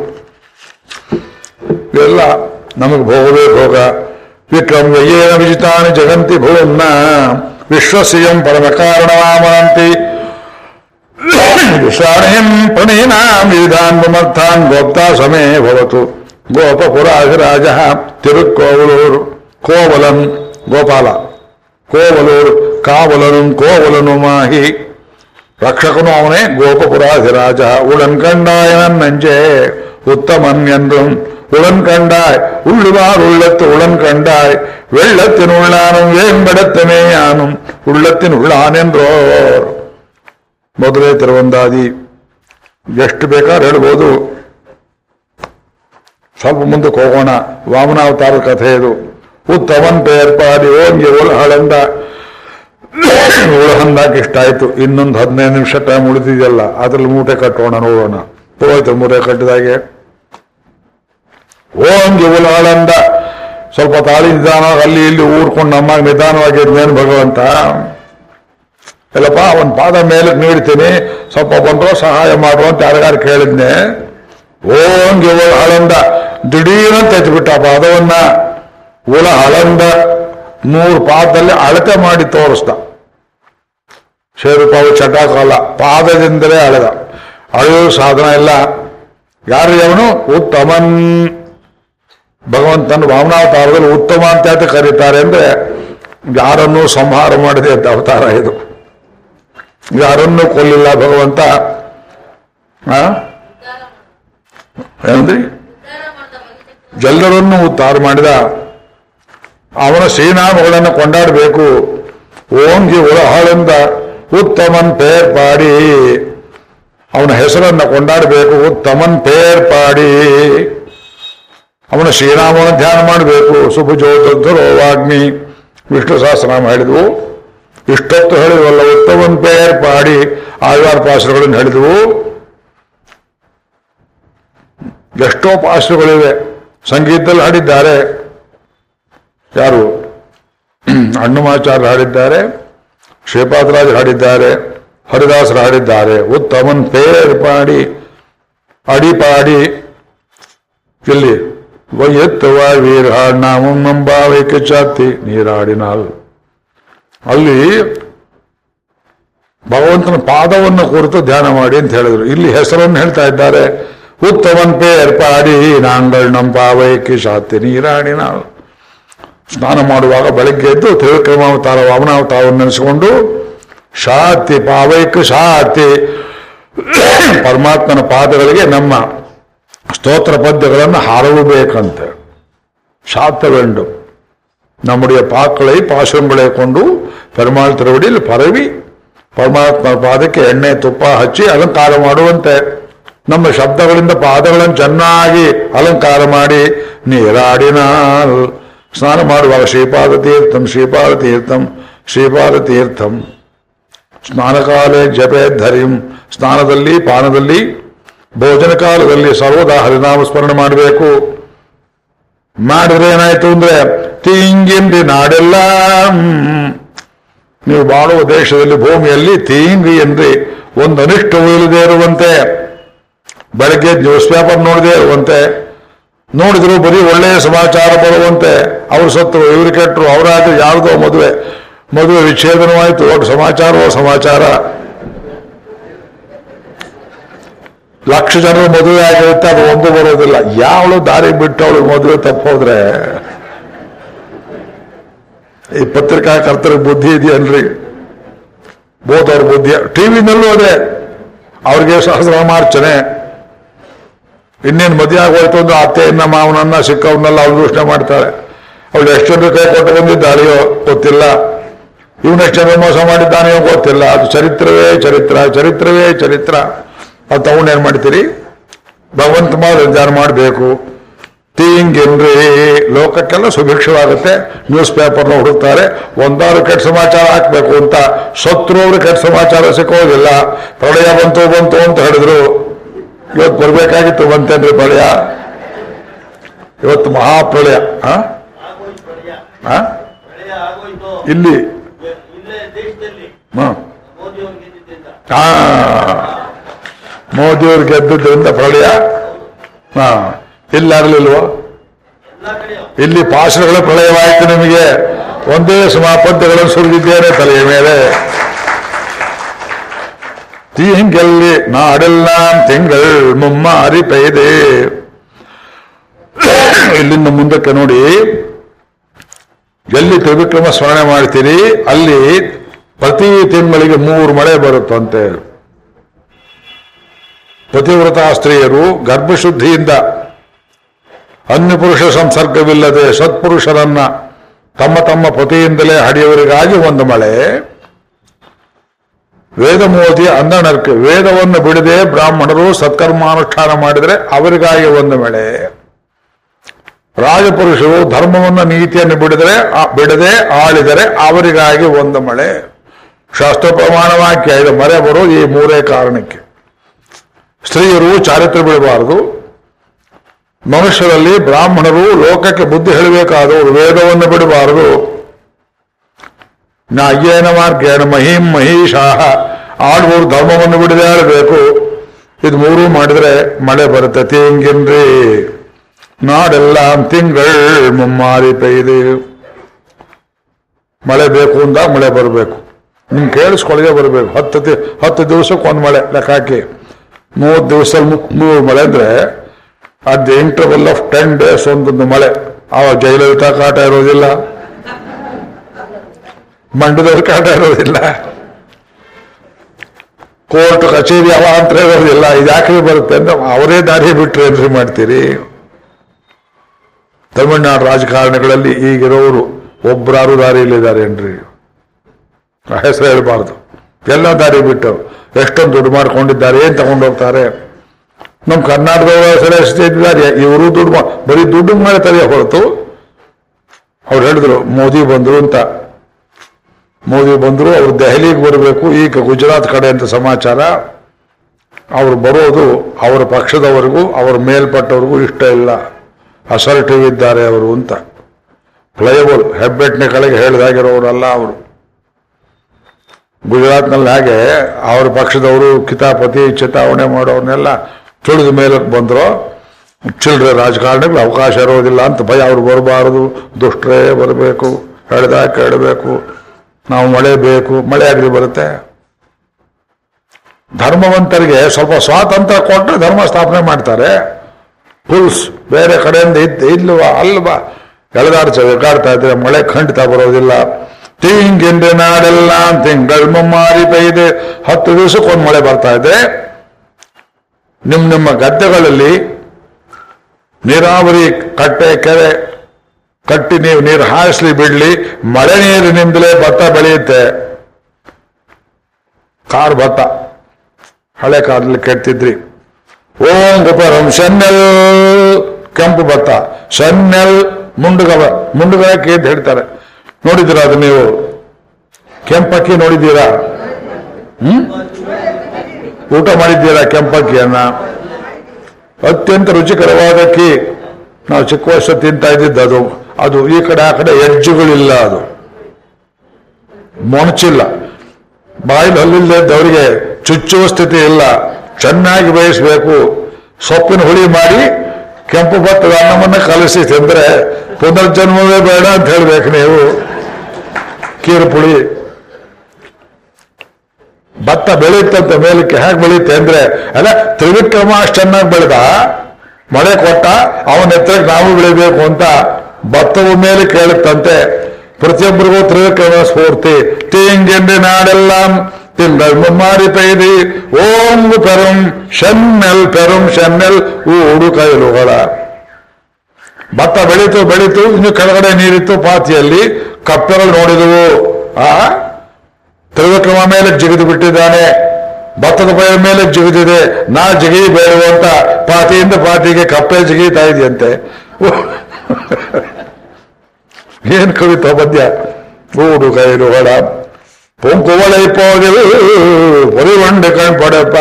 ಇವೆಲ್ಲ ನಮಗೆ ಭೋಗವೇ ಭೋಗ ವಿಕ್ರಮ್ ವಯ್ಯೇನ ವಿಜಿತಾನಿ ಜಗಂತಿ ಭುವನ್ನ ವಿಶ್ವಸಿಯಂ ಪರಮ ಕಾರಣವಾಮನಂತಿ ವಿಶ್ರಾಣಿಂ ಪ್ರಣೀನಾಂ ವಿಧಾನ್ ವಿಮರ್ಥಾನ್ ಗೋಪ್ತಾ ಸಮೇ ಭವತು ಗೋಪಪುರಾಧಿರಾಜ ತಿರುಕ್ಕೋವಲೂರು ಕೋವಲನ್ ಗೋಪಾಲ ಕೋವಲೂರು ಕಾವಲನು ಕೋವಲನು ಮಾಹಿ ரக்ஷகனும் அவனே கோபபுராதிராஜா உடன் கண்டாய் நஞ்சே உத்தமன் என்றும் உடன் கண்டாய் உள்ளுவார் உள்ளத்து உடன் கண்டாய் வெள்ளத்தின் உள்ளானும் வேம்படத்தமேயானும் உள்ளத்தின் உள்ளான் என்றோர் மதுரை திருவந்தாதி ಎಷ್ಟು ಬೇಕಾದ್ರೆ ಹೇಳ್ಬೋದು ಸ್ವಲ್ಪ ಮುಂದಕ್ಕೆ ಹೋಗೋಣ ವಾಮನಾವತಾರ ಕಥೆ ಇದು ಉತ್ತಮನ್ ಪೇರ್ಪಾಡಿ ಹೋಗಿ ಉಳಹಳಂದ ಉಳಹಂದಾಕ ಇಷ್ಟ ಆಯ್ತು ಇನ್ನೊಂದು ಹದಿನೈದು ನಿಮಿಷ ಟೈಮ್ ಉಳಿದಿದೆಯಲ್ಲ ಅದ್ರಲ್ಲಿ ಮೂಟೆ ಕಟ್ಟೋಣ ನೋಡೋಣ ಹೋಯ್ತು ಮೂಟೆ ಕಟ್ಟಿದಾಗೆ ಓಂಗಿ ಉಲಹಳಂದ ಸ್ವಲ್ಪ ತಾಳಿ ನಿಧಾನ ಅಲ್ಲಿ ಇಲ್ಲಿ ಊರ್ಕೊಂಡು ನಮ್ಮಾಗ ನಿಧಾನವಾಗಿದ್ದೇನು ಭಗವಂತ ಇಲ್ಲಪ್ಪ ಅವನ್ ಪಾದ ಮೇಲಕ್ಕೆ ನೀಡ್ತೀನಿ ಸ್ವಲ್ಪ ಬಂದ್ರು ಸಹಾಯ ಮಾಡು ಅಂತ ಯಾರಿಗಾರು ಕೇಳಿದ್ನೆ ಓಂಗಿ ಉಳ ಹಳಂದ ದಿಢೀರಂತ ಎತ್ಬಿಟ್ಟ ಪಾದವನ್ನ ಉಳ ಹಳಂದ ಮೂರು ಪಾದದಲ್ಲಿ ಅಳತೆ ಮಾಡಿ ತೋರಿಸ್ದ ಶೇರುಪಾವು ಚಟಾಕಾಲ ಪಾದದಿಂದಲೇ ಅಳೆದ ಅಳೆಯೋ ಸಾಧನ ಇಲ್ಲ ಯಾರು ಅವನು ಉತ್ತಮನ್ ಭಗವಂತನ ವಾಮನಾವತಾರದಲ್ಲಿ ಉತ್ತಮ ಅಂತ ಯಾಕೆ ಕರೀತಾರೆ ಅಂದ್ರೆ ಯಾರನ್ನೂ ಸಂಹಾರ ಮಾಡದೆ ಇದ್ದ ಅವತಾರ ಇದು ಯಾರನ್ನೂ ಕೊಲ್ಲಿಲ್ಲ ಭಗವಂತ ಆ? ಏನಂದ್ರಿ ಎಲ್ಲರನ್ನೂ ಉದ್ಧಾರ ಮಾಡಿದ ಅವನ ಶ್ರೀನಾಮಗಳನ್ನು ಕೊಂಡಾಡಬೇಕು ಓಂಗಿ ಉಳಹಳಿಂದ ಉತ್ತಮನ್ ಪೇರ್ ಪಾಡಿ ಅವನ ಹೆಸರನ್ನ ಕೊಂಡಾಡಬೇಕು ಉತ್ತಮನ್ ಪೇರ್ ಪಾಡಿ ಅವನ ಶ್ರೀರಾಮನ ಧ್ಯಾನ ಮಾಡಬೇಕು ಸುಭುಜೋಧರೋ ವಾಗ್ಮಿ ವಿಷ್ಣು ಸಹಸ್ರನಾಮ ಹೇಳಿದ್ವು ಇಷ್ಟೊತ್ತು ಹೇಳಿದ್ವಲ್ಲ ಉತ್ತಮನ್ ಪೇರ್ ಪಾಡಿ ಆಳ್ವಾರ್ ಪಾಶ್ರಗಳನ್ನು ಹೇಳಿದ್ವು ಎಷ್ಟೋ ಪಾಶ್ರಗಳಿವೆ ಸಂಗೀತದಲ್ಲಿ ಹಾಡಿದ್ದಾರೆ ಯಾರು ಅಣ್ಣಮಾಚಾರ್ಯ ಹಾಡಿದ್ದಾರೆ ಶ್ರೀಪಾದರಾಜರು ಹಾಡಿದ್ದಾರೆ ಹರಿದಾಸರು ಹಾಡಿದ್ದಾರೆ ಉತ್ತಮನ್ ಪೇರ್ ಪಾಡಿ ಅಡಿಪಾಡಿ ಇಲ್ಲಿ ವೈಯತ್ತವ ವೀರ ನಾಮ ನಂಬಾವೈಕೆ ಚಾತಿ ನೀರಾಡಿನಾಲ್ ಅಲ್ಲಿ ಭಗವಂತನ ಪಾದವನ್ನು ಕುರಿತು ಧ್ಯಾನ ಮಾಡಿ ಅಂತ ಹೇಳಿದ್ರು ಇಲ್ಲಿ ಹೆಸರನ್ನು ಹೇಳ್ತಾ ಇದ್ದಾರೆ ಉತ್ತಮನ್ ಪೇರ್ ಪಾಡಿ ನಾಂಗಳ್ ನಂಬಾವೈಕೆ ಶಾತಿ ನೀರಾಡಿನಾಲ್ ಸ್ನಾನ ಮಾಡುವಾಗ ಬೆಳಗ್ಗೆ ಎದ್ದು ತ್ರಿವಿಕ್ರಮಾವತಾರ ವಾಮನಾವತಾರವನ್ನು ನೆನೆಸಿಕೊಂಡು ಶಾತಿ ಪಾವೈಕ ಶಾತಿ ಪರಮಾತ್ಮನ ಪಾದಗಳಿಗೆ ನಮ್ಮ ಸ್ತೋತ್ರ ಪದ್ಯಗಳನ್ನು ಹಾರಬೇಕಂತೆ ಶಾತ ವೇಂಡು நம்முடைய பாக்களை பாசுரங்களை கொண்டு பெருமாள் திருவடியில் பரவி ಪರಮಾತ್ಮ ಪಾದಕ್ಕೆ ಎಣ್ಣೆ ತುಪ್ಪ ಹಚ್ಚಿ ಅಲಂಕಾರ ಮಾಡುವಂತೆ ನಮ್ಮ ಶಬ್ದಗಳಿಂದ ಪಾದಗಳನ್ನು ಚೆನ್ನಾಗಿ ಅಲಂಕಾರ ಮಾಡಿ ನೀರಾಡಿನ ಸ್ನಾನ ಮಾಡುವಾಗ ಶ್ರೀಪಾದ ತೀರ್ಥಂ ಶ್ರೀಪಾದ ತೀರ್ಥಂ ಶ್ರೀಪಾದ ತೀರ್ಥಂ ಸ್ನಾನಕಾಲೇ ಜಪೆ ಧರಿಂ ಸ್ನಾನದಲ್ಲಿ ಪಾನದಲ್ಲಿ ಭೋಜನ ಕಾಲದಲ್ಲಿ ಸರ್ವದಾ ಹರಿನಾಮ ಸ್ಮರಣೆ ಮಾಡಬೇಕು ಮಾಡಿದ್ರೆ ಏನಾಯ್ತು ಅಂದ್ರೆ ತಿಂಗಿಂದಿ ನಾಡೆಲ್ಲ ಹ್ಮ್, ನೀವು ಬಾಳುವ ದೇಶದಲ್ಲಿ ಭೂಮಿಯಲ್ಲಿ ತೀಂಗಿ ಎಂದ್ರಿ ಒಂದು ಅನಿಷ್ಟ ಉಳಿದೇ ಇರುವಂತೆ ಬೆಳಗ್ಗೆ ನ್ಯೂಸ್ ಪೇಪರ್ ನೋಡದೇ ಇರುವಂತೆ ನೋಡಿದ್ರು ಬರೀ ಒಳ್ಳೆಯ ಸಮಾಚಾರ ಬರುವಂತೆ ಅವ್ರು ಸತ್ತು ಇವ್ರು ಕೆಟ್ಟರು ಅವರಾಯ್ತು ಯಾರ್ದೋ ಮದುವೆ ಮದುವೆ ವಿಚ್ಛೇದನವಾಯ್ತು ಒಟ್ಟು ಸಮಾಚಾರವೋ ಸಮಾಚಾರ ಲಕ್ಷ ಜನರು ಮದುವೆ ಆಗಿರುತ್ತೆ ಅದು ಒಂದು ಬರೋದಿಲ್ಲ ಯಾವಳು ದಾರಿ ಬಿಟ್ಟು ಅವಳು ಮದುವೆ ತಪ್ಪೋದ್ರೆ ಈ ಪತ್ರಿಕಾಕರ್ತರ ಬುದ್ಧಿ ಇದೆಯನ್ರಿ ಬೋಧವ್ರ ಬುದ್ಧಿ ಟಿವಿನಲ್ಲೂ ಅದೇ ಅವ್ರಿಗೆ ಸಹಸ್ರನಾಮಾರ್ಚನೆ ಇನ್ನೇನು ಮದುವೆ ಆಗೋಯ್ತು ಅಂದ್ರೆ ಅತ್ತೆಯನ್ನ ಮಾವನನ್ನ ಸಿಕ್ಕವನ್ನೆಲ್ಲ ಅವ್ರು ದೂಷಣೆ ಮಾಡ್ತಾಳೆ ಅವಳು ಎಷ್ಟು ಜನ ಕೈ ಕೊಟ್ಟು ಬಂದಿದ್ದಾಳೆಯೋ ಗೊತ್ತಿಲ್ಲ ಇವನೆಷ್ಟು ಜನ ಮೋಸ ಮಾಡಿದ್ದಾನೆಯೋ ಗೊತ್ತಿಲ್ಲ ಅದು ಚರಿತ್ರವೇ ಚರಿತ್ರ ಚರಿತ್ರವೇ ಚರಿತ್ರ ಅದು ತಗೊಂಡೇನ್ ಮಾಡ್ತೀರಿ ಭಗವಂತ ಮಾಡಿ ಧ್ಯಾನ ಮಾಡಬೇಕು ತೀಂಗೆನ್ರಿ ಲೋಕಕ್ಕೆಲ್ಲ ಸುಭಿಕ್ಷವಾಗುತ್ತೆ ನ್ಯೂಸ್ ಪೇಪರ್ನ ಹುಡುಕ್ತಾರೆ ಒಂದಾರು ಕೆಟ್ಟ ಸಮಾಚಾರ ಹಾಕ್ಬೇಕು ಅಂತ ಸತ್ರು ಅವ್ರಿಗೆ ಕೆಟ್ಟ ಸಮಾಚಾರ ಸಿಕ್ಕೋದಿಲ್ಲ ಪ್ರಳಯ ಬಂತು ಬಂತು ಅಂತ ಹೇಳಿದ್ರು ಇವತ್ತು ಬರ್ಬೇಕಾಗಿತ್ತು ಬಂತೇನ್ರಿ ಪ್ರಳಯ ಇವತ್ತು ಮಹಾಪ್ರಳಯ ಆ? ಆಗೋಯ್ತು ಪ್ರಳಯ ಆ? ಪ್ರಳಯ ಆಗೋಯ್ತು ಇಲ್ಲಿ ಇ- ಇಲ್ಲೇ ದೇಶದಲ್ಲಿ ಹ. ಮೋದಿ ಅವ್ರು ಗೆದ್ದಿದ್ದರಿಂದ ಆ ಮೋದಿಯವ್ರು ಗೆದ್ದದ್ರಿಂದ ಪ್ರಳಯ ಹಾ ಇಲ್ಲಾಗ್ಲಿಲ್ವೋ ಎಲ್ಲ ಕಡೆಯೂ ಇಲ್ಲಿ ಪಾಶಗಳ ಪ್ರಳಯವಾಯಿತು ನಿಮಗೆ ಒಂದೇ ಸಮಾಪದ್ಯಗಳನ್ನು ಸುರಿದಿದ್ದೇನೆ ತಲೆಯ ಮೇಲೆ ತಿಂಗೆಲ್ಲಿ ನಾಡೆಲ್ಲ ತಿಂಗಳು ಮುಮ್ಮ ಅರಿಪೈದೆ ಇಲ್ಲಿಂದ ಮುಂದಕ್ಕೆ ನೋಡಿ ಎಲ್ಲಿ ತ್ರಿವಿಕ್ರಮ ಸ್ಮರಣೆ ಮಾಡ್ತೀರಿ ಅಲ್ಲಿ ಪ್ರತಿ ತಿಂಗಳಿಗೆ ಮೂರು ಮಳೆ ಬರುತ್ತಂತೆ ಪತಿವ್ರತ ಸ್ತ್ರೀಯರು ಗರ್ಭಶುದ್ಧಿಯಿಂದ ಅನ್ಯಪುರುಷ ಸಂಸರ್ಗವಿಲ್ಲದೆ ಸತ್ಪುರುಷರನ್ನ ತಮ್ಮ ತಮ್ಮ ಪತಿಯಿಂದಲೇ ಹಡಿಯವರಿಗಾಗಿ ಒಂದು ಮಳೆ ವೇದ ಮೋದಿ ಅಂದಣರ್ಕೆ ವೇದವನ್ನು ಬಿಡದೆ ಬ್ರಾಹ್ಮಣರು ಸತ್ಕರ್ಮಾನುಷ್ಠಾನ ಮಾಡಿದರೆ ಅವರಿಗಾಗಿ ಒಂದು ಮಳೆ ರಾಜಪುರುಷರು ಧರ್ಮವನ್ನು ನೀತಿಯನ್ನು ಬಿಡಿದರೆ ಆ- ಬಿಡದೆ ಆಳಿದರೆ ಅವರಿಗಾಗಿ ಒಂದು ಮಳೆ ಶಾಸ್ತ್ರ ಪ್ರಮಾಣ ವಾಕ್ಯ ಇದು ಮರೆ ಬರೋ ಈ ಮೂರೇ ಕಾರಣಕ್ಕೆ ಸ್ತ್ರೀಯರು ಚಾರಿತ್ರ್ಯ ಬಿಡಬಾರದು ಮನುಷ್ಯರಲ್ಲಿ ಬ್ರಾಹ್ಮಣರು ಲೋಕಕ್ಕೆ ಬುದ್ಧಿ ಹೇಳಬೇಕಾದವರು ವೇದವನ್ನು ಬಿಡಬಾರದು ನ್ಯಾಯೇನ ಮಾರ್ಗೇಣ ಮಹಿಂ ಮಹಿಷಾಹ ಆಡುವವರು ಧರ್ಮವನ್ನು ಬಿಡದೆ ಆಡಬೇಕು ಇದು ಮೂರು ಮಾಡಿದ್ರೆ ಮಳೆ ಬರುತ್ತೆ ತಿಂಗಿನ್ರಿ ನಾಡೆಲ್ಲ ತಿಂಗಳ್ ಮುಮ್ಮಾರಿ ಪೈದು ಮಳೆ ಬೇಕು ಅಂದ ಮಳೆ ಬರಬೇಕು ನಿಮ್ ಕೇಳಿಸ್ಕೊಳ್ಳದೆ ಬರಬೇಕು ಹತ್ತು ದಿ- ಹತ್ತು ದಿವಸಕ್ಕೆ ಒಂದು ಮಳೆ ಲೆಕ್ಕ ಹಾಕಿ ಮೂವತ್ತು ದಿವಸ ಮೂರು ಮಳೆ ಅಂದ್ರೆ at the interval of ten days ಒಂದೊಂದು ಮಳೆ ಆವಾಗ ಜೈಲಲಿತಾ ಕಾಟ ಇರೋದಿಲ್ಲ ಮಂಡ್ಯದವ್ರ ಕಾಟ ಇರೋದಿಲ್ಲ ಕೋರ್ಟ್ ಕಚೇರಿ ಅವಾಂತರ ಇರೋದಿಲ್ಲ ಇದ್ಯಾಕ್ರಿ ಬರುತ್ತೆ ಅಂದ್ರೆ ಅವರೇ ದಾರಿ ಬಿಟ್ರೆ ಏನ್ರಿ ಮಾಡ್ತೀರಿ ತಮಿಳುನಾಡು ರಾಜಕಾರಣಿಗಳಲ್ಲಿ ಈಗಿರೋರು ಒಬ್ಬರಾರು ದಾರಿಯಲ್ಲಿದ್ದಾರೆ ಏನ್ರಿ ಆ ಹೆಸರು ಹೇಳ್ಬಾರ್ದು ಎಲ್ಲ ದಾರಿ ಬಿಟ್ಟು ಎಷ್ಟೊಂದು ದುಡ್ಡು ಮಾಡ್ಕೊಂಡಿದ್ದಾರೆ ಏನ್ ತಗೊಂಡು ಹೋಗ್ತಾರೆ ನಮ್ಮ ಕರ್ನಾಟಕದ ಹೆಸರು ಎಷ್ಟೇ ಇದ್ದಾರೆ ಇವರು ದುಡ್ಡು ಮಾ- ಬರೀ ದುಡ್ಡು ಮಾಡ್ತಾರೆ ಹೊರತು ಅವ್ರು ಹೇಳಿದ್ರು ಮೋದಿ ಬಂದ್ರು ಅಂತ ಮೋದಿ ಬಂದ್ರು ಅವ್ರು ದೆಹಲಿಗೆ ಬರಬೇಕು ಈಗ ಗುಜರಾತ್ ಕಡೆ ಅಂತ ಸಮಾಚಾರ ಅವ್ರು ಬರೋದು ಅವರ ಪಕ್ಷದವರೆಗೂ ಅವರ ಮೇಲ್ಪಟ್ಟವ್ರಿಗೂ ಇಷ್ಟ ಇಲ್ಲ ಅಸರ್ಟಿವ್ ಇದ್ದಾರೆ ಅವರು ಅಂತ ಪ್ಲೇಯಬಲ್ ಹೆಬ್ಬೆಟ್ನ ಕೆಳಗೆ ಹೇಳಿದಾಗಿರೋರಲ್ಲ ಅವರು ಗುಜರಾತ್ನಲ್ಲಿ ಹಾಗೆ ಅವ್ರ ಪಕ್ಷದವರು ಕಿತಾಪತಿ ಚಿತಾವಣೆ ಮಾಡೋರ್ನೆಲ್ಲ ತುಳಿದ ಮೇಲಕ್ಕೆ ಬಂದ್ರು ಚಿಲ್ಲರೆ ರಾಜಕಾರಣಿಗಳು ಅವಕಾಶ ಇರೋದಿಲ್ಲ ಅಂತ ಭಯ ಅವ್ರು ಬರಬಾರದು ದುಷ್ಟರೇ ಬರಬೇಕು ಹೇಳ್ದಾಗ ಕೇಳಬೇಕು ನಾವು ಮಳೆ ಬೇಕು ಮಳೆ ಆಗಲಿ ಬರುತ್ತೆ ಧರ್ಮವಂತರಿಗೆ ಸ್ವಲ್ಪ ಸ್ವಾತಂತ್ರ್ಯ ಕೊಟ್ಟರೆ ಧರ್ಮ ಸ್ಥಾಪನೆ ಮಾಡ್ತಾರೆ ಫುಲ್ಸ್ ಬೇರೆ ಕಡೆಯಿಂದ ಇದ್ ಇಲ್ವಾ ಅಲ್ವಾ ಎಳೆದಾಡ್ಸ ಎಗಾಡ್ತಾ ಇದ್ರೆ ಮಳೆ ಖಂಡಿತ ಬರೋದಿಲ್ಲ ತಿಂಗಿಂದೆ ನಾಡೆಲ್ಲ ತಿಂಗಳು ಮುಮ್ಮಾರಿ ಬೈದೆ ಹತ್ತು ದಿವಸಕ್ಕೊಂದು ಮಳೆ ಬರ್ತಾ ಇದೆ ನಿಮ್ಮ ನಿಮ್ಮ ಗದ್ದೆಗಳಲ್ಲಿ ನೀರಾವರಿ ಕಟ್ಟೆ ಕೆರೆ ಕಟ್ಟಿ ನೀವು ನೀರು ಹಾಯಿಸ್ಲಿ ಬಿಡ್ಲಿ ಮಳೆ ನೀರಿನಿಂದಲೇ ಭತ್ತ ಬೆಳೆಯುತ್ತೆ ಕಾರ್ ಭತ್ತ ಹಳೆ ಕಾಲದಲ್ಲಿ ಕೆಡ್ತಿದ್ರಿ ಓಂ ಗುಪರಂ ಶನ್ನೆಲ್ ಕೆಂಪು ಭತ್ತ ಶನ್ನೆಲ್ ಮುಂಡುಗವ ಮುಂಡುಗಕ್ಕೆ ಅಂತ ಹೇಳ್ತಾರೆ ನೋಡಿದ್ದೀರಾ ಅದು ನೀವು ಕೆಂಪಕ್ಕಿ ನೋಡಿದ್ದೀರಾ ಹ್ಮ್ ಊಟ ಮಾಡಿದ್ದೀರಾ ಕೆಂಪಕ್ಕಿಯನ್ನ ಅತ್ಯಂತ ರುಚಿಕರವಾದ ಅಕ್ಕಿ ನಾವು ಚಿಕ್ಕ ವಯಸ್ಸು ತಿಂತಾ ಇದ್ದಿದ್ದು ಅದು ಅದು ಈ ಕಡೆ ಆ ಕಡೆ ಎಡ್ಜುಗಳಿಲ್ಲ ಅದು ಮೊಣಚಿಲ್ಲ ಬಾಯಿಲಿ ಹಲ್ಲಿಲ್ಲದವರಿಗೆ ಚುಚ್ಚುವ ಸ್ಥಿತಿ ಇಲ್ಲ ಚೆನ್ನಾಗಿ ಬೇಯಿಸಬೇಕು ಸೊಪ್ಪಿನ ಹುಳಿ ಮಾಡಿ ಕೆಂಪು ಭತ್ತದ ಅನ್ನವನ್ನು ಕಲಸಿ ತಿಂದ್ರೆ ಪುನರ್ಜನ್ಮವೇ ಬೇಡ ಅಂತ ಹೇಳ್ಬೇಕು ನೀವು ಕೀರು ಪುಳಿ ಭತ್ತ ಬೆಳೆಯುತ್ತಂತ ಮೇಲಕ್ಕೆ ಹೇಗೆ ಬೆಳೆಯುತ್ತೆ ಅಂದ್ರೆ ಅಲ್ಲ ತ್ರಿವಿಕ್ರಮ ಅಷ್ಟು ಚೆನ್ನಾಗಿ ಬೆಳೆದ ಮಳೆ ಕೊಟ್ಟ ಅವನ ಎತ್ತರಕ್ಕೆ ನಾವು ಬೆಳಿಬೇಕು ಅಂತ ಭತ್ತವ ಮೇಲೆ ಕೇಳುತ್ತಂತೆ ಪ್ರತಿಯೊಬ್ಬರಿಗೂ ತ್ರಿವಿಕ್ರಮ ಸ್ಫೂರ್ತಿ ತೇಂಗೆಂದೆ ನಾಡೆಲ್ಲ ತಿಂಗಳು ಮುಮ್ಮಾರಿ ಪೈದಿ ಓಂ ಪೆರುಂ ಶನ್ನಲ್ ಪೆರುಂ ಶನ್ನಲ್ ಊಡು ಕೈಲುಗಳ ಭತ್ತ ಬೆಳೀತು ಬೆಳೀತು ಇನ್ನು ಕೆಳಗಡೆ ನೀರಿತ್ತು ಪಾತಿಯಲ್ಲಿ ಕಪ್ಪೆಗಳು ನೋಡಿದವು ಆ ತ್ರಿವಿಕ್ರಮ ಮೇಲೆ ಜಿಗಿದು ಬಿಟ್ಟಿದ್ದಾನೆ ಭತ್ತದ ಪೈರ ಮೇಲೆ ಜಿಗಿದಿದೆ ನಾ ಜಿಗಿ ಬೇಡ ಅಂತ ಪಾತಿಯಿಂದ ಪಾತಿಗೆ ಕಪ್ಪೆ ಜಿಗಿತಾ ಇದೆಯಂತೆ ಏನ್ ಕವಿತಾ ಪದ್ಯ ಊಡು ಕೈಲು ಹೊಡ ಪೊಂಕುವಳೈ ಪೋದಿಲ್ ಹೊರಿವಂಡು ಕಣ್ಪಡಪ್ಪ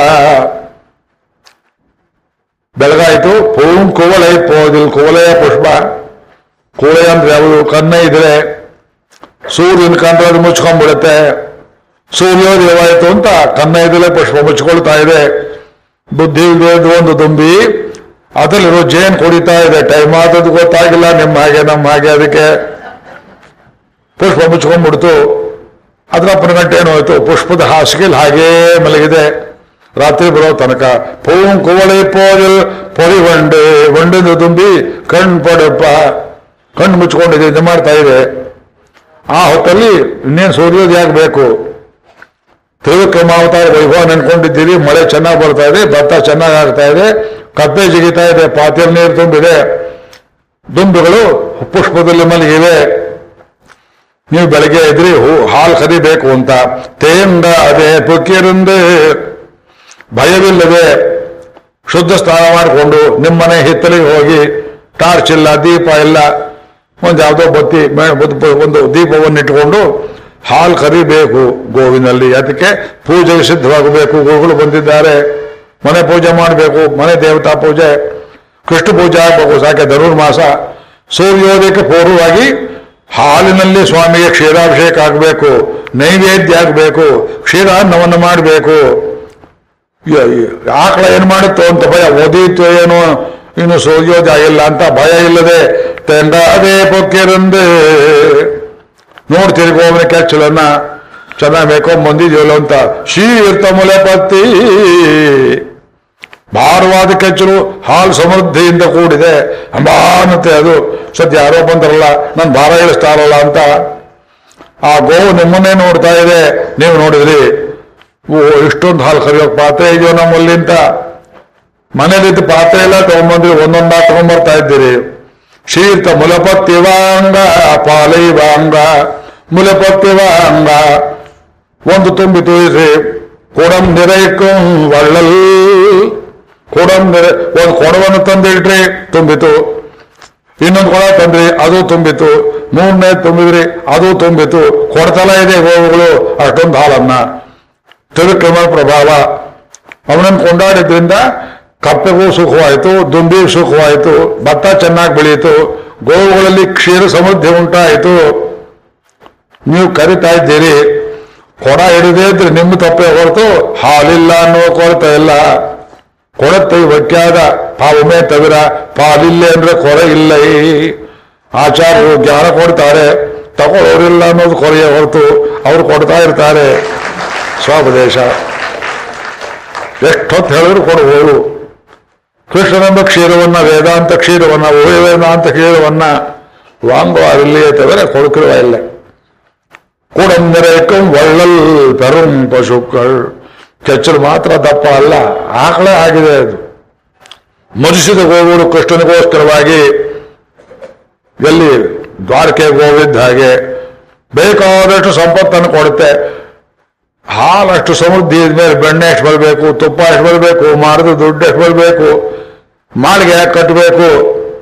ಬೆಳಗಾಯ್ತು ಪೂಂ ಕುವಳೈ ಪೋದಿಲ್ ಕುವಳೆಯ ಪುಷ್ಪ ಕುವಳೆ ಅಂದ್ರೆ ಯಾವುದು ಕನ್ನ ಇದ್ರೆ ಸೂರ್ಯನ ಕಂಡ್ರೆ ಅದು ಮುಚ್ಕೊಂಡ್ಬಿಡುತ್ತೆ ಸೂರ್ಯೋದಯವಾಯಿತು ಅಂತ ಕನ್ನ ಇದಲ್ಲೇ ಪುಷ್ಪ ಮುಚ್ಕೊಳ್ತಾ ಇದೆ ಬುದ್ಧಿ ಇಲ್ಲದೆ ಒಂದು ದುಂಬಿ ಅದರಲ್ಲಿರೋ ಜೇನ್ ಕುಡಿತಾ ಇದೆ ಟೈಮ್ ಆದದ್ದು ಗೊತ್ತಾಗಿಲ್ಲ ನಿಮ್ಮ ಹಾಗೆ ನಮ್ಮ ಹಾಗೆ ಅದಕ್ಕೆ ಪುಷ್ಪ ಮುಚ್ಕೊಂಡ್ಬಿಡ್ತು ಅದ್ರಪ್ಪನ ಗಂಟೆ ಏನು ಹೋಯ್ತು ಪುಷ್ಪದ ಹಾಸಿಗೆಲ್ ಹಾಗೇ ಮಲಗಿದೆ ರಾತ್ರಿ ಬರೋ ತನಕ ಪೂಂ ಕುವಳಿ ಪೋದಿಲ್ ಪೊರಿ ಬಂಡೆ ಬಂಡಿಂದ ತುಂಬಿ ಕಣ್ ಪಡಪ್ಪ ಕಣ್ಣು ಮುಚ್ಕೊಂಡಿದೆ ಇದು ಮಾಡ್ತಾ ಇದೆ ಆ ಹೊತ್ತಲ್ಲಿ ಇನ್ನೇನು ಸೂರ್ಯೋದಯ ಆಗಬೇಕು ತ್ರಿವಿಕ್ರಮಾವತಾರ ವೈಭವ ನೆನ್ಕೊಂಡಿದ್ದೀರಿ ಮಳೆ ಚೆನ್ನಾಗಿ ಬರ್ತಾ ಇದೆ ಭತ್ತ ಚೆನ್ನಾಗಿ ಆಗ್ತಾ ಇದೆ ಕಪ್ಪೆ ಜಿಗಿತಾ ಇದೆ ಪಾತ್ರೆಯಲ್ಲಿ ನೀರು ತುಂಬಿದೆ ದುಂಬಿಗಳು ಪುಷ್ಪದಲ್ಲಿ ಮಲಗಿವೆ ನೀವು ಬೆಳಗ್ಗೆ ಎದ್ರಿ ಹೂ- ಹಾಲು ಕರಿಬೇಕು ಅಂತ ತೇಂಗ ಅದೇ ಪುಕ್ಕಿರಂದೆ ಭಯವಿಲ್ಲದೆ ಶುದ್ಧ ಸ್ನಾನ ಮಾಡಿಕೊಂಡು ನಿಮ್ಮನೆ ಹಿತ್ತಲಿಗೆ ಹೋಗಿ ಟಾರ್ಚ್ ಇಲ್ಲ ದೀಪ ಇಲ್ಲ ಒಂದು ಯಾವುದೋ ಬತ್ತಿ ಮೇ- ಬದ್- ಒಂದು ದೀಪವನ್ನು ಇಟ್ಟುಕೊಂಡು ಹಾಲು ಕರಿಬೇಕು ಗೋವಿನಲ್ಲಿ ಅದಕ್ಕೆ ಪೂಜೆಗೆ ಸಿದ್ಧವಾಗಬೇಕು ಗೋಗಳು ಬಂದಿದ್ದಾರೆ ಮನೆ ಪೂಜೆ ಮಾಡಬೇಕು ಮನೆ ದೇವತಾ ಪೂಜೆ ಕೃಷ್ಣ ಪೂಜೆ ಆಗಬೇಕು ಸಾಕೆ ಧನುರ್ಮಾಸ ಸೂರ್ಯೋದಯಕ್ಕೆ ಪೂರ್ವವಾಗಿ ಹಾಲಿನಲ್ಲಿ ಸ್ವಾಮಿಗೆ ಕ್ಷೀರಾಭಿಷೇಕ ಆಗಬೇಕು ನೈವೇದ್ಯ ಆಗಬೇಕು ಕ್ಷೀರಾನ್ನವನ್ನು ಮಾಡಬೇಕು ಯ- ಯ- ಆಕಳ ಏನ್ ಮಾಡುತ್ತೋ ಅಂತ ಭಯ ಓದೀತು ಏನೋ ಇನ್ನು ಸೂರ್ಯೋದಯ ಇಲ್ಲ ಅಂತ ಭಯ ಇಲ್ಲದೆ ತೆಂಡಾದೇ ಪೊಕ್ಕಿರಂದೆ ನೋಡ್ತೀರಿ ಗೋವಿನ ಕೆಚ್ಚಲನ್ನ ಚೆನ್ನಾಗಿ ಮೇಕೊಂಡ್ ಬಂದಿದ್ಯಲ್ಲ ಅಂತ ಶೀರ್ತ ಮುಲೆ ಪತ್ತಿ ಭಾರವಾದ ಕೆಚ್ಚಲು ಹಾಲು ಸಮೃದ್ಧಿಯಿಂದ ಕೂಡಿದೆ ಅಂಬಾನತೆ ಅದು ಸದ್ಯ ಯಾರೋ ಬಂದ್ರಲ್ಲ ನಾನು ಭಾರ ಇಳಿಸ್ತಾರಲ್ಲ ಅಂತ ಆ ಗೋವು ನಿಮ್ಮನ್ನೇ ನೋಡ್ತಾ ಇದೆ ನೀವು ನೋಡಿದ್ರಿ ಓ ಇಷ್ಟೊಂದು ಹಾಲು ಕರಿಯೋಕ್ ಪಾತ್ರೆ ಇದೆಯೋ ನಮ್ಮಲ್ಲಿ ಅಂತ ಮನೇಲಿದ್ದ ಪಾತ್ರೆ ಎಲ್ಲ ತಗೊಂಡ್ಬಂದ್ರಿ ಒಂದೊಂದ ತಗೊಂಡ್ಬರ್ತಾ ಇದ್ದೀರಿ ಶೀರ್ತ ಮುಲಪತ್ತಿವಾಂಗ ಪಾಲೈವಾಂಗ ಮುಲಪತ್ತಿವಾಂಗ ಒಂದು ತುಂಬಿತು ಇರ್ರಿ ಕೊಡಂ ನಿರೈಕಂ ಒಳ್ಳಲ್ ಕೊಡಂ ನಿರೆ ಒಂದು ಕೊಡವನ್ನು ತಂದಿಟ್ರಿ ತುಂಬಿತು ಇನ್ನೊಂದು ಕೊಡ ತಂದ್ರಿ ಅದು ತುಂಬಿತು ಮೂರನೇ ತುಂಬಿದ್ರಿ ಅದು ತುಂಬಿತು ಕೊಡ್ತಲ ಇದೆ ಗೋವುಗಳು ಅಷ್ಟೊಂದು ಹಾಲನ್ನ ತ್ರಿವಿಕ್ರಮ ಪ್ರಭಾವ ಅವನನ್ನು ಕೊಂಡಾಡಿದ್ರಿಂದ ಕಪ್ಪೆಗೂ ಸುಖವಾಯಿತು ದುಂಬಿಗೂ ಸುಖವಾಯಿತು ಭತ್ತ ಚೆನ್ನಾಗಿ ಬೆಳೆಯಿತು ಗೋವುಗಳಲ್ಲಿ ಕ್ಷೀರ ಸಮೃದ್ಧಿ ಉಂಟಾಯಿತು ನೀವು ಕರಿತಾ ಇದ್ದೀರಿ ಕೊಡ ಹಿಡಿದೇ ಇದ್ರೆ ನಿಮ್ಮ ತಪ್ಪೇ ಹೊರತು ಹಾಲಿಲ್ಲ ಅನ್ನೋ ಕೊರತೆ ಇಲ್ಲ ಕೊಡத்தை வைக்காத ಪಾವಮೇ ತವಿರ ಪಾಲಿಲ್ಲ ಅಂದ್ರೆ ಕೊರೆ ಇಲ್ಲ ಆಚಾರ್ಯರು ಜ್ಞಾನ ಕೊಡ್ತಾರೆ ತಗೊಳ್ಳೋರಿಲ್ಲ ಅನ್ನೋದು ಕೊರೆಯ ಹೊರತು ಅವ್ರು ಕೊಡ್ತಾ ಇರ್ತಾರೆ ಸ್ವೋಪದೇಶ ಎಷ್ಟೊತ್ತು ಹೇಳಿದ್ರು ಕೊಡಬಹುದು ಕೃಷ್ಣನೆಂಬ ಕ್ಷೀರವನ್ನ ವೇದಾಂತ ಕ್ಷೀರವನ್ನ ಓಯ ವೇದಾಂತ ಕ್ಷೀರವನ್ನ ವಾಂಗುವಾರಿಲ್ಲಿಯೇ ತವಿರ ಕೊಡುಕಿರುವ ಇಲ್ಲ ಕೂಡಂದರೇಕಂ ಒಳ್ಳಲ್ ಪೆರುಂ ಪಶುಕ್കൾ ಕೆಚ್ಚಲು ಮಾತ್ರ ದಪ್ಪ ಅಲ್ಲ ಆಕಳೇ ಆಗಿದೆ ಅದು ಮರಿಸಿದ ಗೋವುಗಳು ಕೃಷ್ಣನಿಗೋಸ್ಕರವಾಗಿ ಎಲ್ಲಿ ದ್ವಾರಕೆ ಗೋವಿದ್ದ ಹಾಗೆ ಬೇಕಾದಷ್ಟು ಸಂಪತ್ತನ್ನು ಕೊಡುತ್ತೆ ಹಾಲಷ್ಟು ಸಮೃದ್ಧಿ ಇದ್ಮೇಲೆ ಬೆಣ್ಣೆ ಎಷ್ಟು ಬರಬೇಕು ತುಪ್ಪ ಎಷ್ಟು ಬರಬೇಕು ಮಾಡಿದ ದುಡ್ಡು ಎಷ್ಟು ಬರಬೇಕು ಮಾಳಿಗೆ ಯಾಕೆ ಕಟ್ಟಬೇಕು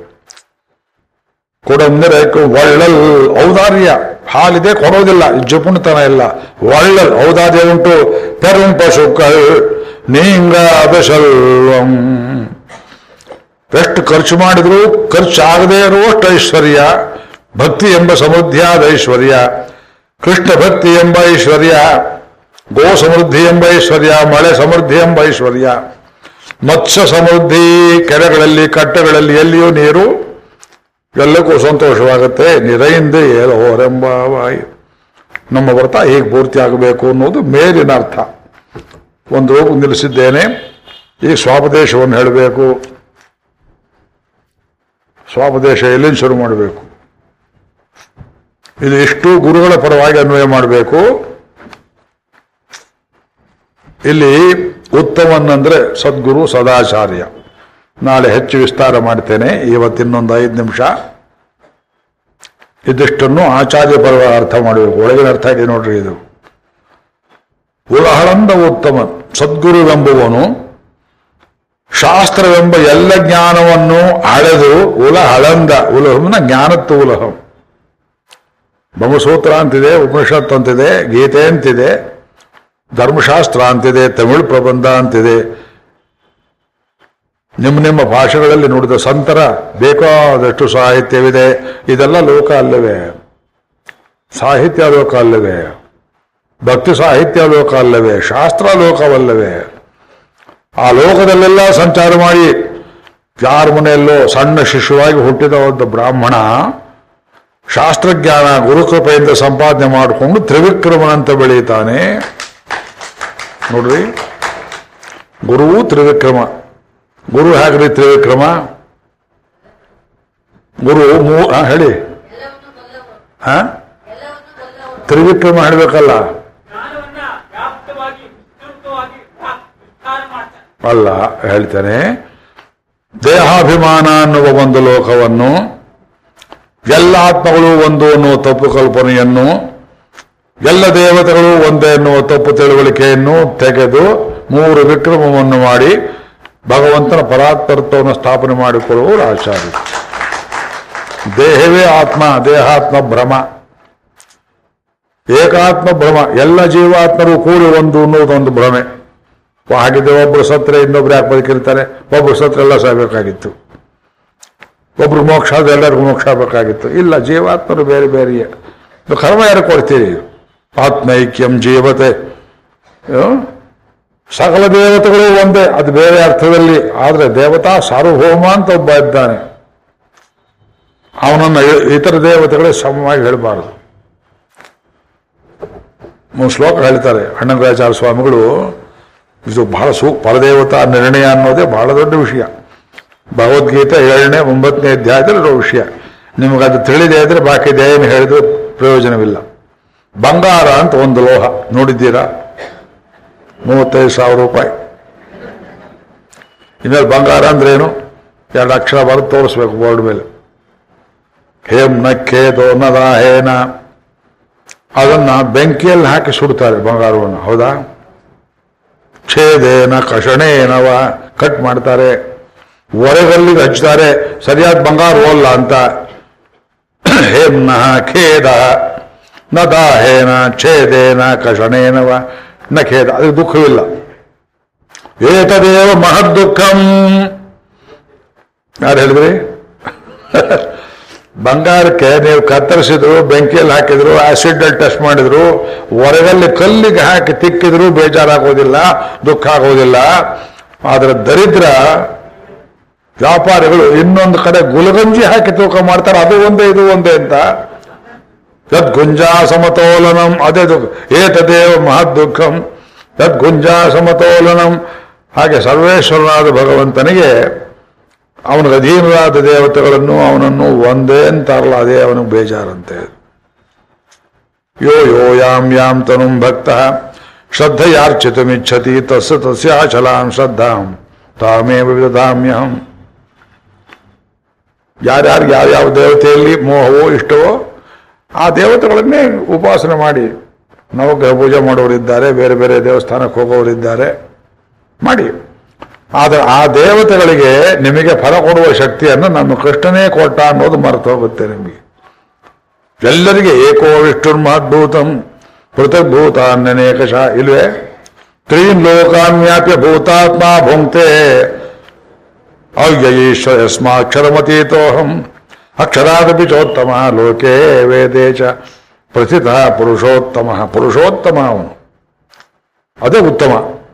ಕೊಡಂದಿರಕ್ಕೆ ಒಳ್ಳಲ್ ಔದಾರ್ಯ ಹಾಲಿದೆ ಕೊಡೋದಿಲ್ಲ ಜಪುಣತನ ಇಲ್ಲ ಒಳ್ಳಲ್ ಔದಾರ್ಯ ಉಂಟು ಪೆರುಂ ಪಶುಕ್കൾ ನೀಂಗ ಅಬೆಸಲ್ವಂ ಎಷ್ಟು ಖರ್ಚು ಮಾಡಿದ್ರು ಖರ್ಚು ಆಗದೇ ಇರುವಷ್ಟು ಐಶ್ವರ್ಯ ಭಕ್ತಿ ಎಂಬ ಸಮೃದ್ಧಿಯಾದ ಐಶ್ವರ್ಯ ಕೃಷ್ಣ ಭಕ್ತಿ ಎಂಬ ಐಶ್ವರ್ಯ ಗೋ ಸಮೃದ್ಧಿ ಎಂಬ ಐಶ್ವರ್ಯ ಮಳೆ ಸಮೃದ್ಧಿ ಎಂಬ ಐಶ್ವರ್ಯ ಮತ್ಸ್ಯ ಸಮೃದ್ಧಿ ಕೆರೆಗಳಲ್ಲಿ ಕಟ್ಟೆಗಳಲ್ಲಿ ಎಲ್ಲಿಯೂ ನೀರು ಎಲ್ಲಕ್ಕೂ ಸಂತೋಷವಾಗುತ್ತೆ ನಿರೈಂದೆ ಏರೋರೆಂಬ ವಾಯು ನಮ್ಮ ವ್ರತ ಹೇಗೆ ಪೂರ್ತಿ ಆಗಬೇಕು ಅನ್ನೋದು ಮೇಲಿನ ಅರ್ಥ ಒಂದು ರೋಗ ನಿಲ್ಲಿಸಿದ್ದೇನೆ ಈ ಸ್ವಾಪದೇಶವನ್ನು ಹೇಳಬೇಕು ಸ್ವಾಪದೇಶ ಎಲ್ಲಿಂದ ಶುರು ಮಾಡಬೇಕು ಇದು ಇಷ್ಟು ಗುರುಗಳ ಪರವಾಗಿ ಅನ್ವಯ ಮಾಡಬೇಕು ಇಲ್ಲಿ ಉತ್ತಮನ್ನಂದ್ರೆ ಸದ್ಗುರು ಸದಾಚಾರ್ಯ ನಾಳೆ ಹೆಚ್ಚು ವಿಸ್ತಾರ ಮಾಡ್ತೇನೆ ಇವತ್ತಿನ್ನೊಂದು ಐದು ನಿಮಿಷ ಇದಿಷ್ಟನ್ನು ಆಚಾರ್ಯ ಪರವಾಗಿ ಅರ್ಥ ಮಾಡಬೇಕು ಒಳಗಿನ ಅರ್ಥ ಇದೆ ನೋಡ್ರಿ ಇದು ಉಲಹಳಂದ ಉತ್ತಮ ಸದ್ಗುರುವೆಂಬುವನು ಶಾಸ್ತ್ರವೆಂಬ ಎಲ್ಲ ಜ್ಞಾನವನ್ನು ಅಳೆದು ಉಲಹಳಂದ ಉಲಹಂನ ಜ್ಞಾನತ್ತು ಉಲಹಂ ಬ್ರಹ್ಮಸೂತ್ರ ಅಂತಿದೆ ಉಪನಿಷತ್ ಅಂತಿದೆ ಗೀತೆ ಅಂತಿದೆ ಧರ್ಮಶಾಸ್ತ್ರ ಅಂತಿದೆ ತಮಿಳು ಪ್ರಬಂಧ ಅಂತಿದೆ ನಿಮ್ಮ ನಿಮ್ಮ ಭಾಷೆಗಳಲ್ಲಿ ನುಡಿದ ಸಂತರ ಬೇಕಾದಷ್ಟು ಸಾಹಿತ್ಯವಿದೆ ಇದೆಲ್ಲ ಲೋಕ ಅಲ್ಲವೇ ಸಾಹಿತ್ಯ ಲೋಕ ಅಲ್ಲವೇ ಭಕ್ತಿ ಸಾಹಿತ್ಯ ಲೋಕ ಅಲ್ಲವೇ ಶಾಸ್ತ್ರ ಲೋಕವಲ್ಲವೇ ಆ ಲೋಕದಲ್ಲೆಲ್ಲ ಸಂಚಾರ ಮಾಡಿ ಯಾರ ಮನೆಯಲ್ಲೋ ಸಣ್ಣ ಶಿಶುವಾಗಿ ಹುಟ್ಟಿದ ಒಂದು ಬ್ರಾಹ್ಮಣ ಶಾಸ್ತ್ರಜ್ಞಾನ ಗುರುಕೃಪೆಯಿಂದ ಸಂಪಾದನೆ ಮಾಡಿಕೊಂಡು ತ್ರಿವಿಕ್ರಮನಂತ ಬೆಳೀತಾನೆ ನೋಡ್ರಿ ಗುರುವು ತ್ರಿವಿಕ್ರಮ ಗುರು ಹೇಗ್ರಿ ತ್ರಿವಿಕ್ರಮ ಗುರು ಮೂ ಆ, ಹೇಳಿ ಎಲ್ಲವನ್ನು ಬಲ್ಲವರು ಹಾ ಎಲ್ಲವನ್ನು ಬಲ್ಲವರು ತ್ರಿವಿಕ್ರಮ ಹೇಳ್ಬೇಕಲ್ಲ ಜ್ಞಾನವನ್ನ ವ್ಯಾಪ್ತವಾಗಿ ವಿಸ್ತೃತವಾಗಿ ವ್ಯಾ- ವಿಸ್ತಾರ ಮಾಡ್ತಾನೆ ಅಲ್ಲ ಹೇಳ್ತೇನೆ ದೇಹಾಭಿಮಾನ ಅನ್ನುವ ಒಂದು ಲೋಕವನ್ನು ಎಲ್ಲ ಆತ್ಮಗಳು ಒಂದು ಅನ್ನುವ ತಪ್ಪು ಕಲ್ಪನೆಯನ್ನು ಎಲ್ಲ ದೇವತೆಗಳು ಒಂದೇ ಎನ್ನುವ ತಪ್ಪು ತಿಳುವಳಿಕೆಯನ್ನು ತೆಗೆದು ಮೂರು ವಿಕ್ರಮವನ್ನು ಮಾಡಿ ಭಗವಂತನ ಪರಾತ್ಪರತ್ವವನ್ನು ಸ್ಥಾಪನೆ ಮಾಡಿಕೊಳ್ಳುವರು ಆಚಾರ್ಯ ದೇಹವೇ ಆತ್ಮ ದೇಹಾತ್ಮ ಭ್ರಮ ಏಕಾತ್ಮ ಭ್ರಮ ಎಲ್ಲ ಜೀವಾತ್ಮರು ಕೂಡಿ ಒಂದು ಅನ್ನೋದೊಂದು ಭ್ರಮೆ ಹಾಗಿದ್ರೆ ಒಬ್ರು ಸತ್ರೆ ಇನ್ನೊಬ್ರು ಯಾಕೆ ಬದುಕಿರ್ತಾರೆ ಒಬ್ರು ಸತ್ರ ಎಲ್ಲ ಸಾಗಬೇಕಾಗಿತ್ತು ಒಬ್ರು ಮೋಕ್ಷ ಆದ್ರೆ ಎಲ್ಲರಿಗೂ ಮೋಕ್ಷ ಆಗಬೇಕಾಗಿತ್ತು ಇಲ್ಲ ಜೀವಾತ್ಮರು ಬೇರೆ ಬೇರೆಯೇ ಇದು ಕರ್ಮ ಯಾರು ಕೊಡ್ತೀರಿ ಆತ್ಮೈಕ್ಯಂ ಜೀವತೆ ಏನು? ಸಕಲ ದೇವತೆಗಳು ಒಂದೇ ಅದು ಬೇರೆ ಅರ್ಥದಲ್ಲಿ ಆದರೆ ದೇವತಾ ಸಾರ್ವಭೌಮ ಅಂತ ಒಬ್ಬ ಇದ್ದಾನೆ ಅವನನ್ನು ಇ- ಇತರ ದೇವತೆಗಳೇ ಸಮವಾಗಿ ಹೇಳಬಾರದು ಮೂರು ಶ್ಲೋಕ ಹೇಳ್ತಾರೆ ಅಣ್ಣಂಗರಾಚಾರ್ಯ ಸ್ವಾಮಿಗಳು ಇದು ಬಹಳ ಸೂ ಪರದೇವತಾ ನಿರ್ಣಯ ಅನ್ನೋದೇ ಬಹಳ ದೊಡ್ಡ ವಿಷಯ ಭಗವದ್ಗೀತೆ ಏಳನೇ ಒಂಬತ್ತನೇ ಅಧ್ಯಾಯದಲ್ಲಿ ಇರೋ ವಿಷಯ ನಿಮಗದು ತಿಳಿದೇ ಇದ್ರೆ ಬಾಕಿ ಏನು ಹೇಳಿದ್ರೆ ಪ್ರಯೋಜನವಿಲ್ಲ ಬಂಗಾರ ಅಂತ ಒಂದು ಲೋಹ ನೋಡಿದ್ದೀರಾ ಮೂವತ್ತೈದು ಸಾವಿರ ರೂಪಾಯಿ ಇನ್ಮೇಲೆ ಬಂಗಾರ ಅಂದ್ರೆ ಏನು ಎರಡು ಅಕ್ಷರ ಬರೆದು ತೋರಿಸ್ಬೇಕು ಬೋರ್ಡ್ ಮೇಲೆ ಹೇಮ್ ನಕ್ಕೇದೋ ನದ ಹೇನ ಅದನ್ನ ಬೆಂಕಿಯಲ್ಲಿ ಹಾಕಿ ಸುಡ್ತಾರೆ ಬಂಗಾರವನ್ನು ಹೌದಾ ಛೇದೇನ ಕಷಣೇನವ ಕಟ್ ಮಾಡ್ತಾರೆ ಒರೆಗಲ್ಲಿಗೆ ಹಚ್ತಾರೆ ಸರಿಯಾದ ಬಂಗಾರ ಹೋಲ್ಲ ಅಂತ ಹೇಮ್ನ ಖೇದ ನ ದಾಹೇನ ಛೇದೇನ ಕಷಣೇನವ ನ ಖೇದ ಅದಕ್ಕೆ ದುಃಖವಿಲ್ಲ ಏತದೇವ ಮಹದ್ ದುಃಖಂ ಯಾರು ಹೇಳಿದ್ರಿ ಬಂಗಾರಕ್ಕೆ ನೀವು ಕತ್ತರಿಸಿದ್ರು ಬೆಂಕಿಯಲ್ಲಿ ಹಾಕಿದ್ರು ಆಸಿಡ್ ಅಲ್ಲಿ ಟೆಸ್ಟ್ ಮಾಡಿದ್ರು ಹೊರಗಲ್ಲಿ ಕಲ್ಲಿಗೆ ಹಾಕಿ ತಿಕ್ಕಿದ್ರು ಬೇಜಾರಾಗೋದಿಲ್ಲ ದುಃಖ ಆಗೋದಿಲ್ಲ ಆದ್ರೆ ದರಿದ್ರ ವ್ಯಾಪಾರಿಗಳು ಇನ್ನೊಂದು ಕಡೆ ಗುಲಗಂಜಿ ಹಾಕಿ ತೂಕ ಮಾಡ್ತಾರೆ ಅದು ಒಂದೇ ಇದು ಒಂದೇ ಅಂತ ತದ್ ಗುಂಜಾ ಸಮತೋಲನಂ ಅದೇ ದುಃಖ ಏತದೇವ ಮಹದ್ ದುಃಖಂ ತದ್ ಗುಂಜಾ ಸಮತೋಲನಂ ಹಾಗೆ ಸರ್ವೇಶ್ವರನಾದ ಭಗವಂತನಿಗೆ ಅವನಿಗೆ ಅಧೀನರಾದ ದೇವತೆಗಳನ್ನು ಅವನನ್ನು ಒಂದೇ ಅಂತಾರಲ್ಲ ಅದೇ ಅವನಿಗೆ ಬೇಜಾರಂತೆ ಯೋ ಯೋ ಯಾಂ ಯಾಂ ತನುಂ ಭಕ್ತ ಶ್ರದ್ಧೆಯಾರ್ಚಿತಮಿಚ್ಛತಿ ತಸ್ಸ ತಸ್ಯಾಚಲಾಂ ಶ್ರದ್ಧಾಂ ತಾಮೇವ ವಿದಧಾಮ್ಯಹಂ ಯಾರ್ಯಾರು ಯಾವ್ಯಾವ ದೇವತೆಯಲ್ಲಿ ಮೋಹವೋ ಇಷ್ಟವೋ ಆ ದೇವತೆಗಳನ್ನೇ ಉಪಾಸನೆ ಮಾಡಿ ನವಗ್ರಹ ಪೂಜೆ ಮಾಡೋರಿದ್ದಾರೆ ಬೇರೆ ಬೇರೆ ದೇವಸ್ಥಾನಕ್ಕೆ ಹೋಗೋರಿದ್ದಾರೆ ಮಾಡಿ ಆದರೆ ಆ ದೇವತೆಗಳಿಗೆ ನಿಮಗೆ ಫಲ ಕೊಡುವ ಶಕ್ತಿಯನ್ನು ನಮ್ಮ ಕೃಷ್ಣನೇ ಕೊಟ್ಟ ಅನ್ನೋದು ಮರೆತು ಹೋಗುತ್ತೆ ನಿಮಗೆ ಎಲ್ಲರಿಗೆ ಏಕೋ ವಿಷ್ಣುರ್ ಮಹದ್ಭೂತಂ ಪೃಥಗ್ಭೂತ ಅನ್ಯನೇಕಶ ಇಲ್ವೇ ತ್ರೀನ್ ಲೋಕಾನ್ಯಾಪ್ಯ ಭೂತಾತ್ಮ ಭುಂಕ್ತೆ ಅವ್ಯಯೀಶ್ವ ಯಸ್ಮಾಕ್ಷರಮತೀತೋಹಂ ಅಕ್ಷರಾದಪಿ ಚೋತ್ತಮ ಲೋಕೇ ವೇದೇ ಚ ಪ್ರಥಿತ ಪುರುಷೋತ್ತಮ ಪುರುಷೋತ್ತಮ ಅವನು ಅದೇ ಉತ್ತಮ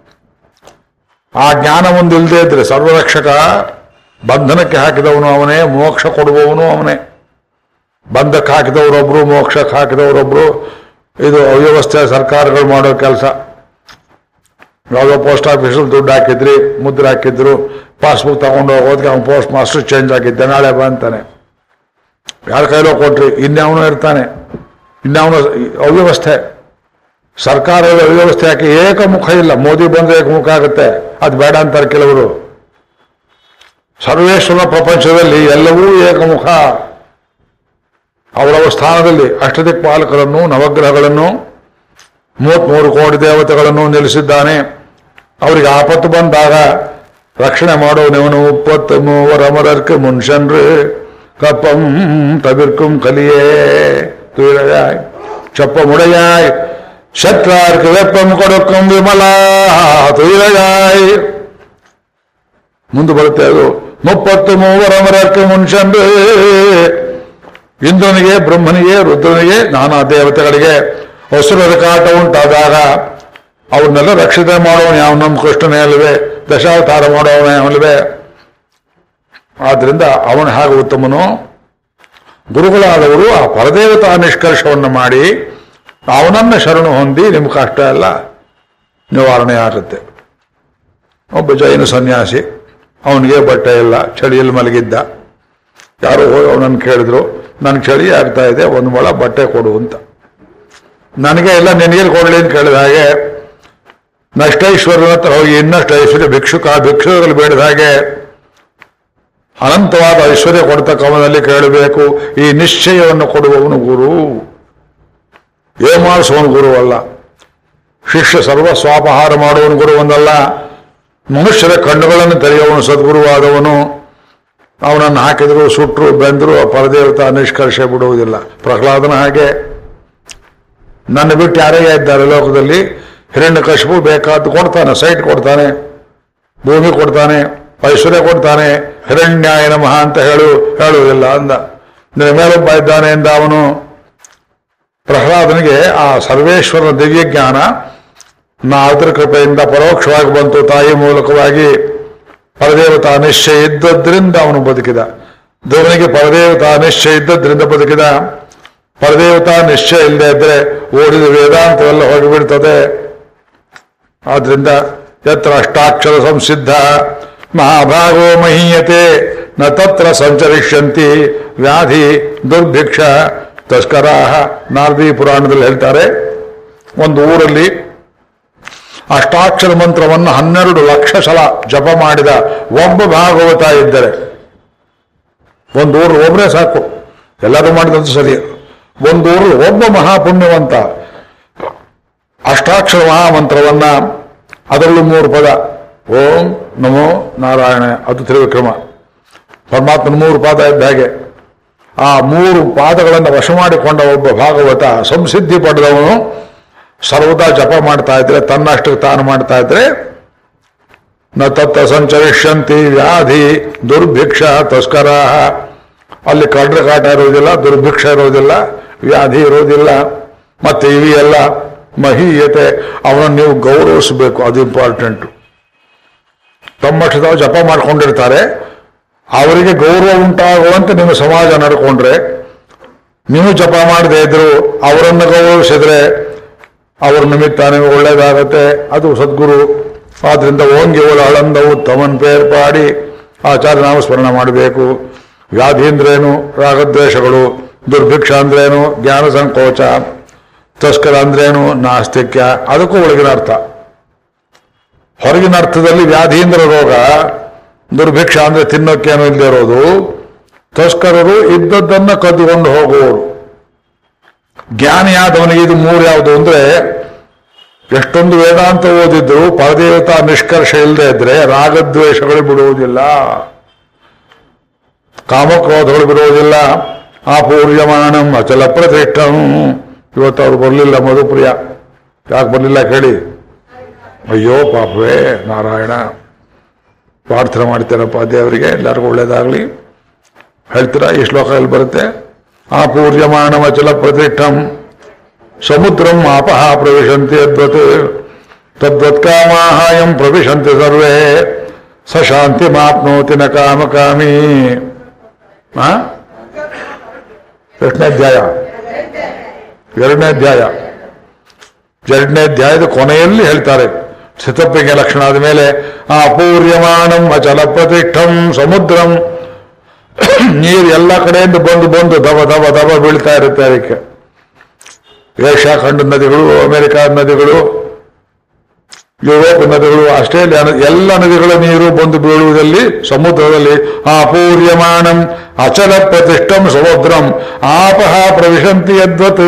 ಆ ಜ್ಞಾನ ಒಂದು ಇಲ್ಲದೆ ಇದ್ರೆ ಸರ್ವರಕ್ಷಕ ಬಂಧನಕ್ಕೆ ಹಾಕಿದವನು ಅವನೇ ಮೋಕ್ಷ ಕೊಡುವವನು ಅವನೇ ಬಂಧಕ್ಕೆ ಹಾಕಿದವರೊಬ್ರು ಮೋಕ್ಷಕ್ಕೆ ಹಾಕಿದವರೊಬ್ರು ಇದು ಅವ್ಯವಸ್ಥೆ ಸರ್ಕಾರಗಳು ಮಾಡೋ ಕೆಲಸ ಯಾವುದೋ ಪೋಸ್ಟ್ ಆಫೀಸಲ್ಲಿ ದುಡ್ಡು ಹಾಕಿದ್ರಿ ಮುದ್ರೆ ಹಾಕಿದ್ರು ಪಾಸ್ಬುಕ್ ತಗೊಂಡು ಹೋಗೋದಕ್ಕೆ ಅವ್ನು ಪೋಸ್ಟ್ ಮಾಸ್ಟರ್ ಚೇಂಜ್ ಆಗಿದ್ದೆ ನಾಳೆ ಬಾ ಅಂತಾನೆ ಯಾರ ಕೈಲೋ ಕೊಟ್ರಿ ಇನ್ಯಾವನೋ ಇರ್ತಾನೆ ಇನ್ಯಾವನೋ ಅವ್ಯವಸ್ಥೆ ಸರ್ಕಾರದ ವ್ಯವಸ್ಥೆ ಯಾಕೆ ಏಕಮುಖ ಇಲ್ಲ ಮೋದಿ ಬಂದ್ರೆ ಏಕಮುಖ ಆಗುತ್ತೆ ಅದು ಬೇಡ ಅಂತಾರೆ ಕೆಲವರು ಸರ್ವೇಶ್ವರ ಪ್ರಪಂಚದಲ್ಲಿ ಎಲ್ಲವೂ ಏಕಮುಖ ಅವರವರ ಸ್ಥಾನದಲ್ಲಿ ಅಷ್ಟದಿಕ್ಪಾಲಕರನ್ನು ನವಗ್ರಹಗಳನ್ನು ಮೂವತ್ಮೂರು ಕೋಟಿ ದೇವತೆಗಳನ್ನು ನಿಲ್ಲಿಸಿದ್ದಾನೆ ಅವರಿಗೆ ಆಪತ್ತು ಬಂದಾಗ ರಕ್ಷಣೆ ಮಾಡೋನವನು ಮುಪ್ಪತ್ತು ಮೂವರ ಅಮರರ್ಕ ಮುನ್ಷನ್ರು ಕಪ್ಪಂ ತವಿರ್ಕುಂ ಕಲಿಯೇ துயிலையாய் செப்பமுடையாய் சற்றார்க்கு வெப்பம் கொடுக்கும் விமலா துயிலையாய் ಮುಂದೆ ಬರುತ್ತೆ ಅದು ಮುಪ್ಪತ್ತು ಮೂವರಮರಕ್ಕೆ ಮುನ್ಸಂದು ಇಂದ್ರನಿಗೆ ಬ್ರಹ್ಮನಿಗೆ ರುದ್ರನಿಗೆ ನಾನಾ ದೇವತೆಗಳಿಗೆ ಹಸುರರ ಕಾಟ ಉಂಟಾದಾಗ ಅವ್ರನ್ನೆಲ್ಲ ರಕ್ಷಣೆ ಮಾಡೋನು ಯಾವ ನಮ್ಮ ಕೃಷ್ಣನೇ ಅಲ್ವೇ ದಶಾವತಾರ ಮಾಡೋವನೇ ಅಲ್ವೇ ಆದ್ರಿಂದ ಅವನು ಹಾಗೆ ಉತ್ತಮನು ಗುರುಗಳಾದವರು ಆ ಪರದೇವತಾ ನಿಷ್ಕರ್ಷವನ್ನು ಮಾಡಿ ಅವನನ್ನ ಶರಣು ಹೊಂದಿ ನಿಮ್ಮ ಕಷ್ಟ ಎಲ್ಲ ನಿವಾರಣೆ ಆಗುತ್ತೆ ಒಬ್ಬ ಜೈನ ಸನ್ಯಾಸಿ ಅವನಿಗೆ ಬಟ್ಟೆ ಇಲ್ಲ ಚಳಿಯಲ್ಲಿ ಮಲಗಿದ್ದ ಯಾರೋ ಹೋಗಿ ಅವನನ್ನು ಕೇಳಿದ್ರು ನನಗೆ ಚಳಿ ಆಗ್ತಾ ಇದೆ ಒಂದು ಮೊಳ ಬಟ್ಟೆ ಕೊಡು ಅಂತ ನನಗೆ ಇಲ್ಲ ನಿನಗೆ ಕೊಡಲಿ ಅಂತ ಕೇಳಿದ ಹಾಗೆ ನಷ್ಟೈಶ್ವರ್ಯನ ಹತ್ರ ಹೋಗಿ ಇನ್ನಷ್ಟು ಐಶ್ವರ್ಯ ಭಿಕ್ಷುಕ ಭಿಕ್ಷುಕರಲ್ಲಿ ಬೇಡಿದ ಹಾಗೆ ಅನಂತವಾದ ಐಶ್ವರ್ಯ ಕೊಡ್ತಕ್ಕವನಲ್ಲಿ ಕೇಳಬೇಕು ಈ ನಿಶ್ಚಯವನ್ನು ಕೊಡುವವನು ಗುರು ಏಮಾರಿಸುವವನು ಗುರು ಅಲ್ಲ ಶಿಷ್ಯ ಸರ್ವ ಸ್ವಾಪಹಾರ ಮಾಡುವವನು ಗುರುವನ್ನಲ್ಲ ಮನುಷ್ಯರ ಕಣ್ಣುಗಳನ್ನು ತೆರೆಯುವವನು ಸದ್ಗುರುವಾದವನು ಅವನನ್ನು ಹಾಕಿದ್ರು ಸುಟ್ಟರು ಬೆಂದರು ಪರದೇವತಾ ನಿಷ್ಕರ್ಷೆ ಬಿಡುವುದಿಲ್ಲ ಪ್ರಹ್ಲಾದನ ಹಾಗೆ ನನ್ನ ಬಿಟ್ಟು ಯಾರೇ ಇದ್ದಾರೆ ಲೋಕದಲ್ಲಿ ಹಿರಣ್ಯ ಕಶಿಪು ಬೇಕಾದ್ದು ಕೊಡ್ತಾನೆ ಸೈಟ್ ಕೊಡ್ತಾನೆ ಭೂಮಿ ಕೊಡ್ತಾನೆ ಐಶ್ವರ್ಯ ಕೊಡ್ತಾನೆ ಹಿರಣ್ಯಾಯ ನಮಃ ಅಂತ ಹೇಳು ಹೇಳುವುದಿಲ್ಲ ಅಂದ ನಿನ್ನ ಮೇಲೊಬ್ಬ ಇದ್ದಾನೆ ಎಂದ ಅವನು ಪ್ರಹ್ಲಾದನಿಗೆ ಆ ಸರ್ವೇಶ್ವರನ ದಿವ್ಯ ಜ್ಞಾನ ನಾದ್ರ ಕೃಪೆಯಿಂದ ಪರೋಕ್ಷವಾಗಿ ಬಂತು ತಾಯಿ ಮೂಲಕವಾಗಿ ಪರದೇವತಾ ನಿಶ್ಚಯ ಇದ್ದದ್ರಿಂದ ಅವನು ಬದುಕಿದ ದೇವನಿಗೆ ಪರದೇವತಾ ನಿಶ್ಚಯ ಇದ್ದದ್ರಿಂದ ಬದುಕಿದ ಪರದೇವತಾ ನಿಶ್ಚಯ ಇಲ್ಲದೆ ಇದ್ರೆ ಓಡಿದ ವೇದಾಂತವೆಲ್ಲ ಹೋಗಿಬಿಡ್ತದೆ ಆದ್ರಿಂದ ಯತ್ರ ಅಷ್ಟಾಕ್ಷರ ಸಂಸಿದ್ಧ ಮಹಾಭಾಗೋ ಮಹೀಯತೆ ನ ತತ್ರ ಸಂಚರಿಷ್ಯಂತಿ ವ್ಯಾಧಿ ದುರ್ಭಿಕ್ಷ ತಸ್ಕರಾಹ ನಾರದಿ ಪುರಾಣದಲ್ಲಿ ಹೇಳ್ತಾರೆ ಒಂದು ಊರಲ್ಲಿ ಅಷ್ಟಾಕ್ಷರ ಮಂತ್ರವನ್ನು ಹನ್ನೆರಡು ಲಕ್ಷ ಸಲ ಜಪ ಮಾಡಿದ ಒಬ್ಬ ಭಾಗವತ ಇದ್ದರೆ ಒಂದು ಊರು ಒಬ್ಬರೇ ಸಾಕು ಎಲ್ಲರೂ ಮಾಡಿದಂತ ಸರಿ ಒಂದು ಊರು ಒಬ್ಬ ಮಹಾಪುಣ್ಯವಂತ ಅಷ್ಟಾಕ್ಷರ ಮಹಾಮಂತ್ರವನ್ನ ಅದರಲ್ಲೂ ಮೂರು ಪದ ಓಂ ನಮೋ ನಾರಾಯಣ ಅದು ತ್ರಿವಿಕ್ರಮ ಪರಮಾತ್ಮನ ಮೂರು ಪಾದ ಇದ್ದ ಹಾಗೆ ಆ ಮೂರು ಪಾದಗಳನ್ನು ವಶ ಮಾಡಿಕೊಂಡ ಒಬ್ಬ ಭಾಗವತ ಸಂಸಿದ್ಧಿ ಪಡೆದವನು ಸರ್ವದಾ ಜಪ ಮಾಡ್ತಾ ಇದ್ರೆ ತನ್ನಷ್ಟಕ್ಕೆ ತಾನು ಮಾಡ್ತಾ ಇದ್ರೆ ನ ತತ್ತ ಸಂಚರಿಷ್ಯಂತಿ ವ್ಯಾಧಿ ದುರ್ಭಿಕ್ಷ ತಸ್ಕರ ಅಲ್ಲಿ ಕಡ್ರ ಕಾಟ ಇರೋದಿಲ್ಲ ದುರ್ಭಿಕ್ಷ ಇರೋದಿಲ್ಲ ವ್ಯಾಧಿ ಇರೋದಿಲ್ಲ ಮತ್ತೆ ಇವಿ ಎಲ್ಲ ಮಹೀಯತೆ ಅವನನ್ನು ನೀವು ಗೌರವಿಸಬೇಕು ಅದು ಇಂಪಾರ್ಟೆಂಟ್ ತಮ್ಮಷ್ಟದ ಜಪ ಮಾಡ್ಕೊಂಡಿರ್ತಾರೆ ಅವರಿಗೆ ಗೌರವ ಉಂಟಾಗುವಂತೆ ನಿಮ್ಮ ಸಮಾಜ ನಡ್ಕೊಂಡ್ರೆ ನೀವು ಜಪ ಮಾಡದೇ ಇದ್ರು ಅವರನ್ನು ಗೌರವಿಸಿದ್ರೆ ಅವ್ರ ನಿಮಿತ್ತ ನಿಮಗೆ ಒಳ್ಳೇದಾಗತ್ತೆ ಅದು ಸದ್ಗುರು ಆದ್ರಿಂದ ಓಂಗಿ ಒಳ ಹಳಂದವು ತಮನ್ ಪೇರ್ಪಾಡಿ ಆಚಾರ್ಯ ನಾಮಸ್ಮರಣ ಮಾಡಬೇಕು ವ್ಯಾಧಿ ಅಂದ್ರೇನು ರಾಗದ್ವೇಷಗಳು ದುರ್ಭಿಕ್ಷ ಅಂದ್ರೇನು ಜ್ಞಾನ ಸಂಕೋಚ ತಸ್ಕರ ಅಂದ್ರೇನು ನಾಸ್ತಿಕ್ಯ ಅದಕ್ಕೂ ಒಳಗಿನ ಅರ್ಥ ಹೊರಗಿನ ಅರ್ಥದಲ್ಲಿ ವ್ಯಾಧೀಂದ್ರ ರೋಗ ದುರ್ಭಿಕ್ಷ ಅಂದ್ರೆ ತಿನ್ನೋಕ್ಕೇನು ಇಲ್ಲದೆ ಇರೋದು ತಸ್ಕರರು ಇದ್ದದ್ದನ್ನ ಕದ್ದುಕೊಂಡು ಹೋಗುವವರು ಜ್ಞಾನಿಯಾದವನಿಗೆ ಇದು ಮೂರು ಯಾವುದು ಅಂದ್ರೆ ಎಷ್ಟೊಂದು ವೇದಾಂತ ಓದಿದ್ರು ಪರದೇವತಾ ನಿಷ್ಕರ್ಷ ಇಲ್ಲದೆ ಇದ್ರೆ ರಾಗದ್ವೇಷಗಳು ಬಿಡುವುದಿಲ್ಲ ಕಾಮಕ್ರೋಧಗಳು ಬಿಡುವುದಿಲ್ಲ ಆಪೂರ್ಯಮಾನಂ ಅಚಲ ಪ್ರತಿಷ್ಠಂ ಇವತ್ತು ಅವ್ರು ಬರಲಿಲ್ಲ ಮಧುಪ್ರಿಯ ಯಾಕೆ ಬರಲಿಲ್ಲ ಕೇಳಿ ಅಯ್ಯೋ ಪಾಪವೇ ನಾರಾಯಣ ಪ್ರಾರ್ಥನೆ ಮಾಡ್ತೀರಪ್ಪ ದೇವರಿಗೆ ಎಲ್ಲರಿಗೂ ಒಳ್ಳೇದಾಗ್ಲಿ ಹೇಳ್ತೀರಾ ಈ ಶ್ಲೋಕ ಎಲ್ಲಿ ಬರುತ್ತೆ ಆಪೂರ್ಯಮಾನಂ ಅಚಲ ಪ್ರತಿಷ್ಠಂ ಸಮುದ್ರಂ ಆಪಹ ಪ್ರವಿಶಂತಿ ಯದ್ವತ್ ತದ್ವತ್ಕಾಮಾಹಾಯಂ ಪ್ರವಿಶಂತಿ ಸರ್ವೇ ಸ ಶಾಂತಿ ಮಾಪ್ನೋತಿ ನ ಕಾಮಕಾಮಿ ಆ? ಎಷ್ಟನೇ ಅಧ್ಯಾಯ ಎರಡನೇ ಅಧ್ಯಾಯ ಎರಡನೇ ಅಧ್ಯಾಯದ ಕೊನೆಯಲ್ಲಿ ಹೇಳ್ತಾರೆ ಸ್ಥಿತಪ್ಪಿಗೆ ಲಕ್ಷಣ ಆದ ಮೇಲೆ ಅಪೂರ್ಯಮಾನಂ ಅಚಲ ಪ್ರತಿಷ್ಠಂ ಸಮುದ್ರಂ ನೀರು ಎಲ್ಲ ಕಡೆಯಿಂದ ಬಂದು ಬಂದು ದಬ ದಬ ದಬ ಬೀಳ್ತಾ ಇರುತ್ತೆ ಅದಕ್ಕೆ ಏಷ್ಯಾ ಖಂಡದ ನದಿಗಳು ಅಮೆರಿಕ ನದಿಗಳು ಯುರೋಪ್ ನದಿಗಳು ಆಸ್ಟ್ರೇಲಿಯಾ ನದಿ ಎಲ್ಲ ನದಿಗಳ ನೀರು ಬಂದು ಬೀಳುವುದಲ್ಲಿ ಸಮುದ್ರದಲ್ಲಿ ಆಪೂರ್ಯಮಾನಂ ಅಚಲ ಪ್ರತಿಷ್ಠಂ ಸಮುದ್ರಂ ಆಪಹ ಪ್ರವಿಶಂತಿ ಯದ್ವತ್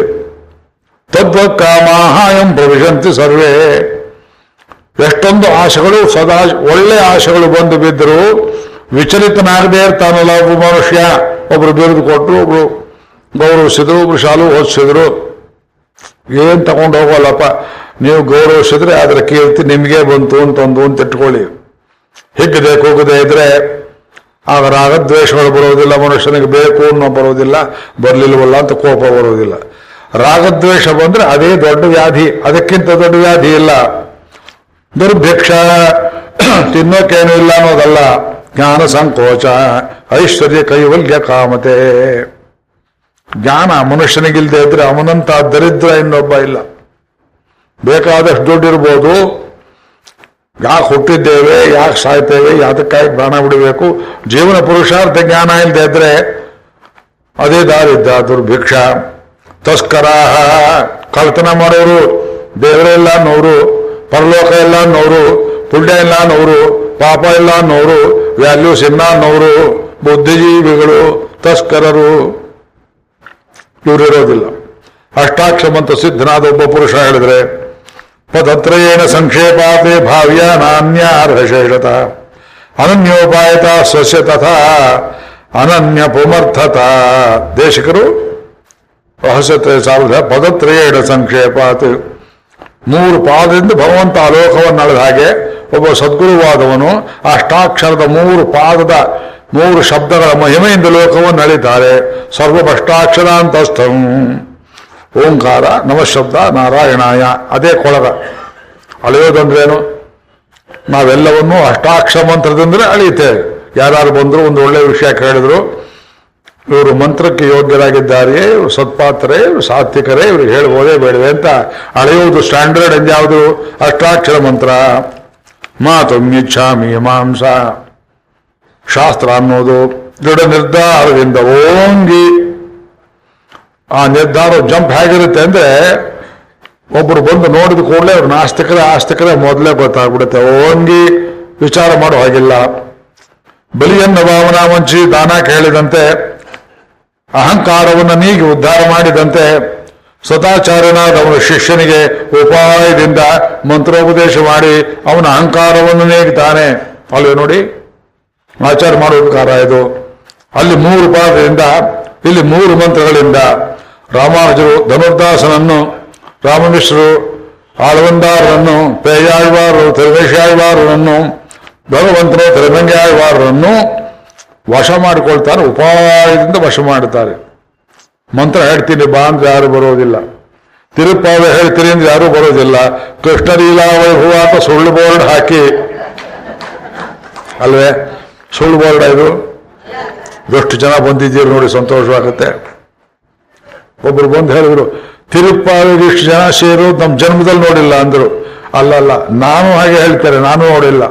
ತದ್ವತ್ ಕಾಮಾಹಾಯಂ ಪ್ರವಿಶಂತಿ ಸರ್ವೇ ಎಷ್ಟೊಂದು ಆಶೆಗಳು ಸದಾ ಒಳ್ಳೆ ಆಶೆಗಳು ಬಂದು ಬಿದ್ದರು ವಿಚಲಿತನಾಗದೇ ಇರ್ತಾನಲ್ಲ ಒಬ್ಬ ಮನುಷ್ಯ ಒಬ್ರು ಬಿರುದು ಕೊಟ್ಟರು ಒಬ್ರು ಗೌರವಿಸಿದ್ರು ಒಬ್ರು ಶಾಲು ಓದಿಸಿದ್ರು ಏನ್ ತಗೊಂಡು ಹೋಗೋಲ್ಲಪ್ಪ ನೀವು ಗೌರವಿಸಿದ್ರೆ ಅದರ ಕೀರ್ತಿ ನಿಮಗೆ ಬಂತು ಅಂತಂದು ಅಂತ ಇಟ್ಕೊಳ್ಳಿ ಹಿಗ್ಗದೆ ಕೂಗದೆ ಇದ್ರೆ ಆಗ ರಾಗದ್ವೇಷಗಳು ಬರೋದಿಲ್ಲ ಮನುಷ್ಯನಿಗೆ ಬೇಕು ಅನ್ನೋ ಬರೋದಿಲ್ಲ ಬರ್ಲಿಲ್ವಲ್ಲ ಅಂತ ಕೋಪ ಬರೋದಿಲ್ಲ ರಾಗದ್ವೇಷ ಬಂದ್ರೆ ಅದೇ ದೊಡ್ಡ ವ್ಯಾಧಿ ಅದಕ್ಕಿಂತ ದೊಡ್ಡ ವ್ಯಾಧಿ ಇಲ್ಲ ದುರ್ಭಿಕ್ಷ ತಿನ್ನೋಕೇನು ಇಲ್ಲ ಅನ್ನೋದಲ್ಲ ಜ್ಞಾನ ಸಂಕೋಚ ಐಶ್ವರ್ಯ ಕೈವಲ್ಯ ಕಾಮತೆ ಜ್ಞಾನ ಮನುಷ್ಯನಿಗಿಲ್ದೇ ಇದ್ರೆ ಅವನಂತ ದರಿದ್ರ ಇನ್ನೊಬ್ಬ ಇಲ್ಲ ಬೇಕಾದಷ್ಟು ದುಡ್ಡಿರ್ಬೋದು ಯಾಕೆ ಹುಟ್ಟಿದ್ದೇವೆ ಯಾಕೆ ಸಾಯ್ತೇವೆ ಯಾತಕ್ಕಾಗಿ ಪ್ರಾಣ ಬಿಡಬೇಕು ಜೀವನ ಪುರುಷಾರ್ಥ ಜ್ಞಾನ ಇಲ್ಲದೆ ಇದ್ರೆ ಅದೇ ದಾರಿದ್ದ ದುರ್ಭಿಕ್ಷ ತಸ್ಕರಾಹ ಕಳ್ತನ ಮಾಡೋರು ದೇವರೆಲ್ಲ ಅನ್ನೋರು ಪರಲೋಕ ಎಲ್ಲ ಅನ್ನೋರು ಪುಣ್ಯ ಇಲ್ಲ ಅನ್ನೋರು ಪಾಪ ಇಲ್ಲ ಅನ್ನೋರು ವ್ಯಾಲ್ಯೂಸ್ ಇನ್ನನ್ನವರು ಬುದ್ಧಿಜೀವಿಗಳು ತಸ್ಕರರು ಇವರಿರೋದಿಲ್ಲ ಅಷ್ಟಾಕ್ಷಮಂತ ಸಿದ್ಧನಾದ ಒಬ್ಬ ಪುರುಷ ಹೇಳಿದ್ರೆ ಪದತ್ರಯೇಣ ಸಂಕ್ಷೇಪಾತೆ ಭಾವ್ಯ ನಾನ್ಯ ಅರ್ಹಶೇಷತ ಅನನ್ಯೋಪಾಯತ ಸ್ವಸ್ಯ ತಥಾ ಅನನ್ಯ ಪುಮರ್ಥತ ದೇಶಕರು ರಹಸ್ಯತೆ ಸಾವಿರದ ಪದತ್ರಯೇಣ ಸಂಕ್ಷೇಪಾತ್ ಮೂರು ಪಾದದಿಂದ ಭಗವಂತ ಅಲೋಕವನ್ನು ಅಳೆದ ಹಾಗೆ ಒಬ್ಬ ಸದ್ಗುರುವಾದವನು ಅಷ್ಟಾಕ್ಷರದ ಮೂರು ಪಾದದ ಮೂರು ಶಬ್ದಗಳ ಮಹಿಮೆಯಿಂದ ಲೋಕವನ್ನು ಅಳಿತಾರೆ ಸರ್ವಭಷ್ಟಾಕ್ಷರಾಂತಸ್ಥಂ ಓಂಕಾರ ನಮಶಬ್ದ ನಾರಾಯಣಾಯ ಅದೇ ಕೊಳಗ ಅಳೆಯೋದಂದ್ರೇನು ನಾವೆಲ್ಲವನ್ನೂ ಅಷ್ಟಾಕ್ಷ ಮಂತ್ರದಿಂದಲೇ ಅಳಿತೇವೆ ಯಾರು ಬಂದ್ರು ಒಂದು ಒಳ್ಳೆಯ ವಿಷಯ ಕೇಳಿದ್ರು ಇವರು ಮಂತ್ರಕ್ಕೆ ಯೋಗ್ಯರಾಗಿದ್ದಾರೆಯೇ ಇವರು ಸತ್ಪಾತ್ರರೇ ಇವರು ಸಾತ್ವಿಕರೇ ಇವ್ರಿಗೆ ಹೇಳ್ಬೋದೇ ಬೇಡವೆ ಅಂತ ಅಳೆಯುವುದು ಸ್ಟ್ಯಾಂಡರ್ಡ್ ಎಂದ್ಯಾವುದು ಅಷ್ಟಾಕ್ಷರ ಮಂತ್ರ ಮಾತು ಇಚ್ಛಾಮಿ ಮಾಂಸ ಶಾಸ್ತ್ರ ಅನ್ನೋದು ದೃಢ ನಿರ್ಧಾರದಿಂದ ಓಂಗಿ ಆ ನಿರ್ಧಾರ ಜಂಪ್ ಹೇಗಿರುತ್ತೆ ಅಂದ್ರೆ ಒಬ್ರು ಬಂದು ನೋಡಿದ ಕೂಡಲೇ ಅವ್ರು ನಾಸ್ತಿಕರೇ ಆಸ್ತಿಕರೇ ಮೊದಲೇ ಗೊತ್ತಾಗ್ಬಿಡುತ್ತೆ ಓಂಗಿ ವಿಚಾರ ಮಾಡೋ ಹಾಗಿಲ್ಲ ಬಲಿಯನ್ನ ಭಾವನಾ ಮಂಚಿ ದಾನ ಕೇಳಿದಂತೆ ಅಹಂಕಾರವನ್ನು ನೀಗಿ ಉದ್ಧಾರ ಮಾಡಿದಂತೆ ಸದಾಚಾರ್ಯನಾದ ಅವನ ಶಿಷ್ಯನಿಗೆ ಉಪಾಯದಿಂದ ಮಂತ್ರೋಪದೇಶ ಮಾಡಿ ಅವನ ಅಹಂಕಾರವನ್ನು ನೀಗ್ತಾನೆ ಅಲ್ವೇ ನೋಡಿ ಆಚಾರ ಮಾಡೋ ಉಪಕಾರ ಇದು ಅಲ್ಲಿ ಮೂರು ಪಾದದಿಂದ ಇಲ್ಲಿ ಮೂರು ಮಂತ್ರಗಳಿಂದ ರಾಮಾನುಜರು ಧನುರ್ದಾಸನನ್ನು ರಾಮಮಿಶ್ರರು ಆಳವಂದಾರರನ್ನು ಪೇಯಾಳ್ವಾರರು ತಿರುವೇಶಾಳ್ವಾರರನ್ನು ಭಗವಂತರು ತಿರುಮಂಗ್ಯಾಳ್ವಾರರನ್ನು ವಶ ಮಾಡಿಕೊಳ್ತಾರೆ ಉಪಾಯದಿಂದ ವಶ ಮಾಡುತ್ತಾರೆ ಮಂತ್ರ ಹೇಳ್ತೀನಿ ಬಾ ಅಂದ್ರೆ ಯಾರು ಬರೋದಿಲ್ಲ ತಿರುಪಾವ ಹೇಳ್ತೀನಿ ಅಂದ್ರೆ ಯಾರು ಬರೋದಿಲ್ಲ ಕೃಷ್ಣ ಲೀಲಾ ವೈಭವ ಅಂತ ಸುಳ್ಳು ಬೋರ್ಡ್ ಹಾಕಿ ಅಲ್ವೇ ಸುಳ್ಳು ಬೋರ್ಡ್ ಇದು ಎಷ್ಟು ಜನ ಬಂದಿದ್ದೀರಿ ನೋಡಿ ಸಂತೋಷವಾಗುತ್ತೆ ಒಬ್ರು ಬಂದು ಹೇಳಿದ್ರು ತಿರುಪಾವಿಗೆ ಇಷ್ಟು ಜನ ಸೇರೋದು ನಮ್ಮ ಜನ್ಮದಲ್ಲಿ ನೋಡಿಲ್ಲ ಅಂದ್ರು ಅಲ್ಲಲ್ಲ ನಾನು ಹಾಗೆ ಹೇಳ್ತಾರೆ ನಾನು ನೋಡಿಲ್ಲ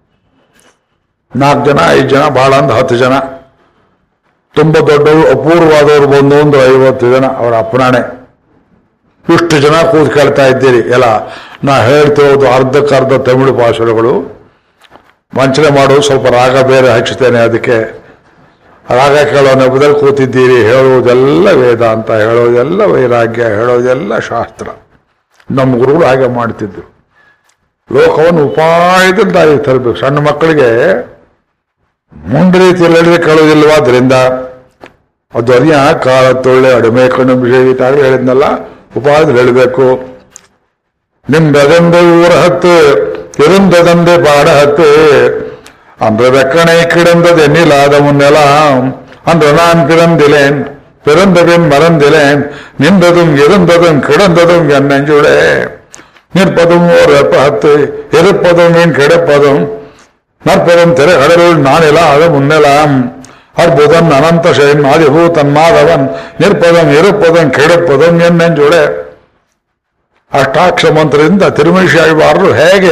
ನಾಲ್ಕು ಜನ ಐದು ಜನ ಬಹಳ ಅಂದ್ರೆ ಹತ್ತು ಜನ ತುಂಬ ದೊಡ್ಡವರು ಅಪೂರ್ವವಾದವರು ಬಂದು ಒಂದು ಐವತ್ತು ಜನ ಅವರ ಅಪ್ಪನಾಣೆ ಇಷ್ಟು ಜನ ಕೂತ್ ಕೇಳ್ತಾ ಇದ್ದೀರಿ ಎಲ್ಲ ನಾ ಹೇಳ್ತಿರೋದು ಅರ್ಧಕ್ಕರ್ಧ ತಮಿಳು ಭಾಷೆಗಳು ವಂಚನೆ ಮಾಡೋದು ಸ್ವಲ್ಪ ರಾಗ ಬೇರೆ ಹಚ್ಚುತ್ತೇನೆ ಅದಕ್ಕೆ ರಾಗ ಕೇಳೋ ನೆಪದಲ್ಲಿ ಕೂತಿದ್ದೀರಿ ಹೇಳುವುದೆಲ್ಲ ವೇದ ಅಂತ ಹೇಳೋದೆಲ್ಲ ವೈರಾಗ್ಯ ಹೇಳೋದೆಲ್ಲ ಶಾಸ್ತ್ರ ನಮ್ಮ ಗುರುಗಳು ಹಾಗೆ ಮಾಡ್ತಿದ್ರು ಲೋಕವನ್ನು ಉಪಾಯದಲ್ಲಿ ದಾರಿಗೆ ತರಬೇಕು ಸಣ್ಣ ಮಕ್ಕಳಿಗೆ ಮುಂದ ರೀತಿಯಲ್ಲಿ ಹೇಳಿದ್ರೆ ಕೇಳೋದಿಲ್ವಾದ್ರಿಂದ ಅದು ಅರಿಯ ಕಾಲ ತೊಳ್ಳೆ ಅಡಿಮೆ ಕಣ್ಣು ಬಿಸಿತಾಗಿ ಹೇಳಿದ್ನಲ್ಲ ಉಪಾಯದಲ್ಲಿ ಹೇಳಬೇಕು ನಿಮ್ದೆದಂದೆ ಊರ ಹತ್ತು இருந்ததந்தே பாட ஹத்து அன்று வெக்கனை கிடந்தது எண்ணிலாத முன்னெல்லாம் அன்று நான் பிறந்திலேன் பிறந்தபின் மறந்திலேன் நின்றதும் இருந்ததும் கிடந்ததும் என் நெஞ்சுடே நிற்பதும் ஓர் வெப்பகத்து இருப்பதும் மீன் கிடப்பதும் நற்பதும் திரைகடலுள் நானிலாத முன்னெலாம் அற்புதன் அனந்த செயன் ஆதிபூதன் மாதவன் நிற்பதும் இருப்பதும் கிடப்பதும் ಎನ್ ನೆಂಜುಡೆ ಅಷ್ಟಾಕ್ಷ ಮಂತ್ರದಿಂದ ತಿರುಮೇಶಾಳ್ವಾರರು ಹೇಗೆ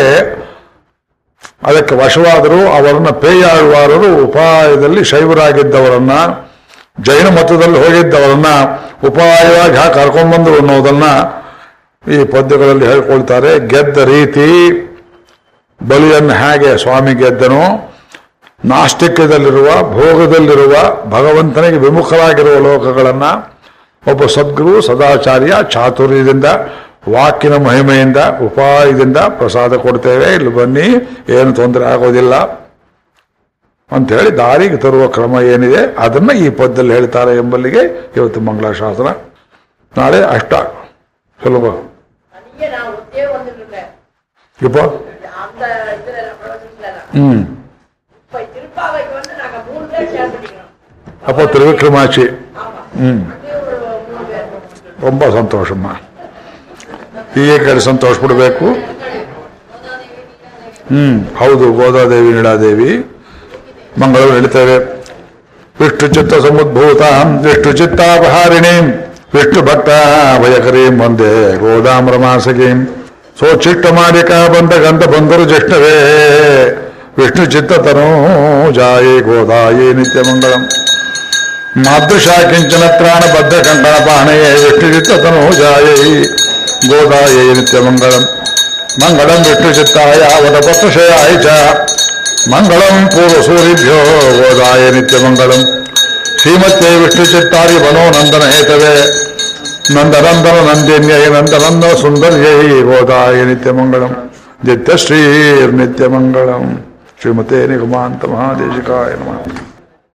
ಅದಕ್ಕೆ ವಶವಾದರು ಅವರನ್ನ ಪೇಯಾಳ್ವಾರರು ಉಪಾಯದಲ್ಲಿ ಶೈವರಾಗಿದ್ದವರನ್ನ ಜೈನ ಮತದಲ್ಲಿ ಹೋಗಿದ್ದವರನ್ನ ಉಪಾಯವಾಗಿ ಹಾಕಿ ಕರ್ಕೊಂಡ್ಬಂದರು ಅನ್ನೋದನ್ನ ಈ ಪದ್ಯಗಳಲ್ಲಿ ಹೇಳ್ಕೊಳ್ತಾರೆ ಗೆದ್ದ ರೀತಿ ಬಲಿಯನ್ನು ಹೇಗೆ ಸ್ವಾಮಿ ಗೆದ್ದನೋ ನಾಸ್ತಿಕ್ಯದಲ್ಲಿರುವ ಭೋಗದಲ್ಲಿರುವ ಭಗವಂತನಿಗೆ ವಿಮುಖರಾಗಿರುವ ಲೋಕಗಳನ್ನ ಒಬ್ಬ ಸದ್ಗುರು ಸದಾಚಾರ್ಯ ಚಾತುರ್ಯದಿಂದ ವಾಕಿನ ಮಹಿಮೆಯಿಂದ ಉಪಾಯದಿಂದ ಪ್ರಸಾದ ಕೊಡ್ತೇವೆ ಇಲ್ಲಿ ಬನ್ನಿ ಏನು ತೊಂದರೆ ಆಗೋದಿಲ್ಲ ಅಂತ ಹೇಳಿ ದಾರಿಗೆ ತರುವ ಕ್ರಮ ಏನಿದೆ ಅದನ್ನ ಈ ಪದ್ಯದಲ್ಲಿ ಹೇಳ್ತಾರೆ ಎಂಬಲ್ಲಿಗೆ ಇವತ್ತು ಮಂಗಳಾಶಾಸನ ನಾಳೆ ಅಷ್ಟ ಸುಲಭ தனியா நான் ஒத்தே வந்துட்டு இருந்தேன் இப்போ அந்த இதுல பிரவச்சனத்துல ம் இப்ப திருப்பாவைக்கு வந்து நாங்க மூணு பேர் ஷேர் பண்ணிக்கிறோம் அப்போ திருவிக்ரமாச்சி ஆமா ம் அங்கே ஒரு மூணு பேர் ரொம்ப ಸಂತೋಷಮ್ಮ ಹೀಗೆ ಕೇಳಿ ಸಂತೋಷ ಪಡಬೇಕು ಹ್ಮ್ ಹೌದು ಗೋದಾದೇವಿ ನೀಳಾದೇವಿ ಮಂಗಳವರು ಹೇಳ್ತೇವೆ ವಿಷ್ಣು ಚಿತ್ತ ಸಮುದ್ಭೂತ ವಿಷ್ಣು ಚಿತ್ತಾಪಹಾರಿಣಿ ವಿಷ್ಣು ಭಕ್ತ ಭಯಕರೀಂ ಒಂದೇ ಗೋದಾಮ್ ರಮಾಸಗೀಂ ಸೋಚಿಷ್ಟ ಮಾಡಿಕ ಬಂದ ಗಂಧ ಬಂದರು ಜ್ಯೇಷ್ಠವೇ ವಿಷ್ಣು ಚಿತ್ತ ತನೋ ಜಾಯೇ ಗೋದಾಯೇ ನಿತ್ಯ ಮಂಗಳಂ ಮಾದೃಶಾ ಕಿಂಚನ ತ್ರಾಣ ಬದ್ಧ ಕಂಕಣ ಪಾಣಯೇ ವಿಷ್ಣು ಚಿತ್ತ ತನೋ ಜಾಯೇ ಗೋದಾಯೇ ನಿತ್ಯ ಮಂಗಳಂ ಮಂಗಳಂ ವಿಷ್ಣು ಚಿತ್ತಾಯ ವಟಪತ್ರಶಯಾಯ ಚ ಮಂಗಳಂ ಪೂರ್ವ ಸೂರಿಭ್ಯೋ ಗೋದಾಯ ನಿತ್ಯ ಮಂಗಳಂ ಶ್ರೀಮತ್ತೆ ವಿಷ್ಣು ಚಿತ್ತಾರಿ ಮನೋ ನಂದನ ಹೇತವೇ ನಂದನಂದನ ನಂದಿನ್ಯೈ ನಂದನಂದನ ಸುಂದರ್ಯೈ ಗೋದಾಯ ನಿತ್ಯ ಮಂಗಳಂ ನಿತ್ಯ ಶ್ರೀ ನಿತ್ಯ ಮಂಗಳಂ ಶ್ರೀಮತೆ ನಿಗಮಾಂತ ಮಹಾದೇಶಿಕಾಯ ನಮಃ